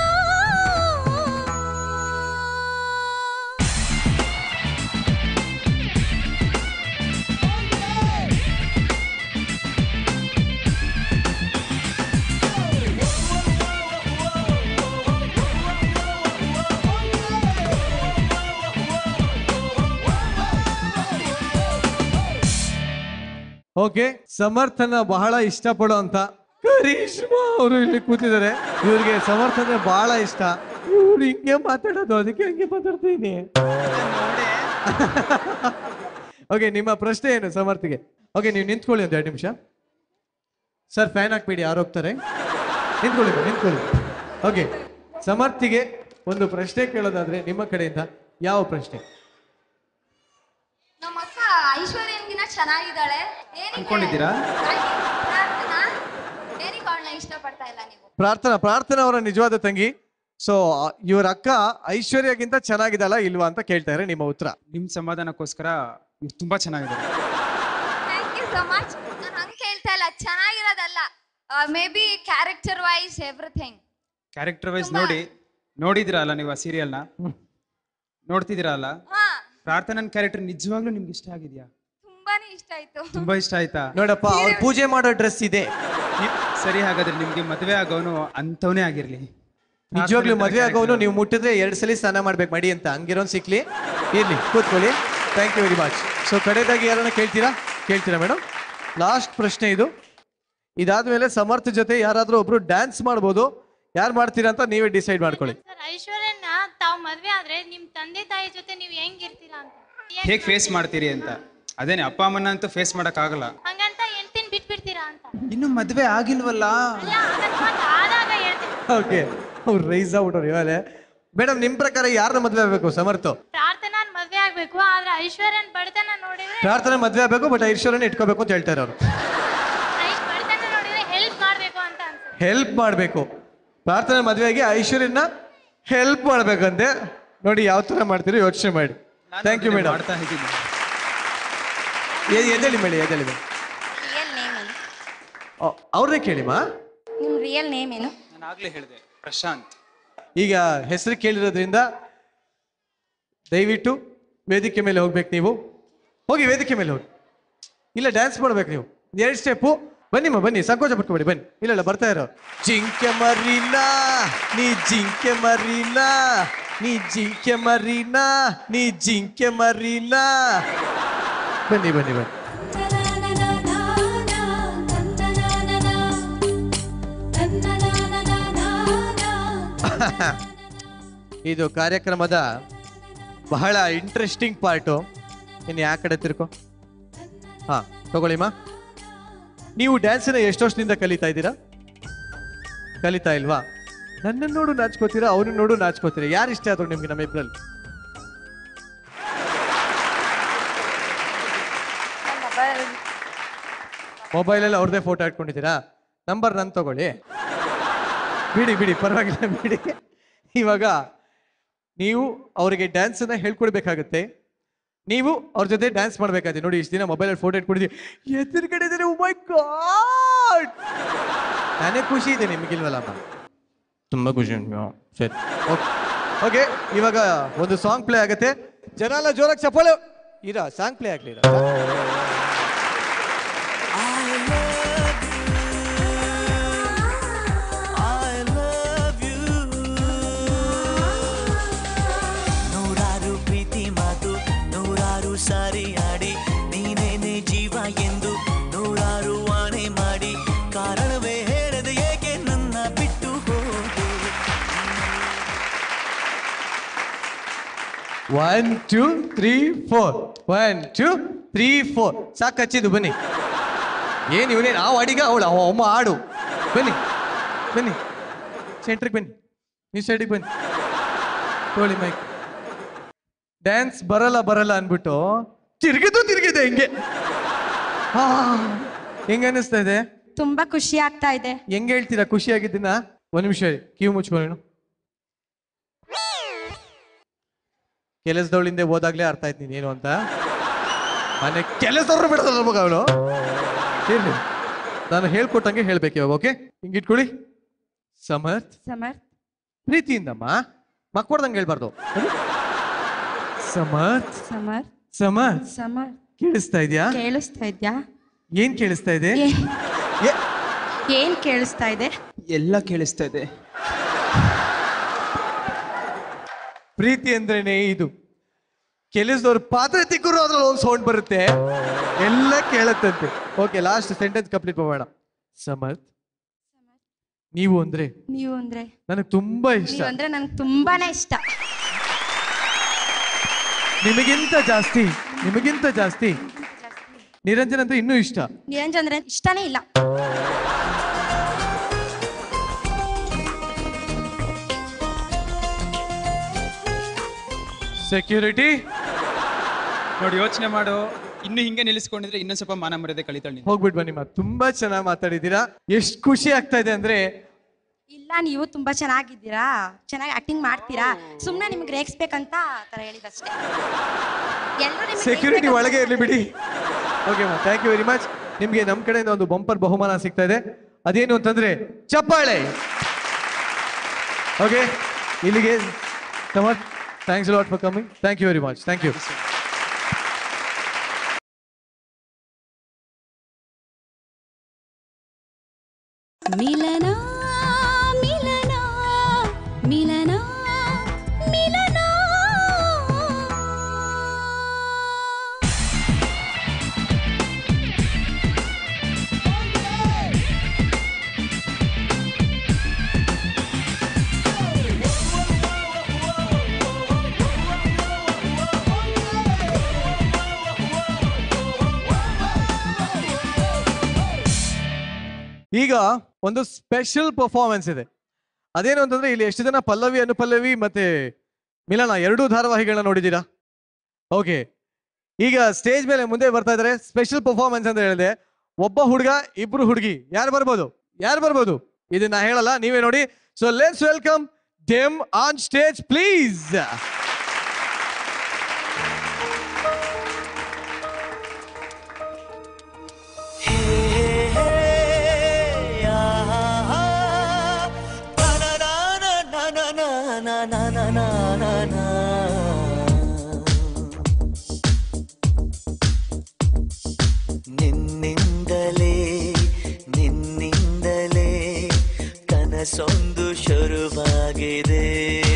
ಓಕೆ ಸಮರ್ಥನ ಬಹಳ ಇಷ್ಟಪಡೋ ಅಂತ ಕರೀಶ್ಮಾ ಅವರು ಇಲ್ಲಿ ಕೂತಿದ್ದಾರೆ ಇವ್ರಿಗೆ ಸಮರ್ಥ ಅಂದ್ರೆ ಬಹಳ ಇಷ್ಟ ಇವ್ರು ಹಿಂಗೆ ಮಾತಾಡೋದು ಅದಕ್ಕೆ ಹಂಗೆ ಮಾತಾಡ್ತೀನಿ ಓಕೆ ನಿಮ್ಮ ಪ್ರಶ್ನೆ ಏನು ಸಮರ್ಥಿಗೆ ಓಕೆ ನೀವು ನಿಂತ್ಕೊಳ್ಳಿ ಒಂದು ಎರಡು ನಿಮಿಷ ಸರ್ ಫ್ಯಾನ್ ಹಾಕ್ಬೇಡಿ ಯಾರು ಹೋಗ್ತಾರೆ ನಿಂತ್ಕೊಳ್ಳಿ ನಿಂತ್ಕೊಳ್ಳಿ ಓಕೆ ಸಮರ್ಥಿಗೆ ಒಂದು ಪ್ರಶ್ನೆ ಕೇಳೋದಾದ್ರೆ ನಿಮ್ಮ ಕಡೆಯಿಂದ ಯಾವ ಪ್ರಶ್ನೆ ನಮ್ಮ ಅಕ್ಕ ಐಶ್ವರ್ಯನ್ಗಿನ ಚೆನ್ನಾಗಿದ್ದಾಳೆ ಏನಕ್ಕೆ ಅನ್ಕೊಂಡಿದ್ದೀರಾ ಪ್ರಾರ್ಥನಾ ಏನಕ್ಕೆ ಅವಳನ್ನ ಇಷ್ಟಪಡ್ತಾ ಮಾಡ್ತಾ ಇಲ್ಲ ನೀವು ಪ್ರಾರ್ಥನಾ ಪ್ರಾರ್ಥನಾ ಅವರ ನಿಜವಾದ ತಂಗಿ ಸೊ ಇವ್ರ ಅಕ್ಕ ಐಶ್ವರ್ಯಗಿಂತ ಚೆನ್ನಾಗಿದಲ್ಲ ಇಲ್ವಾ ಅಂತ ಕೇಳ್ತಾರೆ ನಿಮ್ಮ ಉತ್ತರ ನಿಮ್ಮ ಸಮಾಧಾನಕ್ಕೋಸ್ಕರ ಇವ್ರು ತುಂಬಾ ಚೆನ್ನಾಗಿದೆ ಥ್ಯಾಂಕ್ ಯು ಸೊ ಮಚ್ ನಾನು ಹಂಗೆ ಕೇಳ್ತಾ ಇಲ್ಲ ಚೆನ್ನಾಗಿರೋದಲ್ಲ maybe character wise everything character wise ನೋಡಿ ನೋಡಿದಿರಲ್ಲ ನೀವು ಆ ಸೀರಿಯಲ್ನ ನೋಡ್ತಿದ್ದೀರಲ್ಲ ಹಾ ಪ್ರಾರ್ಥನನ್ ಕ್ಯಾರೆಕ್ಟರ್ ನಿಜವಾಗ್ಲೂ ನಿಮ್ಗೆ ಇಷ್ಟ ಆಗಿದ್ಯಾ ತುಂಬಾನೇ ಇಷ್ಟ ಆಯ್ತು ತುಂಬಾ ಇಷ್ಟ ಆಯ್ತಾ ನೋಡಪ್ಪ ಅವ್ರು ಪೂಜೆ ಮಾಡೋ ಡ್ರೆಸ್ ಇದೆ ಸರಿ ಹಾಗಾದ್ರೆ ನಿಮ್ಗೆ ಮದುವೆ ಆಗೋನು ಅಂತವನೇ ಆಗಿರ್ಲಿ ನಿಜವಾಗ್ಲೂ ಮದುವೆ ಆಗೋನು ನೀವು ಮುಟ್ಟಿದ್ರೆ ಎರಡು ಸಲ ಸ್ನಾನ ಮಾಡ್ಬೇಕು ಮಡಿ ಅಂತ ಹಂಗಿರೋನ್ ಸಿಕ್ಲಿ ಇರ್ಲಿ ಕೂತ್ಕೊಳ್ಳಿ thank you very much so ಕಡೆದಾಗಿ ಯಾರನ್ನ ಕೇಳ್ತೀರಾ ಕೇಳ್ತೀರಾ ಮೇಡಮ್ ಲಾಸ್ಟ್ ಪ್ರಶ್ನೆ ಇದು ಇದಾದ್ಮೇಲೆ ಸಮರ್ಥ ಜೊತೆ ಯಾರಾದ್ರೂ ಒಬ್ರು ಡ್ಯಾನ್ಸ್ ಮಾಡ್ಬೋದು ಯಾರು ಮಾಡ್ತೀರಾ ಅಂತ ನೀವೇ ಡಿಸೈಡ್ ಮಾಡ್ಕೊಳ್ಳಿ ಸರ್ ಐಶ್ವರ್ಯನ ತಾವ್ ಮದ್ವೆ ಆದ್ರೆ ನಿಮ್ ತಂದೆ ತಾಯಿ ಜೊತೆ ನೀವ್ ಹೆಂಗಿರ್ತೀರಾ ಅಂತ ಹೇಗ್ ಫೇಸ್ ಮಾಡ್ತೀರಿ ಅಂತ ಅದೇನೆ ಅಪ್ಪ ಅಮ್ಮನ ಅಂತೂ ಫೇಸ್ ಮಾಡಕ್ ಆಗಲ್ಲ ಹಂಗಂತ ಹೆಂಡ್ತಿನ್ ಬಿಟ್ಬಿಡ್ತೀರಾ ಅಂತ ಇನ್ನು ಮದ್ವೆ ಆಗಿಲ್ವಲ್ಲ ಅಲ್ಲ ಅಕಸ್ಮಾತ್ ಆದಾಗ ಹೇಳ್ತೀನಿ ಓಕೆ ಅವ್ರು ರೈಸ್ ಆಗ್ಬಿಟ್ಟವ್ರು ಇವಾಗಲೇ ಮೇಡಮ್ ನಿಮ್ ಪ್ರಕಾರ ಯಾರನ್ನ ಮದ್ವೆ ಆಗ್ಬೇಕು ಸಮರ್ಥ ಪ್ರಾರ್ಥನಾನ್ ಮದ್ವೆ ಆಗ್ಬೇಕು ಆದ್ರೆ ಐಶ್ವರ್ಯನ್ ಬಡತನ ನೋಡಿದ್ರೆ ಪ್ರಾರ್ಥನೆ ಮದ್ವೆ ಆಗ್ಬೇಕು ಬಟ್ ಐಶ್ವರ್ಯನ ಇಟ್ಕೋಬೇಕು ಅಂತ ಹೇಳ್ತಾರೆ ಅವರು ಐಶ್ ಬಡತನ ನೋಡಿದ್ರೆ ಹೆಲ್ಪ್ ಮಾಡ್ಬೇಕು ಅಂತ ಅನ್ಸುತ್ತೆ ಹೆಲ್ಪ್ ಮಾಡಬೇಕು ಪ್ರಾರ್ಥನೆ ಮದುವೆಗೆ ಐಶ್ವರ್ಯನ ಹೆಲ್ಪ್ ಮಾಡ್ಬೇಕಂತೆ ನೋಡಿ ಯಾವ ಥರ ಮಾಡ್ತೀರಿ ಯೋಚನೆ ಮಾಡಿ ಥ್ಯಾಂಕ್ ಯು ಮೇಡಮ್ ಮಾಡ್ತಾ ಇದ್ದೀನಿ ಎದ್ದೇಳಿ ಮೇಡಿ ಎದ್ದೇಳಿ ಮೇಡಮ್ ರಿಯಲ್ ನೇಮ್ ಏನು ಅವ್ರನ್ನೇ ಕೇಳಿಮಾ ನಿಮ್ ರಿಯಲ್ ನೇಮ್ ಏನು ನಾನು ಆಗ್ಲೇ ಹೇಳಿದೆ ಪ್ರಶಾಂತ್ ಈಗ ಹೆಸರು ಕೇಳಿರೋದ್ರಿಂದ ದಯವಿಟ್ಟು ವೇದಿಕೆ ಮೇಲೆ ಹೋಗ್ಬೇಕು ನೀವು ಹೋಗಿ ವೇದಿಕೆ ಮೇಲೆ ಹೋಗಿ ಇಲ್ಲ ಡ್ಯಾನ್ಸ್ ಮಾಡ್ಬೇಕು ನೀವು ಎರಡು ಸ್ಟೆಪ್ಪು ಬನ್ನಿಮ್ಮ ಬನ್ನಿ ಸಂಕೋಚ ಪಟ್ಕೊಬೇಡಿ ಬನ್ನಿ ಇಲ್ಲ ಇಲ್ಲ ಬರ್ತಾ ಇರೋ ಜಿಂಕೆ ಮರಿನಾ ನೀ ಜಿಂಕೆ ಮರಿನಾ ನೀ ಜಿಂಕೆ ಮರಿನಾ ನೀ ಜಿಂಕೆ ಮರಿನಾ ಬನ್ನಿ ಬನ್ನಿ ಬನ್ನಿ ಇದು ಕಾರ್ಯಕ್ರಮದ ಬಹಳ ಇಂಟ್ರೆಸ್ಟಿಂಗ್ ಪಾರ್ಟು ಇನ್ನು ಯಾ ಕಡೆ ತಿರ್ಕೊ ಹಾ ತಗೊಳ್ಳಿಮ್ಮ ನೀವು ಡ್ಯಾನ್ಸನ್ನ ಎಷ್ಟು ವರ್ಷದಿಂದ ಕಲಿತಾ ಇದ್ದೀರಾ ಕಲಿತಾ ಇಲ್ವಾ ನನ್ನನ್ನು ನೋಡು ನಾಚ್ಕೋತೀರಾ ಅವನನ್ನು ನೋಡು ನಾಚ್ಕೋತೀರಾ ಯಾರು ಇಷ್ಟ ಆದ್ರು ನಿಮ್ಗೆ ನಮ್ಮ ಇಬ್ಬರಲ್ಲಿ ಮೊಬೈಲಲ್ಲಿ ಅವ್ರದ್ದೇ ಫೋಟೋ ಇಟ್ಕೊಂಡಿದ್ದೀರಾ ನಂಬರ್ ನನ್ ತಗೊಳ್ಳಿ ಬಿಡಿ ಬಿಡಿ ಪರವಾಗಿಲ್ಲ ಬಿಡಿ ಇವಾಗ ನೀವು ಅವರಿಗೆ ಡ್ಯಾನ್ಸನ್ನ ಹೇಳ್ಕೊಡ್ಬೇಕಾಗತ್ತೆ ನೀವು ಅವ್ರ ಜೊತೆ ಡ್ಯಾನ್ಸ್ ಮಾಡ್ಬೇಕಾದ್ರೆ ನೋಡಿ ಇಷ್ಟು ದಿನ ಮೊಬೈಲಲ್ಲಿ ಫೋಟೋ ಇಟ್ಕೊಂಡಿದ್ದೀವಿ ಎದುರುಗಡೆ ಇದ್ದಾರೆ ಮೈ ಗಾಡ್ ನನಗೆ ಖುಷಿ ಇದೆ ನಿಮಗಿಲ್ವಲ್ಲ ಅಮ್ಮ ತುಂಬ ಖುಷಿ ಉಂಟು ಸರಿ ಓಕೆ ಓಕೆ ಇವಾಗ ಒಂದು ಸಾಂಗ್ ಪ್ಲೇ ಆಗುತ್ತೆ ಜನ ಎಲ್ಲ ಜೋರಾಗಿ ಚಪ್ಪಾಳೆ ಇರ ಸಾಂಗ್ ಪ್ಲೇ ಆಗ್ಲಿ ನೂರಾರು ಪ್ರೀತಿ ಮಾತು ನೂರಾರು ಸಾರಿ ಆಡಿ ನೀನೇನೆ ಜೀವ ಎಂದು ನೂರಾರು ಆಣೆ ಮಾಡಿ ಕಾರಣವೇ ಹೇಳದೆ ಏಕೆ ನನ್ನ ಬಿಟ್ಟು ಹೋದೆ one two three four one two three four ಸಾಕು ಹಚ್ಚಿದ್ದು ಬನ್ನಿ ಏನು ಇವನೇನು ಆ ಅಡಿಗ ಅವಳು ಅವ ಅಮ್ಮ ಆಡು ಬನ್ನಿ ಬನ್ನಿ ಸೆಂಟ್ರಿಗೆ ಬನ್ನಿ ನೀವು ಸೈಡಿಗೆ ಬನ್ನಿ ತೋಳಿ ಮೈಕ್ ಡ್ಯಾನ್ಸ್ ಬರಲ್ಲ ಬರಲ್ಲ ಅನ್ಬಿಟ್ಟು ತಿರ್ಗಿದ್ದು ತಿರ್ಗಿದೆ ಹಿಂಗೆ ಆ, ಹೆಂಗ್ ಅನಿಸ್ತಾ ಇದೆ ತುಂಬಾ ಖುಷಿ ಆಗ್ತಾ ಇದೆ ಹೆಂಗ್ ಹೇಳ್ತೀರಾ ಖುಷಿಯಾಗಿದ್ದೀನ ಒಂದ್ ನಿಮಿಷ ಕಿವಿ ಮುಚ್ಕೊಳ್ಳೋಣ ಕೆಲಸದವಳಿಂದ ಹೋದಾಗ್ಲೇ ಅರ್ಥ ಆಯ್ತು ನೀನೇನು ಅಂತ ಮನೆ ಕೆಲಸದವ್ರು ಬಿಡೋದಲ್ಲ ಮಗ ಅವಳು ಇರ್ಲಿ ನಾನು ಹೇಳ್ಕೊಟ್ಟಂಗೆ ಹೇಳ್ಬೇಕು ಇವಾಗ ಓಕೆ ಹಿಂಗ್ ಇಟ್ಕೊಳ್ಳಿ ಸಮರ್ಥ್ ಸಮರ್ಥ್ ಪ್ರೀತಿಯಿಂದಮ್ಮ ಮಕ್ಕೊಡ್ದಂಗೆ ಹೇಳ್ಬಾರ್ದು ಸಮರ್ಥ್ ಸಮರ್ಥ್ ಸಮರ್ಥ್ ಸಮರ್ಥ್ ಕೇಳಿಸ್ತಾ ಇದೆಯಾ ಕೇಳಿಸ್ತಾ ಇದ್ಯಾ ಏನ್ ಕೇಳಿಸ್ತಾ ಇದೆ ಏನ್ ಕೇಳಿಸ್ತಾ ಇದೆ ಎಲ್ಲ ಕೇಳಿಸ್ತಾ ಇದೆ ಪ್ರೀತಿ ಅಂದ್ರೇನೆ ಇದು ಕೆಲಸದವ್ರು ಪಾತ್ರೆ ತಿಕ್ಕರು ಅದ್ರಲ್ಲಿ ಒಂದು ಸೌಂಡ್ ಬರುತ್ತೆ ಎಲ್ಲ ಕೇಳತ್ತಂತೆ ಓಕೆ ಲಾಸ್ಟ್ ಸೆಂಟೆನ್ಸ್ ಕಂಪ್ಲೀಟ್ ಮಾಡೋಣ ಸಮರ್ಥ್ ನೀವು ಅಂದ್ರೆ ನೀವು ಅಂದ್ರೆ ನನಗೆ ತುಂಬಾ ಇಷ್ಟ ನೀವು ಅಂದ್ರೆ ನಂಗೆ ತುಂಬಾನೇ ಇಷ್ಟ ನಿಮಗಿಂತ ಜಾಸ್ತಿ ನಿಮಗಿಂತ ಜಾಸ್ತಿ ನಿರಂಜನ್ ಅಂದ್ರೆ ಇನ್ನೂ ಇಷ್ಟ ನಿರಂಜನ್ ಅಂದ್ರೆ ಇಷ್ಟನೇ ಇಲ್ಲ ಸೆಕ್ಯೂರಿಟಿ ನೋಡಿ ಯೋಚನೆ ಮಾಡು ಇನ್ನು ಹಿಂಗೆ ನಿಲ್ಲಿಸ್ಕೊಂಡಿದ್ರೆ ಇನ್ನೊಂದ್ ಸ್ವಲ್ಪ ಮಾನ ಮರ್ಯಾದೆ ಕಳಿತಾಳೆ ನೀನು ಹೋಗ್ಬಿಟ್ ಬನ್ನಿ ಮಾ ತುಂಬಾ ಚೆನ್ನಾಗಿ ಮಾತಾಡಿದ್ದೀರಾ ಎಷ್ಟು ಖುಷಿ ಆಗ್ತಾ ಇದೆ ಅಂದ್ರೆ ಇಲ್ಲ ನೀವು ತುಂಬಾ ಚೆನ್ನಾಗಿದ್ದೀರಾ ಚೆನ್ನಾಗಿ ಆಕ್ಟಿಂಗ್ ಮಾಡ್ತೀರಾ ಸುಮ್ಮನೆ ನಿಮ್ಗೆ ರೇಗಿಸ್ಬೇಕಂತ ಆ ಥರ ಹೇಳಿದಷ್ಟೇ ಎಲ್ಲರೂ ನಿಮ್ಗೆ ಸೆಕ್ಯೂರಿಟಿ ಒಳಗೆ ಇರಲಿ ಬಿಡಿ ಓಕೆ ಮಾ ಥ್ಯಾಂಕ್ ಯು ವೆರಿ ಮಚ್ ನಿಮಗೆ ನಮ್ಮ ಕಡೆಯಿಂದ ಒಂದು ಬಂಪರ್ ಬಹುಮಾನ ಸಿಗ್ತಾ ಇದೆ ಅದೇನು ಅಂತಂದ್ರೆ ಚಪ್ಪಾಳೆ ಓಕೆ ಇಲ್ಲಿಗೆ Samarth thanks lot for coming thank you very much thank you Milana Milana Milana ಮಿಲನ ಈಗ ಒಂದು ಸ್ಪೆಷಲ್ ಪರ್ಫಾರ್ಮೆನ್ಸ್ ಇದೆ ಅದೇನು ಅಂತಂದ್ರೆ ಇಲ್ಲಿ ಎಷ್ಟು ಜನ ಪಲ್ಲವಿ ಅನುಪಲ್ಲವಿ ಮತ್ತೆ ಮಿಲನ ಎರಡೂ ಧಾರಾವಾಹಿಗಳನ್ನ ನೋಡಿದ್ದೀರಾ ಓಕೆ ಈಗ ಸ್ಟೇಜ್ ಮೇಲೆ ಮುಂದೆ ಬರ್ತಾ ಇದ್ದಾರೆ ಸ್ಪೆಷಲ್ ಪರ್ಫಾರ್ಮೆನ್ಸ್ ಅಂತ ಹೇಳಿದೆ ಒಬ್ಬ ಹುಡುಗ ಇಬ್ರು ಹುಡುಗಿ ಯಾರು ಬರ್ಬೋದು ಯಾರು ಬರ್ಬೋದು ಇದನ್ನ ಹೇಳಲ್ಲ ನೀವೇ ನೋಡಿ so let's welcome them on stage please ನಿನ್ನಿಂದಲೇ ನಿನ್ನಿಂದಲೇ ಕನಸೊಂದು ಶುರುವಾಗಿದೆ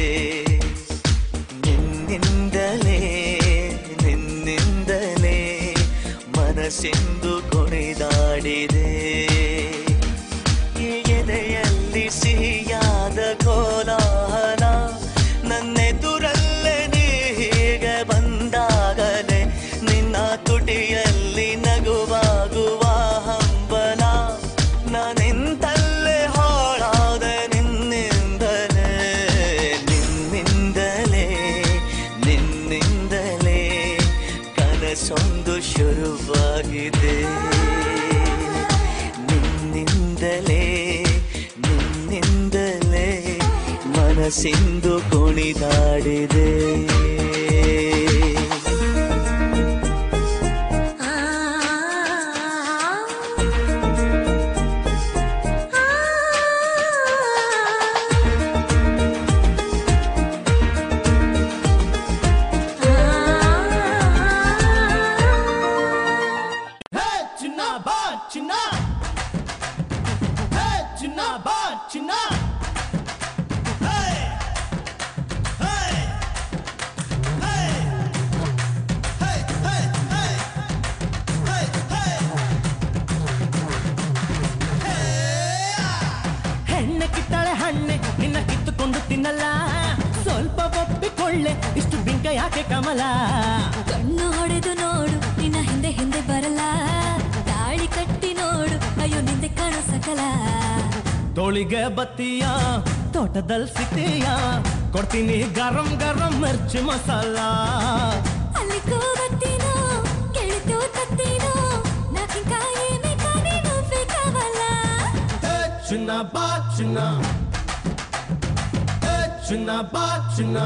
ನಿನ್ನಿಂದಲೇ ನಿನ್ನಿಂದಲೇ ಮನಸ್ಸಿಂದು ಕುಣಿದಾಡಿದೆ ಈ ಎದೆಯಲ್ಲಿ ಸಿಹಿಯಾದ ಕೋಲಾಹಲ ನನ್ನೆದುರಲ್ಲೇ ನೀ ಹೀಗೆ ಬಂದಾಗಲೇ ನಿನ್ನ ತುಟಿಯಲ್ಲಿ ನಗುವಾಗುವ ಹಂಬಲ ನಾನಿಂತಲ್ಲೇ ಹಾಳಾದೆ ನಿನ್ನಿಂದಲೇ ನಿನ್ನಿಂದಲೇ ನಿನ್ನಿಂದಲೇ ಕನಸೊಂದು ಶುರುವಾಗಿದೆ ನಿನ್ನಿಂದಲೇ ನಿನ್ನಿಂದಲೇ ಮನಸ್ಸಿಂದು ಕುಣಿದಾಡಿದೆ ಚಿನ್ನ ಬಾ ಚಿನ್ನ ಹೇ ಚಿನ್ನ ಬಾ ಚಿನ್ನ ಹೇ ಹೇ ಹೇ ಹೇ ಹೇ ಹೇ ಹೇ ಹೆಣ್ಣೆ ಕಿತ್ತಾಳೆ ಹಣ್ಣೆ ನಿನ್ನ ಕಿತ್ತುಕೊಂಡು ತಿನ್ನಲ್ಲ ಸ್ವಲ್ಪ ಒಪ್ಪಿಕೊಳ್ಳೆ ಇಷ್ಟು ಬಿಂಕ ಯಾಕೆ ಕಮಲ ಕಣ್ಣು ಹೊಡೆದು ನೋಡು ನಿನ್ನ ಹಿಂದೆ ಹಿಂದೆ ಬರಲ್ಲ ತಾಳಿ ಕಟ್ಟಿ ನೋಡು ಅಯ್ಯೋ ನಿಂದೆ ಕಾಣೋ ಸಕಲ ತೋಳಿಗೆ ಬತ್ತೀಯ ತೋಟದಲ್ಲಿ ಸಿಗ್ತೀಯ ಕೊಡ್ತೀನಿ ಗರಂ ಗರಂ ಮಿರ್ಚಿ ಮಸಾಲ ಅಲ್ಲಿ ಕೂಬತ್ತೀನೋ ಕೆಳಿತು ತತ್ತೀನೋ ನಾಕಿಂಕ ಏನೇ ಕಾಣಿ ನುವ್ವೆ ಕಾವಲ್ಲ ಹೇ ಚಿನ್ನ ಬಾ ಚಿನ್ನ ಹೇ ಚಿನ್ನ ಬಾ ಚಿನ್ನ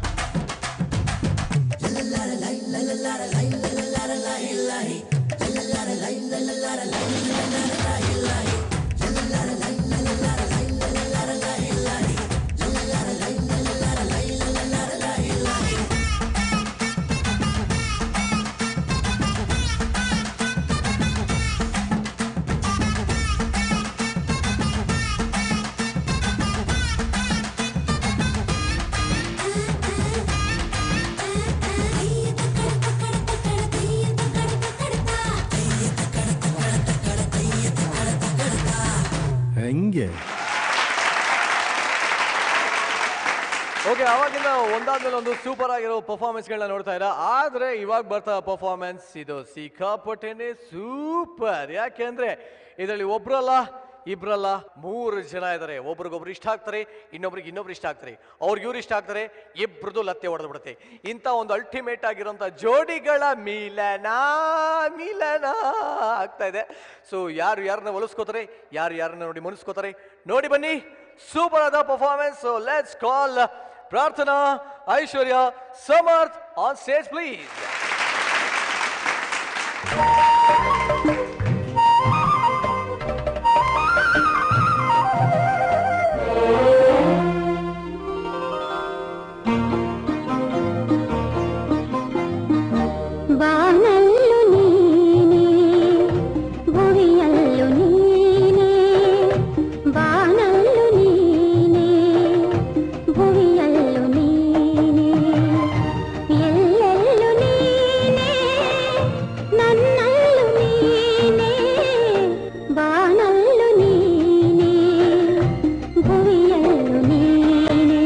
ಹೆಂಗೆ ಓಕೆ ಅವಾಗಿಂದ ಒಂದಾದ್ಮೇಲೆ ಒಂದು ಸೂಪರ್ ಆಗಿರೋ ಪರ್ಫಾರ್ಮೆನ್ಸ್ಗಳನ್ನ ನೋಡ್ತಾ ಇರ ಆದ್ರೆ ಇವಾಗ ಬರ್ತಾ ಪರ್ಫಾರ್ಮೆನ್ಸ್ ಇದು ಸಿಕ್ಕಾಪಟ್ಟೆನೆ ಸೂಪರ್ ಯಾಕೆಂದ್ರೆ ಇದರಲ್ಲಿ ಒಬ್ರಲ್ಲ ಇಬ್ರಲ್ಲ ಮೂರು ಜನ ಇದ್ದಾರೆ ಒಬ್ರಿಗೊಬ್ರು ಇಷ್ಟ ಆಗ್ತಾರೆ ಇನ್ನೊಬ್ರಿಗೆ ಇನ್ನೊಬ್ರು ಇಷ್ಟ ಆಗ್ತಾರೆ ಅವ್ರಿಗೆ ಇವ್ರು ಇಷ್ಟ ಆಗ್ತಾರೆ ಇಬ್ರದ್ದು ಲತ್ತೆ ಹೊಡೆದು ಬಿಡುತ್ತೆ ಇಂಥ ಒಂದು ಅಲ್ಟಿಮೇಟ್ ಆಗಿರೋಂಥ ಜೋಡಿಗಳ ಮಿಲನ ಮಿಲನ ಆಗ್ತಾ ಇದೆ ಸೊ ಯಾರು ಯಾರನ್ನ ಒಲಿಸ್ಕೋತಾರೆ ಯಾರು ಯಾರನ್ನ ನೋಡಿ ಮುನಿಸ್ಕೋತಾರೆ ನೋಡಿ ಬನ್ನಿ ಸೂಪರ್ ಆದ performance so let's call Prarthana Aishwarya Samarth on stage please ಬಾನಲ್ಲು ನೀನೆ ಭುವಿಯಲ್ಲು ನೀನೆ ಬಾನಲ್ಲು ನೀನೆ ಭುವಿಯಲ್ಲು ನೀನೆ ಎಲ್ಲೆಲ್ಲು ನೀನೆ ನನ್ನಲ್ಲು ನೀನೆ ಬಾನಲ್ಲು ನೀನೆ ಭುವಿಯಲ್ಲು ನೀನೆ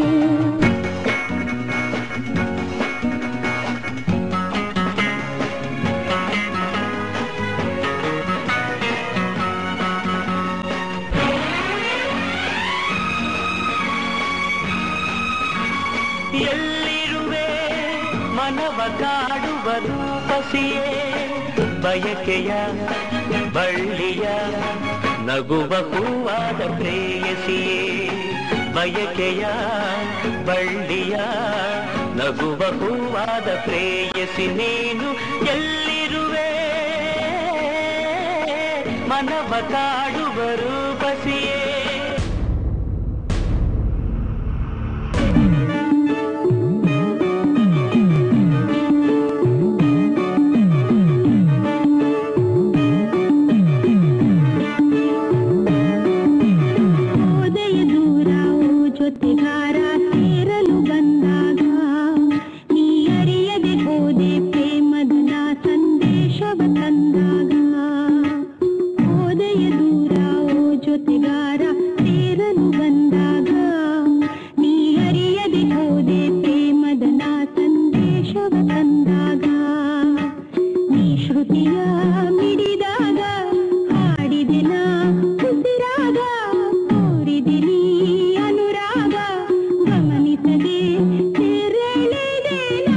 ಎಲ್ಲಿರುವೆ ಮನವ ಕಾಡುವ ರೂಪಸಿಯೇ ಬಯಕೆಯ ಬಳ್ಳಿಯ ನಗುವ ಹೂವಾದ ಪ್ರೇಯಸಿಯೇ ಬಯಕೆಯ ಬಳ್ಳಿಯ ನಗುವ ಹೂವಾದ ಪ್ರೇಯಸಿ ನೀನು ಎಲ್ಲಿರುವೆ ಮನವ ಕಾಡುವ ರೂಪಸಿಯೇ ಹೋದೆಯ ದೂರ ಓ ಜೊತೆಗಾರ ಸೇರಲು ಬಂದಾಗ ನೀ ಅರಿಯದೆ ಹೋದೆ ಪ್ರೇಮದ ನಾ ಸಂದೇಶವ ತಂದಾಗ ಹೋದೆಯ ದೂರ ಓ ಜೊತೆಗಾರ ಸೇರಲು ಬಂದಾಗ ನೀ ಅರಿಯದೆ ಹೋದೆ ಪ್ರೇಮದ ನಾ ಸಂದೇಶವ ತಂದಾಗ ನೀ ಶ್ರುತಿಯ ಮಿಡಿದಾಗ ಹಾಡಿದೆ ನಾ ಉಸಿರಾಗ ಕೋರಿದೆ ನೀ ಅನುರಾಗ ಗಮನಿಸದೆ ತೆರಳಿದೆ ನಾ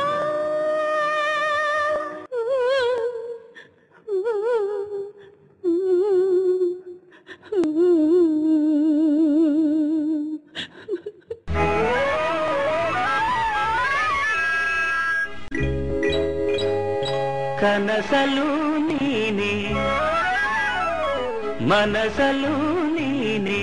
ಕನಸಲು ನೀನೆ ಮನಸಲು ನೀನೆ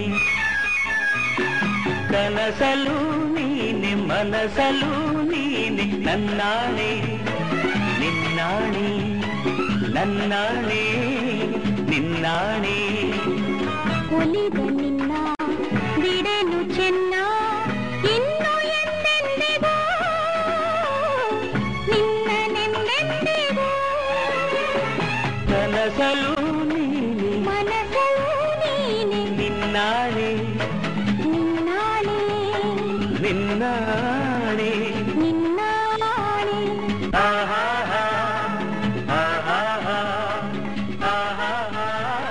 ಕನಸಲು ನೀನೆ ಮನಸಲು ನೀನೆ ನನ್ನಾಣೆ ನಿನ್ನಾಣೆ ನನ್ನಾಣೆ ನಿನ್ನಾಣೆ ಒಲಿದ ನಿನ್ನ ಬಿಡೆನು ಚೆನ್ನ ಇನ್ನು ಎಂದೆಂದಿಗೂ ನಿನ್ನನೆಂದೆಂದಿಗೂ ಕನಸಲು ನೀನೆ ಮನಸಲು ನೀನೆ ನಿನ್ನಾಣೆ ನಿನ್ನಾಣೆ ನಿನ್ನಾಣೆ ನಿನ್ನಾಣೆ ಆಹಾ ಆಹಾ ಆಹಾ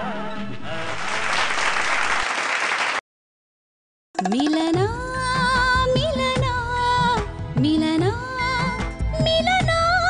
ಮಿಲನ ಮಿಲನ ಮಿಲನ ಮಿಲನ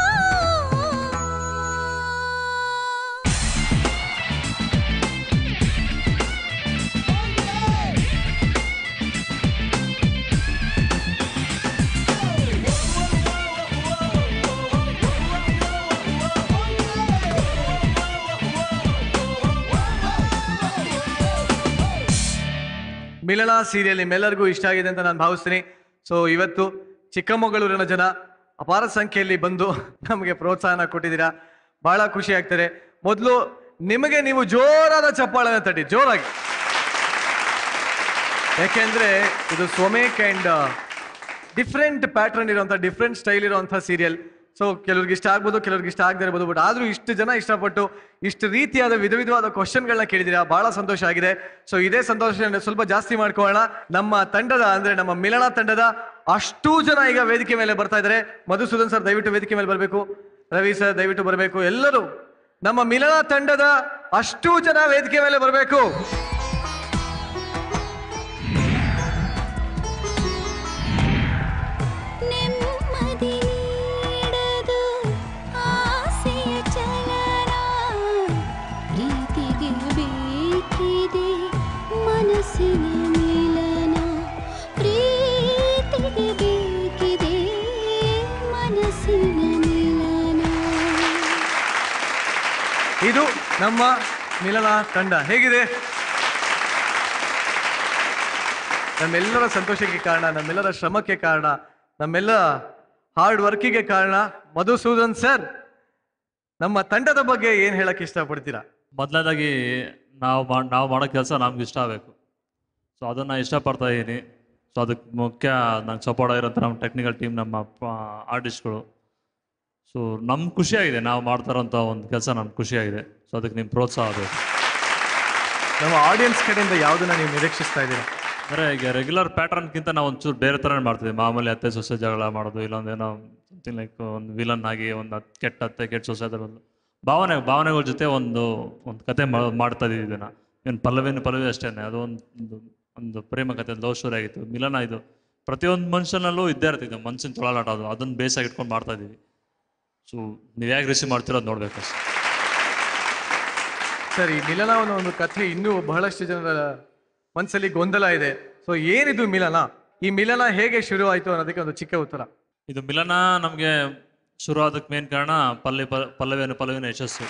ಮಿಲನ ಸೀರಿಯಲ್ ನಿಮ್ಮೆಲ್ಲರಿಗೂ ಇಷ್ಟ ಆಗಿದೆ ಅಂತ ನಾನು ಭಾವಿಸ್ತೀನಿ ಸೊ ಇವತ್ತು ಚಿಕ್ಕಮಗಳೂರಿನ ಜನ ಅಪಾರ ಸಂಖ್ಯೆಯಲ್ಲಿ ಬಂದು ನಮಗೆ ಪ್ರೋತ್ಸಾಹನ ಕೊಟ್ಟಿದ್ದೀರಾ ಬಹಳ ಖುಷಿ ಆಗ್ತದೆ ಮೊದಲು ನಿಮಗೆ ನೀವು ಜೋರಾದ ಚಪ್ಪಾಳೆನ ತಟ್ಟಿ ಜೋರಾಗಿ ಯಾಕೆಂದ್ರೆ ಇದು ಸ್ವಮೇಕ್ ಅಂಡ್ ಡಿಫ್ರೆಂಟ್ ಪ್ಯಾಟರ್ನ್ ಇರುವಂಥ ಡಿಫ್ರೆಂಟ್ ಸ್ಟೈಲ್ ಇರುವಂಥ ಸೀರಿಯಲ್ ಸೊ ಕೆಲವ್ರಿಗೆ ಇಷ್ಟ ಆಗ್ಬೋದು ಕೆಲವ್ರಿಗೆ ಇಷ್ಟ ಆಗದೆ ಇರ್ಬೋದು ಬಟ್ ಆದ್ರೂ ಇಷ್ಟು ಜನ ಇಷ್ಟಪಟ್ಟು ಇಷ್ಟು ರೀತಿಯಾದ ವಿಧ ವಿಧವಾದ ಕ್ವಶನ್ಗಳನ್ನ ಕೇಳಿದಿರಾ ಬಹಳ ಸಂತೋಷ ಆಗಿದೆ ಸೊ ಇದೇ ಸಂತೋಷ ಸ್ವಲ್ಪ ಜಾಸ್ತಿ ಮಾಡ್ಕೊಳ್ಳೋಣ ನಮ್ಮ ತಂಡದ ಅಂದ್ರೆ ನಮ್ಮ ಮಿಲನ ತಂಡದ ಅಷ್ಟೂ ಜನ ಈಗ ವೇದಿಕೆ ಮೇಲೆ ಬರ್ತಾ ಇದ್ದಾರೆ ಮಧುಸೂದನ್ ಸರ್ ದಯವಿಟ್ಟು ವೇದಿಕೆ ಮೇಲೆ ಬರಬೇಕು ರವಿ ಸರ್ ದಯವಿಟ್ಟು ಬರಬೇಕು ಎಲ್ಲರೂ ನಮ್ಮ ಮಿಲನ ತಂಡದ ಅಷ್ಟೂ ಜನ ವೇದಿಕೆ ಮೇಲೆ ಬರಬೇಕು ನೆಮ್ಮದಿ ನೀಡದು ಆಸೆಯ ಚಲನ ಪ್ರೀತಿಗೆ ಬೇಕಿದೆ ಮನಸ್ಸಿನ ಮಿಲನ ಇದು ನಮ್ಮ ಮಿಲನ ತಂಡ ಹೇಗಿದೆ ನಮ್ಮೆಲ್ಲರ ಸಂತೋಷಕ್ಕೆ ಕಾರಣ ನಮ್ಮೆಲ್ಲರ ಶ್ರಮಕ್ಕೆ ಕಾರಣ ನಮ್ಮೆಲ್ಲ ಹಾರ್ಡ್ ವರ್ಕಿಗೆ ಕಾರಣ ಮಧುಸೂದನ್ ಸರ್ ನಮ್ಮ ತಂಡದ ಬಗ್ಗೆ ಏನ್ ಹೇಳಕ್ ಇಷ್ಟಪಡ್ತೀರಾ ಮೊದಲನೇದಾಗಿ ನಾವು ಮಾ- ನಾವು ಮಾಡೋ ಕೆಲಸ ನಮ್ಗೆ ಇಷ್ಟ ಆಗಬೇಕು ಸೊ ಅದನ್ನು ಇಷ್ಟಪಡ್ತಾ ಇದ್ದೀನಿ ಸೊ ಅದಕ್ಕೆ ಮುಖ್ಯ ನಂಗೆ ಸಪೋರ್ಟ್ ಆಗಿರೋಂಥ ನಮ್ಮ ಟೆಕ್ನಿಕಲ್ ಟೀಮ್ ನಮ್ಮ ಆರ್ಟಿಸ್ಟ್ಗಳು ಸೊ ನಮ್ಗೆ ಖುಷಿಯಾಗಿದೆ ನಾವು ಮಾಡ್ತಾ ಇರೋಂಥ ಒಂದು ಕೆಲಸ ನಮ್ಗೆ ಖುಷಿಯಾಗಿದೆ ಸೊ ಅದಕ್ಕೆ ನಿಮ್ಮ ಪ್ರೋತ್ಸಾಹ ಬೇಕು ನಮ್ಮ ಆಡಿಯನ್ಸ್ ಕಡೆಯಿಂದ ಯಾವುದನ್ನ ನೀವು ನಿರೀಕ್ಷಿಸ್ತಾ ಇದ್ದೀರಾ ಅಂದರೆ ಈಗ ರೆಗ್ಯುಲರ್ ಪ್ಯಾಟರ್ನ್ಗಿಂತ ನಾವು ಒಂಚೂರು ಬೇರೆ ಥರನೇ ಮಾಡ್ತೀವಿ ಮಾಮೂಲಿ ಅತ್ತೆ ಸೊಸೆ ಜಗಳ ಮಾಡೋದು ಇಲ್ಲೊಂದೇನೋ ಸಮಥಿಂಗ್ ಲೈಕ್ ಒಂದು ವಿಲನ್ ಆಗಿ ಒಂದು ಹತ್- ಕೆಟ್ಟ ಅತ್ತೆ ಕೆಟ್ಟ ಸೊಸೆ ಅದರ ಬದಲು ಭಾವನೆ ಭಾವನೆಗಳ ಜೊತೆ ಒಂದು ಒಂದು ಕತೆ ಮಾ- ಮಾಡ್ತಾ ಇದ್ದೀವಿ ಇದನ್ನು ಏನು ಪಲ್ಲವಿನ ಪಲ್ಲವಿ ಅಷ್ಟೇ ಅದು ಒಂದು ಒಂದು ಪ್ರೇಮ ಕತೆ ಲವ್ ಸ್ಟೋರಿ ಆಗಿತ್ತು ಮಿಲನ ಇದು ಪ್ರತಿಯೊಂದು ಮನುಷ್ಯನಲ್ಲೂ ಇದ್ದೇ ಇರ್ತಿದೆ ಮನ್ಸಿನ ತೊಳಲಾಟ ಅದು ಅದನ್ನು ಬೇಸಾಗಿ ಇಟ್ಕೊಂಡು ಮಾಡ್ತಾ ಇದ್ದೀವಿ ಸೊ ನೀವು ಹೇಗೆ ರಿಸೀವ್ ಮಾಡ್ತಿರೋದು ನೋಡ್ಬೇಕು ಅಷ್ಟೇ ಸರ್ ಈ ಮಿಲನ ಅನ್ನೋ ಒಂದು ಕಥೆ ಇನ್ನೂ ಬಹಳಷ್ಟು ಜನರ ಮನಸ್ಸಲ್ಲಿ ಗೊಂದಲ ಇದೆ ಸೊ ಏನಿದು ಮಿಲನ ಈ ಮಿಲನ ಹೇಗೆ ಶುರು ಆಯಿತು ಅನ್ನೋದಕ್ಕೆ ಒಂದು ಚಿಕ್ಕ ಉತ್ತರ ಇದು ಮಿಲನ ನಮಗೆ ಶುರು ಆದಕ್ಕೆ ಮೇನ್ ಕಾರಣ ಪಲ್ಲೆ ಪ ಪಲ್ಲವಿಯನ್ನು ಪಲ್ಲವಿನ ಯಶಸ್ಸು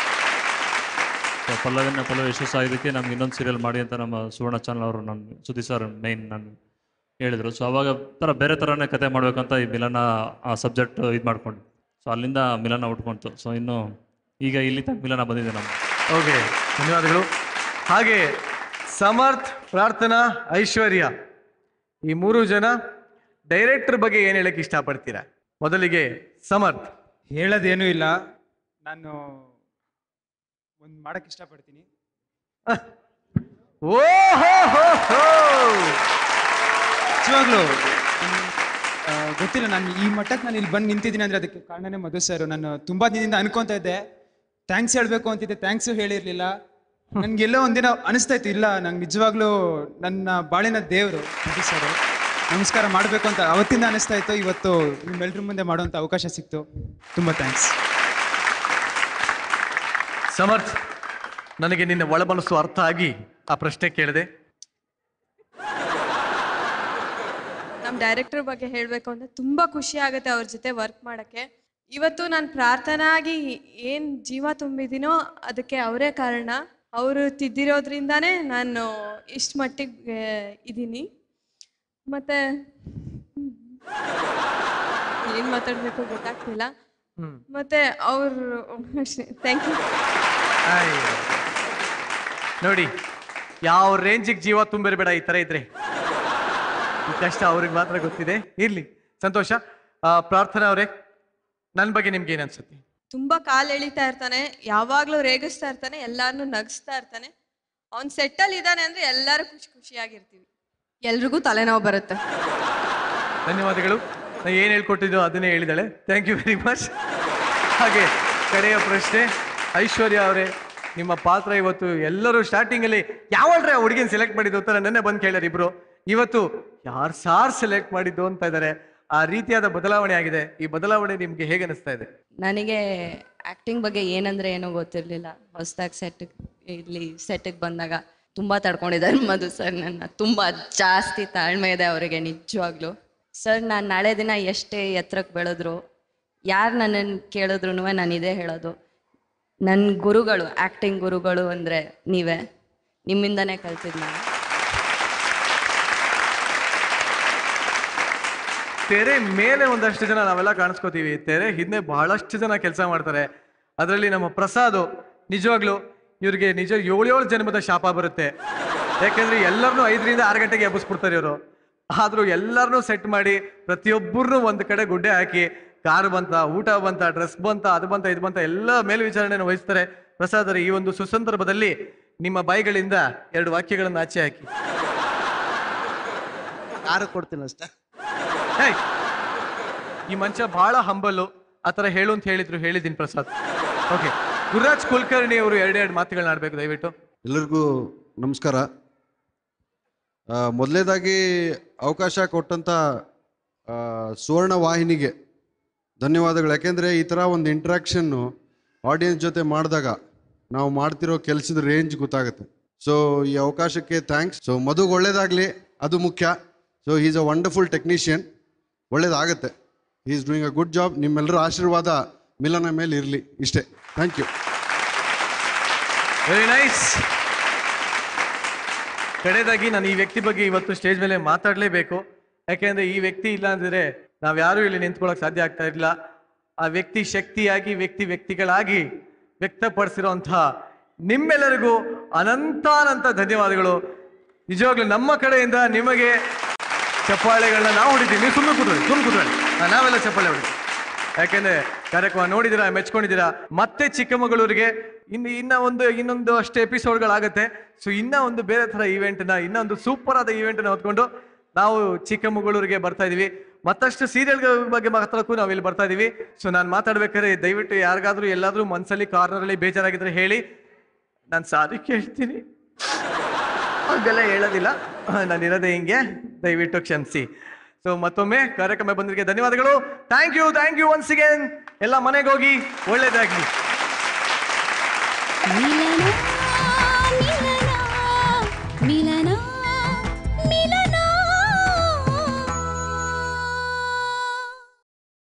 ಸೊ ಪಲ್ಲವಿನ ಪಲ್ಲವಿ ಯಶಸ್ಸು ಆಗಿದ್ದಕ್ಕೆ ನಮ್ಗೆ ಇನ್ನೊಂದು ಸೀರಿಯಲ್ ಮಾಡಿ ಅಂತ ನಮ್ಮ ಸುವರ್ಣ ಚಾನಲ್ ಅವರು ನನ್ನ ಸುದ್ದಿ ಸರ್ ಮೈನ್ ನಾನು ಹೇಳಿದರು ಸೊ ಅವಾಗ ಥರ ಬೇರೆ ಥರನೇ ಕತೆ ಮಾಡ್ಬೇಕಂತ ಈ ಮಿಲನ ಆ ಸಬ್ಜೆಕ್ಟ್ ಇದು ಮಾಡ್ಕೊಂಡು ಸೊ ಅಲ್ಲಿಂದ ಮಿಲನ ಉಟ್ಕೊಂತು ಸೊ ಇನ್ನು ಈಗ ಇಲ್ಲಿ ತನಕ ಮಿಲನ ಬಂದಿದೆ ನಮ್ಮ ಓಕೆ ಧನ್ಯವಾದಗಳು ಹಾಗೆ ಸಮರ್ಥ್ ಪ್ರಾರ್ಥನಾ ಐಶ್ವರ್ಯ ಈ ಮೂರು ಜನ ಡೈರೆಕ್ಟರ್ ಬಗ್ಗೆ ಏನು ಹೇಳಕ್ಕೆ ಇಷ್ಟಪಡ್ತೀರಾ ಮೊದಲಿಗೆ ಸಮರ್ಥ್ ಹೇಳೋದೇನೂ ಇಲ್ಲ ನಾನು ಒಂದು ಮಾಡಕ್ಕೆ ಇಷ್ಟಪಡ್ತೀನಿ ಓ ಹೋ ಹೋ ಹೋ ನಿಜವಾಗ್ಲೂ ನನ್- ಆ, ಗೊತ್ತಿಲ್ಲ ನಾನು ಈ ಮಟ್ಟಕ್ಕೆ ನಾನು ಇಲ್ಲಿ ಬಂದು ನಿಂತಿದ್ದೀನಿ ಅಂದ್ರೆ ಅದಕ್ಕೆ ಕಾರಣನೇ ಮಧು ಸರ್ ನಾನು ತುಂಬಾ ದಿನದಿಂದ ಅನ್ಕೊಂತ ಇದ್ದೆ ಥ್ಯಾಂಕ್ಸ್ ಹೇಳ್ಬೇಕು ಅಂತಿದ್ದೆ ಥ್ಯಾಂಕ್ಸು ಹೇಳಿರ್ಲಿಲ್ಲ ನನ್ಗೆಲ್ಲೋ ಒಂದಿನ ಅನಿಸ್ತಾ ಇತ್ತು ಇಲ್ಲ ನಂಗೆ ನಿಜವಾಗ್ಲೂ ನನ್ನ ಬಾಳಿನ ದೇವರು ಮಧು ಸರ್ ನಮಸ್ಕಾರ ಮಾಡಬೇಕು ಅಂತ ಅವತ್ತಿಂದ ಅನಿಸ್ತಾ ಇತ್ತು ಇವತ್ತು ನಿಮ್ಮೆಲ್ಲರ ಮುಂದೆ ಮಾಡುವಂಥ ಅವಕಾಶ ಸಿಕ್ತು ತುಂಬ ಥ್ಯಾಂಕ್ಸ್ ಸಮರ್ಥ್ ನನಗೆ ನಿನ್ನ ಒಳಮನಸ್ಸು ಅರ್ಥ ಆಗಿ ಆ ಪ್ರಶ್ನೆ ಕೇಳಿದೆ ನಮ್ಮ ಡೈರೆಕ್ಟರ್ ಬಗ್ಗೆ ಹೇಳಬೇಕು ಅಂದರೆ ತುಂಬ ಖುಷಿ ಆಗುತ್ತೆ ಅವ್ರ ಜೊತೆ ವರ್ಕ್ ಮಾಡೋಕ್ಕೆ ಇವತ್ತು ನಾನು ಪ್ರಾರ್ಥನಾ ಆಗಿ ಏನು ಜೀವ ತುಂಬಿದ್ದೀನೋ ಅದಕ್ಕೆ ಅವರೇ ಕಾರಣ ಅವರು ತಿದ್ದಿರೋದ್ರಿಂದಾನೇ ನಾನು ಇಷ್ಟು ಮಟ್ಟಿಗೆ ಇದ್ದೀನಿ ಮತ್ತು ಏನು ಮಾತಾಡಬೇಕು ಗೊತ್ತಾಗ್ತಿಲ್ಲ ಮತ್ತು ಅವರು ಥ್ಯಾಂಕ್ ಯು ನೋಡಿ ಯಾವ ರೇಂಜಿಗೆ ಜೀವ ತುಂಬಿರಬೇಡ ಈ ಥರ ಇದ್ರೆ ಈ ಕಷ್ಟ ಅವ್ರಿಗೆ ಮಾತ್ರ ಗೊತ್ತಿದೆ ಇರ್ಲಿ ಸಂತೋಷ ಆ, ಪ್ರಾರ್ಥನಾ ಅವರೇ ನನ್ನ ಬಗ್ಗೆ ನಿಮ್ಗೆ ಏನು ಅನ್ಸುತ್ತೆ ತುಂಬ ಕಾಲು ಎಳಿತಾ ಇರ್ತಾನೆ ಯಾವಾಗಲೂ ರೇಗಿಸ್ತಾ ಇರ್ತಾನೆ ಎಲ್ಲಾರನ್ನೂ ನಗಿಸ್ತಾ ಇರ್ತಾನೆ ಅವ್ನು ಸೆಟ್ಟಲ್ಲಿ ಇದ್ದಾನೆ ಅಂದರೆ ಎಲ್ಲರೂ ಖುಷಿ ಖುಷಿಯಾಗಿರ್ತೀವಿ ಎಲ್ರಿಗೂ ತಲೆನೋವು ಬರುತ್ತೆ ಧನ್ಯವಾದಗಳು ನಾನು ಏನು ಹೇಳ್ಕೊಟ್ಟಿದ್ದೋ ಅದನ್ನೇ ಹೇಳಿದಾಳೆ ಥ್ಯಾಂಕ್ ಯು ವೆರಿ ಮಚ್ ಹಾಗೆ ಕಡೆಯ ಪ್ರಶ್ನೆ ಐಶ್ವರ್ಯ ಅವರೇ ನಿಮ್ಮ ಪಾತ್ರ ಇವತ್ತು ಎಲ್ಲರೂ ಸ್ಟಾರ್ಟಿಂಗಲ್ಲಿ ಯಾವಳ್ರೆ ಆ ಹುಡುಗಿನ ಸೆಲೆಕ್ಟ್ ಮಾಡಿದ್ದು ಅಂತ ನನ್ನೇ ಬಂದು ಕೇಳ್ಯಾರ ಇಬ್ರು ಇವತ್ತು ಯಾರು ಸಾರ್ ಸೆಲೆಕ್ಟ್ ಮಾಡಿದ್ದು ಅಂತ ಇದ್ದಾರೆ ಆ ರೀತಿಯಾದ ಬದಲಾವಣೆ ಆಗಿದೆ ಈ ಬದಲಾವಣೆ ನಿಮ್ಗೆ ಹೇಗೆ ಅನಿಸ್ತಾ ಇದೆ ನನಗೆ ಆ್ಯಕ್ಟಿಂಗ್ ಬಗ್ಗೆ ಏನಂದ್ರೆ ಏನೋ ಗೊತ್ತಿರಲಿಲ್ಲ ಹೊಸ್ದಾಗಿ ಸೆಟ್ ಇಲ್ಲಿ ಸೆಟ್ಟಿಗೆ ಬಂದಾಗ ತುಂಬ ತಡ್ಕೊಂಡಿದ್ದಾರೆ ಮಧು ಸರ್ ನನ್ನ ತುಂಬ ಜಾಸ್ತಿ ತಾಳ್ಮೆ ಇದೆ ಅವರಿಗೆ ನಿಜವಾಗ್ಲೂ ಸರ್ ನಾನು ನಾಳೆ ದಿನ ಎಷ್ಟೇ ಎತ್ತರಕ್ಕೆ ಬೆಳೆದ್ರು ಯಾರು ನನ್ನನ್ನು ಕೇಳಿದ್ರು ನಾನು ಇದೇ ಹೇಳೋದು ನನ್ನ ಗುರುಗಳು ಆ್ಯಕ್ಟಿಂಗ್ ಗುರುಗಳು ಅಂದರೆ ನೀವೇ ನಿಮ್ಮಿಂದನೇ ಕಲ್ತಿದ್ದು ನಾನು ತೆರೆ ಮೇಲೆ ಒಂದಷ್ಟು ಜನ ನಾವೆಲ್ಲ ಕಾಣಿಸ್ಕೋತೀವಿ ತೆರೆ ಹಿಂದೆ ಬಹಳಷ್ಟು ಜನ ಕೆಲಸ ಮಾಡ್ತಾರೆ ಅದರಲ್ಲಿ ನಮ್ಮ ಪ್ರಸಾದ್ ನಿಜವಾಗ್ಲು ಇವ್ರಿಗೆ ನಿಜ ಏಳೇಳು ಜನ್ಮದ ಶಾಪ ಬರುತ್ತೆ ಯಾಕೆಂದ್ರೆ ಎಲ್ಲರನ್ನೂ ಐದರಿಂದ ಆರು ಗಂಟೆಗೆ ಎಬ್ಬಿಸ್ಬಿಡ್ತಾರೆ ಇವರು ಆದ್ರೂ ಎಲ್ಲರನ್ನೂ ಸೆಟ್ ಮಾಡಿ ಪ್ರತಿಯೊಬ್ಬರನ್ನೂ ಒಂದು ಕಡೆ ಗುಡ್ಡೆ ಹಾಕಿ ಕಾರು ಬಂತ ಊಟ ಬಂತ ಡ್ರೆಸ್ ಬಂತ ಅದು ಬಂತ ಇದು ಬಂತ ಎಲ್ಲ ಮೇಲ್ವಿಚಾರಣೆಯನ್ನು ವಹಿಸ್ತಾರೆ ಪ್ರಸಾದ್ ಅವರೇ, ಈ ಒಂದು ಸುಸಂದರ್ಭದಲ್ಲಿ ನಿಮ್ಮ ಬಾಯಿಗಳಿಂದ ಎರಡು ವಾಕ್ಯಗಳನ್ನು ಆಚೆ ಹಾಕಿ ಕಾರು ಕೊಡ್ತೀನಿ ಅಷ್ಟೇ ಹೇಯ್! ಈ ಮನುಷ್ಯ ಬಹಳ ಹಂಬಲು ಆ ಥರ ಹೇಳು ಅಂತ ಹೇಳಿದ್ರು ಹೇಳಿದ್ದೀನಿ ಪ್ರಸಾದ್ ಓಕೆ ಗುರುರಾಜ್ ಕುಲಕರ್ಣಿ ಅವರು ಎರಡೆರಡು ಮಾತುಗಳನ್ನ ಆಡ್ಬೇಕು ದಯವಿಟ್ಟು ಎಲ್ಲರಿಗೂ ನಮಸ್ಕಾರ ಮೊದಲನೇದಾಗಿ ಅವಕಾಶ ಕೊಟ್ಟಂಥ ಆ, ಸುವರ್ಣ ವಾಹಿನಿಗೆ ಧನ್ಯವಾದಗಳು ಯಾಕೆಂದರೆ ಈ ಥರ ಒಂದು ಇಂಟ್ರಾಕ್ಷನ್ನು ಆಡಿಯನ್ಸ್ ಜೊತೆ ಮಾಡಿದಾಗ ನಾವು ಮಾಡ್ತಿರೋ ಕೆಲಸದ ರೇಂಜ್ ಗೊತ್ತಾಗುತ್ತೆ ಸೊ ಈ ಅವಕಾಶಕ್ಕೆ ಥ್ಯಾಂಕ್ಸ್ ಸೊ ಮದುಗೆ ಒಳ್ಳೇದಾಗಲಿ ಅದು ಮುಖ್ಯ so is a wonderful technician ಒಳ್ಳೇದಾಗತ್ತೆ is doing a good job ನಿಮ್ಮೆಲ್ಲರ ಆಶೀರ್ವಾದ ಮಿಲನ ಮೇಲೆ ಇರಲಿ ಇಷ್ಟೇ ಥ್ಯಾಂಕ್ ಯು ವೆರಿ ನೈಸ್ ಕಡೆದಾಗಿ ನಾನು ಈ ವ್ಯಕ್ತಿ ಬಗ್ಗೆ ಇವತ್ತು ಸ್ಟೇಜ್ ಮೇಲೆ ಮಾತಾಡಲೇಬೇಕು ಯಾಕೆಂದ್ರೆ ಈ ವ್ಯಕ್ತಿ ಇಲ್ಲ ಅಂದ್ರೆ ನಾವ್ ಯಾರು ಇಲ್ಲಿ ನಿಂತ್ಕೊಳ್ಳೋಕೆ ಸಾಧ್ಯ ಆಗ್ತಾ ಇರಲಿಲ್ಲ ಆ ವ್ಯಕ್ತಿ ಶಕ್ತಿಯಾಗಿ ವ್ಯಕ್ತಿ ವ್ಯಕ್ತಿಗಳಾಗಿ ವ್ಯಕ್ತಪಡಿಸಿರುವಂತಹ ನಿಮ್ಮೆಲ್ಲರಿಗೂ ಅನಂತಾನಂತ ಧನ್ಯವಾದಗಳು ನಿಜವಾಗ್ಲೂ ನಮ್ಮ ಕಡೆಯಿಂದ ನಿಮಗೆ ಚಪ್ಪಾಳೆಗಳನ್ನ ನಾವು ಹೊಡಿತೀವಿ ನೀವು ಸುಮ್ಮನೆ ಕೂತ್ಕೊಳ್ಳಿ ಸುಮ್ಮನೆ ಕೂತ್ಕೊಳ್ಳಿ ಆ, ನಾವೆಲ್ಲ ಚಪ್ಪಾಳೆ ಹೊಡಿತೀವಿ ಯಾಕೆಂದ್ರೆ ಕಾರ್ಯಕ್ರಮ ನೋಡಿದಿರಾ ಮೆಚ್ಕೊಂಡಿದ್ದೀರಾ ಮತ್ತೆ ಚಿಕ್ಕಮಗಳೂರಿಗೆ ಇನ್ನು ಇನ್ನ ಒಂದು ಇನ್ನೊಂದು ಅಷ್ಟು ಎಪಿಸೋಡ್ಗಳಾಗತ್ತೆ ಸೊ ಇನ್ನ ಒಂದು ಬೇರೆ ತರ ಇವೆಂಟ್ನ ಇನ್ನೊಂದು ಸೂಪರ್ ಆದ ಇವೆಂಟ್ನ ಹೊತ್ಕೊಂಡು ನಾವು ಚಿಕ್ಕಮಗಳೂರಿಗೆ ಬರ್ತಾ ಇದೀವಿ ಮತ್ತಷ್ಟು ಸೀರಿಯಲ್ಗಳ ಬಗ್ಗೆ ಮಾತಾಡಕ್ಕೂ ನಾವು ಇಲ್ಲಿ ಬರ್ತಾ ಇದೀವಿ ಸೊ ನಾನು ಮಾತಾಡ್ಬೇಕಾದ್ರೆ ದಯವಿಟ್ಟು ಯಾರಿಗಾದ್ರೂ ಎಲ್ಲಾದ್ರೂ ಮನ್ಸಲ್ಲಿ ಕಾರ್ನರಲ್ಲಿ ಬೇಜಾರಾಗಿದ್ರೆ ಹೇಳಿ ನಾನು ಸಾರಿ ಕೇಳ್ತೀನಿ ಹಾಗೆಲ್ಲ ಹೇಳೋದಿಲ್ಲ ನಾನು ಇರೋದೇ ಹಿಂಗೆ ದಯವಿಟ್ಟು ಕ್ಷಮಿಸಿ ಸೊ ಮತ್ತೊಮ್ಮೆ ಕಾರ್ಯಕ್ರಮ ಬಂದಿದ್ದಕ್ಕೆ ಧನ್ಯವಾದಗಳು thank you thank you once again ಎಲ್ಲ ಮನೆಗೆ ಹೋಗಿ ಒಳ್ಳೇದಾಗ್ಲಿ ಮಿಲನ